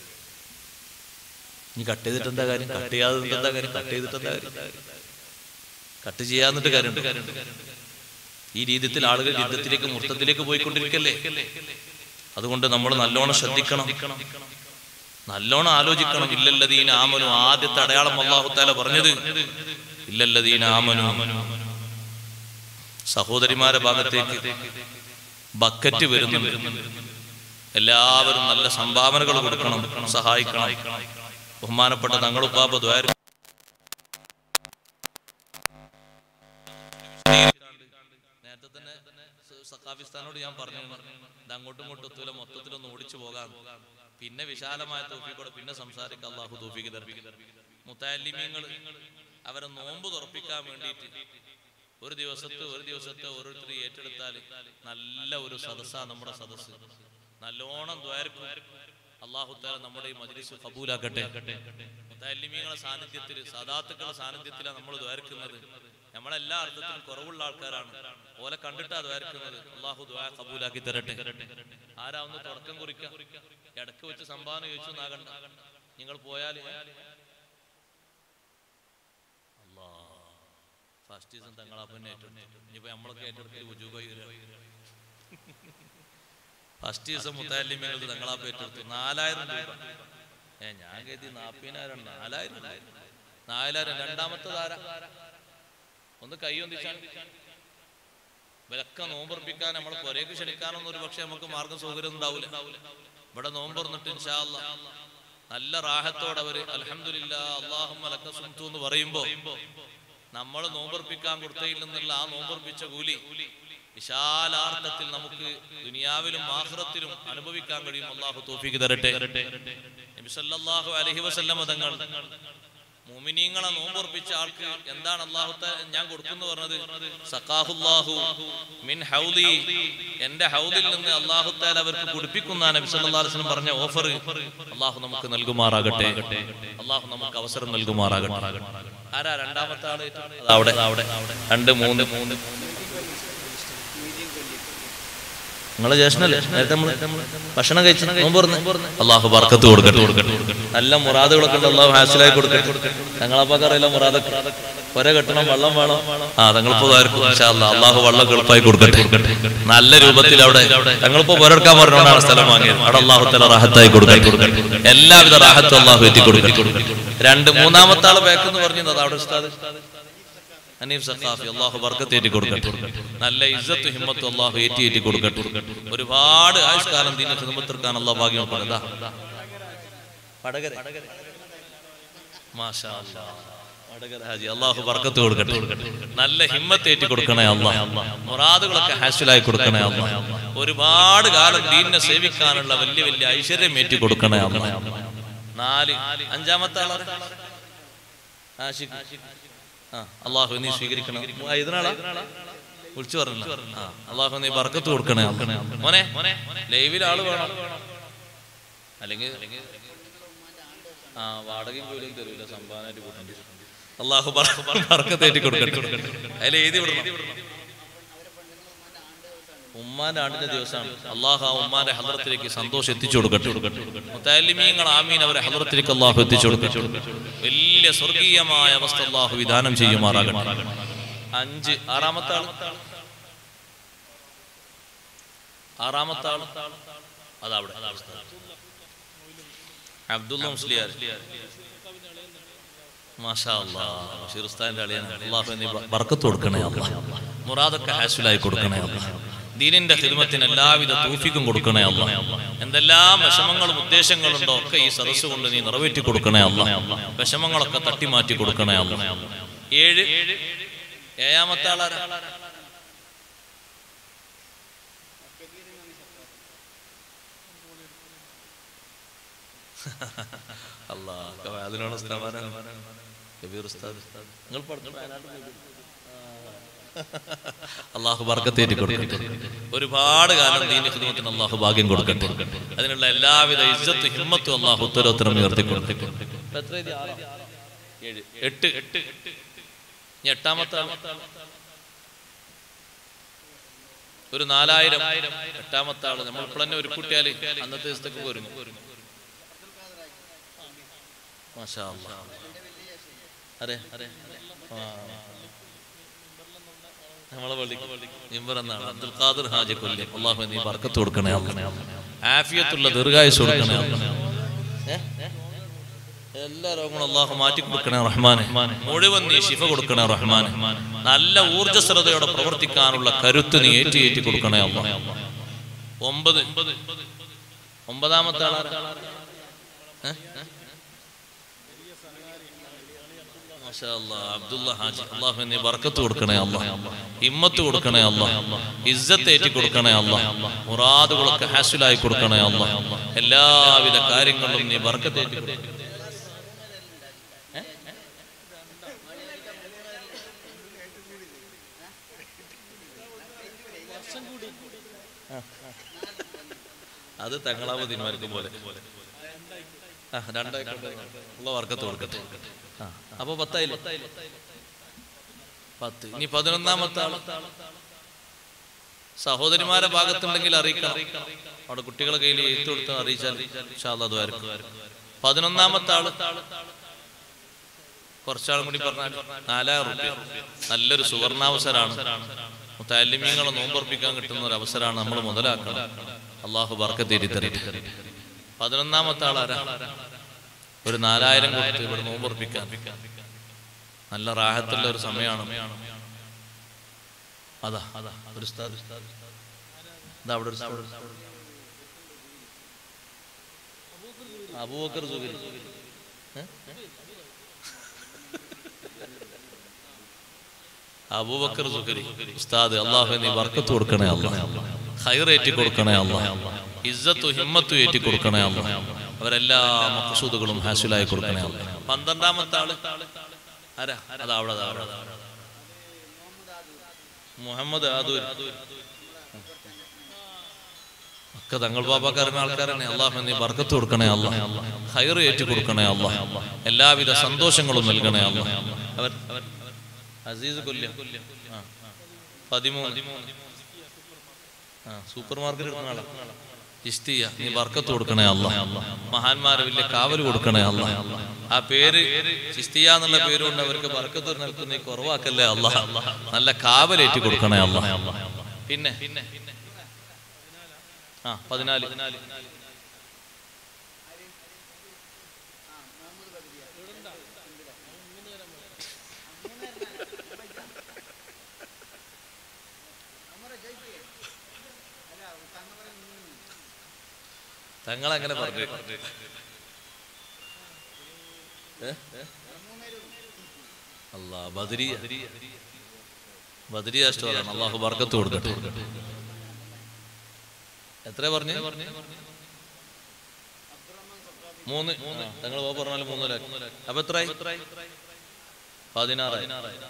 ഇനി കട്ട് ചെയ്തിട്ട് എന്താ കാര്യം കട്ട് ചെയ്യാതെ നിന്നിട്ട് എന്താ കാര്യം കട്ട് ചെയ്തിട്ട് എന്താ കാര്യം കട്ട് ചെയ്യാന്നിട്ട് കാര്യമുണ്ട് ഈ രീതിയിൽ ആളുകൾ യുദ്ധത്തിലേക്ക് മുഹൂർത്തത്തിലേക്ക് പോയിക്കൊണ്ടിരിക്കല്ലേ അതുകൊണ്ട് നമ്മൾ നല്ലോണം ശ്രദ്ധിക്കണം നല്ലോണം ആലോചിക്കണം ഇല്ലല്ലതീന ആമനു ആദ്യത്തെ അടയാളം അള്ളാഹുത്താല പറഞ്ഞത് ഇല്ലല്ലതീന ആമനു സഹോദരിമാരെ ഭാഗത്തേക്ക് ബക്കറ്റ് വരുന്നുണ്ട് എല്ലാവരും നല്ല സംഭാവനകൾ കൊടുക്കണം സഹായിക്കണം ബഹുമാനപ്പെട്ട തങ്ങളുപ്പാപ്പ ദ്വാര നേരത്തെ തന്നെ സഖാഫിസ്ഥാനോട് ഞാൻ പറഞ്ഞു ഇത് അങ്ങോട്ടും ഇങ്ങോട്ടും ഒത്തുല മൊത്തത്തിലൊന്ന് ഓടിച്ചു പോകാം പിന്നെ വിശാലമായ തോഫിക്കൂടെ പിന്നെ സംസാരിക്കാം അള്ളാഹു തോഫിക്ക് തരപ്പി മുത്താലിമീങ്ങൾ അവരെ നോമ്പ് തുറപ്പിക്കാൻ വേണ്ടിയിട്ട് ഒരു ദിവസത്തെ ഒരു ദിവസത്തെ ഓരോരുത്തർ ഏറ്റെടുത്താൽ നല്ല ഒരു സദസ്സാ നമ്മുടെ സദസ്സ് നല്ലോണം ദ്വാരക്കും അള്ളാഹുത്താല നമ്മുടെ ഈ മജ്ലിസ് കബൂലാക്കട്ടെ മുത്താലിമീങ്ങളെ സാന്നിധ്യത്തിൽ സദാത്തുക്കളുടെ സാന്നിധ്യത്തിലാണ് നമ്മൾ ദ്വാരക്കുന്നത് നമ്മളെല്ലാ അർത്ഥത്തിലും കുറവുള്ള ആൾക്കാരാണ് ഓലെ കണ്ടിട്ടാ ദ്വാരക്കുന്നത് അള്ളാഹു ദ്വാ കബൂലാക്കി തരട്ടെ ആരാ ഒന്ന് തുടക്കം കുറിക്കാം ഇടക്ക് വെച്ച് സംഭാവന ചോദിച്ചു നാകണ്ട നിങ്ങൾ പോയാൽ ഫസ്റ്റ് സീസൺ തങ്ങളപ്പന്നെ ഏറ്റെടുത്തു ഇനിയിപ്പോ നമ്മളൊക്കെ ഏറ്റെടുത്ത് ഉജുബായി ഫസ്റ്റ് ദിവസം മുത്താലിമ്യങ്ങൾ തങ്ങളാപ്പ് ഏറ്റെടുത്തു നാലായിരം രൂപ ഏ ഞാൻ കരുതി നാപ്പതിനായിരം നാലായിരം നാലായിരം രണ്ടാമത്തെ താര ഒന്ന് കൈ ഒന്നിച്ചാണ് ഇവരൊക്കെ നോമ്പർപ്പിക്കാൻ നമ്മൾ പുരേക്ക് ക്ഷണിക്കാനൊന്നും ഒരു പക്ഷെ നമുക്ക് മാർഗം സൗകര്യം ഉണ്ടാവില്ല ഇവിടെ നോമ്പറന്നിട്ട് ഇൻഷാ അല്ലാ നല്ല റാഹത്തോടെ അവര് അലഹമില്ല അള്ളാഹു മലക്കസുംതു എന്ന് പറയുമ്പോ നമ്മൾ നോമ്പർപ്പിക്കാൻ കൊടുത്തയിൽ നിന്നുള്ള ആ നോമ്പർപ്പിച്ച കൂലി വിശാലാർത്ഥത്തിൽ നമുക്ക് ദുനിയാവിലും ആഹ്റത്തിലും അനുഭവിക്കാൻ കഴിയും അള്ളാഹു തോഫിക്ക് തരട്ടെ നബി സല്ലല്ലാഹു അലൈഹി വസല്ലമ തങ്ങൾ മുമിനീങ്ങളെ നോമ്പുറപ്പിച്ച ആൾക്ക് എന്താണ് അള്ളാഹുത്ത ഞാൻ കൊടുക്കുന്നു പറഞ്ഞത് സഖാഹുല്ലാഹു മിൻ ഹൗദി എന്റെ ഹൗദിൽ നിന്ന് അള്ളാഹുത്താൽ അവർക്ക് കുടിപ്പിക്കുന്ന നബി സല്ലല്ലാഹു അലൈഹി വസല്ലം പറഞ്ഞ ഓഫർ അള്ളാഹു നമുക്ക് നൽകുമാറാകട്ടെ അള്ളാഹു നമുക്ക് അവസരം നൽകുമാറാകട്ടെ ആരാ രണ്ടാമത്തെ ആള് അവിടെ അവിടെ രണ്ട് മൂന്ന് മൂന്ന് നിങ്ങളെ ജ്യേഷ്ഠനല്ലേ നേരത്തെ നമ്മള് ഭക്ഷണം കഴിച്ച് നോമ്പ് തുറന്ന് അള്ളാഹു ബർക്കത്ത് കൊടുക്കട്ടെ നല്ല മുറാദുകളൊക്കെ ഉണ്ട് അള്ളാഹു ഹാസിലായി കൊടുക്കട്ടെ ഞങ്ങളപ്പൊക്കെ അറിയില്ല മുറാദൊക്കെ ഒരേ കെട്ടണം വെള്ളം വേണം ആ തങ്ങളിപ്പോ അള്ളാഹു വെള്ളം എളുപ്പമായി കൊടുക്കട്ടെ നല്ല രൂപത്തിൽ അവിടെ ഞങ്ങളിപ്പോ പുരടുക്കാൻ പറഞ്ഞുകൊണ്ടാണ് സ്ഥലം വാങ്ങിയത് അവിടെ അള്ളാഹു തല റാഹത്തായി കൊടുക്കട്ടെ എല്ലാവിധ റാഹത്തും അള്ളാഹു എത്തി കൊടുക്കട്ടെ രണ്ട് മൂന്നാമത്തെ ആള് ബാക്കെന്ന് പറഞ്ഞത് അവിടെ ഉസ്താദ് ഹനീഫ് സഖാഫി അള്ളാഹു ബർക്കത്തേറ്റി കൊടുക്കട്ടെ നല്ല ഇജ്ജത്ത് ഹിമ്മത്ത് അള്ളാഹു ഏറ്റി ഏറ്റി കൊടുക്കട്ടെ ഒരുപാട് ആയുഷ്കാലം ദീന ഹിമ്മത്തിർക്കാൻ അള്ളാഹു ഭാഗ്യം കൊടുക്കട്ടെ വടകര മാഷാ അല്ലാ. വടകര ഹാജി അള്ളാഹു ബർക്കത്ത് കൊടുക്കട്ടെ നല്ല ഹിമ്മത്ത് ഏറ്റി കൊടുക്കണേ അള്ളാഹ് മുറാദുകളൊക്കെ ഹാസിലായി കൊടുക്കണേ അള്ളാഹ് ഒരുപാട് കാലം ദീനിനെ സേവിക്കാനുള്ള വലിയ വലിയ ഐശ്വര്യം ഏറ്റി കൊടുക്കണേ അള്ളാഹ് നാല് അഞ്ചാമത്തെ ആളാണ് ആഷിഖ് ആ അള്ളാഹു നീ സ്വീകരിക്കണം ആ, ഇതിനാളാ വിളിച്ചു പറഞ്ഞില്ല ആ അള്ളാഹു നീ ബർക്കത്ത് കൊടുക്കണേ മോനെ ലൈവിൽ ആള് വേണം അല്ലെങ്കിൽ ആ വാടകയും കൂലിയും തരൂല സംഭാവനയായിട്ട് കൂട്ടേണ്ടി അള്ളാഹു ബർക്കത്തേറ്റി കൊടുക്കട്ടെ അതിൽ എഴുതി വിടണം ഉമ്മാന്റെ ആണ്ടിന്റെ ദിവസമാണ് അള്ളാഹു ആ ഉമ്മാന്റെ ഹലറത്തിലേക്ക് സന്തോഷം എത്തിച്ചു കൊടുക്കട്ടെ മുത്താലിമീങ്ങൾ ആമീൻ അവരെ ഹലറത്തിലേക്ക് അള്ളാഹു എത്തിച്ചു കൊടുക്കട്ടെ വലിയ സ്വർഗീയമായ അവസ്ഥ അള്ളാഹു വിധാനം ചെയ്യുമാറാകട്ടെ അഞ്ച് ആറാമത്തെ ആൾ ആറാമത്തെ ആൾ അതവിടെ അബ്ദുള്ള മുസ്ലിയാർ മാഷാ അല്ലാഹ് ബഷീർ ഉസ്താദിന്റെ അളിയൻ അള്ളാഹു നീ ബർക്കത്ത് കൊടുക്കണേ അല്ലാഹ് മുറാദൊക്കെ ഹാസിലായി കൊടുക്കണേ അല്ലാഹ് ദീനിന്റെ ഹിദ്മത്തിന് എല്ലാവിധ തൂഫിക്കും കൊടുക്കണേ അല്ല എന്തെല്ലാം വിഷമങ്ങളും ഉദ്ദേശങ്ങളും ഉണ്ടോ ഒക്കെ ഈ സദസ്സ് കൊണ്ട് നീ നിറവേറ്റി കൊടുക്കണേ അല്ല വിഷമങ്ങളൊക്കെ തട്ടിമാറ്റി കൊടുക്കണേ അല്ല ഏഴ് ഏഴാമത്തെ ആളാരാ അല്ലാ അതിനുള്ള സ്ഥാപനം കബീർ ഉസ്താദ് നിങ്ങൾ പഠിച്ചു വയനാട്ടിൽ പോയിട്ടില്ലേ? അള്ളാഹു ബർക്കത്തേറ്റി കൊടുക്കട്ടെ ഒരുപാട് കാലം ദീന ഹിദ്മത്തിന് അള്ളാഹു ഭാഗ്യം കൊടുക്കട്ടെ അതിനുള്ള എല്ലാവിധ ഇജ്ജത്ത് ഹിമ്മത്തും അള്ളാഹു ഉത്തരോത്തരം ഉയർത്തി കൊടുക്കട്ടെ ഇപ്പൊ എത്ര എഴുതി? ആറ്? ഏഴ്. എട്ട് എട്ട് ഇനി എട്ടാമത്തെ ആൾ. ഒരു നാലായിരം എട്ടാമത്തെ ആള് നമ്മൾ ഇപ്പോൾ തന്നെ ഒരു കുട്ടിയാല് അന്നത്തെ ദിവസത്തേക്ക് പോരുന്നു മാഷാ അല്ലാ. അതെ അതെ ആ നമ്മളെ പള്ളി നിമ്പർ എന്നാണ് അബ്ദുൽ ഖാദിർ ഹാജി കൊല്ലി അള്ളാഹു നീ ബർക്കത്ത് കൊടുക്കണേ അല്ലാ. ആഫിയത്തുള്ള ദീർഘായുസ് കൊടുക്കണേ അല്ലാ. ഏ? എല്ലാ രോഗങ്ങളും അള്ളാഹു മാറ്റി കൊടുക്കണേ റഹ്മാനെ മുഴുവൻ നീ ശിഫ കൊടുക്കണേ റഹ്മാനെ നല്ല ഊർജ്ജസ്വലതയോടെ പ്രവർത്തിക്കാനുള്ള കരുത്ത് നീ ഏറ്റി ഏറ്റി കൊടുക്കണേ അല്ല ഒമ്പത് ഒമ്പതാമത്തെ ആളാരാ ഏ? ഏ? മാഷാ അല്ലാ, അബ്ദുള്ള ഹാജി അള്ളാഹു നീ ബർക്കത്ത് കൊടുക്കണേ അല്ല ഹിമ്മത്ത് കൊടുക്കണേ അല്ല ഇസ്സത്ത് ഏറ്റി കൊടുക്കണേ അല്ല മുറാദുകളൊക്കെ ഹാസിലായി കൊടുക്കണേ അല്ല എല്ലാവിധ കാര്യങ്ങളിലും നീ ബർക്കത്ത് ഏറ്റി കൊടുക്കണേ അത് തങ്ങളാവ് തീരുമാനിക്കും പോലെ ആ രണ്ടായിക്കോട്ടെ ഉള്ള വർക്കത്ത് കൊടുക്കട്ടെ ആ അപ്പൊ പത്തായില്ലേ പത്ത് ഇനി പതിനൊന്നാമത്തെ ആള് സഹോദരിമാരെ ഭാഗത്തുണ്ടെങ്കിൽ അറിയിക്കണം അവിടെ കുട്ടികളെ കയ്യിൽ എഴുത്ത് കൊടുത്ത് അറിയിച്ചാൽ ഇൻഷാ അല്ലാ അത് വരും പതിനൊന്നാമത്തെ ആള് കുറച്ചാളും കൂടി പറഞ്ഞാൽ നാലായിരം റുപ്യ നല്ലൊരു സുവർണാവസരമാണ് മുത്താലിമീങ്ങളെ നോമ്പർപ്പിക്കാൻ കിട്ടുന്ന ഒരു അവസരമാണ് നമ്മൾ മുതലാക്കണം അള്ളാഹു ബർക്കത്തേരി തരട്ടെ പതിനൊന്നാമത്തെ ആളാരാ ഒരു നാലായിരം കൊടുത്ത് ഇവിടെ നോമ്പർപ്പിക്കാൻ നല്ല റാഹത്തുള്ള ഒരു സമയമാണ് അതാ അതാ ഒരു ഉസ്താദ് ഇതാ അവിടെ ഒരു ഉസ്താദ് അബൂബക്കർ സുഗരി ഏ? അബൂബക്കർ സുഗരി ഉസ്താദ് അള്ളാഹു നീ വർക്കത്ത് കൊടുക്കണേ അല്ല ഹൈർ ഏറ്റി കൊടുക്കണേ അല്ല ഇസ്സത്തു ഹിമ്മത്തു ഏറ്റി കൊടുക്കണേ അല്ല അവരെല്ലാ മക്സൂദുകളും ഹാസിലായി കൊടുക്കണേ അല്ല പന്ത്രണ്ടാമത്തെ ആള് ആരാ അതാ അവിടെ അതാ അവിടെ മുഹമ്മദ് ആദൂർ ഒക്കെ തങ്ങൾ ബാബാക്കാരൻ ആൾക്കാരനെ അള്ളാഹു നീ ബർക്കത്ത് കൊടുക്കണേ അല്ല ഹൈർ ഏറ്റി കൊടുക്കണേ അല്ല എല്ലാവിധ സന്തോഷങ്ങളും നൽകണേ അല്ല അവർ അസീസ് കൊല്യം ആ, പതിമൂന്ന് ആ സൂപ്പർ മാർക്കറ്റ് എടുക്കുന്ന ആളാ ഇഷ്തിയ നീ ബർക്കത്ത് കൊടുക്കണേ അല്ല മഹാന്മാരെ വലിയ കാവൽ കൊടുക്കണേ അല്ല ആ പേര് ചിസ്തിയ എന്നുള്ള പേരുകൊണ്ട് അവർക്ക് ബർക്കത്ത് നൽകുന്ന നീ കുറവാക്കല്ലേ അല്ല നല്ല കാവലേറ്റി കൊടുക്കണേ അല്ല പിന്നെ ആ പതിനാല് തങ്ങൾ അങ്ങനെ പറഞ്ഞു ഏ? അല്ലാ ബദരിയ ബദരിയ സ്റ്റോറാണ് അള്ളാഹു ബർക്കത്ത് കൊടുക്കട്ടെ എത്ര പറഞ്ഞു മൂന്ന് തങ്ങൾ പോ പറഞ്ഞാലും മൂന്ന് ലാക്ക് അപ്പൊ എത്രയായി പതിനാറായി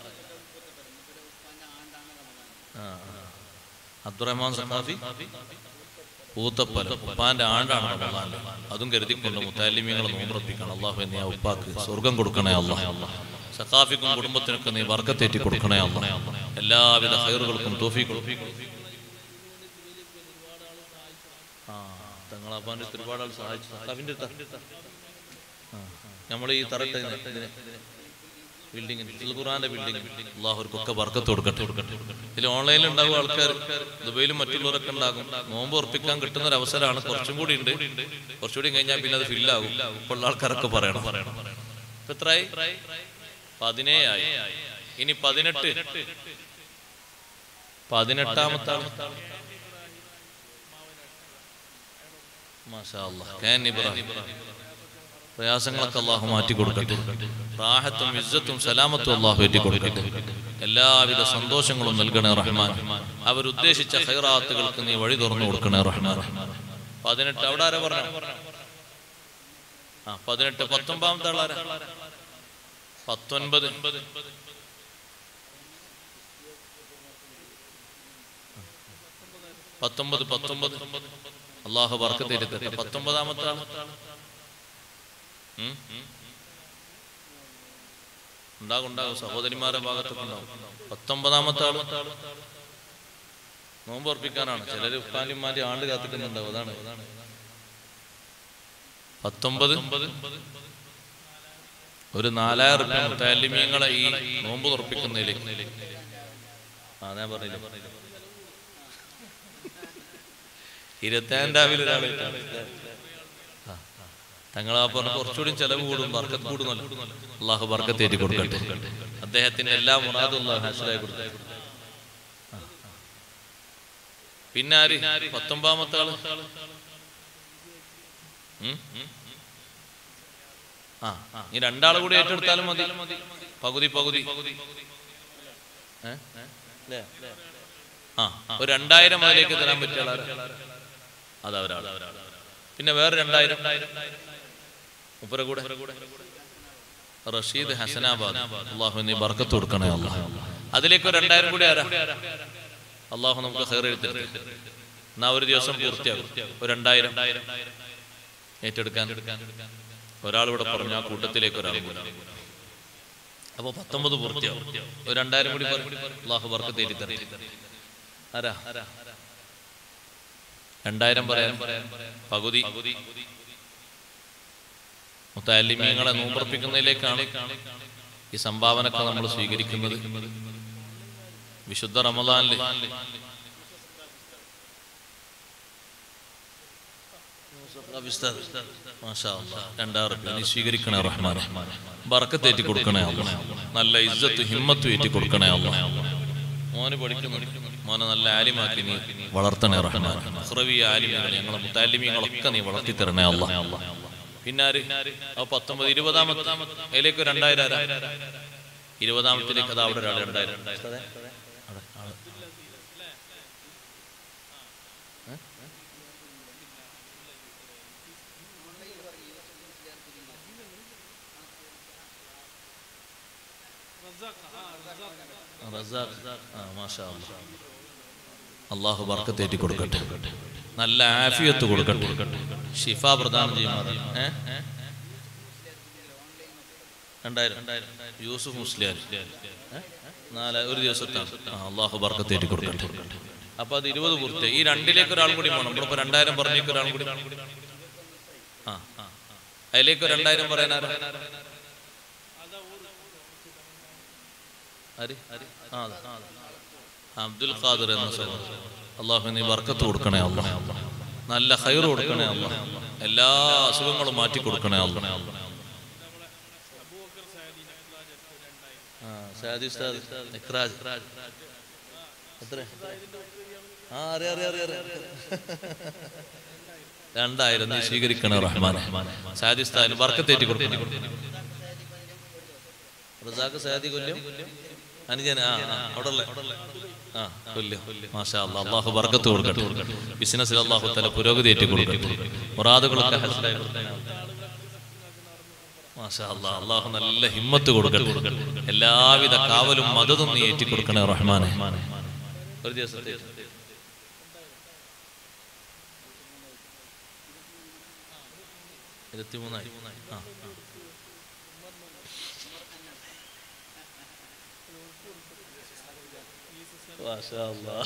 ആ, ആ. അബ്ദുറഹ്മാൻ സഖാഫി പൂത്തപ്പല ഉപ്പാന്റെ ആണ്ടാണ് റമദാനില്. അതും കരുതിക്കൊണ്ട് മുത്താലിമ്യങ്ങളെ നോമ്പുറപ്പിക്കണം അള്ളാഹു നീ ആ ഉപ്പാക്ക് സ്വർഗം കൊടുക്കണേ അള്ളാഹ് സഖാഫിക്കും കുടുംബത്തിനൊക്കെ നീ വർക്കത്തേറ്റി കൊടുക്കണേ അള്ളാഹ് എല്ലാവിധ ഹൈറുകൾക്കും തോഫിക്കും ആ തങ്ങളപ്പാന്റെ ഒരുപാട് ആൾ സഹായിച്ചു സഖാഫിന്റെ നമ്മൾ ഈ തറട്ടെ ബിൽഡിംഗ് ഖുറാന്റെ ബിൽഡിംഗ് അള്ളാഹുർക്കൊക്കെ വർക്കത്ത് കൊടുക്കട്ടെ ഇതിൽ ഓൺലൈനിൽ ഉണ്ടാകും ആൾക്കാർ ദുബൈയിലും മറ്റുള്ളവരൊക്കെ ഉണ്ടാകും നോമ്പ് ഉറപ്പിക്കാൻ കിട്ടുന്ന ഒരു അവസരമാണ് കുറച്ചും കൂടി ഉണ്ട് കുറച്ചുകൂടി കഴിഞ്ഞാൽ പിന്നെ അത് ഫില്ലാകും ഇപ്പോൾ ഉള്ള ആൾക്കാരൊക്കെ പറയണം ഇപ്പൊ എത്രയായി പതിനേഴായി ഇനി പതിനെട്ട് പതിനെട്ടാമത്തെ ആള് മാഷാ അല്ലാ. കാൻ ഇബ്രാഹിം പ്രയാസങ്ങളൊക്കെ അള്ളാഹു മാറ്റി കൊടുക്കട്ടെ റാഹത്തും ഇസ്സത്തും സലാമത്തും അള്ളാഹു ഏറ്റി കൊടുക്കട്ടെ എല്ലാവിധ സന്തോഷങ്ങളും നൽകണേ റഹ്മാൻ അവരുദ്ദേശിച്ച ഹൈറാത്തുകൾക്ക് നീ വഴി തുറന്നു കൊടുക്കണേ റഹ്മാൻ പതിനെട്ട് അവിടെ ആരാ പറഞ്ഞു ആ പതിനെട്ട് പത്തൊമ്പതാമത്തെ ആളാരാ പത്തൊൻപത് പത്തൊമ്പത് പത്തൊമ്പത് അള്ളാഹു വർക്കത്തേരി പത്തൊമ്പതാമത്തെ ആൾ ഉം? ഉണ്ടാകും ഉണ്ടാകും സഹോദരിമാരുടെ ഭാഗത്തൊക്കെ ഉണ്ടാവും പത്തൊമ്പതാമത്തെ ആള് നോമ്പ് ഉറപ്പിക്കാനാണ് ചിലര് ഉപ്പാലിമാരി ആണ്ട് കാത്തിക്കുന്നുണ്ടാവും അതാണ് പത്തൊമ്പത് ഒരു നാലായിരം റുപ്യ മുത്താലിമ്യങ്ങളെ ഈ നോമ്പ് തുറപ്പിക്കുന്നതിലേക്ക് ആ ഞാൻ പറഞ്ഞില്ല ഇരുപത്തേഴാം രാവിലെ ഒരാളെ തങ്ങൾ ആ പറഞ്ഞ കുറച്ചുകൂടി ചെലവ് കൂടും ബർക്കത്ത് കൂടുന്നല്ലോ അള്ളാഹു ബർക്കത്ത് ഏറ്റി കൊടുക്കട്ടെ അദ്ദേഹത്തിന്റെ എല്ലാ മുറാദും അള്ളാഹു ഹാസിലായി കൊടുക്കട്ടെ ആ. പിന്നെ ആര് പത്തൊമ്പതാമത്തെ ആള് ഉം? ആ ഈ രണ്ടാള് കൂടി ഏറ്റെടുത്താലും മതി പകുതി പകുതി ഏ? ല്ലേ? ആ ഒരു രണ്ടായിരം അതിലേക്ക് തരാൻ പറ്റിയ ആളാരാ അത് അവരാണ് പിന്നെ വേറെ രണ്ടായിരം മുപ്പര കൂടെ റഷീദ് ഹസനാബാദ് അള്ളാഹു നീ ബർക്കത്ത് കൊടുക്കണേ അള്ളാഹ് അതിലേക്ക് ഒരു രണ്ടായിരം കൂടി ആരാ അള്ളാഹു നമുക്ക് ഹെയർ എഴുത്തരുത് എന്നാ ഒരു ദിവസം പൂർത്തിയാകും ഒരു രണ്ടായിരം ഏറ്റെടുക്കാൻ ഒരാൾ ഇവിടെ പറഞ്ഞു ആ കൂട്ടത്തിലേക്ക് ഒരാൾ കൂടി അപ്പൊ പത്തൊമ്പത് പൂർത്തിയാവും ഒരു രണ്ടായിരം കൂടി പറ- അള്ളാഹു ബർക്കത്ത് ഏറ്റി തരട്ടെ ആരാ രണ്ടായിരം പറയാൻ പകുതി മുത്താലിമീങ്ങളെ നോമ്പർപ്പിക്കുന്നതിലേക്കാണ് ഈ സംഭാവനഒക്കെ നമ്മൾ സ്വീകരിക്കുന്നത് വിശുദ്ധ റമദാനില് മാഷാ അല്ലാ. രണ്ടായിരം റുപ്യ നീ സ്വീകരിക്കണേ റഹ്മാൻ ബർക്കത്ത് ഏറ്റി കൊടുക്കണേ അല്ല നല്ല ഇജ്ജത്ത് ഹിമ്മത്ത് ഏറ്റി കൊടുക്കണേ അല്ല മോന് പഠിക്കുന്നുണ്ട് മോനെ നല്ല ആലിമാക്കി നീ വളർത്തണേ റഹ്മാൻ അഹ്റവി ആലിമികൾ ഞങ്ങളെ മുത്താലിമീങ്ങളൊക്കെ നീ വളർത്തി തരണേ അല്ല പിന്നാര് ആ പത്തൊമ്പത് ഇരുപതാമത്തെ അതിലേക്ക് രണ്ടായിരം ആരാ? ഇരുപതാമത്തിലേക്ക് അത് അവിടെ ഒരാൾ രണ്ടായിരം അവിടെ, ആള്. ഏ? റസാഖ് ആ മാഷാ അല്ലാ. അള്ളാഹു ബർക്കത്തേറ്റി കൊടുക്കട്ടെ നല്ല ആഫിയത്ത് കൊടുക്കട്ടെ ഷിഫ പ്രദാനം ചെയ്യുമാറാണ് ഏ? ഏ? രണ്ടായിരം യൂസുഫ് മുസ്ലിയാർ ഏ? നാല് ഒരു ദിവസത്താണ് ആ അള്ളാഹു ബർക്കത്തേറ്റി കൊടുക്കട്ടെ അപ്പൊ അത് ഇരുപത് പൂർത്തി ഈ രണ്ടിലേക്ക് ഒരാൾ കൂടി വേണം ഇവിടെ ഇപ്പൊ രണ്ടായിരം പറഞ്ഞേക്ക് ഒരാൾ കൂടി ആ ആ. അതിലേക്ക് രണ്ടായിരം പറയാനാരാ ആര്? ആ, അതെ. അബ്ദുൽ ഖാദർ എന്ന സഹോദരൻ അള്ളാഹു നീ ബർക്കത്ത് കൊടുക്കണേ അല്ല നല്ല ഹൈർ കൊടുക്കണേ അല്ല എല്ലാ അസുഖങ്ങളും മാറ്റി കൊടുക്കണേ അല്ല ആ, സാദി ഉസ്താദ്, ഇഖ്റാജ്. എത്ര? ആ, അറിയാം, അറിയാം, അറിയാം, അറിയാം. രണ്ടായിരം നീ സ്വീകരിക്കണേ റഹ്മാൻ സാദിസ്ഥാന് ബർക്കത്തേറ്റി കൊടുക്കണം റസാഖ് സാദി കൊല്ലും അനുജൻ ആ ആ, അവിടെ ഉള്ള ആ കൊല്ലും മാഷാ അല്ലാ അള്ളാഹു ബർക്കത്ത് കൊടുക്കട്ടെ ബിസിനസ്സിൽ അള്ളാഹു തല പുരോഗതി ഏറ്റി കൊടുക്കട്ടെ മുറാദുകളൊക്കെ ഹസ്ലായി കൊടുക്കണേ മാഷാ അല്ലാ അള്ളാഹു നല്ല ഹിമ്മത്ത് കൊടുക്കട്ടെ എല്ലാവിധ കാവലും മതതും നീ ഏറ്റി കൊടുക്കണേ റഹ്മാനെ ഒരു ദിവസത്തെ ഇരുപത്തിമൂന്നായി ആ ആ. മാഷാ അല്ലാ.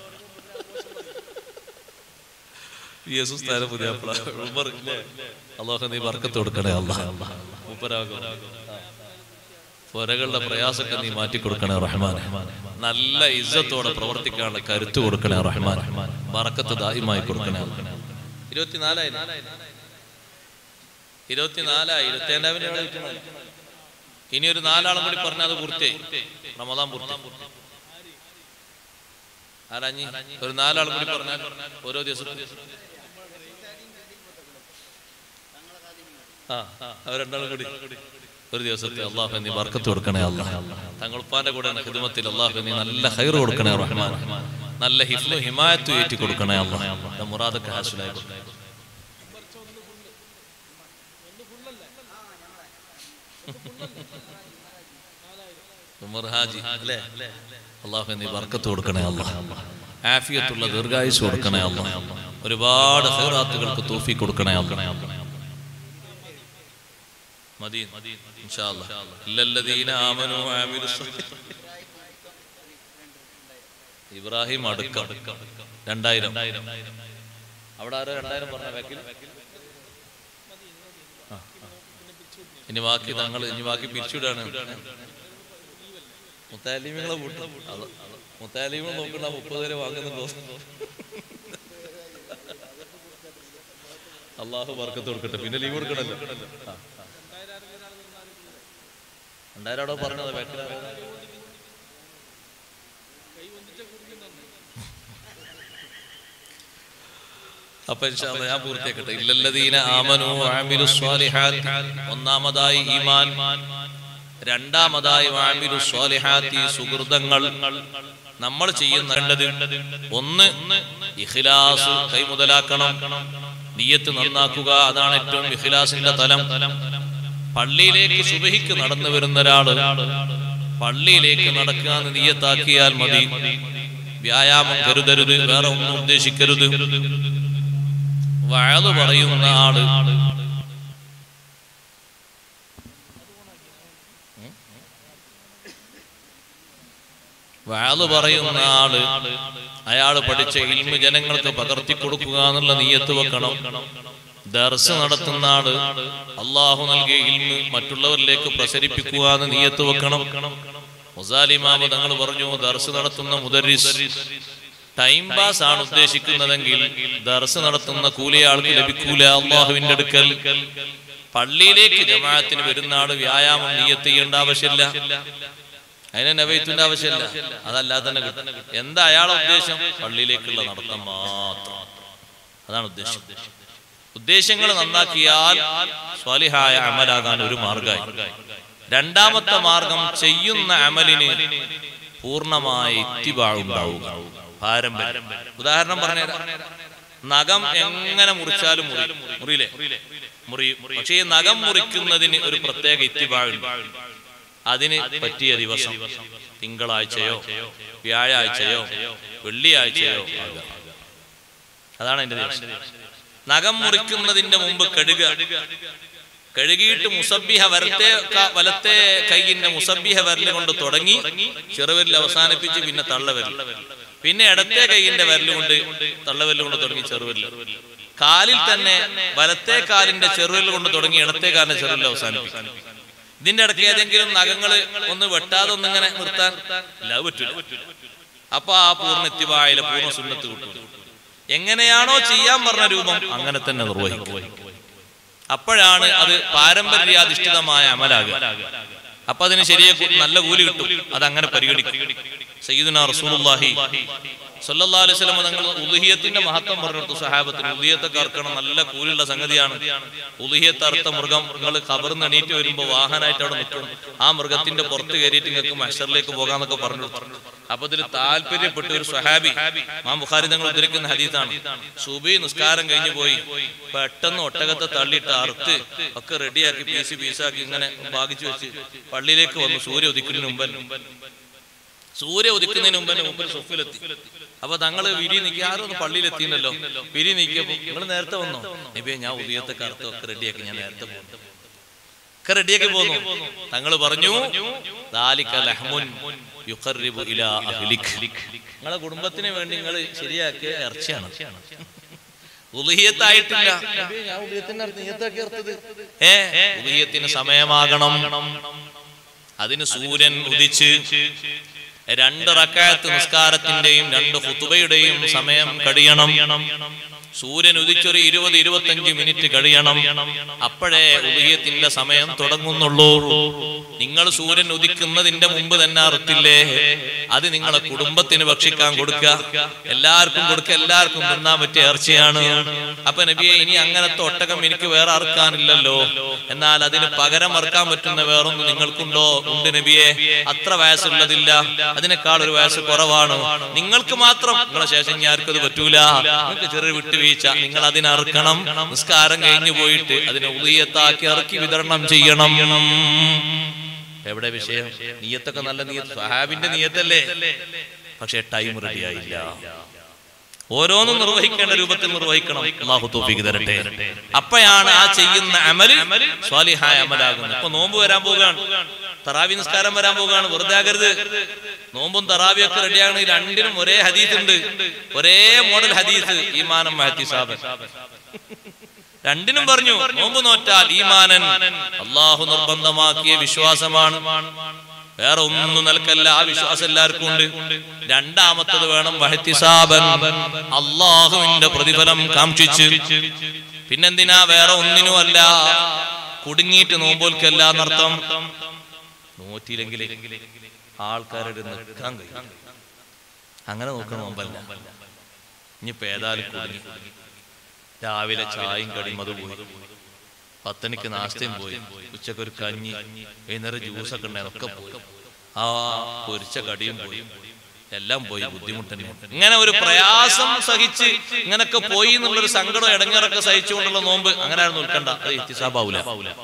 യേസുസ് താര പുതിയാപ്പിള. ഉമർ ഇല്ലേ? അള്ളാഹു നീ ബർക്കത്ത് കൊടുക്കണേ അല്ലാ മൂപ്പരാകും പുരകളുടെ പ്രയാസമൊക്കെ നീ മാറ്റി കൊടുക്കണേ റഹ്മാൻ നല്ല ഇജ്ജത്തോടെ പ്രവർത്തിക്കാനുള്ള കരുത്ത് കൊടുക്കണേ റഹ്മാൻ ബറക്കത്ത് ദായിമായി കൊടുക്കണേ അല്ലാ. ഇരുപത്തിനാലായി ഇരുപത്തിനാലായി ഇരുപത്തിയേഴാവിന്റെ അവിടെ ഇരിക്കണം. ഇനി ഒരു നാലാളും കൂടി പറഞ്ഞാൽ അത് പൂർത്തിയായി റമദാൻ പൂർത്തി ആരാഞ്ഞി ഒരു നാലാളും കൂടി പറഞ്ഞാൽ ഓരോ ദിവസം ആ അവർ രണ്ടാളും കൂടി ഒരു ദിവസത്തെ അള്ളാഹു നീ ബർക്കത്ത് കൊടുക്കണേ അല്ലാഹ് തങ്ങളുപ്പാന്റെ കൂടെ ഹിദമത്തിൽ അള്ളാഹു നീ നല്ല ഹൈർ കൊടുക്കണേ റഹ്മാൻ നല്ല ഹിഫ്ലും ഹിമായത്തും ഏറ്റി കൊടുക്കണേ അള്ളാഹ് മുറാദൊക്കെ ഹാസിലായി കൊടുക്കണേ ഉമർ ഹാജി അല്ലേ അള്ളാഹു നീ ബർക്കത്ത് കൊടുക്കണേ അല്ലാഹ് ആഫിയത്തുള്ള ദീർഘായുസ് കൊടുക്കണേ അല്ലാഹ് ഒരുപാട് ഹൈറാത്തുകൾക്ക് തൂഫി കൊടുക്കണേ അല്ലാഹ് മതി ഇൻഷാ അല്ലാഹ് ഇല്ലല്ലദീന ആമനു വഅമിലു ഇബ്രാഹിം അടുക്കം രണ്ടായിരം അവിടെ ആരോ രണ്ടായിരം പറഞ്ഞ ബാക്കിൽ ആ, ആ. ഇനി ബാക്കി തങ്ങൾ ഇനി ബാക്കി പിരിച്ചുവിടാണ് മുത്താലിമികളെ കൂട്ടും മുത്താലിമികൾ നോക്കണ്ട മുപ്പത് വരെ വാങ്ങുന്നുണ്ടോ അള്ളാഹു വർക്കത്ത് കൊടുക്കട്ടെ പിന്നെ ലീവ് കൊടുക്കണല്ലോ ആ, ആ. രണ്ടായിരം അവിടെ പറഞ്ഞത് ബാക്കിൽ അപ്പൊ ഇൻഷാ അല്ലാഹ് ഞാൻ പൂർത്തിയാക്കട്ടെ ഇല്ലല്ലദീന ആമനു വഅമിലു സ്വാലിഹാത്തി ഒന്നാമതായി ഈമാൻ രണ്ടാമതായി വഅമിലു സ്വാലിഹാത്തി സുഹൃതങ്ങൾ നമ്മൾ ചെയ്യുന്നത് ഒന്ന് ഇഖ്ലാസ് കൈമുതലാക്കണം നിയ്യത്ത് നന്നാക്കുക അതാണ് ഏറ്റവും ഇഖ്ലാസിന്റെ തലം പള്ളിയിലേക്ക് സുബഹിക്ക് നടന്നു വരുന്ന ഒരാള് പള്ളിയിലേക്ക് നടക്കാൻ നിയ്യത്താക്കിയാൽ മതി വ്യായാമം കരുതരുത് വേറെ ഒന്നും ഉദ്ദേശിക്കരുത് വഴല് പറയുന്ന ആള് വഴല് പറയുന്ന ആള് അയാള് പഠിച്ച ഇൽമ് ജനങ്ങൾക്ക് പകർത്തി കൊടുക്കുക എന്നുള്ള നീയത്ത് വെക്കണം ദർസ് നടത്തുന്ന ആള് അള്ളാഹു നൽകിയ ഇൽമ് മറ്റുള്ളവരിലേക്ക് പ്രസരിപ്പിക്കുക എന്ന് നീയത്ത് വെക്കണം മുസാലിമാമ തങ്ങൾ പറഞ്ഞു ദർസ് നടത്തുന്ന മുദരിസ് ടൈം പാസ് ആണ് ഉദ്ദേശിക്കുന്നതെങ്കിൽ ദർസ് നടത്തുന്ന കൂലി ആൾക്ക് ലഭിക്കൂല അള്ളാഹുവിന്റെ അടുക്കൽ പള്ളിയിലേക്ക് ജമാഅത്തിന് വരുന്ന ആള് വ്യായാമം നീയത്ത് ചെയ്യേണ്ട ആവശ്യമില്ല അതിന് നവൈത്തിന്റെ ആവശ്യമില്ല അതല്ലാതെ തന്നെ കിട്ടും എന്താ അയാളെ ഉദ്ദേശം പള്ളിയിലേക്കുള്ള നടത്തം മാത്രം അതാണ് ഉദ്ദേശം ഉദ്ദേശങ്ങൾ നന്നാക്കിയാൽ സ്വാലിഹായ അമലാകാൻ ഒരു മാർഗമായി രണ്ടാമത്തെ മാർഗം ചെയ്യുന്ന അമലിന് പൂർണ്ണമായ ഇത്തിബാഴുണ്ടാവുക പാരമ്പര്യം ഉദാഹരണം പറഞ്ഞ നഖം എങ്ങനെ മുറിച്ചാലും മുറി മുറിയില്ലേ മുറി പക്ഷേ ഈ നഖം മുറിക്കുന്നതിന് ഒരു പ്രത്യേക ഇത്തിബാഴുണ്ട് അതിന് പറ്റിയ ദിവസം തിങ്കളാഴ്ചയോ വ്യാഴാഴ്ചയോ വെള്ളിയാഴ്ചയോ ആകാം അതാണ് എന്റെ ദിവസം നഖം മുറിക്കുന്നതിന്റെ മുമ്പ് കഴുക കഴുകിയിട്ട് മുസബിഹ വലത്തെ ക- വലത്തെ കൈയിന്റെ മുസബിഹ വിരൽ കൊണ്ട് തുടങ്ങി ചെറുവിരൽ അവസാനിപ്പിച്ച് പിന്നെ തള്ളവിരൽ പിന്നെ ഇടത്തെ കൈയിന്റെ വിരൽ കൊണ്ട് തള്ളവിരൽ കൊണ്ട് തുടങ്ങി ചെറുവിരൽ കാലിൽ തന്നെ വലത്തെ കാലിന്റെ ചെറുവിരൽ കൊണ്ട് തുടങ്ങി ഇടത്തെ കാലിന്റെ ചെറുവിരൽ അവസാനിപ്പിക്കും ഇതിന്റെ ഇടയ്ക്ക് ഏതെങ്കിലും നഖങ്ങള് ഒന്ന് വെട്ടാതെ ഒന്നിങ്ങനെ നിർത്താൻ ഇല്ല അത് പറ്റൂല അപ്പൊ ആ പൂർണ്ണ എത്തിവായിലെ പൂർണ്ണ സുന്നത്ത് കിട്ടും എങ്ങനെയാണോ ചെയ്യാൻ പറഞ്ഞ രൂപം അങ്ങനെ തന്നെ നിർവഹിക്കും അപ്പോഴാണ് അത് പാരമ്പര്യാധിഷ്ഠിതമായ അമലാകുക അപ്പൊ അതിന് ശരിയെ നല്ല കൂലി കിട്ടും അത് അങ്ങനെ പരിഗണിക്കും സയ്യിദുന റസൂലുള്ളാഹി സല്ലല്ലാഹു അലൈഹി വസല്ലം തങ്ങൾ ഉലുഹിയത്തിന്റെ മഹത്വം പറഞ്ഞു സഹാബത്തിന് ഉലുഹിയത്തൊക്കെ അർക്കണം നല്ല കൂലിയുള്ള സംഗതിയാണ് ഉലുഹിയത്ത് അർത്ഥ മൃഗം നിങ്ങൾ കബർന്ന് എണീറ്റ് വരുമ്പോ വാഹനമായിട്ട് അവിടെ നിൽക്കും ആ മൃഗത്തിന്റെ പുറത്ത് കയറിയിട്ട് നിങ്ങൾക്ക് മഷറിലേക്ക് പോകാന്നൊക്കെ പറഞ്ഞു അപ്പൊ ഇതിൽ താല്പര്യപ്പെട്ട ഒരു സ്വഹാബി മാം ബുഖാരി തങ്ങൾ ഉദ്ധരിക്കുന്ന ഹദീസാണ് സുബി നിസ്കാരം കഴിഞ്ഞു പോയി പെട്ടെന്ന് ഒട്ടകത്തെ തള്ളിയിട്ട് അറുത്ത് ഒക്കെ റെഡിയാക്കി പീസ് പീസാക്കി ഇങ്ങനെ ഭാഗിച്ചു വെച്ച് പള്ളിയിലേക്ക് വന്നു സൂര്യ ഉദിക്കുന്നതിന് മുമ്പ് സൂര്യ ഉദിക്കുന്നതിന് മുമ്പ് മുമ്പിൽ സൊഫിലെത്തി അപ്പൊ തങ്ങള് വിരി നിൽക്കി ആരും ഒന്ന് പള്ളിയിൽ എത്തിയില്ലല്ലോ വിരി നീക്കിയപ്പോ നിങ്ങൾ നേരത്തെ വന്നോ നബിയെ ഞാൻ ഉദയത്തെ കറുത്ത് ഒക്കെ റെഡിയാക്കി ഞാൻ നേരത്തെ പോകുന്നു ഒക്കെ റെഡിയാക്കി പോന്നു തങ്ങൾ പറഞ്ഞു "ദാലിക ലഹ്മുൻ യുഖർരിബു ഇലാ അഹ്ലിക്." നിങ്ങളെ കുടുംബത്തിന് വേണ്ടി നിങ്ങൾ ശരിയാക്കിയ ഇറച്ചിയാണ് ഉലുഹിയത്തായിട്ടില്ല നബിയെ, ഞാൻ ഉലുഹിയത്തിന്റെ അർത്ഥം നിയ്യത്താക്കി അർത്ഥത്. ഏ ഉലുഹിയത്തിന് സമയമാകണം അതിന് സൂര്യൻ ഉദിച്ച് രണ്ട് റക്കായത്ത് നിസ്കാരത്തിന്റെയും രണ്ട് ഹുത്തുബയുടെയും സമയം കഴിയണം സൂര്യൻ ഉദിച്ചൊരു ഇരുപത് ഇരുപത്തഞ്ച് മിനിറ്റ് കഴിയണം അപ്പോഴേ ഉദയത്തിന്റെ സമയം തുടങ്ങുന്നുള്ളൂ നിങ്ങൾ സൂര്യൻ ഉദിക്കുന്നതിന്റെ മുമ്പ് തന്നെ അറുത്തില്ലേ അത് നിങ്ങളെ കുടുംബത്തിന് ഭക്ഷിക്കാൻ കൊടുക്കുക എല്ലാവർക്കും കൊടുക്കുക എല്ലാവർക്കും തിന്നാൻ പറ്റിയ ഇറച്ചിയാണ് അപ്പൊ നബിയെ ഇനി അങ്ങനത്തെ ഒട്ടകം എനിക്ക് വേറെ അറുക്കാനില്ലല്ലോ എന്നാൽ അതിന് പകരം അറുക്കാൻ പറ്റുന്ന വേറൊന്നും നിങ്ങൾക്കുണ്ടോ ഉണ്ട് നബിയെ അത്ര വയസ്സുള്ളതില്ല അതിനേക്കാൾ ഒരു വയസ്സ് കുറവാണ് നിങ്ങൾക്ക് മാത്രം നിങ്ങളെ ശേഷം ഇനി ആർക്കും അത് പറ്റൂല നിങ്ങൾക്ക് ചെറിയ വിട്ടുവീഴ്ച നിങ്ങൾ അതിനറുക്കണം നിസ്കാരം കഴിഞ്ഞു പോയിട്ട് അതിനെ ഉദയത്താക്കി ഇറക്കി വിതരണം ചെയ്യണം എവിടെ വിഷയം നീയത്തൊക്കെ നല്ല നീയത്ത് സഹാബിന്റെ നീയത്തല്ലേ പക്ഷെ ടൈം റെഡി ആയില്ല ഓരോന്നും നിർവഹിക്കേണ്ട രൂപത്തിൽ നിർവഹിക്കണം അള്ളാഹു തോഫിക്ക് തരട്ടെ അപ്പോഴാണ് ആ ചെയ്യുന്ന അമല് സ്വാലിഹായ അമലാകുന്നത് ഇപ്പൊ നോമ്പ് വരാൻ പോവുകയാണ് തറാവി നിസ്കാരം വരാൻ പോവുകയാണ് വെറുതെ ആകരുത് നോമ്പും തറാവിയും ഒക്കെ റെഡിയാണ് രണ്ടിനും ഒരേ ഹദീസ് ഉണ്ട് ഒരേ മോഡൽ ഹദീസ് ഈമാനം മഹത്തി സാബൻ രണ്ടിനും പറഞ്ഞു നോമ്പ് നോറ്റാൽ ഈമാനൻ അള്ളാഹു നിർബന്ധമാക്കിയ വിശ്വാസമാണ് വേറെ ഒന്നും നിൽക്കല്ല ആ വിശ്വാസം എല്ലാവർക്കും ഉണ്ട് രണ്ടാമത്തത് വേണം വഹത്തിസാബൻ അള്ളാഹുവിന്റെ പ്രതിഫലം കാക്ഷിച്ച് പിന്നെന്തിനാ വേറെ ഒന്നിനും അല്ല കുടുങ്ങിയിട്ട് നോമ്പോൽക്കല്ല എന്നർത്ഥം നോറ്റിയില്ലെങ്കിൽ ആൾക്കാരുടെ നിൽക്കാൻ കഴിയും അങ്ങനെ നോക്കണ നോമ്പല്ല ഇനിയിപ്പോ ഏതായാലും കുടുങ്ങി രാവിലെ ചായയും കടിയും അത് പോയി പത്തണിക്ക് നാസ്തയും പോയി ഉച്ചക്ക് ഒരു കഞ്ഞി വൈകുന്നേരം ജ്യൂസൊക്കെ ഉണ്ടായിരുന്നു ഒക്കെ പോയി ആ പൊരിച്ച കടിയും പോയി എല്ലാം പോയി ബുദ്ധിമുട്ട് തന്നെ ഇങ്ങനെ ഒരു പ്രയാസം സഹിച്ച് ഇങ്ങനൊക്കെ പോയി എന്നുള്ളൊരു സങ്കടം ഇടങ്ങറൊക്കെ സഹിച്ചുകൊണ്ടുള്ള നോമ്പ് അങ്ങനെ ആയിരുന്നു നിൽക്കണ്ട അത് ഇത്തിസാബാവൂല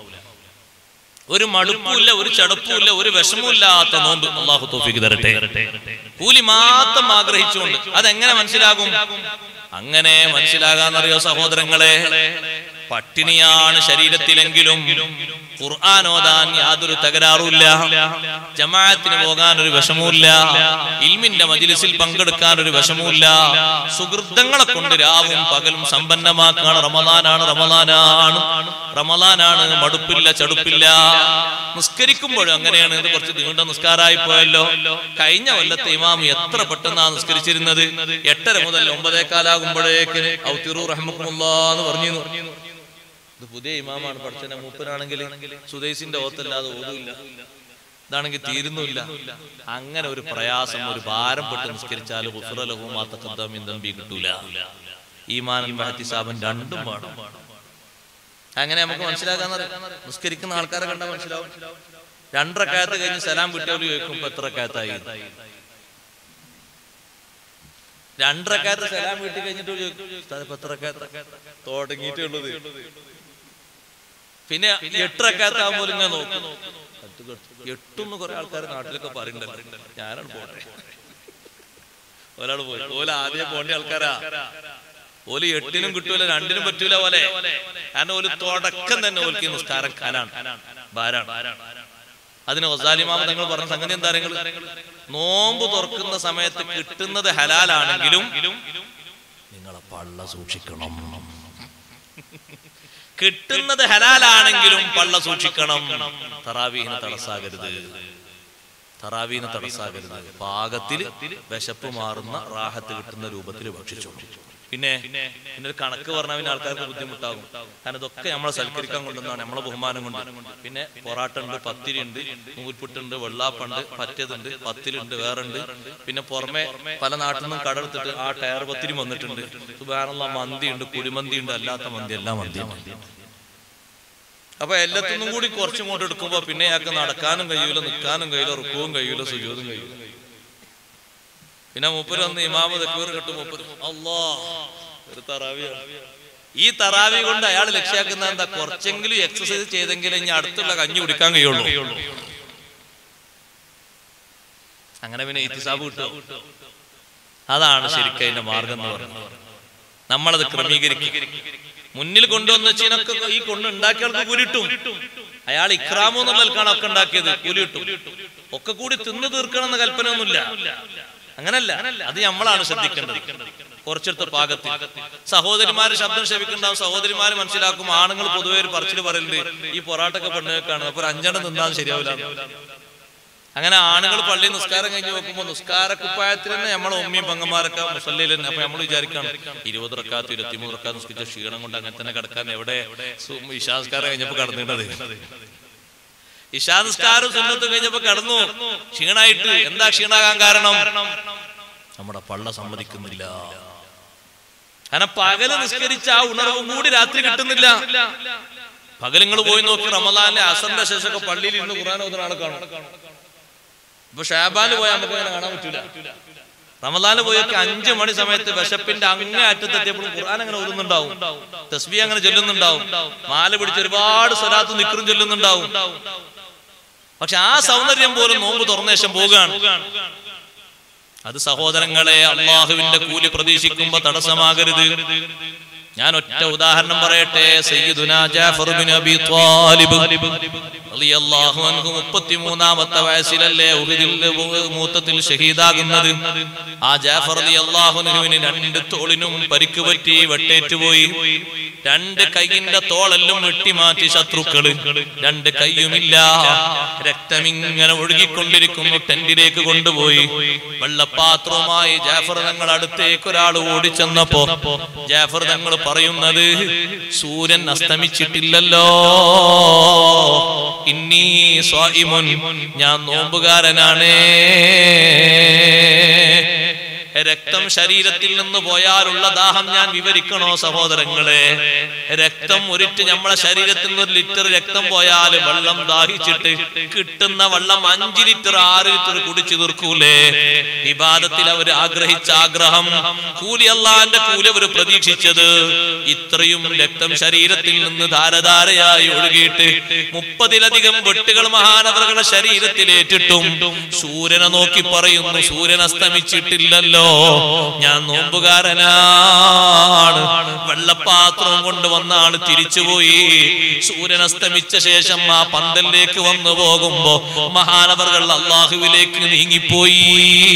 ഒരു മടുപ്പുമില്ല ഒരു ചടപ്പുമില്ല ഒരു വിഷമമില്ലാത്ത നോമ്പ് അള്ളാഹു തോഫിക്ക് തരട്ടെ കൂലി മാത്രം ആഗ്രഹിച്ചുകൊണ്ട് അതെങ്ങനെ മനസ്സിലാകും അങ്ങനെ മനസ്സിലാകാന്നറിയോ സഹോദരങ്ങളെ പട്ടിണിയാണ് ശരീരത്തിലെങ്കിലും ഖുർആൻ ഓതാൻ യാതൊരു തകരാറുമില്ല ജമാഅത്തിന് പോകാൻ ഒരു വിഷമവുമില്ല ഇൽമിന്റെ മജിലിസിൽ പങ്കെടുക്കാൻ ഒരു വിഷമവുമില്ല സുഹൃത്തങ്ങളെ കൊണ്ട് രാവും പകലും സമ്പന്നമാക്കാണ് റമദാനാണ് റമദാനാണ് റമദാനാണ് മടുപ്പില്ല ചടുപ്പില്ല നിസ്കരിക്കുമ്പോഴും അങ്ങനെയാണ് ഇത് കുറച്ച് നീണ്ട നിസ്കാരമായി പോയല്ലോ കഴിഞ്ഞ കൊല്ലത്തെ ഇമാം എത്ര പെട്ടെന്നാണ് നിസ്കരിച്ചിരുന്നത് എട്ടര മുതൽ ഒമ്പതേക്കാലാകുമ്പോഴേക്ക് ഔത്തിറു റഹ്മുല്ലാ എന്ന് പറഞ്ഞു ഇത് പുതിയ ഇമാമാണ് പഠിച്ചനെ മൂപ്പനാണെങ്കിൽ സുദേശിന്റെ ഓത്തല്ലാതെ ഓതുമില്ല ഇതാണെങ്കിൽ തീരുന്നില്ല അങ്ങനെ ഒരു പ്രയാസം ഒരു ഭാരം പെട്ട് നിസ്കരിച്ചാൽ തമ്പി കിട്ടൂല ഈമാനൻ മഹത്തിസാബൻ രണ്ടും വേണം അങ്ങനെ നമുക്ക് മനസ്സിലാക്കാൻ നിസ്കരിക്കുന്ന ആൾക്കാരെ കണ്ടാൽ മനസ്സിലാവും രണ്ടരക്കാലത്ത് കഴിഞ്ഞ് സലാം കിട്ടിയവര് ചോദിക്കുമ്പോ എത്ര കാത്തായി രണ്ടരക്കാലത്ത് സലാം വീട്ടി കഴിഞ്ഞിട്ട് ചോദിക്കും "ഉസ്താദ് ഇപ്പൊ എത്ര കാത്ത തുടങ്ങിയിട്ടേ ഉള്ളത് പിന്നെ എട്ടരക്കാലത്താകുമ്പോൾ ഇങ്ങനെ നോക്കും എട്ടൊന്ന് കുറെ ആൾക്കാർ നാട്ടിലൊക്കെ പറയുന്നുണ്ടല്ലോ ഞാനാണ് പോട്ടെ ഒരാൾ പോയി ഓല ആദ്യം പോണ്ട ആൾക്കാരാ ഓല് എട്ടിനും കിട്ടൂല രണ്ടിനും പറ്റൂല പോലെ കാരണം ഒരു തുടക്കം തന്നെ ഓൽക്ക് നിസ്കാരം കനാണ് ഭാരാണ് അതിന് ഒസാലിമാമ തങ്ങൾ പറഞ്ഞ സംഗതി എന്താ നിങ്ങൾ നോമ്പ് തുറക്കുന്ന സമയത്ത് കിട്ടുന്നത് ഹലാലാണെങ്കിലും നിങ്ങളെ പള്ള സൂക്ഷിക്കണം കിട്ടുന്നത് ഹലാലാണെങ്കിലും പള്ള സൂക്ഷിക്കണം തറാവീഹിന് തടസ്സാകരുത് തറാവീന് തടസ്സാകരുത് പാകത്തിൽ വിശപ്പ് മാറുന്ന റാഹത്ത് കിട്ടുന്ന രൂപത്തിൽ ഭക്ഷിച്ചു പിന്നെ പിന്നെ ഒരു കണക്ക് പറഞ്ഞാൽ പിന്നെ ആൾക്കാർക്ക് ബുദ്ധിമുട്ടാകും കാരണം ഇതൊക്കെ നമ്മളെ സൽക്കരിക്കാൻ കൊണ്ടുവന്നാണ് നമ്മളെ ബഹുമാനം കൊണ്ട് പിന്നെ പൊറാട്ട ഉണ്ട് പത്തിരി ഉണ്ട് നൂൽപുട്ടുണ്ട് വെള്ളാപ്പുണ്ട് പറ്റതുണ്ട് പത്തിലുണ്ട് വേറുണ്ട് പിന്നെ പുറമെ പല നാട്ടിൽ നിന്നും കടെടുത്തിട്ട് ആ ടയർ പത്തിരി വന്നിട്ടുണ്ട് സുബാനുള്ള മന്തി ഉണ്ട് കുഴിമന്തി ഉണ്ട് അല്ലാത്ത മന്തി എല്ലാം മന്തി അപ്പൊ എല്ലാത്തിനും കൂടി കുറച്ചും കൊണ്ട് എടുക്കുമ്പോ പിന്നെ അയാൾക്ക് നടക്കാനും കഴിയൂല നിൽക്കാനും കഴിയൂല റുക്കവും കഴിയൂല സുജൂതും കഴിയൂല പിന്നെ മൂപ്പര് വന്ന് ഇമാമ തക്ബീർ കെട്ടും മൂപ്പര് അല്ലാ ഒരു തറാവിയാണ് ഈ തറാവി കൊണ്ട് അയാൾ ലക്ഷ്യാക്കുന്ന എന്താ കുറച്ചെങ്കിലും എക്സസൈസ് ചെയ്തെങ്കിലും ഇനി അടുത്തുള്ള കഞ്ഞി കുടിക്കാൻ കഴിയുള്ളൂ അങ്ങനെ പിന്നെ ഇത്തിസാബ് കിട്ടും അതാണ് ശരിക്കും അതിന്റെ മാർഗം എന്ന് പറയുന്നത് നമ്മളത് ക്രമീകരിക്കും മുന്നിൽ കൊണ്ടുവന്ന ചീനൊക്കെ ഈ കൊണ്ട് ഉണ്ടാക്കിയ ആൾക്ക് കൂലിട്ടും അയാൾ ഇക്രാമു എന്നുള്ളതാണ് ഒക്കെ ഉണ്ടാക്കിയത് കൂലിട്ടും ഒക്കെ കൂടി തിന്നു തീർക്കണം എന്ന കൽപ്പനയൊന്നുമില്ല അങ്ങനല്ല അത് നമ്മളാണ് ശ്രദ്ധിക്കേണ്ടത് കുറച്ചെടുത്ത പാകത്തിൽ സഹോദരിമാര് ശബ്ദം ക്ഷമിക്കുണ്ടാവും സഹോദരിമാര് മനസ്സിലാക്കും ആണുങ്ങൾ പൊതുവെ ഒരു പറച്ചിൽ പറയലുണ്ട് ഈ പൊറാട്ടൊക്കെ പെണ്ണുകൾക്കാണ് അപ്പൊ ഒരു അഞ്ചെണ്ണം നിന്നാൽ ശരിയാവില്ല അങ്ങനെ ആണുങ്ങൾ പള്ളി നിസ്കാരം കഴിഞ്ഞ് നോക്കുമ്പോൾ നിസ്കാര കുപ്പായത്തിൽ തന്നെ നമ്മളെ ഉമ്മയും പങ്ങന്മാരൊക്കെ മുസല്ലയിൽ തന്നെ അപ്പൊ നമ്മൾ വിചാരിക്കണം ഇരുപത് റക്കാത്ത് ഇരുപത്തിമൂന്ന് റക്കാത്ത് നിസ്കരിച്ച ക്ഷീണം കൊണ്ട് അങ്ങനെ തന്നെ കിടക്കാൻ എവിടെ സു- ഇശാ നിസ്കാരം കഴിഞ്ഞപ്പോ കടന്നിട്ടത് ഇശാ നിസ്കാരം സുന്നത്ത് കഴിഞ്ഞപ്പോ കടന്നു ക്ഷീണായിട്ട് എന്താ ക്ഷീണാകാൻ കാരണം നമ്മുടെ പള്ള സമ്മതിക്കുന്നില്ല കാരണം പകല് നിസ്കരിച്ച ആ ഉണർവും കൂടി രാത്രി കിട്ടുന്നില്ല പകൽ നിങ്ങൾ പോയി നോക്കി റമദാനിലെ അസറിന്റെ ശേഷമൊക്കെ പള്ളിയിൽ ഇന്ന് ഖുറാൻ ഓതുന്ന ആളെ കാണും ഇപ്പൊ ഷാബാന് പോയാൽ നമുക്ക് അങ്ങനെ കാണാൻ പറ്റൂല റമദാന് പോയൊക്കെ അഞ്ചു മണി സമയത്ത് വിശപ്പിന്റെ അങ്ങേ അറ്റത്തെത്തിയപ്പോഴും ഖുർആൻ അങ്ങനെ ഓതുന്നുണ്ടാവും തസ്ബി അങ്ങനെ ചൊല്ലുന്നുണ്ടാവും മാല പിടിച്ച് ഒരുപാട് സ്വലാത്ത് നിക്കറും ചൊല്ലുന്നുണ്ടാവും പക്ഷെ ആ സൗന്ദര്യം പോലും നോമ്പ് തുറന്ന ശേഷം പോവുകയാണ് അത് സഹോദരങ്ങളെ അള്ളാഹുവിന്റെ കൂലി പ്രതീക്ഷിക്കുമ്പോ തടസ്സമാകരുത് ഞാൻ ഒറ്റ ഉദാഹരണം പറയട്ടെ സയ്യിദുനാ ജാഫർ ബിൻ അബി ത്വാലിബ് റളിയല്ലാഹു അൻഹു 33ാമത്തെ വയസ്സിലല്ലേ ഉഹദിൽ മൂത്തത്തിൽ ഷഹീദാകുന്നത് ആ ജാഫർ റളിയല്ലാഹു അൻഹുവിന് രണ്ട് തോളിനും പരിക്ക് പറ്റി വെട്ടേറ്റ് പോയി രണ്ട് കൈയിന്റെ തോളെല്ലാം വെട്ടിമാറ്റി ശത്രുക്കള് രണ്ട് കൈയുമില്ല രക്തമിങ്ങനെ ഒഴുകിക്കൊണ്ടിരിക്കുന്നു ടെന്റിലേക്ക് കൊണ്ടുപോയി വെള്ളപ്പാത്രവുമായി ജാഫർ തങ്ങൾ അടുത്തേക്ക് ഒരാൾ ഓടിച്ചെന്നപ്പോ ജാഫർ തങ്ങൾ പറയുന്നത് സൂര്യൻ അസ്തമിച്ചിട്ടില്ലല്ലോ ഇന്നീ സ്വായിമുൻ ഞാൻ നോമ്പുകാരനാണേ രക്തം ശരീരത്തിൽ നിന്ന് പോയാലുള്ള ദാഹം ഞാൻ വിവരിക്കണോ സഹോദരങ്ങളെ രക്തം ഒരിറ്റ് നമ്മളെ ശരീരത്തിൽ നിന്ന് ഒരു ലിറ്റർ രക്തം പോയാൽ വെള്ളം ദാഹിച്ചിട്ട് കിട്ടുന്ന വെള്ളം അഞ്ച് ലിറ്റർ ആറ് ലിറ്റർ കുടിച്ചു തീർക്കൂലേ വിവാദത്തിൽ അവർ ആഗ്രഹിച്ച ആഗ്രഹം കൂലി അള്ളാന്റെ കൂലി അവർ പ്രതീക്ഷിച്ചത് ഇത്രയും രക്തം ശരീരത്തിൽ നിന്ന് ധാരധാരയായി ഒഴുകിയിട്ട് മുപ്പതിലധികം വെട്ടുകൾ മഹാനവറുകളുടെ ശരീരത്തിലേറ്റിട്ടും സൂര്യനെ നോക്കി പറയുന്നു സൂര്യൻ അസ്തമിച്ചിട്ടില്ലല്ലോ ഞാൻ നോമ്പുകാരനാണ് വെള്ളപ്പാത്രം കൊണ്ട് വന്ന ആള് തിരിച്ചുപോയി സൂര്യൻ അസ്തമിച്ച ശേഷം ആ പന്തലിലേക്ക് വന്നു പോകുമ്പോ മഹാനവറുകൾ അള്ളാഹുവിലേക്ക് നീങ്ങിപ്പോയി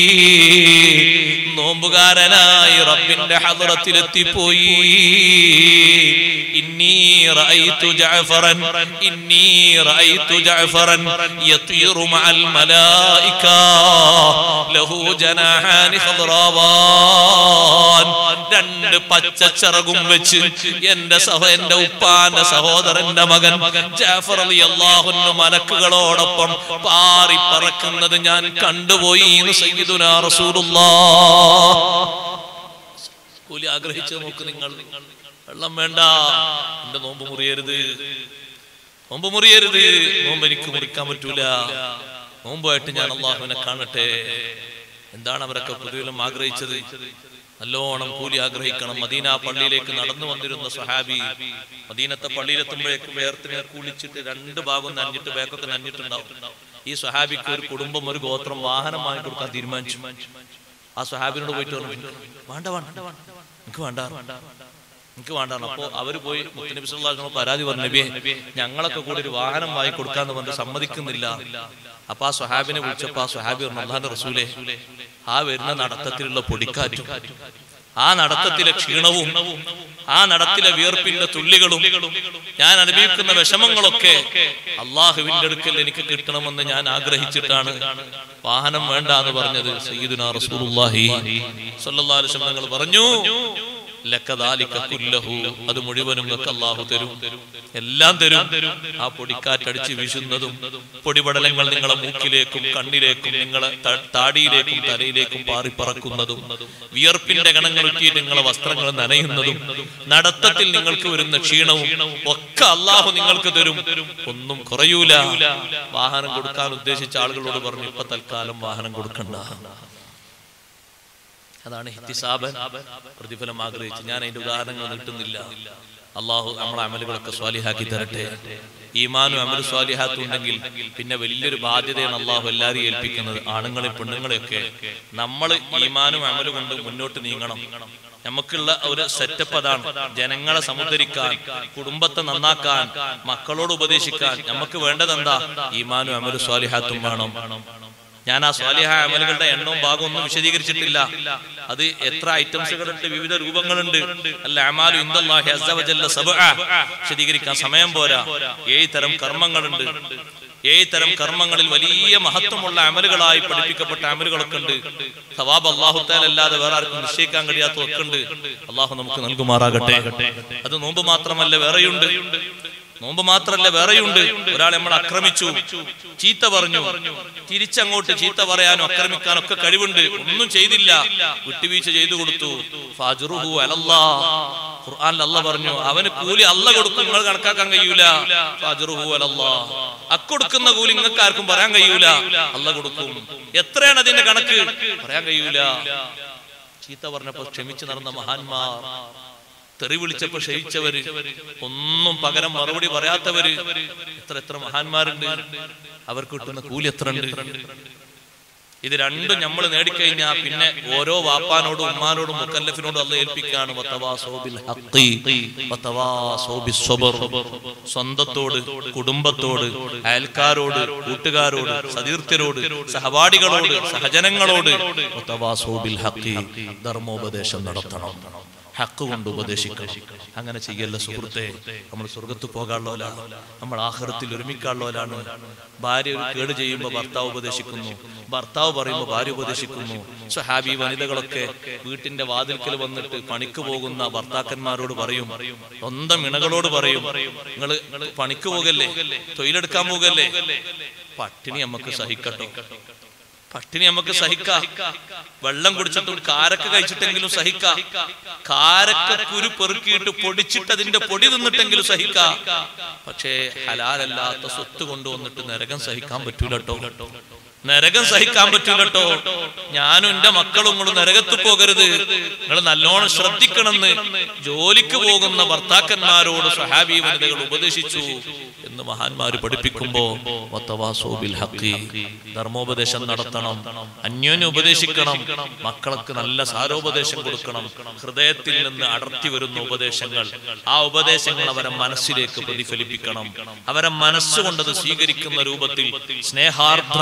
നോമ്പുകാരനായി റബ്ബിന്റെ ഹദറത്തിലെത്തിപ്പോയി ഇന്നീ റഅയ്തു ജഅഫറൻ ഇന്നീ റഅയ്തു ജഅഫറൻ യതീറു മഅൽ മലായിക ലഹു ജനാഹാനി ഖദ്റാവാൻ രണ്ട് പച്ച ചിറകും വെച്ച് എന്റെ സഹ എന്റെ എന്റെ ഉപ്പാന്റെ സഹോദരന്റെ മകൻ ജാഫർ അലി അള്ളാഹുന്നു മലക്കുകളോടൊപ്പം പാറി പറക്കുന്നത് ഞാൻ കണ്ടുപോയി എന്ന് സയ്യിദുനാ റസൂലുള്ളാഹ് കൂലി ആഗ്രഹിച്ചു നോക്ക് നിങ്ങൾ വെള്ളം വേണ്ട എന്റെ നോമ്പ് മുറിയരുത് നോമ്പ് മുറിയരുത് നോമ്പ് എനിക്ക് മുറിക്കാൻ പറ്റൂല നോമ്പായിട്ട് ഞാൻ അള്ളാഹുവിനെ കാണട്ടെ എന്താണ് അവരൊക്കെ പ്രതിഫലം ആഗ്രഹിച്ചത് നല്ലോണം കൂലി ആഗ്രഹിക്കണം മദീന പള്ളിയിലേക്ക് നടന്നു വന്നിരുന്ന സ്വഹാബി മദീനത്തെ പള്ളിയിലെത്തുമ്പോഴേക്ക് വേർത്തിന് കുളിച്ചിട്ട് രണ്ട് ഭാഗം നനഞ്ഞിട്ട് ബാക്കൊക്കെ നനഞ്ഞിട്ടുണ്ടാവും ഈ സ്വഹാബിക്ക് ഒരു കുടുംബം ഒരു ഗോത്രം വാഹനം വാങ്ങി കൊടുക്കാൻ തീരുമാനിച്ചു ആ സ്വഹാബിനോട് പോയിട്ട് പറഞ്ഞു വേണ്ട വേണ്ട എനിക്ക് വേണ്ട എനിക്ക് വേണ്ട അപ്പോ അവര് പോയി മുത്തനബി സല്ലല്ലാഹു അലൈഹി വസല്ലം പരാതി പറഞ്ഞു നബിയെ ഞങ്ങളൊക്കെ കൂടി ഒരു വാഹനം വാങ്ങി കൊടുക്കാന്ന് പറഞ്ഞ് സമ്മതിക്കുന്നില്ല അപ്പൊ ആ സ്വഹാബിനെ വിളിച്ചപ്പോ ആ സ്വഹാബി പറഞ്ഞു അള്ളാന്റെ റസൂലെ ആ വരുന്ന നടത്തത്തിലുള്ള പൊടിക്കാറ്റും ആ നടത്തത്തിലെ ക്ഷീണവും ആ നടത്തിലെ വിയർപ്പിന്റെ തുള്ളികളും ഞാൻ അനുഭവിക്കുന്ന വിഷമങ്ങളൊക്കെ അള്ളാഹുവിന്റെ അടുക്കൽ എനിക്ക് കിട്ടണമെന്ന് ഞാൻ ആഗ്രഹിച്ചിട്ടാണ് വാഹനം വേണ്ട എന്ന് പറഞ്ഞത് സയ്യിദുനാ റസൂലുള്ളാഹി സ്വല്ലല്ലാഹു അലൈഹി വസല്ലം തങ്ങൾ പറഞ്ഞു ലക്കദാലിക കുല്ലഹു അത് മുഴുവനും നിങ്ങൾക്ക് അള്ളാഹു തരും എല്ലാം തരും ആ പൊടിക്കാറ്റടിച്ച് വീശുന്നതും പൊടിപടലങ്ങൾ നിങ്ങളെ മൂക്കിലേക്കും കണ്ണിലേക്കും നിങ്ങളെ ത- താടിയിലേക്കും തലയിലേക്കും പാറിപ്പറക്കുന്നതും വിയർപ്പിന്റെ കണങ്ങൾ ഉറ്റിയിട്ട് നിങ്ങളെ വസ്ത്രങ്ങൾ നനയുന്നതും നടത്തത്തിൽ നിങ്ങൾക്ക് വരുന്ന ക്ഷീണവും ഒക്കെ അള്ളാഹു നിങ്ങൾക്ക് തരും ഒന്നും കുറയൂല വാഹനം കൊടുക്കാൻ ഉദ്ദേശിച്ച ആളുകളോട് പറഞ്ഞു ഇപ്പൊ തൽക്കാലം വാഹനം കൊടുക്കണ്ട അതാണ് ഹിത്തിസാബൻ പ്രതിഫലം ആഗ്രഹിച്ച് ഞാൻ അതിന്റെ ഉദാഹരണങ്ങൾ നീട്ടുന്നില്ല അള്ളാഹു നമ്മളെ അമലുകളൊക്കെ സ്വാലിഹാക്കി തരട്ടെ ഈമാനും അമൽ സ്വാലിഹാത്തും ഉണ്ടെങ്കിൽ പിന്നെ വലിയൊരു ബാധ്യതയാണ് അള്ളാഹു എല്ലാവരെയും ഏൽപ്പിക്കുന്നത് ആണുങ്ങളെ പെണ്ണുങ്ങളെയൊക്കെ നമ്മൾ ഈമാനും അമലും കൊണ്ട് മുന്നോട്ട് നീങ്ങണം നമുക്കുള്ള ഒരു സെറ്റപ്പ് അതാണ് ജനങ്ങളെ സമുദ്ധരിക്കാൻ കുടുംബത്തെ നന്നാക്കാൻ മക്കളോട് ഉപദേശിക്കാൻ നമുക്ക് വേണ്ടത് എന്താ ഈമാനും അമലും സ്വാലിഹാത്തും വേണം ഞാൻ ആ സ്വാലിഹ അമലുകളുടെ എണ്ണവും ഭാഗവും ഒന്നും വിശദീകരിച്ചിട്ടില്ല അത് എത്ര ഐറ്റംസുകളുണ്ട് വിവിധ രൂപങ്ങളുണ്ട് അല്ല അമാലു ഇന്ദല്ലാഹി അസ്സ വജല്ല സബ്അ വിശദീകരിക്കാൻ സമയം പോരാ ഏഴ് തരം കർമ്മങ്ങളുണ്ട് ഏഴ് തരം കർമ്മങ്ങളിൽ വലിയ മഹത്വമുള്ള അമലുകളായി പഠിപ്പിക്കപ്പെട്ട അമലുകളൊക്കെ ഉണ്ട് സവാബ് അള്ളാഹു അല്ലാതെ വേറെ ആർക്കും നിശ്ചയിക്കാൻ കഴിയാത്തതൊക്കെ ഉണ്ട് അള്ളാഹു നമുക്ക് നൽകുമാറാകട്ടെ അത് നോമ്പ് മാത്രമല്ല വേറെയുണ്ട് നോമ്പ് മാത്രല്ല വേറെയുണ്ട് ഒരാൾ നമ്മൾ ആക്രമിച്ചു ചീത്ത പറഞ്ഞു തിരിച്ചങ്ങോട്ട് ചീത്ത പറയാനും ആക്രമിക്കാനും ഒക്കെ കഴിവുണ്ട് ഒന്നും ചെയ്തില്ല വിട്ടുവീഴ്ച ചെയ്തു കൊടുത്തു ഫാജുറുഹു അലല്ലാ ഖുർആനിൽ അല്ല പറഞ്ഞു അവന് കൂലി അല്ല കൊടുക്കും നിങ്ങൾ കണക്കാക്കാൻ കഴിയൂല ഫാജുറുഹു അലല്ലാ അക്കൊടുക്കുന്ന കൂലി നിങ്ങൾക്ക് ആർക്കും പറയാൻ കഴിയൂല അല്ല കൊടുക്കും എത്രയാണ് അതിന്റെ കണക്ക് പറയാൻ കഴിയൂല ചീത്ത പറഞ്ഞപ്പോ ക്ഷമിച്ചു നടന്ന മഹാന്മാർ തെറി വിളിച്ചപ്പോ ക്ഷയിച്ചവര് ഒന്നും പകരം മറുപടി പറയാത്തവര് എത്ര എത്ര മഹാന്മാരുണ്ട് അവർക്ക് കിട്ടുന്ന കൂലി എത്ര ഉണ്ട് ഇത് രണ്ടും നമ്മൾ നേടിക്കഴിഞ്ഞാൽ പിന്നെ ഓരോ വാപ്പാനോടും ഉമ്മാനോടും മുക്കല്ലഫിനോടും അല്ല ഏൽപ്പിക്കാണ് വത്തവാസോ ബിൽ ഹഖി, വത്തവാസോ ബിസ്സബ്ർ. സ്വന്തത്തോട് കുടുംബത്തോട് അയൽക്കാരോട് കൂട്ടുകാരോട് സതീർത്ഥ്യരോട് സഹപാഠികളോട് സഹജനങ്ങളോട് വത്തവാസോ ബിൽ ഹഖി. ധർമ്മോപദേശം നടത്തണം ഹക്ക് കൊണ്ട് ഉപദേശിക്കണം അങ്ങനെ ചെയ്യല്ല സുഹൃത്തെ നമ്മൾ സ്വർഗത്ത് പോകാനുള്ളവരാണ് നമ്മൾ ആഹ്റത്തിൽ ഒരുമിക്കാനുള്ളവരാണ് ഭാര്യ ഒരു കേട് ചെയ്യുമ്പോൾ ഭർത്താവ് ഉപദേശിക്കുന്നു ഭർത്താവ് പറയുമ്പോൾ ഭാര്യ ഉപദേശിക്കുന്നു സഹാബി വനിതകളൊക്കെ വീട്ടിന്റെ വാതിൽക്കൽ വന്നിട്ട് പണിക്ക് പോകുന്ന ഭർത്താക്കന്മാരോട് പറയും സ്വന്തം ഇണകളോട് പറയും നിങ്ങൾ പണിക്ക് പോകല്ലേ തൊഴിലെടുക്കാൻ പോകല്ലേ പട്ടിണി നമുക്ക് സഹിക്കട്ടോ പട്ടിണി നമുക്ക് സഹിക്കാം വെള്ളം കുടിച്ചിട്ടും കാരക്ക കഴിച്ചിട്ടെങ്കിലും സഹിക്കാം കാരക്ക കുരു പെറുക്കിയിട്ട് പൊടിച്ചിട്ട് അതിന്റെ പൊടി തിന്നിട്ടെങ്കിലും സഹിക്കാം പക്ഷേ ഹലാലല്ലാത്ത സ്വത്ത് കൊണ്ടുവന്നിട്ട് നരകം സഹിക്കാൻ പറ്റൂലട്ടോ നരകം സഹിക്കാൻ പറ്റൂലട്ടോ ഞാനും എന്റെ മക്കളും നിങ്ങൾ നരകത്ത് പോകരുത് നിങ്ങൾ നല്ലോണം ശ്രദ്ധിക്കണമെന്ന് ജോലിക്ക് പോകുന്ന ഭർത്താക്കന്മാരോട് സഹാബി വനിതകൾ ഉപദേശിച്ചു എന്ന് മഹാന്മാര് പഠിപ്പിക്കുമ്പോ വത്തവാസോ ബിൽ ഹഖി. ധർമ്മോപദേശം നടത്തണം അന്യോന്യം ഉപദേശിക്കണം മക്കൾക്ക് നല്ല സാരോപദേശം കൊടുക്കണം ഹൃദയത്തിൽ നിന്ന് അടർത്തി വരുന്ന ഉപദേശങ്ങൾ ആ ഉപദേശങ്ങൾ അവരെ മനസ്സിലേക്ക് പ്രതിഫലിപ്പിക്കണം അവരെ മനസ്സുകൊണ്ടത് സ്വീകരിക്കുന്ന രൂപത്തിൽ സ്നേഹാർദ്രമായ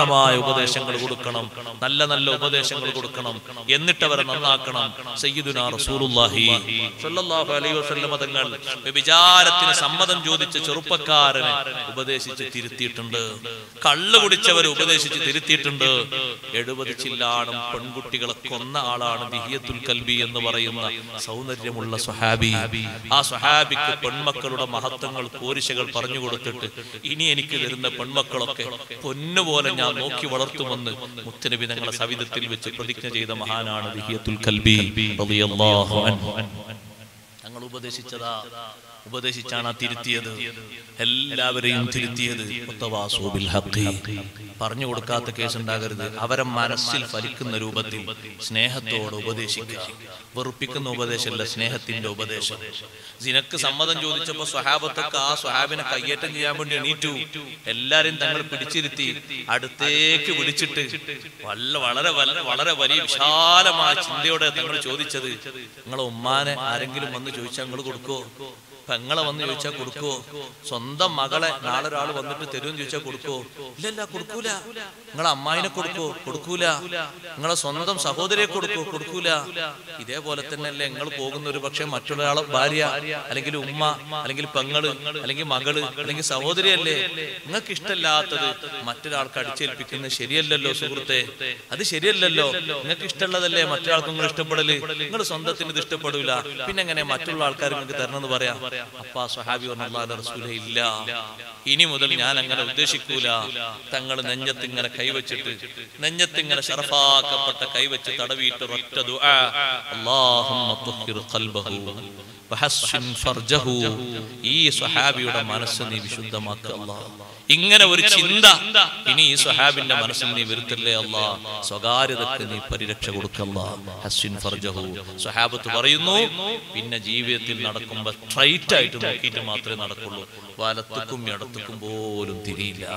ഉപദേശങ്ങൾ കൊടുക്കണം നല്ല നല്ല ഉപദേശങ്ങൾ കൊടുക്കണം എന്നിട്ട് അവരെ നന്നാക്കണം സയ്യിദുനാ റസൂലുള്ളാഹി സ്വല്ലല്ലാഹു അലൈഹി വസല്ലം തങ്ങൾ വ്യഭിചാരത്തിന് സമ്മതം ചോദിച്ച ചെറുപ്പക്കാരനെ ഉപദേശിച്ച് തിരുത്തിയിട്ടുണ്ട് കള്ളു കുടിച്ചവരെ ഉപദേശിച്ച് തിരുത്തിയിട്ടുണ്ട് എഴുപത് ചില്ലാണം പെൺകുട്ടികളെ കൊന്ന ആളാണ് ദിഹിയത്തുൽ കൽബി എന്ന് പറയുന്ന സൗന്ദര്യമുള്ള സ്വഹാബി ആ സ്വഹാബിക്ക് പെൺമക്കളുടെ മഹത്വങ്ങൾ പോരിശകൾ പറഞ്ഞു കൊടുത്തിട്ട് ഇനി എനിക്ക് തരുന്ന പെൺമക്കളൊക്കെ പൊന്നുപോലെ ഞാൻ നോക്കി വളർത്തുമെന്ന് മുത്തനബി തങ്ങളെ സവിധത്തിൽ വെച്ച് പ്രതിജ്ഞ ചെയ്ത മഹാനാണ് ദിഹിയത്തുൽ കൽബി റളിയല്ലാഹു അൻഹു തങ്ങൾ ഉപദേശിച്ചതാ ഉപദേശിച്ചാണ് ആ തിരുത്തിയത് എല്ലാവരെയും തിരുത്തിയത് മുത്തവാസൂ ബിൽ ഹഖ്. പറഞ്ഞു കൊടുക്കാത്ത കേസ് ഉണ്ടാകരുത് അവരെ മനസ്സിൽ ഫലിക്കുന്ന രൂപത്തിൽ സ്നേഹത്തോടെ ഉപദേശിക്കുക വെറുപ്പിക്കുന്ന ഉപദേശമല്ല സ്നേഹത്തിന്റെ ഉപദേശം ജിനക്ക് സമ്മതം ചോദിച്ചപ്പോ സ്വഹാബത്തൊക്കെ ആ സ്വഹാബിനെ കയ്യേറ്റം ചെയ്യാൻ വേണ്ടി എണീറ്റു എല്ലാരും തങ്ങൾ പിടിച്ചിരുത്തി അടുത്തേക്ക് വിളിച്ചിട്ട് വല്ല വളരെ വളരെ വളരെ വലിയ വിശാലമായ ചിന്തയോടെ തങ്ങൾ ചോദിച്ചത് നിങ്ങളെ ഉമ്മാനെ ആരെങ്കിലും വന്ന് ചോദിച്ചാൽ നിങ്ങൾ കൊടുക്കോ പെങ്ങളെ വന്ന് ചോദിച്ചാൽ കൊടുക്കോ സ്വന്തം മകളെ നാളെ ഒരാൾ വന്നിട്ട് തരുമെന്ന് ചോദിച്ചാൽ കൊടുക്കോ ഇല്ലല്ല കൊടുക്കൂല നിങ്ങളെ അമ്മായിനെ കൊടുക്കോ കൊടുക്കൂല നിങ്ങളെ സ്വന്തം സഹോദരിയെ കൊടുക്കോ കൊടുക്കൂല ഇതേപോലെ തന്നെയല്ലേ നിങ്ങൾ പോകുന്ന ഒരു പക്ഷേ മറ്റൊരാളെ ഭാര്യ അല്ലെങ്കിൽ ഉമ്മ അല്ലെങ്കിൽ പെങ്ങള് അല്ലെങ്കിൽ മകള് അല്ലെങ്കിൽ സഹോദരിയല്ലേ നിങ്ങൾക്ക് ഇഷ്ടമില്ലാത്തത് മറ്റൊരാൾക്ക് അടിച്ചേൽപ്പിക്കുന്നത് ശരിയല്ലല്ലോ സുഹൃത്തെ അത് ശരിയല്ലല്ലോ നിങ്ങൾക്ക് ഇഷ്ടമുള്ളതല്ലേ മറ്റൊരാൾക്ക് നിങ്ങൾ ഇഷ്ടപ്പെടല് നിങ്ങൾ സ്വന്തത്തിന് ഇത് ഇഷ്ടപ്പെടൂല പിന്നെ എങ്ങനെ മറ്റുള്ള ആൾക്കാർ നിങ്ങൾക്ക് തരണമെന്ന് പറയാം അപ്പാ സ്വഹാബി പറഞ്ഞ റസൂലെ ഇല്ല ഇനി മുതൽ ഞാൻ അങ്ങനെ ഉദ്ദേശിക്കൂല തങ്ങൾ നെഞ്ഞത്ത് ഇങ്ങനെ കൈവച്ചിട്ട് നെഞ്ഞത്ത് ഇങ്ങനെ ഷറഫാക്കപ്പെട്ട കൈവച്ച് തടവിയിട്ട് ഒറ്റ ദുആ അല്ലാഹുമ്മ തുഹിർ ഖൽബഹു വഹസ്സിൻ ഫർജഹു ഈ സ്വഹാബിയുടെ മനസ്സ് നീ വിശുദ്ധമാക്കുക അല്ലാഹ് ഇങ്ങനെ ഒരു ചിന്ത ഇനി ഈ സ്വഹാബിന്റെ മനസ്സിൽ നീ വരുത്തല്ലേ അല്ല സ്വകാര്യതക്ക് നീ പരിരക്ഷ കൊടുക്കല്ല ഹസ്സിൻ ഫർജഹു സ്വഹാബത്ത് പറയുന്നു പിന്നെ ജീവിതത്തിൽ നടക്കുമ്പോ സ്ട്രൈറ്റ് ആയിട്ട് നോക്കിയിട്ട് മാത്രമേ നടക്കുള്ളൂ വലത്തുക്കും ഇടത്തുക്കും പോലും തിരിയില്ല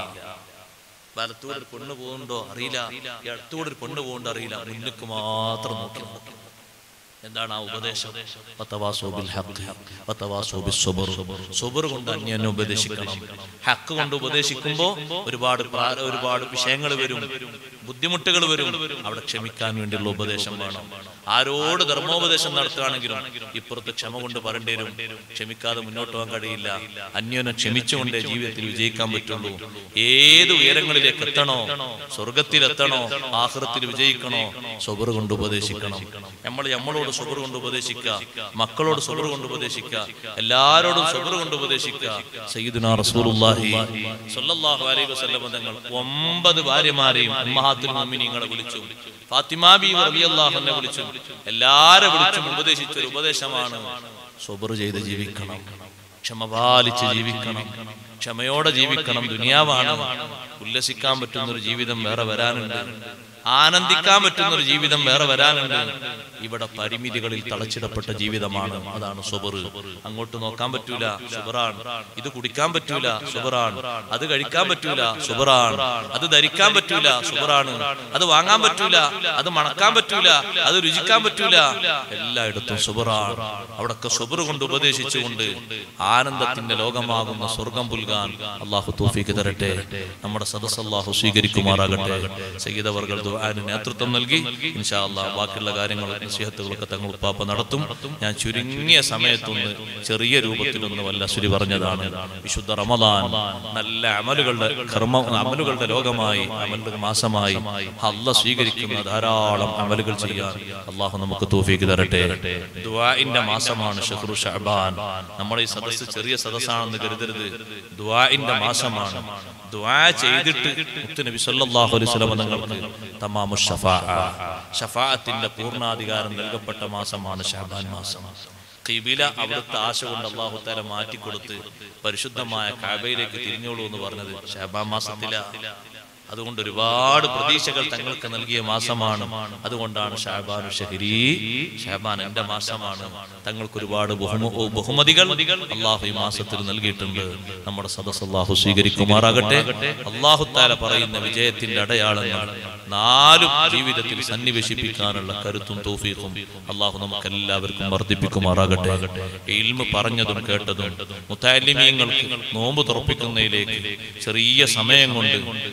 വലത്തൂടെ ഒരു പെണ്ണ് പോകുന്നുണ്ടോ അറിയില്ല ഇടത്തൂടെ ഒരു പെണ്ണ് പോകുന്നുണ്ടോ അറിയില്ല മുന്നിക്ക് മാത്രം നോക്കി നോക്കി എന്താണ് ആ ഉപദേശം വതവാസോ ബിൽ ഹഖ്, വതവാസോ ബിസ്സുബ്ർ. സുബ്ർ കൊണ്ട് അന്യനെ ഉപദേശിക്കണം ഹക്ക് കൊണ്ട് ഉപദേശിക്കുമ്പോൾ ഒരുപാട് പ്രാ- ഒരുപാട് വിഷയങ്ങൾ വരും ബുദ്ധിമുട്ടുകൾ വരും അവിടെ ക്ഷമിക്കാൻ വേണ്ടിയുള്ള ഉപദേശം വേണം ആരോട് ധർമ്മോപദേശം നടത്തുകയാണെങ്കിലും ഇപ്പുറത്ത് ക്ഷമ കൊണ്ട് പറയേണ്ടി വരും ക്ഷമിക്കാതെ മുന്നോട്ട് പോകാൻ കഴിയില്ല അന്യോനെ ക്ഷമിച്ചുകൊണ്ടേ ജീവിതത്തിൽ വിജയിക്കാൻ പറ്റുള്ളൂ ഏത് ഉയരങ്ങളിലേക്ക് എത്തണോ സ്വർഗത്തിലെത്തണോ ആഹ്റത്തിൽ വിജയിക്കണോ സ്വബർ കൊണ്ട് ഉപദേശിക്കണം നമ്മൾ നമ്മളോട് സ്വബർ കൊണ്ട് ഉപദേശിക്കുക മക്കളോട് സ്വബർ കൊണ്ട് ഉപദേശിക്കുക എല്ലാരോടും സ്വബർ കൊണ്ട് ഉപദേശിക്കുക സയ്യിദുനാ റസൂലുള്ളാഹി സ്വല്ലല്ലാഹു അലൈഹി വസല്ലം തങ്ങൾ ഒമ്പത് ഭാര്യമാരെയും ഉമ്മഹാത്തുൽ മുഅ്മിനീങ്ങളെ വിളിച്ചു ഫാത്തിമ ബി റളിയല്ലാഹു അൻഹ വിളിച്ചു എല്ലാരെ വിളിച്ചും ഉപദേശിച്ച ഒരു ഉപദേശമാണ് സ്വബർ ചെയ്ത് ജീവിക്കണം ക്ഷമ പാലിച്ച് ജീവിക്കണം ക്ഷമയോടെ ജീവിക്കണം ദുനിയാവാണ് ഉല്ലസിക്കാൻ പറ്റുന്ന ഒരു ജീവിതം വേറെ വരാനുണ്ട് ആനന്ദിക്കാൻ പറ്റുന്ന ഒരു ജീവിതം വേറെ വരാനുണ്ട് ഇവിടെ പരിമിതികളിൽ തളച്ചിടപ്പെട്ട ജീവിതമാണ് അതാണ് സുബർ അങ്ങോട്ട് നോക്കാൻ പറ്റൂല സുബറാണ് ഇത് കുടിക്കാൻ പറ്റൂല സുബറാണ് അത് കഴിക്കാൻ പറ്റൂല സുബറാണ് അത് ധരിക്കാൻ പറ്റൂല സുബറാണ് അത് വാങ്ങാൻ പറ്റൂല അത് മണക്കാൻ പറ്റൂല അത് രുചിക്കാൻ പറ്റൂല എല്ലായിടത്തും സുബറാണ് അവിടൊക്കെ സുബർ കൊണ്ട് ഉപദേശിച്ചുകൊണ്ട് ആനന്ദത്തിന്റെ ലോകമാകുന്ന സ്വർഗം പുൽകാൻ അള്ളാഹു തോഫിക്ക് തരട്ടെ നമ്മുടെ സദസ് അള്ളാഹു സ്വീകരിക്കുമാറാകട്ടെ സയ്യിദവർകൾ ദുആന് നേതൃത്വം നൽകി ഇൻഷാ അള്ളാഹ് ബാക്കിയുള്ള കാര്യങ്ങൾ നസീഹത്തുകളൊക്കെ തങ്ങൾ ഉപ്പാപ്പ നടത്തും ഞാൻ ചുരുങ്ങിയ സമയത്തൊന്ന് ചെറിയ രൂപത്തിലൊന്ന് വല്ല സുരി പറഞ്ഞതാണ് വിശുദ്ധ റമദാൻ നല്ല അമലുകളുടെ കർമ്മ അമലുകളുടെ ലോകമായി അമലുടെ മാസമായി അല്ല സ്വീകരിക്കുന്ന ധാരാളം അമലുകൾ ചെയ്യാൻ അള്ളാഹു നമുക്ക് തോഫീക്ക് തരട്ടെ ദുആഇന്റെ മാസമാണ് ഷഹ്റു ഷഅബാൻ നമ്മുടെ ഈ സദസ്സ് ചെറിയ സദസ്സാണെന്ന് കരുതരുത് ദുആഇന്റെ മാസമാണ് ദുആ ചെയ്തിട്ട് മുത്തുനബി സല്ലല്ലാഹു അലൈഹി വസല്ലം തങ്ങൾക്ക് തമാമു ഷഫാഅ ഷഫാഅത്തിന്റെ പൂർണ്ണാധികാരം നൽകപ്പെട്ട മാസമാണ് ഷഅബാൻ മാസം ഖിബില അവിടുത്തെ ആശ കൊണ്ട് അള്ളാഹു തല മാറ്റിക്കൊടുത്ത് പരിശുദ്ധമായ കാബയിലേക്ക് തിരിഞ്ഞോളൂ എന്ന് പറഞ്ഞത് ഷഹബാൻ മാസത്തില അതുകൊണ്ട് ഒരുപാട് പ്രതീക്ഷകൾ തങ്ങൾക്ക് നൽകിയ മാസമാണ് അതുകൊണ്ടാണ് ഷാബാനു ഷഹരി ഷാബാൻ എന്റെ മാസമാണ് തങ്ങൾക്ക് ഒരുപാട് ബഹുമ- ഓ, ബഹുമതികൾ അള്ളാഹു ഈ മാസത്തിൽ നൽകിയിട്ടുണ്ട് നമ്മുടെ സദസ് അള്ളാഹു സ്വീകരിക്കുമാറാകട്ടെ അള്ളാഹു താല പറയുന്ന വിജയത്തിന്റെ അടയാളങ്ങൾ നാലും ജീവിതത്തിൽ സന്നിവേശിപ്പിക്കാനുള്ള കരുത്തും തോഫീഖും അള്ളാഹു നമുക്ക് എല്ലാവർക്കും വർദ്ധിപ്പിക്കുമാറാകട്ടെ ഇൽമ പറഞ്ഞതും കേട്ടതും മുത്താലിമീങ്ങൾക്ക് നോമ്പ് തുറപ്പിക്കുന്നതിലേക്ക് ചെറിയ സമയം കൊണ്ട് തങ്ങൾ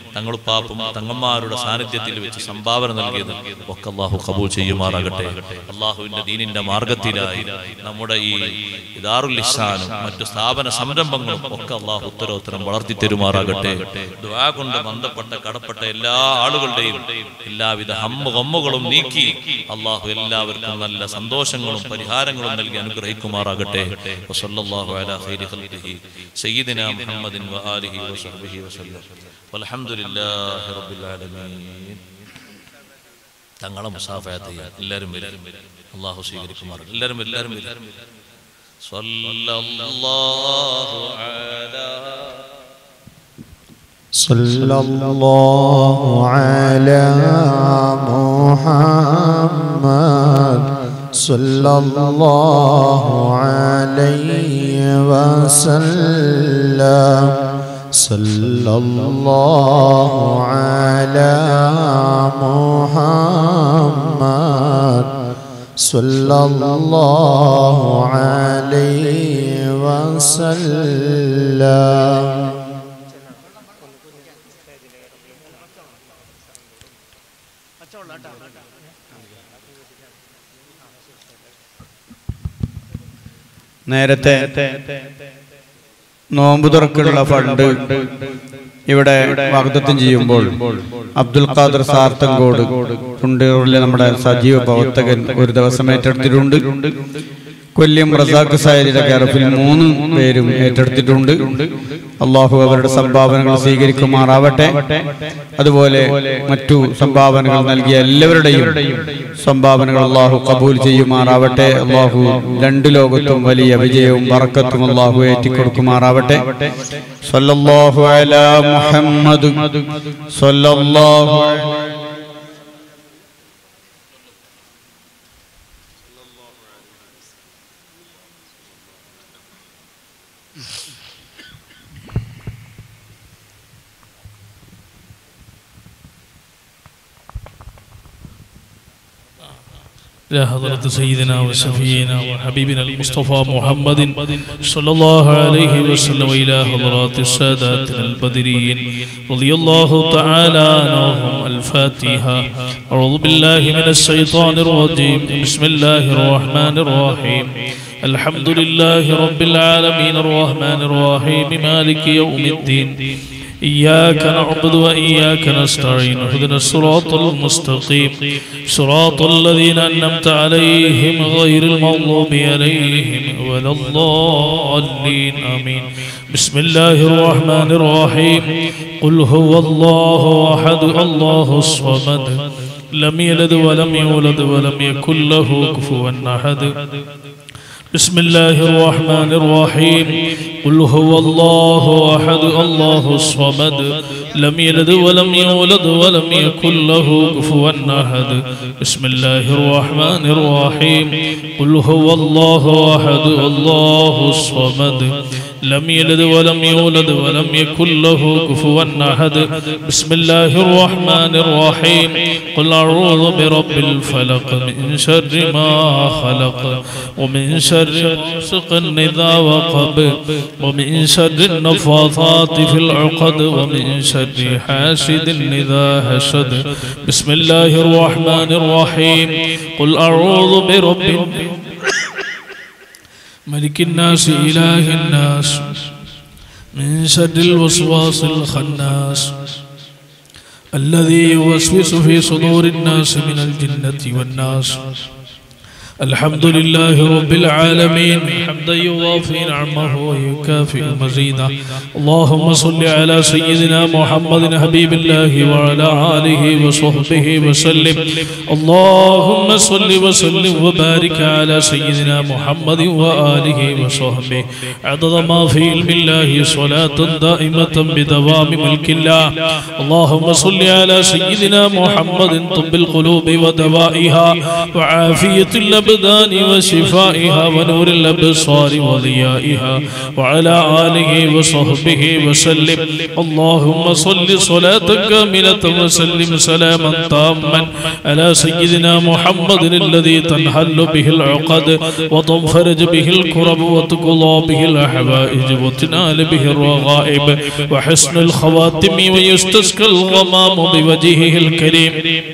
ഉപ്പാപ്പും തങ്ങന്മാരുടെ സാന്നിധ്യത്തിൽ വെച്ച് സംഭാവന നൽകിയത് ഒക്കെ അള്ളാഹു കബൂൽ ചെയ്യുമാറാകട്ടെ അള്ളാഹുവിന്റെ ദീനിന്റെ മാർഗത്തിലായി നമ്മുടെ ഈ ഇദാറുൽ ഇഹ്സാനും മറ്റു സ്ഥാപന സംരംഭങ്ങളും ഒക്കെ അള്ളാഹു ഉത്തരോത്തരം വളർത്തി തരുമാറാകട്ടെ ദുആ കൊണ്ട് ബന്ധപ്പെട്ട കടപ്പെട്ട എല്ലാ ആളുകളുടെയും എല്ലാവിധ ഹമ്മ ഹമ്മുകളും നീക്കി അള്ളാഹു എല്ലാവർക്കും നല്ല സന്തോഷങ്ങളും പരിഹാരങ്ങളും നൽകി അനുഗ്രഹിക്കുമാറാകട്ടെ വസല്ലല്ലാഹു അലാ ഖൈരി ഖൽഖിഹി സയ്യിദിനാ മുഹമ്മദിൻ വആലിഹി വസഹ്ബിഹി വസല്ലം വൽഹംദുലില്ലാഹി റബ്ബിൽ ആലമീൻ തങ്ങളെ മുസാഫയാത്ത് ചെയ്യാൻ എല്ലാവരും വരും അള്ളാഹു സ്വീകരിക്കുമാർ എല്ലാവരും വരും, എല്ലാവരും വരും. സ്വല്ലല്ലാഹു അലാ صلى الله على محمد صلى الله عليه وسلم صلى الله على محمد صلى الله عليه وسلم നേരത്തെ നോമ്പ് തുറക്കുള്ള ഫണ്ട് ഇവിടെ വാഗ്ദത്തം ചെയ്യുമ്പോൾ അബ്ദുൽ ഖാദർ സാർത്തങ്കോട് തുണ്ടൂരിലെ നമ്മുടെ സജീവ പ്രവർത്തകൻ ഒരു ദിവസം ഏറ്റെടുത്തിട്ടുണ്ട് കൊല്യം റസാഖ് സായരിയുടെ കെയർഫിൽ മൂന്ന് പേരും ഏറ്റെടുത്തിട്ടുണ്ട് അള്ളാഹു അവരുടെ സംഭാവനകൾ സ്വീകരിക്കുമാറാവട്ടെ അതുപോലെ മറ്റു സംഭാവനകൾ നൽകിയ എല്ലാവരുടെയും സംഭാവനകൾ അള്ളാഹു കബൂൽ ചെയ്യുമാറാവട്ടെ അള്ളാഹു രണ്ടു ലോകത്തും വലിയ വിജയവും വറക്കത്തും അള്ളാഹു ഏറ്റിക്കൊടുക്കുമാറാവട്ടെ സല്ലല്ലാഹു അലാ മുഹമ്മദ് സല്ലല്ലാഹു إلى حضرة سيدنا وشفينا وحبيبنا المصطفى محمد صلى الله عليه وسلم إلى حضرات السادات البدريين رضي الله تعالى عنهم الفاتحة أعوذ بالله من الشيطان الرجيم بسم الله الرحمن الرحيم الحمد لله رب العالمين الرحمن الرحيم مالك يوم الدين إياك نعبد وإياك نستعين اهدنا الصراط المستقيم صراط الذين أنعمت عليهم غير المغضوب عليهم ولا الضالين آمين بسم الله الرحمن الرحيم قل هو الله أحد الله الصمد لم يلد ولم يولد ولم يكن له كفوا أحد بسم الله الرحمن الرحيم قل هو الله أحد الله الصمد لم يلد ولم يولد ولم يكن له كفوا أحد بسم الله الرحمن الرحيم قل هو الله أحد الله الصمد لم يلد ولم يولد ولم يكن له كفوا أحد بسم الله الرحمن الرحيم قل أعوذ برب الفلق من شر ما خلق ومن شر غاسق إذا وقب ومن شر النفاثات في العقد ومن شر حاسد إذا حسد بسم الله الرحمن الرحيم قل أعوذ برب الناس ملك الناس إله الناس من شر الوسواس الخناس الذي يوسوس في صدور الناس من الجنة والناس الحمد لله رب العالمين حمدا يوافي نعمه ويكافئ مزيدا اللهم صل على سيدنا محمد حبيب الله وعلى آله وصحبه وسلم اللهم صل وسلم وبارك على سيدنا محمد وآله وصحبه عدد ما في علم الله صلاة دائمة بدوام ملك الله اللهم صل على سيدنا محمد طب القلوب ودوائها وعافية الأبدان الأبدان وشفائها ونور الأبصار وضيائها وعلى آله وصحبه وسلم اللهم صل صلاة كاملة وسلم سلاما تاما على سيدنا محمد الذي تنحل به العقد وتنفرج به الكرب وتقضى به الحوائج وتنال به الرغائب وحسن الخواتم ويستسقى الغمام بوجهه الكريم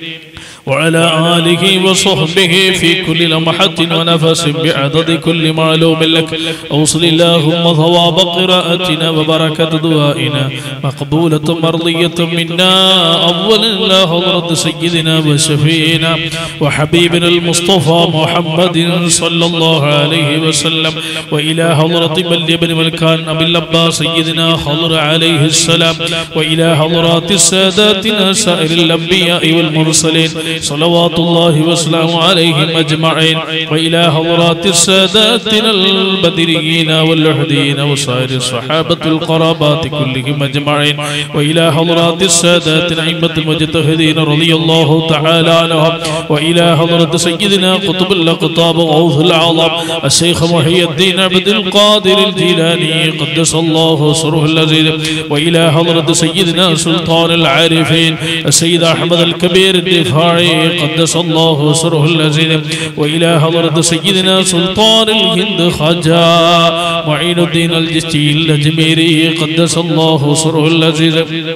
وعلى آله وصحبه في كل لمحة ونفس بعدد كل معلوم لك أوصل اللهم ثواب قراءتنا وبركة دعائنا مقبولة مرضية منا أولا إلى حضرة سيدنا وشفينا وحبيبنا المصطفى محمد صلى الله عليه وسلم وإلى حضرة بل بن ملكان أبي اللبا سيدنا خضر عليه السلام وإلى حضرات الساداتنا سائر الأنبياء والمرسلين صلوات الله وسلامه عليهم أجمعين وإلى حضرات الساداتنا البدريين واللحدين وسائر الصحابة القرابات كلهم أجمعين وإلى حضرات السادات أئمة المجتهدين رضي الله تعالى عنهم وإلى حضرة سيدنا قطب الأقطاب غوث العظم الشيخ محي الدين عبد القادر الجيلاني قدس الله سره العزيز وإلى حضرة سيدنا سلطان العارفين السيد أحمد الكبير الدفاعي قدس الله سره العزيز وإلى حضرة سيدنا سلطان الهند خجا معين الدين الجشتي الأجميري قدس الله سره العزيز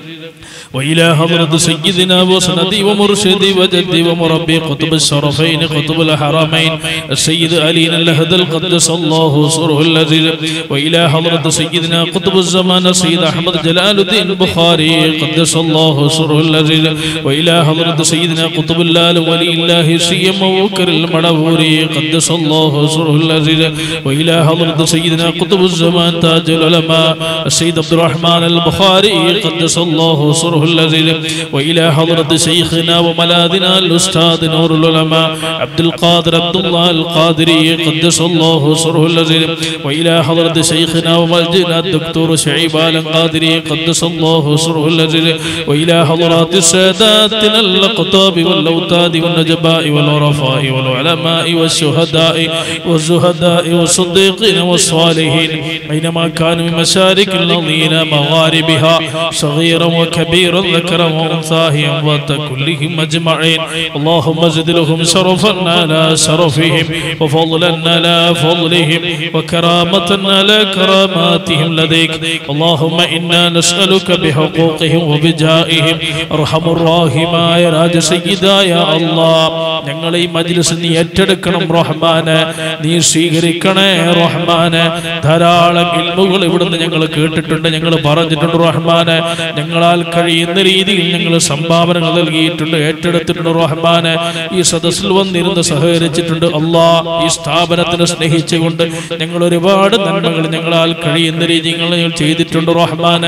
وإلى حضرة سيدنا وسندي ومرشدي وجدي ومربي قطب الشرفين قطب الحرمين السيد علي اللهد القدس الله سره العزيز وإلى حضرة سيدنا قطب الزمان السيد أحمد جلال الدين البخاري قدس الله سره العزيز وإلى حضرة سيدنا قطب الله ولي الله سيم وكر المنوري قدس الله سره العزيز وإلى حضرة سيدنا قطب الزمان تاج العلماء السيد عبد الرحمن البخاري قدس الله سره العزيز وإلى حضرة شيخنا وملاذنا الأستاذ نور العلماء عبد القادر عبد الله القادري قدس الله سره العزيز وإلى حضرة شيخنا وملجنا الدكتور شعيب آل القادري قدس الله سره العزيز وإلى حضرات ساداتنا الأقطاب والأوتاد والنجباء والعرفاء والعلماء والشهداء والزهداء والصديقين والصالحين أينما كانوا من مشارق الأرضين مغاربها صغيرا وكبيرا ذكرا وأنثى أموات كلهم أجمعين اللهم زد لهم شرفا على شرفهم وفضلا على فضلهم وكرامة على كراماتهم لديك اللهم إنا نسألك بحقوقهم وبجائهم أرحم الراحماയ രാജസയ്യിദായ അല്ലാ ഞങ്ങളെ ഈ മജ്ലിസ് നീ ഏറ്റെടുക്കണം റഹ്മാന് നീ സ്വീകരിക്കണേ റഹ്മാന് ധാരാളം ഇൽമുകൾ ഇവിടുന്ന് ഞങ്ങൾ കേട്ടിട്ടുണ്ട് ഞങ്ങൾ പറഞ്ഞിട്ടുണ്ട് റഹ്മാന് ഞങ്ങളാൽ കഴിയുന്ന രീതിയിൽ ഞങ്ങൾ സംഭാവനകൾ നൽകിയിട്ടുണ്ട് ഏറ്റെടുത്തിട്ടുണ്ട് റഹ്മാന് ഈ സദസ്സിൽ വന്നിരുന്ന് സഹകരിച്ചിട്ടുണ്ട് അല്ലാ ഈ സ്ഥാപനത്തിനെ സ്നേഹിച്ചുകൊണ്ട് ഞങ്ങൾ ഒരുപാട് നന്മകൾ ഞങ്ങളാൽ കഴിയുന്ന രീതിയിൽ ഞങ്ങൾ ചെയ്തിട്ടുണ്ട് റഹ്മാന്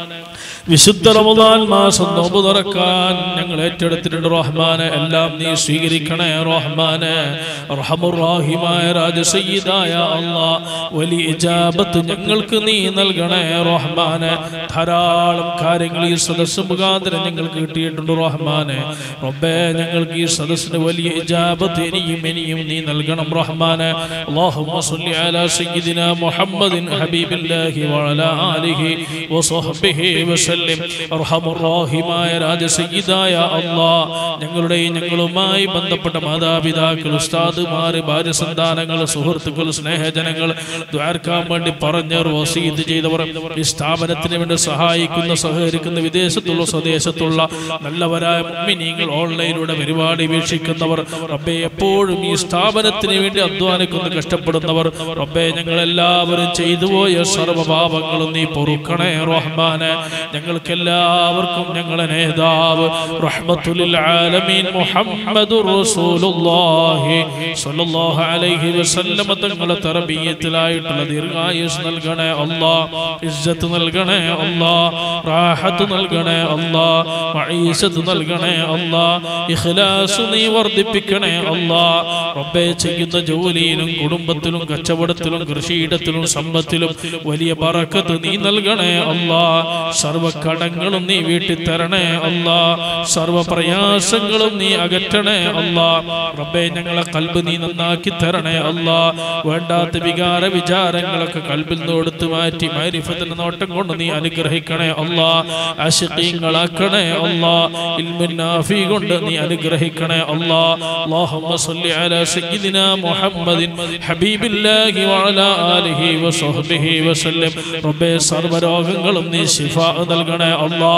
വിശുദ്ധ റമദാൻ മാസം നോമ്പ് തുറക്കാൻ ഞങ്ങൾ ഏറ്റെടുത്തിട്ടുണ്ട് റഹ്മാനെ എല്ലാം നീ സ്വീകരിക്കണേ റഹ്മാനെ റഹമുറാഹിമായ രാജസയ്യിദായ അള്ളാ വലിയ ഇജാബത്ത് ഞങ്ങൾക്ക് നീ നൽകണേ റഹ്മാനെ ധാരാളം കാര്യങ്ങൾ ഈ സദസ്സ് മുഖാന്തരം ഞങ്ങൾക്ക് കിട്ടിയിട്ടുണ്ട് റഹ്മാനെ റബ്ബേ ഞങ്ങൾക്ക് ഈ സദസ്സിന് വലിയ ഇജാബത്ത് ഇനിയും ഇനിയും നീ നൽകണം റഹ്മാനെ اللهم صل على سيدنا محمد حبيب الله وعلى آله وصحبه وسلم أرحم الراحمമായ രാജസയ്യിദായ അല്ലാ ഞങ്ങളുടെയും ഞങ്ങളുമായി ബന്ധപ്പെട്ട മാതാപിതാക്കൾ ഉസ്താദുമാര് ഭാര്യ സന്താനങ്ങൾ സുഹൃത്തുക്കൾ സ്നേഹജനങ്ങൾ ദ്വാർക്കാൻ വേണ്ടി പറഞ്ഞവർ വസീത് ചെയ്തവർ ഈ സ്ഥാപനത്തിന് വേണ്ടി സഹായിക്കുന്ന സഹകരിക്കുന്ന വിദേശത്തുള്ള സ്വദേശത്തുള്ള നല്ലവരായ മുമ്മിനീങ്ങൾ ഓൺലൈനിലൂടെ പരിപാടി വീക്ഷിക്കുന്നവർ റബ്ബെ എപ്പോഴും ഈ സ്ഥാപനത്തിന് വേണ്ടി അധ്വാനിക്കുന്ന കഷ്ടപ്പെടുന്നവർ റബ്ബെ ഞങ്ങൾ എല്ലാവരും ചെയ്തു പോയ സർവപാപങ്ങളും നീ പൊറുക്കണേ റഹ്മാനെ ഞങ്ങൾക്ക് എല്ലാവർക്കും ഞങ്ങളെ നേതാവ് റഹ്മത്തുലിൽ ആലമീൻ മുഹമ്മദുർ റസൂലുള്ളാഹി സ്വല്ലല്ലാഹു അലൈഹി വസല്ലമ തങ്ങളെ തറബീയത്തിലായിട്ടുള്ള ദീർഘായുസ് നൽകണേ അല്ലാ ഇസ്സത്ത് നൽകണേ അല്ലാ റാഹത്ത് നൽകണേ അല്ലാ മഈസത്ത് നൽകണേ അല്ലാ ഇഖ്ലാസ് നീ വർദ്ധിപ്പിക്കണേ അല്ലാ റബ്ബേ ചെയ്യുന്ന ജോലിയിലും കുടുംബത്തിലും കച്ചവടത്തിലും കൃഷിയിടത്തിലും സമ്പത്തിലും വലിയ ബറക്കത്ത് നീ നൽകണേ അല്ലാ സർവ കടങ്ങളും നീ വീട്ടി തരണേ അല്ലാ സർവ പ്രയാസങ്ങൾ ദോഷങ്ങളും നീ അകറ്റണേ അല്ലാ റബ്ബേ ഞങ്ങളെ കൽബ് നീ നന്നാക്കി തരണേ അല്ലാ വേണ്ടാത്ത വികാര വിചാരങ്ങളൊക്കെ കൽബിൽ നിന്ന് എടുത്തു മാറ്റി മൈരിഫത്തിന്റെ നോട്ടം കൊണ്ട് നീ അനുഗ്രഹിക്കണേ അല്ലാ ആശിഖീങ്ങളാക്കണേ അല്ലാ ഇൽമുൻ നാഫി കൊണ്ട് നീ അനുഗ്രഹിക്കണേ അല്ലാ اللهم صل على سيدنا محمد حبيب الله وعلى آله وصحبه وسلم റബ്ബേ സർവ്വരോഗങ്ങളും നീ ശിഫ നൽകണേ അല്ലാ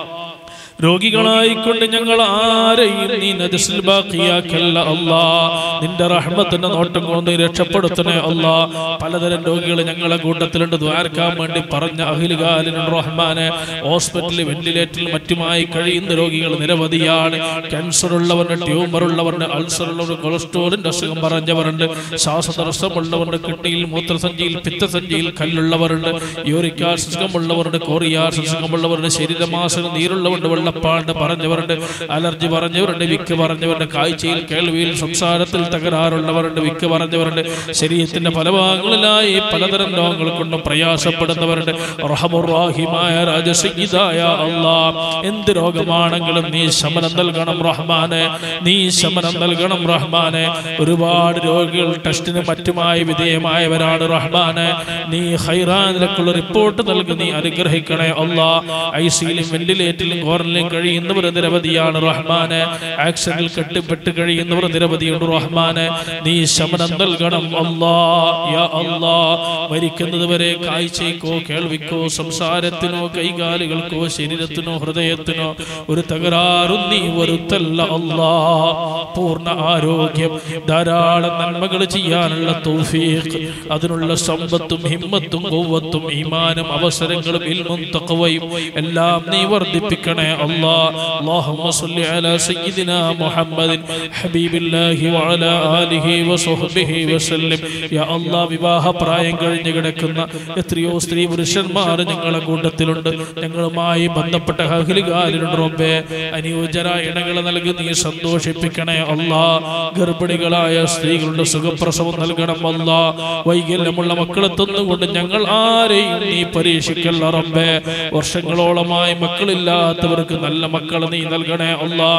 രോഗികളായിക്കൊണ്ട് ഞങ്ങൾ ആരെയും നീ നജസിൽ ബാക്കിയാക്കല്ല അല്ലാ നിന്റെ റഹ്മത്തിന്റെ നോട്ടം കൊണ്ട് നീ രക്ഷപ്പെടുത്തണേ അല്ലാ പലതരം രോഗികൾ ഞങ്ങളെ കൂട്ടത്തിലുണ്ട് ദ്വാരക്കാൻ വേണ്ടി പറഞ്ഞ അഖിലുകാലിൻ റഹ്മാനെ ഹോസ്പിറ്റലിൽ വെന്റിലേറ്ററിൽ മറ്റുമായി കഴിയുന്ന രോഗികൾ നിരവധിയാണ് ക്യാൻസർ ഉള്ളവരുടെ ട്യൂമർ ഉള്ളവരുടെ അൾസർ ഉള്ളവർ കൊളസ്ട്രോളിന്റെ അസുഖം പറഞ്ഞവരുണ്ട് ശ്വാസതടസ്സമുള്ളവരുടെ കിഡ്നിയിൽ മൂത്രസഞ്ചിയിൽ പിത്തസഞ്ചിയിൽ കല്ലുള്ളവരുണ്ട് യൂറിക് ആസിഡ് ഉള്ളവരുടെ കോറിയാസിസ് ഉള്ളവരുടെ ശരീരമാസന നീരുള്ളവരുടെ വെള്ളപ്പാണ്ട് പറഞ്ഞവരുണ്ട് അലർജി പറഞ്ഞവരുണ്ട് വിക്ക് പറഞ്ഞവരുണ്ട് കാഴ്ചയിൽ കേൾവിയിൽ സംസാരത്തിൽ തകരാറുള്ളവരുണ്ട് വിക്ക് പറഞ്ഞവരുണ്ട് ശരീരത്തിന്റെ പല ഭാഗങ്ങളിലായി പലതരം രോഗങ്ങൾ കൊണ്ടും പ്രയാസപ്പെടുന്നവരുണ്ട് റഹമുറാഹിമായ രാജസംഗീതായ അള്ളാ എന്ത് രോഗമാണെങ്കിലും നീ ശമനം നൽകണം റഹ്മാനെ നീ ശമനം നൽകണം റഹ്മാനെ ഒരുപാട് രോഗികൾ ടെസ്റ്റിന് മറ്റുമായി വിധേയമായവരാണ് റഹ്മാനെ നീ ഹൈറാനിലേക്കുള്ള റിപ്പോർട്ട് നൽകി നീ അനുഗ്രഹിക്കണേ അള്ളാ ഐ സിയിലും വെന്റിലേറ്ററിലും ക്വാറന്റൈനിലും കഴിയുന്നവർ നിരവധിയാണ് റഹ്മാനെ ആക്സിഡന്റിൽ കെട്ടിപ്പെട്ട് കഴിയുന്നവർ നിരവധിയുണ്ട് റഹ്മാനെ നീ ശമനം നൽകണം അല്ലാ യാ അല്ലാ മരിക്കുന്നത് വരെ കാഴ്ചയ്ക്കോ കേൾവിക്കോ സംസാരത്തിനോ കൈകാലുകൾക്കോ ശരീരത്തിനോ ഹൃദയത്തിനോ ഒരു തകരാറും നീ വരുത്തല്ല അല്ലാ പൂർണ്ണ ആരോഗ്യം ധാരാളം നന്മകൾ ചെയ്യാനുള്ള തൗഫീഖ് അതിനുള്ള സമ്പത്തും ഹിമ്മത്തും കൊവ്വത്തും ഈമാനും അവസരങ്ങളും ഇൽമും തഖവയും എല്ലാം നീ വർദ്ധിപ്പിക്കണേ അല്ലാ അല്ലാഹുമ്മ സ്വല്ലി അലാ സയ്യിദിനാ മുഹമ്മദിൻ ഹബീബില്ലാഹി വഅലാ ആലിഹി വസഹ്ബിഹി വസല്ലം യാ അല്ലാ വിവാഹ പ്രായം കഴിഞ്ഞ് കിടക്കുന്ന എത്രയോ സ്ത്രീ പുരുഷന്മാർ ഞങ്ങളെ കൂട്ടത്തിലുണ്ട് ഞങ്ങളുമായി ബന്ധപ്പെട്ട അഖിലുകാരിലുണ്ട് റബ്ബേ അനുയോജ്യരായ ഇണകളെ നൽകി നീ സന്തോഷിപ്പിക്കണേ അല്ലാ ഗർഭിണികളായ സ്ത്രീകളുടെ സുഖപ്രസവം നൽകണം അല്ലാ വൈകല്യമുള്ള മക്കളെ തന്നുകൊണ്ട് ഞങ്ങൾ ആരെയും നീ പരീക്ഷിക്കല്ല റബ്ബേ വർഷങ്ങളോളമായി മക്കളില്ലാത്തവർക്ക് നല്ല മക്കളെ നീ നൽകണേ അല്ലാ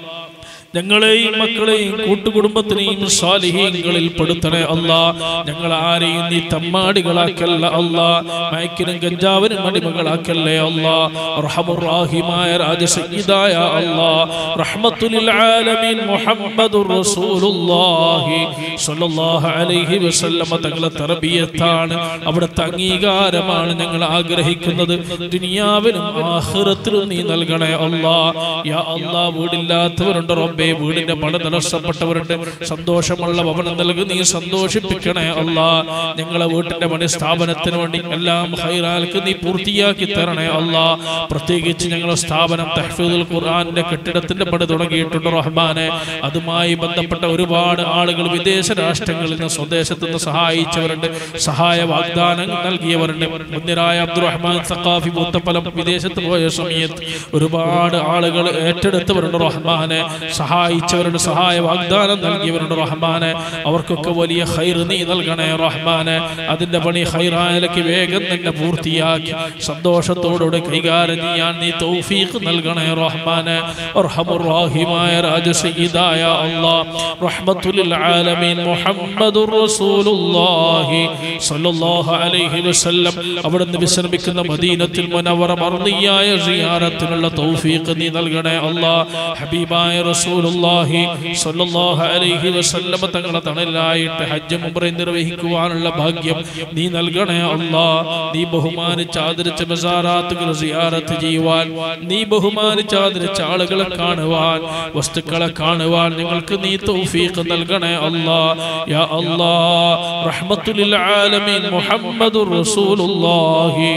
ഞങ്ങളെയും മക്കളെയും കൂട്ടുകുടുംബത്തിനെയും സ്വാലിഹീങ്ങളിൽ പെടുത്തണേ അല്ലാ ഞങ്ങൾ ആരെയും നീ തമ്മാടികളാക്കല്ല അല്ലാ മയക്കിനും ഗഞ്ചാവിനും അടിമകളാക്കല്ലേ അല്ലാ റഹമുറാഹിമായ രാജസംഗീതായ അല്ലാ റഹ്മത്തുലിൽ ആലമീൻ മുഹമ്മദുർ റസൂലുള്ളാഹി സ്വല്ലല്ലാഹു അലൈഹി വസല്ലമ തങ്ങളെ തർബിയത്താണ് അവിടുത്തെ അംഗീകാരമാണ് ഞങ്ങൾ ആഗ്രഹിക്കുന്നത് ദുനിയാവിലും ആഖിറത്തിലും നീ നൽകണേ അല്ലാ യാ അല്ലാ വീടില്ലാത്തവരുണ്ട് റബ്ബേ വീടിന്റെ പണ തടസ്സപ്പെട്ടവരുണ്ട് സന്തോഷമുള്ള ഭവനം നൽകി നീ സന്തോഷിപ്പിക്കണേ അല്ലാ ഞങ്ങളെ വീട്ടിന്റെ പണി സ്ഥാപനത്തിന് വേണ്ടി എല്ലാം ഹൈറാൽക്ക് നീ പൂർത്തിയാക്കി തരണേ അല്ലാ പ്രത്യേകിച്ച് ഞങ്ങളെ സ്ഥാപനം തഹ്ഫീദുൽ ഖുർആന്റെ കെട്ടിടത്തിന്റെ പണി തുടങ്ങിയിട്ടുണ്ട് റഹ്മാനെ അതുമായി ബന്ധപ്പെട്ട ഒരുപാട് ആളുകൾ വിദേശ രാഷ്ട്രങ്ങളിൽ നിന്ന് സ്വദേശത്ത് നിന്ന് സഹായിച്ചവരുണ്ട് സഹായ വാഗ്ദാനം നൽകിയവരുണ്ട് മുന്നിരായ അബ്ദുറഹ്മാൻ സഖാഫി മുത്തപ്പലം വിദേശത്ത് പോയ സമയത്ത് ഒരുപാട് ആളുകൾ ഏറ്റെടുത്തവരുണ്ട് റഹ്മാനെ സഹായിച്ചവരുടെ സഹായ വാഗ്ദാനം നൽകിയവരുണ്ട് റഹ്മാനെ അവർക്കൊക്കെ വലിയ ഹൈർ നീ നൽകണേ റഹ്മാനെ അതിന്റെ പണി ഹൈറായാലേക്ക് വേഗം തന്നെ പൂർത്തിയാക്കി സന്തോഷത്തോടുകൂടി കൈകാര്യം ചെയ്യാൻ നീ തൗഫീഖ് നൽകണേ റഹ്മാനെ റഹമുറാഹിമായ രാജസയ്യിദായ അല്ലാഹ് റഹ്മത്തുൽ ആലമീൻ മുഹമ്മദുർ റസൂലുള്ളാഹി സ്വല്ലല്ലാഹു അലൈഹി വസല്ലം അവിടുന്ന് വിശ്രമിക്കുന്ന മദീനത്തിൽ മുനവറ മർദിയായ സിയാറത്തിനുള്ള തൗഫീഖ് നീ നൽകണേ അല്ലാഹ് ഹബീബായ റസൂലുള്ളാഹി സ്വല്ലല്ലാഹു അലൈഹി വസല്ലം തങ്ങളെ തണലായിട്ട് ഹജ്ജ് ഉംറയും നിർവഹിക്കുവാനുള്ള ഭാഗ്യം നീ നൽകണേ അല്ലാ നീ ബഹുമാനിച്ച് ആദരിച്ച മസാറാത്തുകൾ സിയാറത്ത് ചെയ്യുവാൻ നീ ബഹുമാനിച്ച് ആദരിച്ച ആളുകളെ കാണുവാൻ വസ്തുക്കളെ കാണുവാൻ ഞങ്ങൾക്ക് നീ തൗഫീഖ് നൽകണേ അല്ലാ യാ അല്ലാ റഹ്മത്തുലിൽ ആലമീൻ മുഹമ്മദുർ റസൂലുള്ളാഹി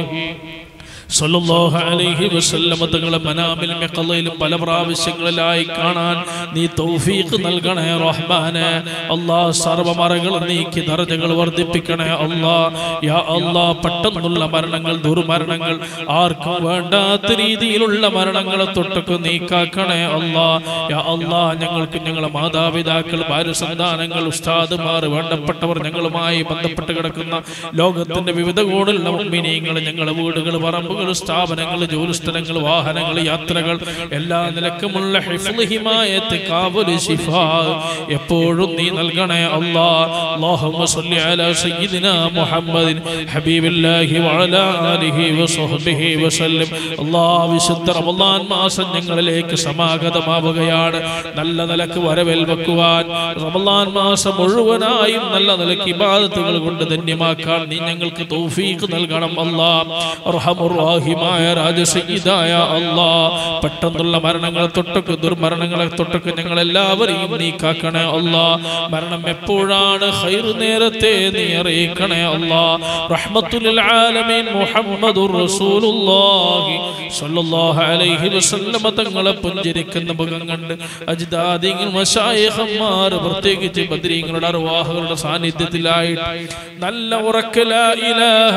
സല്ലല്ലാഹു അലൈഹി വസല്ലമ തങ്ങളെ മനാമിൽ മെക്കലയിലും പല പ്രാവശ്യങ്ങളിലായി കാണാൻ നീ തൗഫീഖ് നൽകണേ റഹ്മാനെ അല്ലാ സർവമറകൾ നീക്കി ദർജകൾ വർദ്ധിപ്പിക്കണേ അല്ലാ യാ അല്ലാ പെട്ടെന്നുള്ള മരണങ്ങൾ ദുർമരണങ്ങൾ ആർക്കും വേണ്ടാത്ത രീതിയിലുള്ള മരണങ്ങളെ തൊട്ടൊക്കെ നീക്കാക്കണേ അല്ലാ യാ അല്ലാ ഞങ്ങൾക്ക് ഞങ്ങളെ മാതാപിതാക്കൾ ഭാര്യ സന്താനങ്ങൾ ഉസ്താദുമാർ വേണ്ടപ്പെട്ടവർ ഞങ്ങളുമായി ബന്ധപ്പെട്ട് കിടക്കുന്ന ലോകത്തിന്റെ വിവിധ കോണിലുള്ള മുഅ്മിനീങ്ങൾ ഞങ്ങളെ വീടുകൾ പറമ്പുകൾ പറമ്പുകൾ സ്ഥാപനങ്ങൾ ജോലിസ്ഥലങ്ങൾ വാഹനങ്ങൾ യാത്രകൾ എല്ലാ നിലക്കുമുള്ള ഹിഫ്ള് ഹിമായത്ത് കാവല് ശിഫ എപ്പോഴും നീ നൽകണേ അല്ലാ അല്ലാഹുമ്മ സ്വല്ലി അലാ സയ്യിദിനാ മുഹമ്മദിൻ ഹബീബില്ലാഹി വഅലാ ആലിഹി വസഹ്ബിഹി വസല്ലം അല്ലാഹ് വിശുദ്ധ റമളാൻ മാസം ഞങ്ങളിലേക്ക് സമാഗതമാവുകയാണ് നല്ല നിലക്ക് വരവേൽ വെക്കുവാൻ റമളാൻ മാസം മുഴുവനായും നല്ല നിലക്ക് ഇബാദത്തുകൾ കൊണ്ട് ധന്യമാക്കാൻ നീ ഞങ്ങൾക്ക് തൗഫീഖ് നൽകണം അല്ലാ റഹമുറാഹിമായ രാജസയ്യിദായ അല്ലാ പെട്ടെന്നുള്ള മരണങ്ങളെ തൊട്ടൊക്കെ ദുർമരണങ്ങളെ തൊട്ടൊക്കെ ഞങ്ങൾ എല്ലാവരെയും നീ കാക്കണേ അല്ലാ മരണം എപ്പോഴാണ് ഖൈർ നേരത്തെ നീ അറിയിക്കണേ അല്ലാ റഹ്മത്തുൽ ആലമീൻ മുഹമ്മദുർ റസൂലുള്ളാഹി സ്വല്ലല്ലാഹു അലൈഹി വസല്ലമ തങ്ങളെ പുഞ്ചിരിക്കുന്ന മുഖം കണ്ട് അജ്ദാദിങ്ങൾ മശായിഖന്മാർ പ്രത്യേകിച്ച് ബദ്രീങ്ങളുടെ അർവാഹുകളുടെ സാന്നിധ്യത്തിലായിട്ട് നല്ല ഉറക്കല ഇലാഹ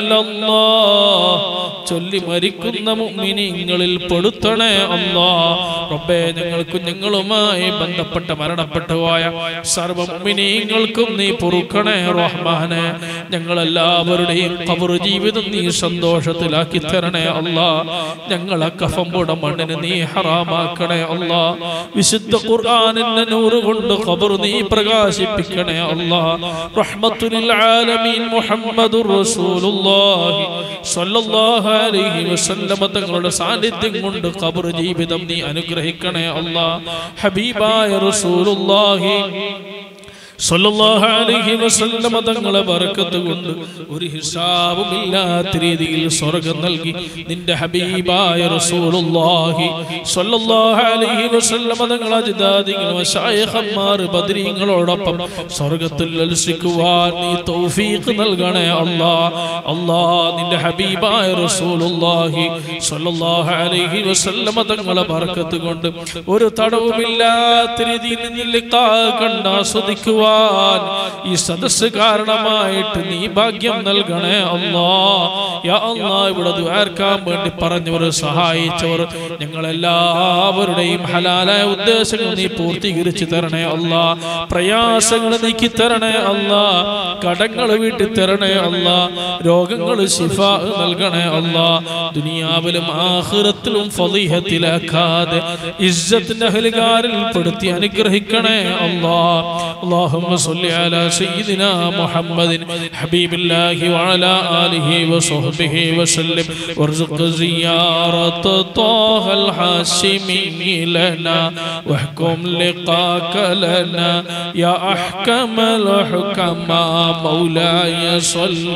ഇല്ലല്ലാഹ് ചൊല്ലി മരിക്കുന്ന മുഅ്മിനീങ്ങളിൽ പെടുത്തണേ അല്ലാ റബ്ബേ ഞങ്ങൾക്കും ഞങ്ങളുമായി ബന്ധപ്പെട്ട മരണപ്പെട്ടു പോയ സർവ്വ മുഅ്മിനീങ്ങൾക്കും നീ പൊറുക്കണേ റഹ്മാനെ ഞങ്ങളെല്ലാവരുടെയും ഖബർ ജീവിതം നീ സന്തോഷത്തിലാക്കി തരണേ അല്ലാ ഞങ്ങളെ കഫമ്പുട മണ്ണിന് നീ ഹറാമാക്കണേ അല്ലാ വിശുദ്ധ ഖുർആനിന്റെ നൂറ് കൊണ്ട് ഖബർ നീ പ്രകാശിപ്പിക്കണേ അല്ലാ റഹ്മത്തുൽ ആലമീൻ മുഹമ്മദുർ റസൂലുള്ളാഹി സ്വല്ലല്ലാഹു അലൈഹി വസല്ലമ തങ്ങളുടെ സാന്നിധ്യം കൊണ്ട് ഖബർ ജീവിതം നീ അനുഗ്രഹിക്കണേ അല്ലാ ഹബീബായ റസൂലുള്ളാഹി സ്വല്ലല്ലാഹു അലൈഹി വസല്ലമ തങ്ങളെ ബർക്കത്ത് കൊണ്ട് ഒരു ഹിസാബും ഇല്ലാത്ത രീതിയിൽ സ്വർഗം നൽകി നിന്റെ ഹബീബായ റസൂലുള്ളാഹി സ്വല്ലല്ലാഹു അലൈഹി വസല്ലമ തങ്ങളെ അജ്ദാദികൾ മശായിഖന്മാർ ബദരീങ്ങളോടൊപ്പം സ്വർഗത്തിൽ ലസിക്കുവാൻ നീ തൗഫീഖ് നൽകണേ അല്ലാ അല്ലാ നിന്റെ ഹബീബായ റസൂലുള്ളാഹി സ്വല്ലല്ലാഹു അലൈഹി വസല്ലമ തങ്ങളെ ബർക്കത്ത് കൊണ്ട് ഒരു തടവുമില്ലാത്ത രീതിയിൽ നിന്നിൽ ലിഖാ കണ്ട് ആസ്വദിക്കുവാൻ ഈ സദസ്സ് കാരണമായിട്ട് നീ ഭാഗ്യം നൽകണേ അല്ലാ യാ അല്ലാ ഇവിടെ ദ്വാർക്കാൻ വേണ്ടി പറഞ്ഞവർ സഹായിച്ചവർ ഞങ്ങളെല്ലാവരുടെയും ഹലാലായ ഉദ്ദേശങ്ങൾ നീ പൂർത്തീകരിച്ചു തരണേ അല്ലാ പ്രയാസങ്ങൾ നീക്കി തരണേ അല്ലാ കടങ്ങൾ വീട്ടി തരണേ അല്ലാ രോഗങ്ങൾ ശിഫ നൽകണേ അല്ലാ ദുനിയാവിലും ആഖിറത്തിലും ഫളീഹത്തിലാക്കാതെ ഇസ്സത്തിന്റെ അഹലുകാരിൽ പെടുത്തി അനുഗ്രഹിക്കണേ അല്ലാ اللهم صل على سيدنا محمد حبيب الله وعلى آله وصحبه وسلم وارزق زيارة طه الحاشمي لنا واحكم لقاك لنا يا أحكم الحكماء مولاي صل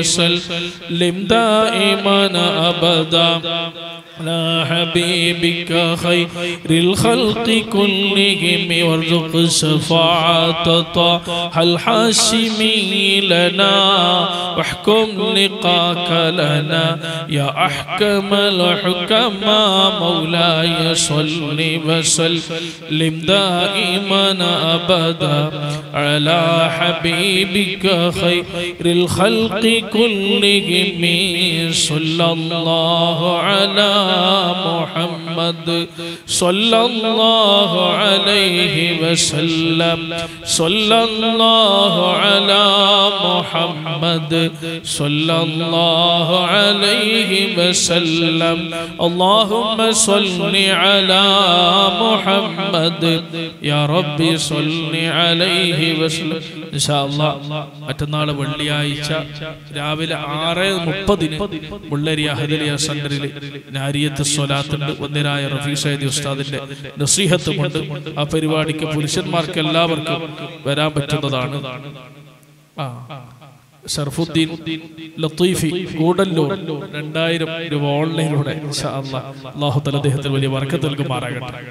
وسلم دائما أبدا على حبيبك خير الخلق كلهم وارزق شفاعة طه الحاشمي لنا واحكم لقاك لنا يا أحكم الحكماء مولاي صل وسلم دائما أبدا على حبيبك خير الخلق كلهم صلى الله على محمد صلى الله عليه وسلم صلى الله على محمد صلى الله عليه وسلم اللهم صل على محمد يا ربي صل عليه وسلم إن شاء الله മറ്റന്നാൾ വെള്ളിയാഴ്ച രാവിലെ ആറ് മുപ്പതിന് മുള്ളേരി അഹദലിയ സെന്ററിൽ നാരിയത്ത് സ്വലാത്തുണ്ട് ഒന്നിനായ റഫീ സൈദി ഉസ്താദിന്റെ നസീഹത്തുമുണ്ട് ആ പരിപാടിക്ക് പുരുഷന്മാർക്ക് എല്ലാവർക്കും വരാൻ പറ്റുന്നതാണ് ആ ഷർഫുദ്ദീൻ ലത്തീഫി ഗൂഡല്ലൂർ രണ്ടായിരം രൂപ ഓൺലൈനിലൂടെ ഇൻഷാ അല്ലാ. അല്ലാഹു തല അദ്ദേഹത്തിന് വലിയ വർക്കത്ത് നൽകുമാറാകട്ടെ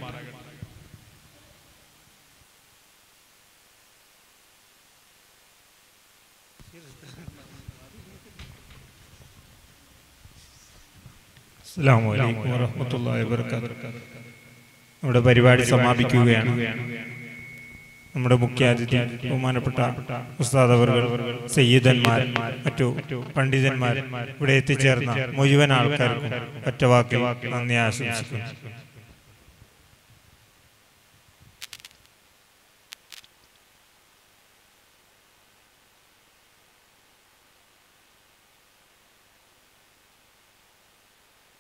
അസ്സലാമു അലൈക്കും വറഹ്മത്തുള്ളാഹി വബറകാതുഹു നമ്മുടെ പരിപാടി സമാപിക്കുകയാണ് നമ്മുടെ മുഖ്യാതിഥി ബഹുമാനപ്പെട്ട ഉസ്താദ് അവർകൾ സയ്യിദന്മാർ മറ്റു പണ്ഡിതന്മാർ ഇവിടെ എത്തിച്ചേർന്ന മുഴുവൻ ആൾക്കാർക്കും ഒറ്റവാക്കിൽ നന്ദി ആശംസിക്കുന്നു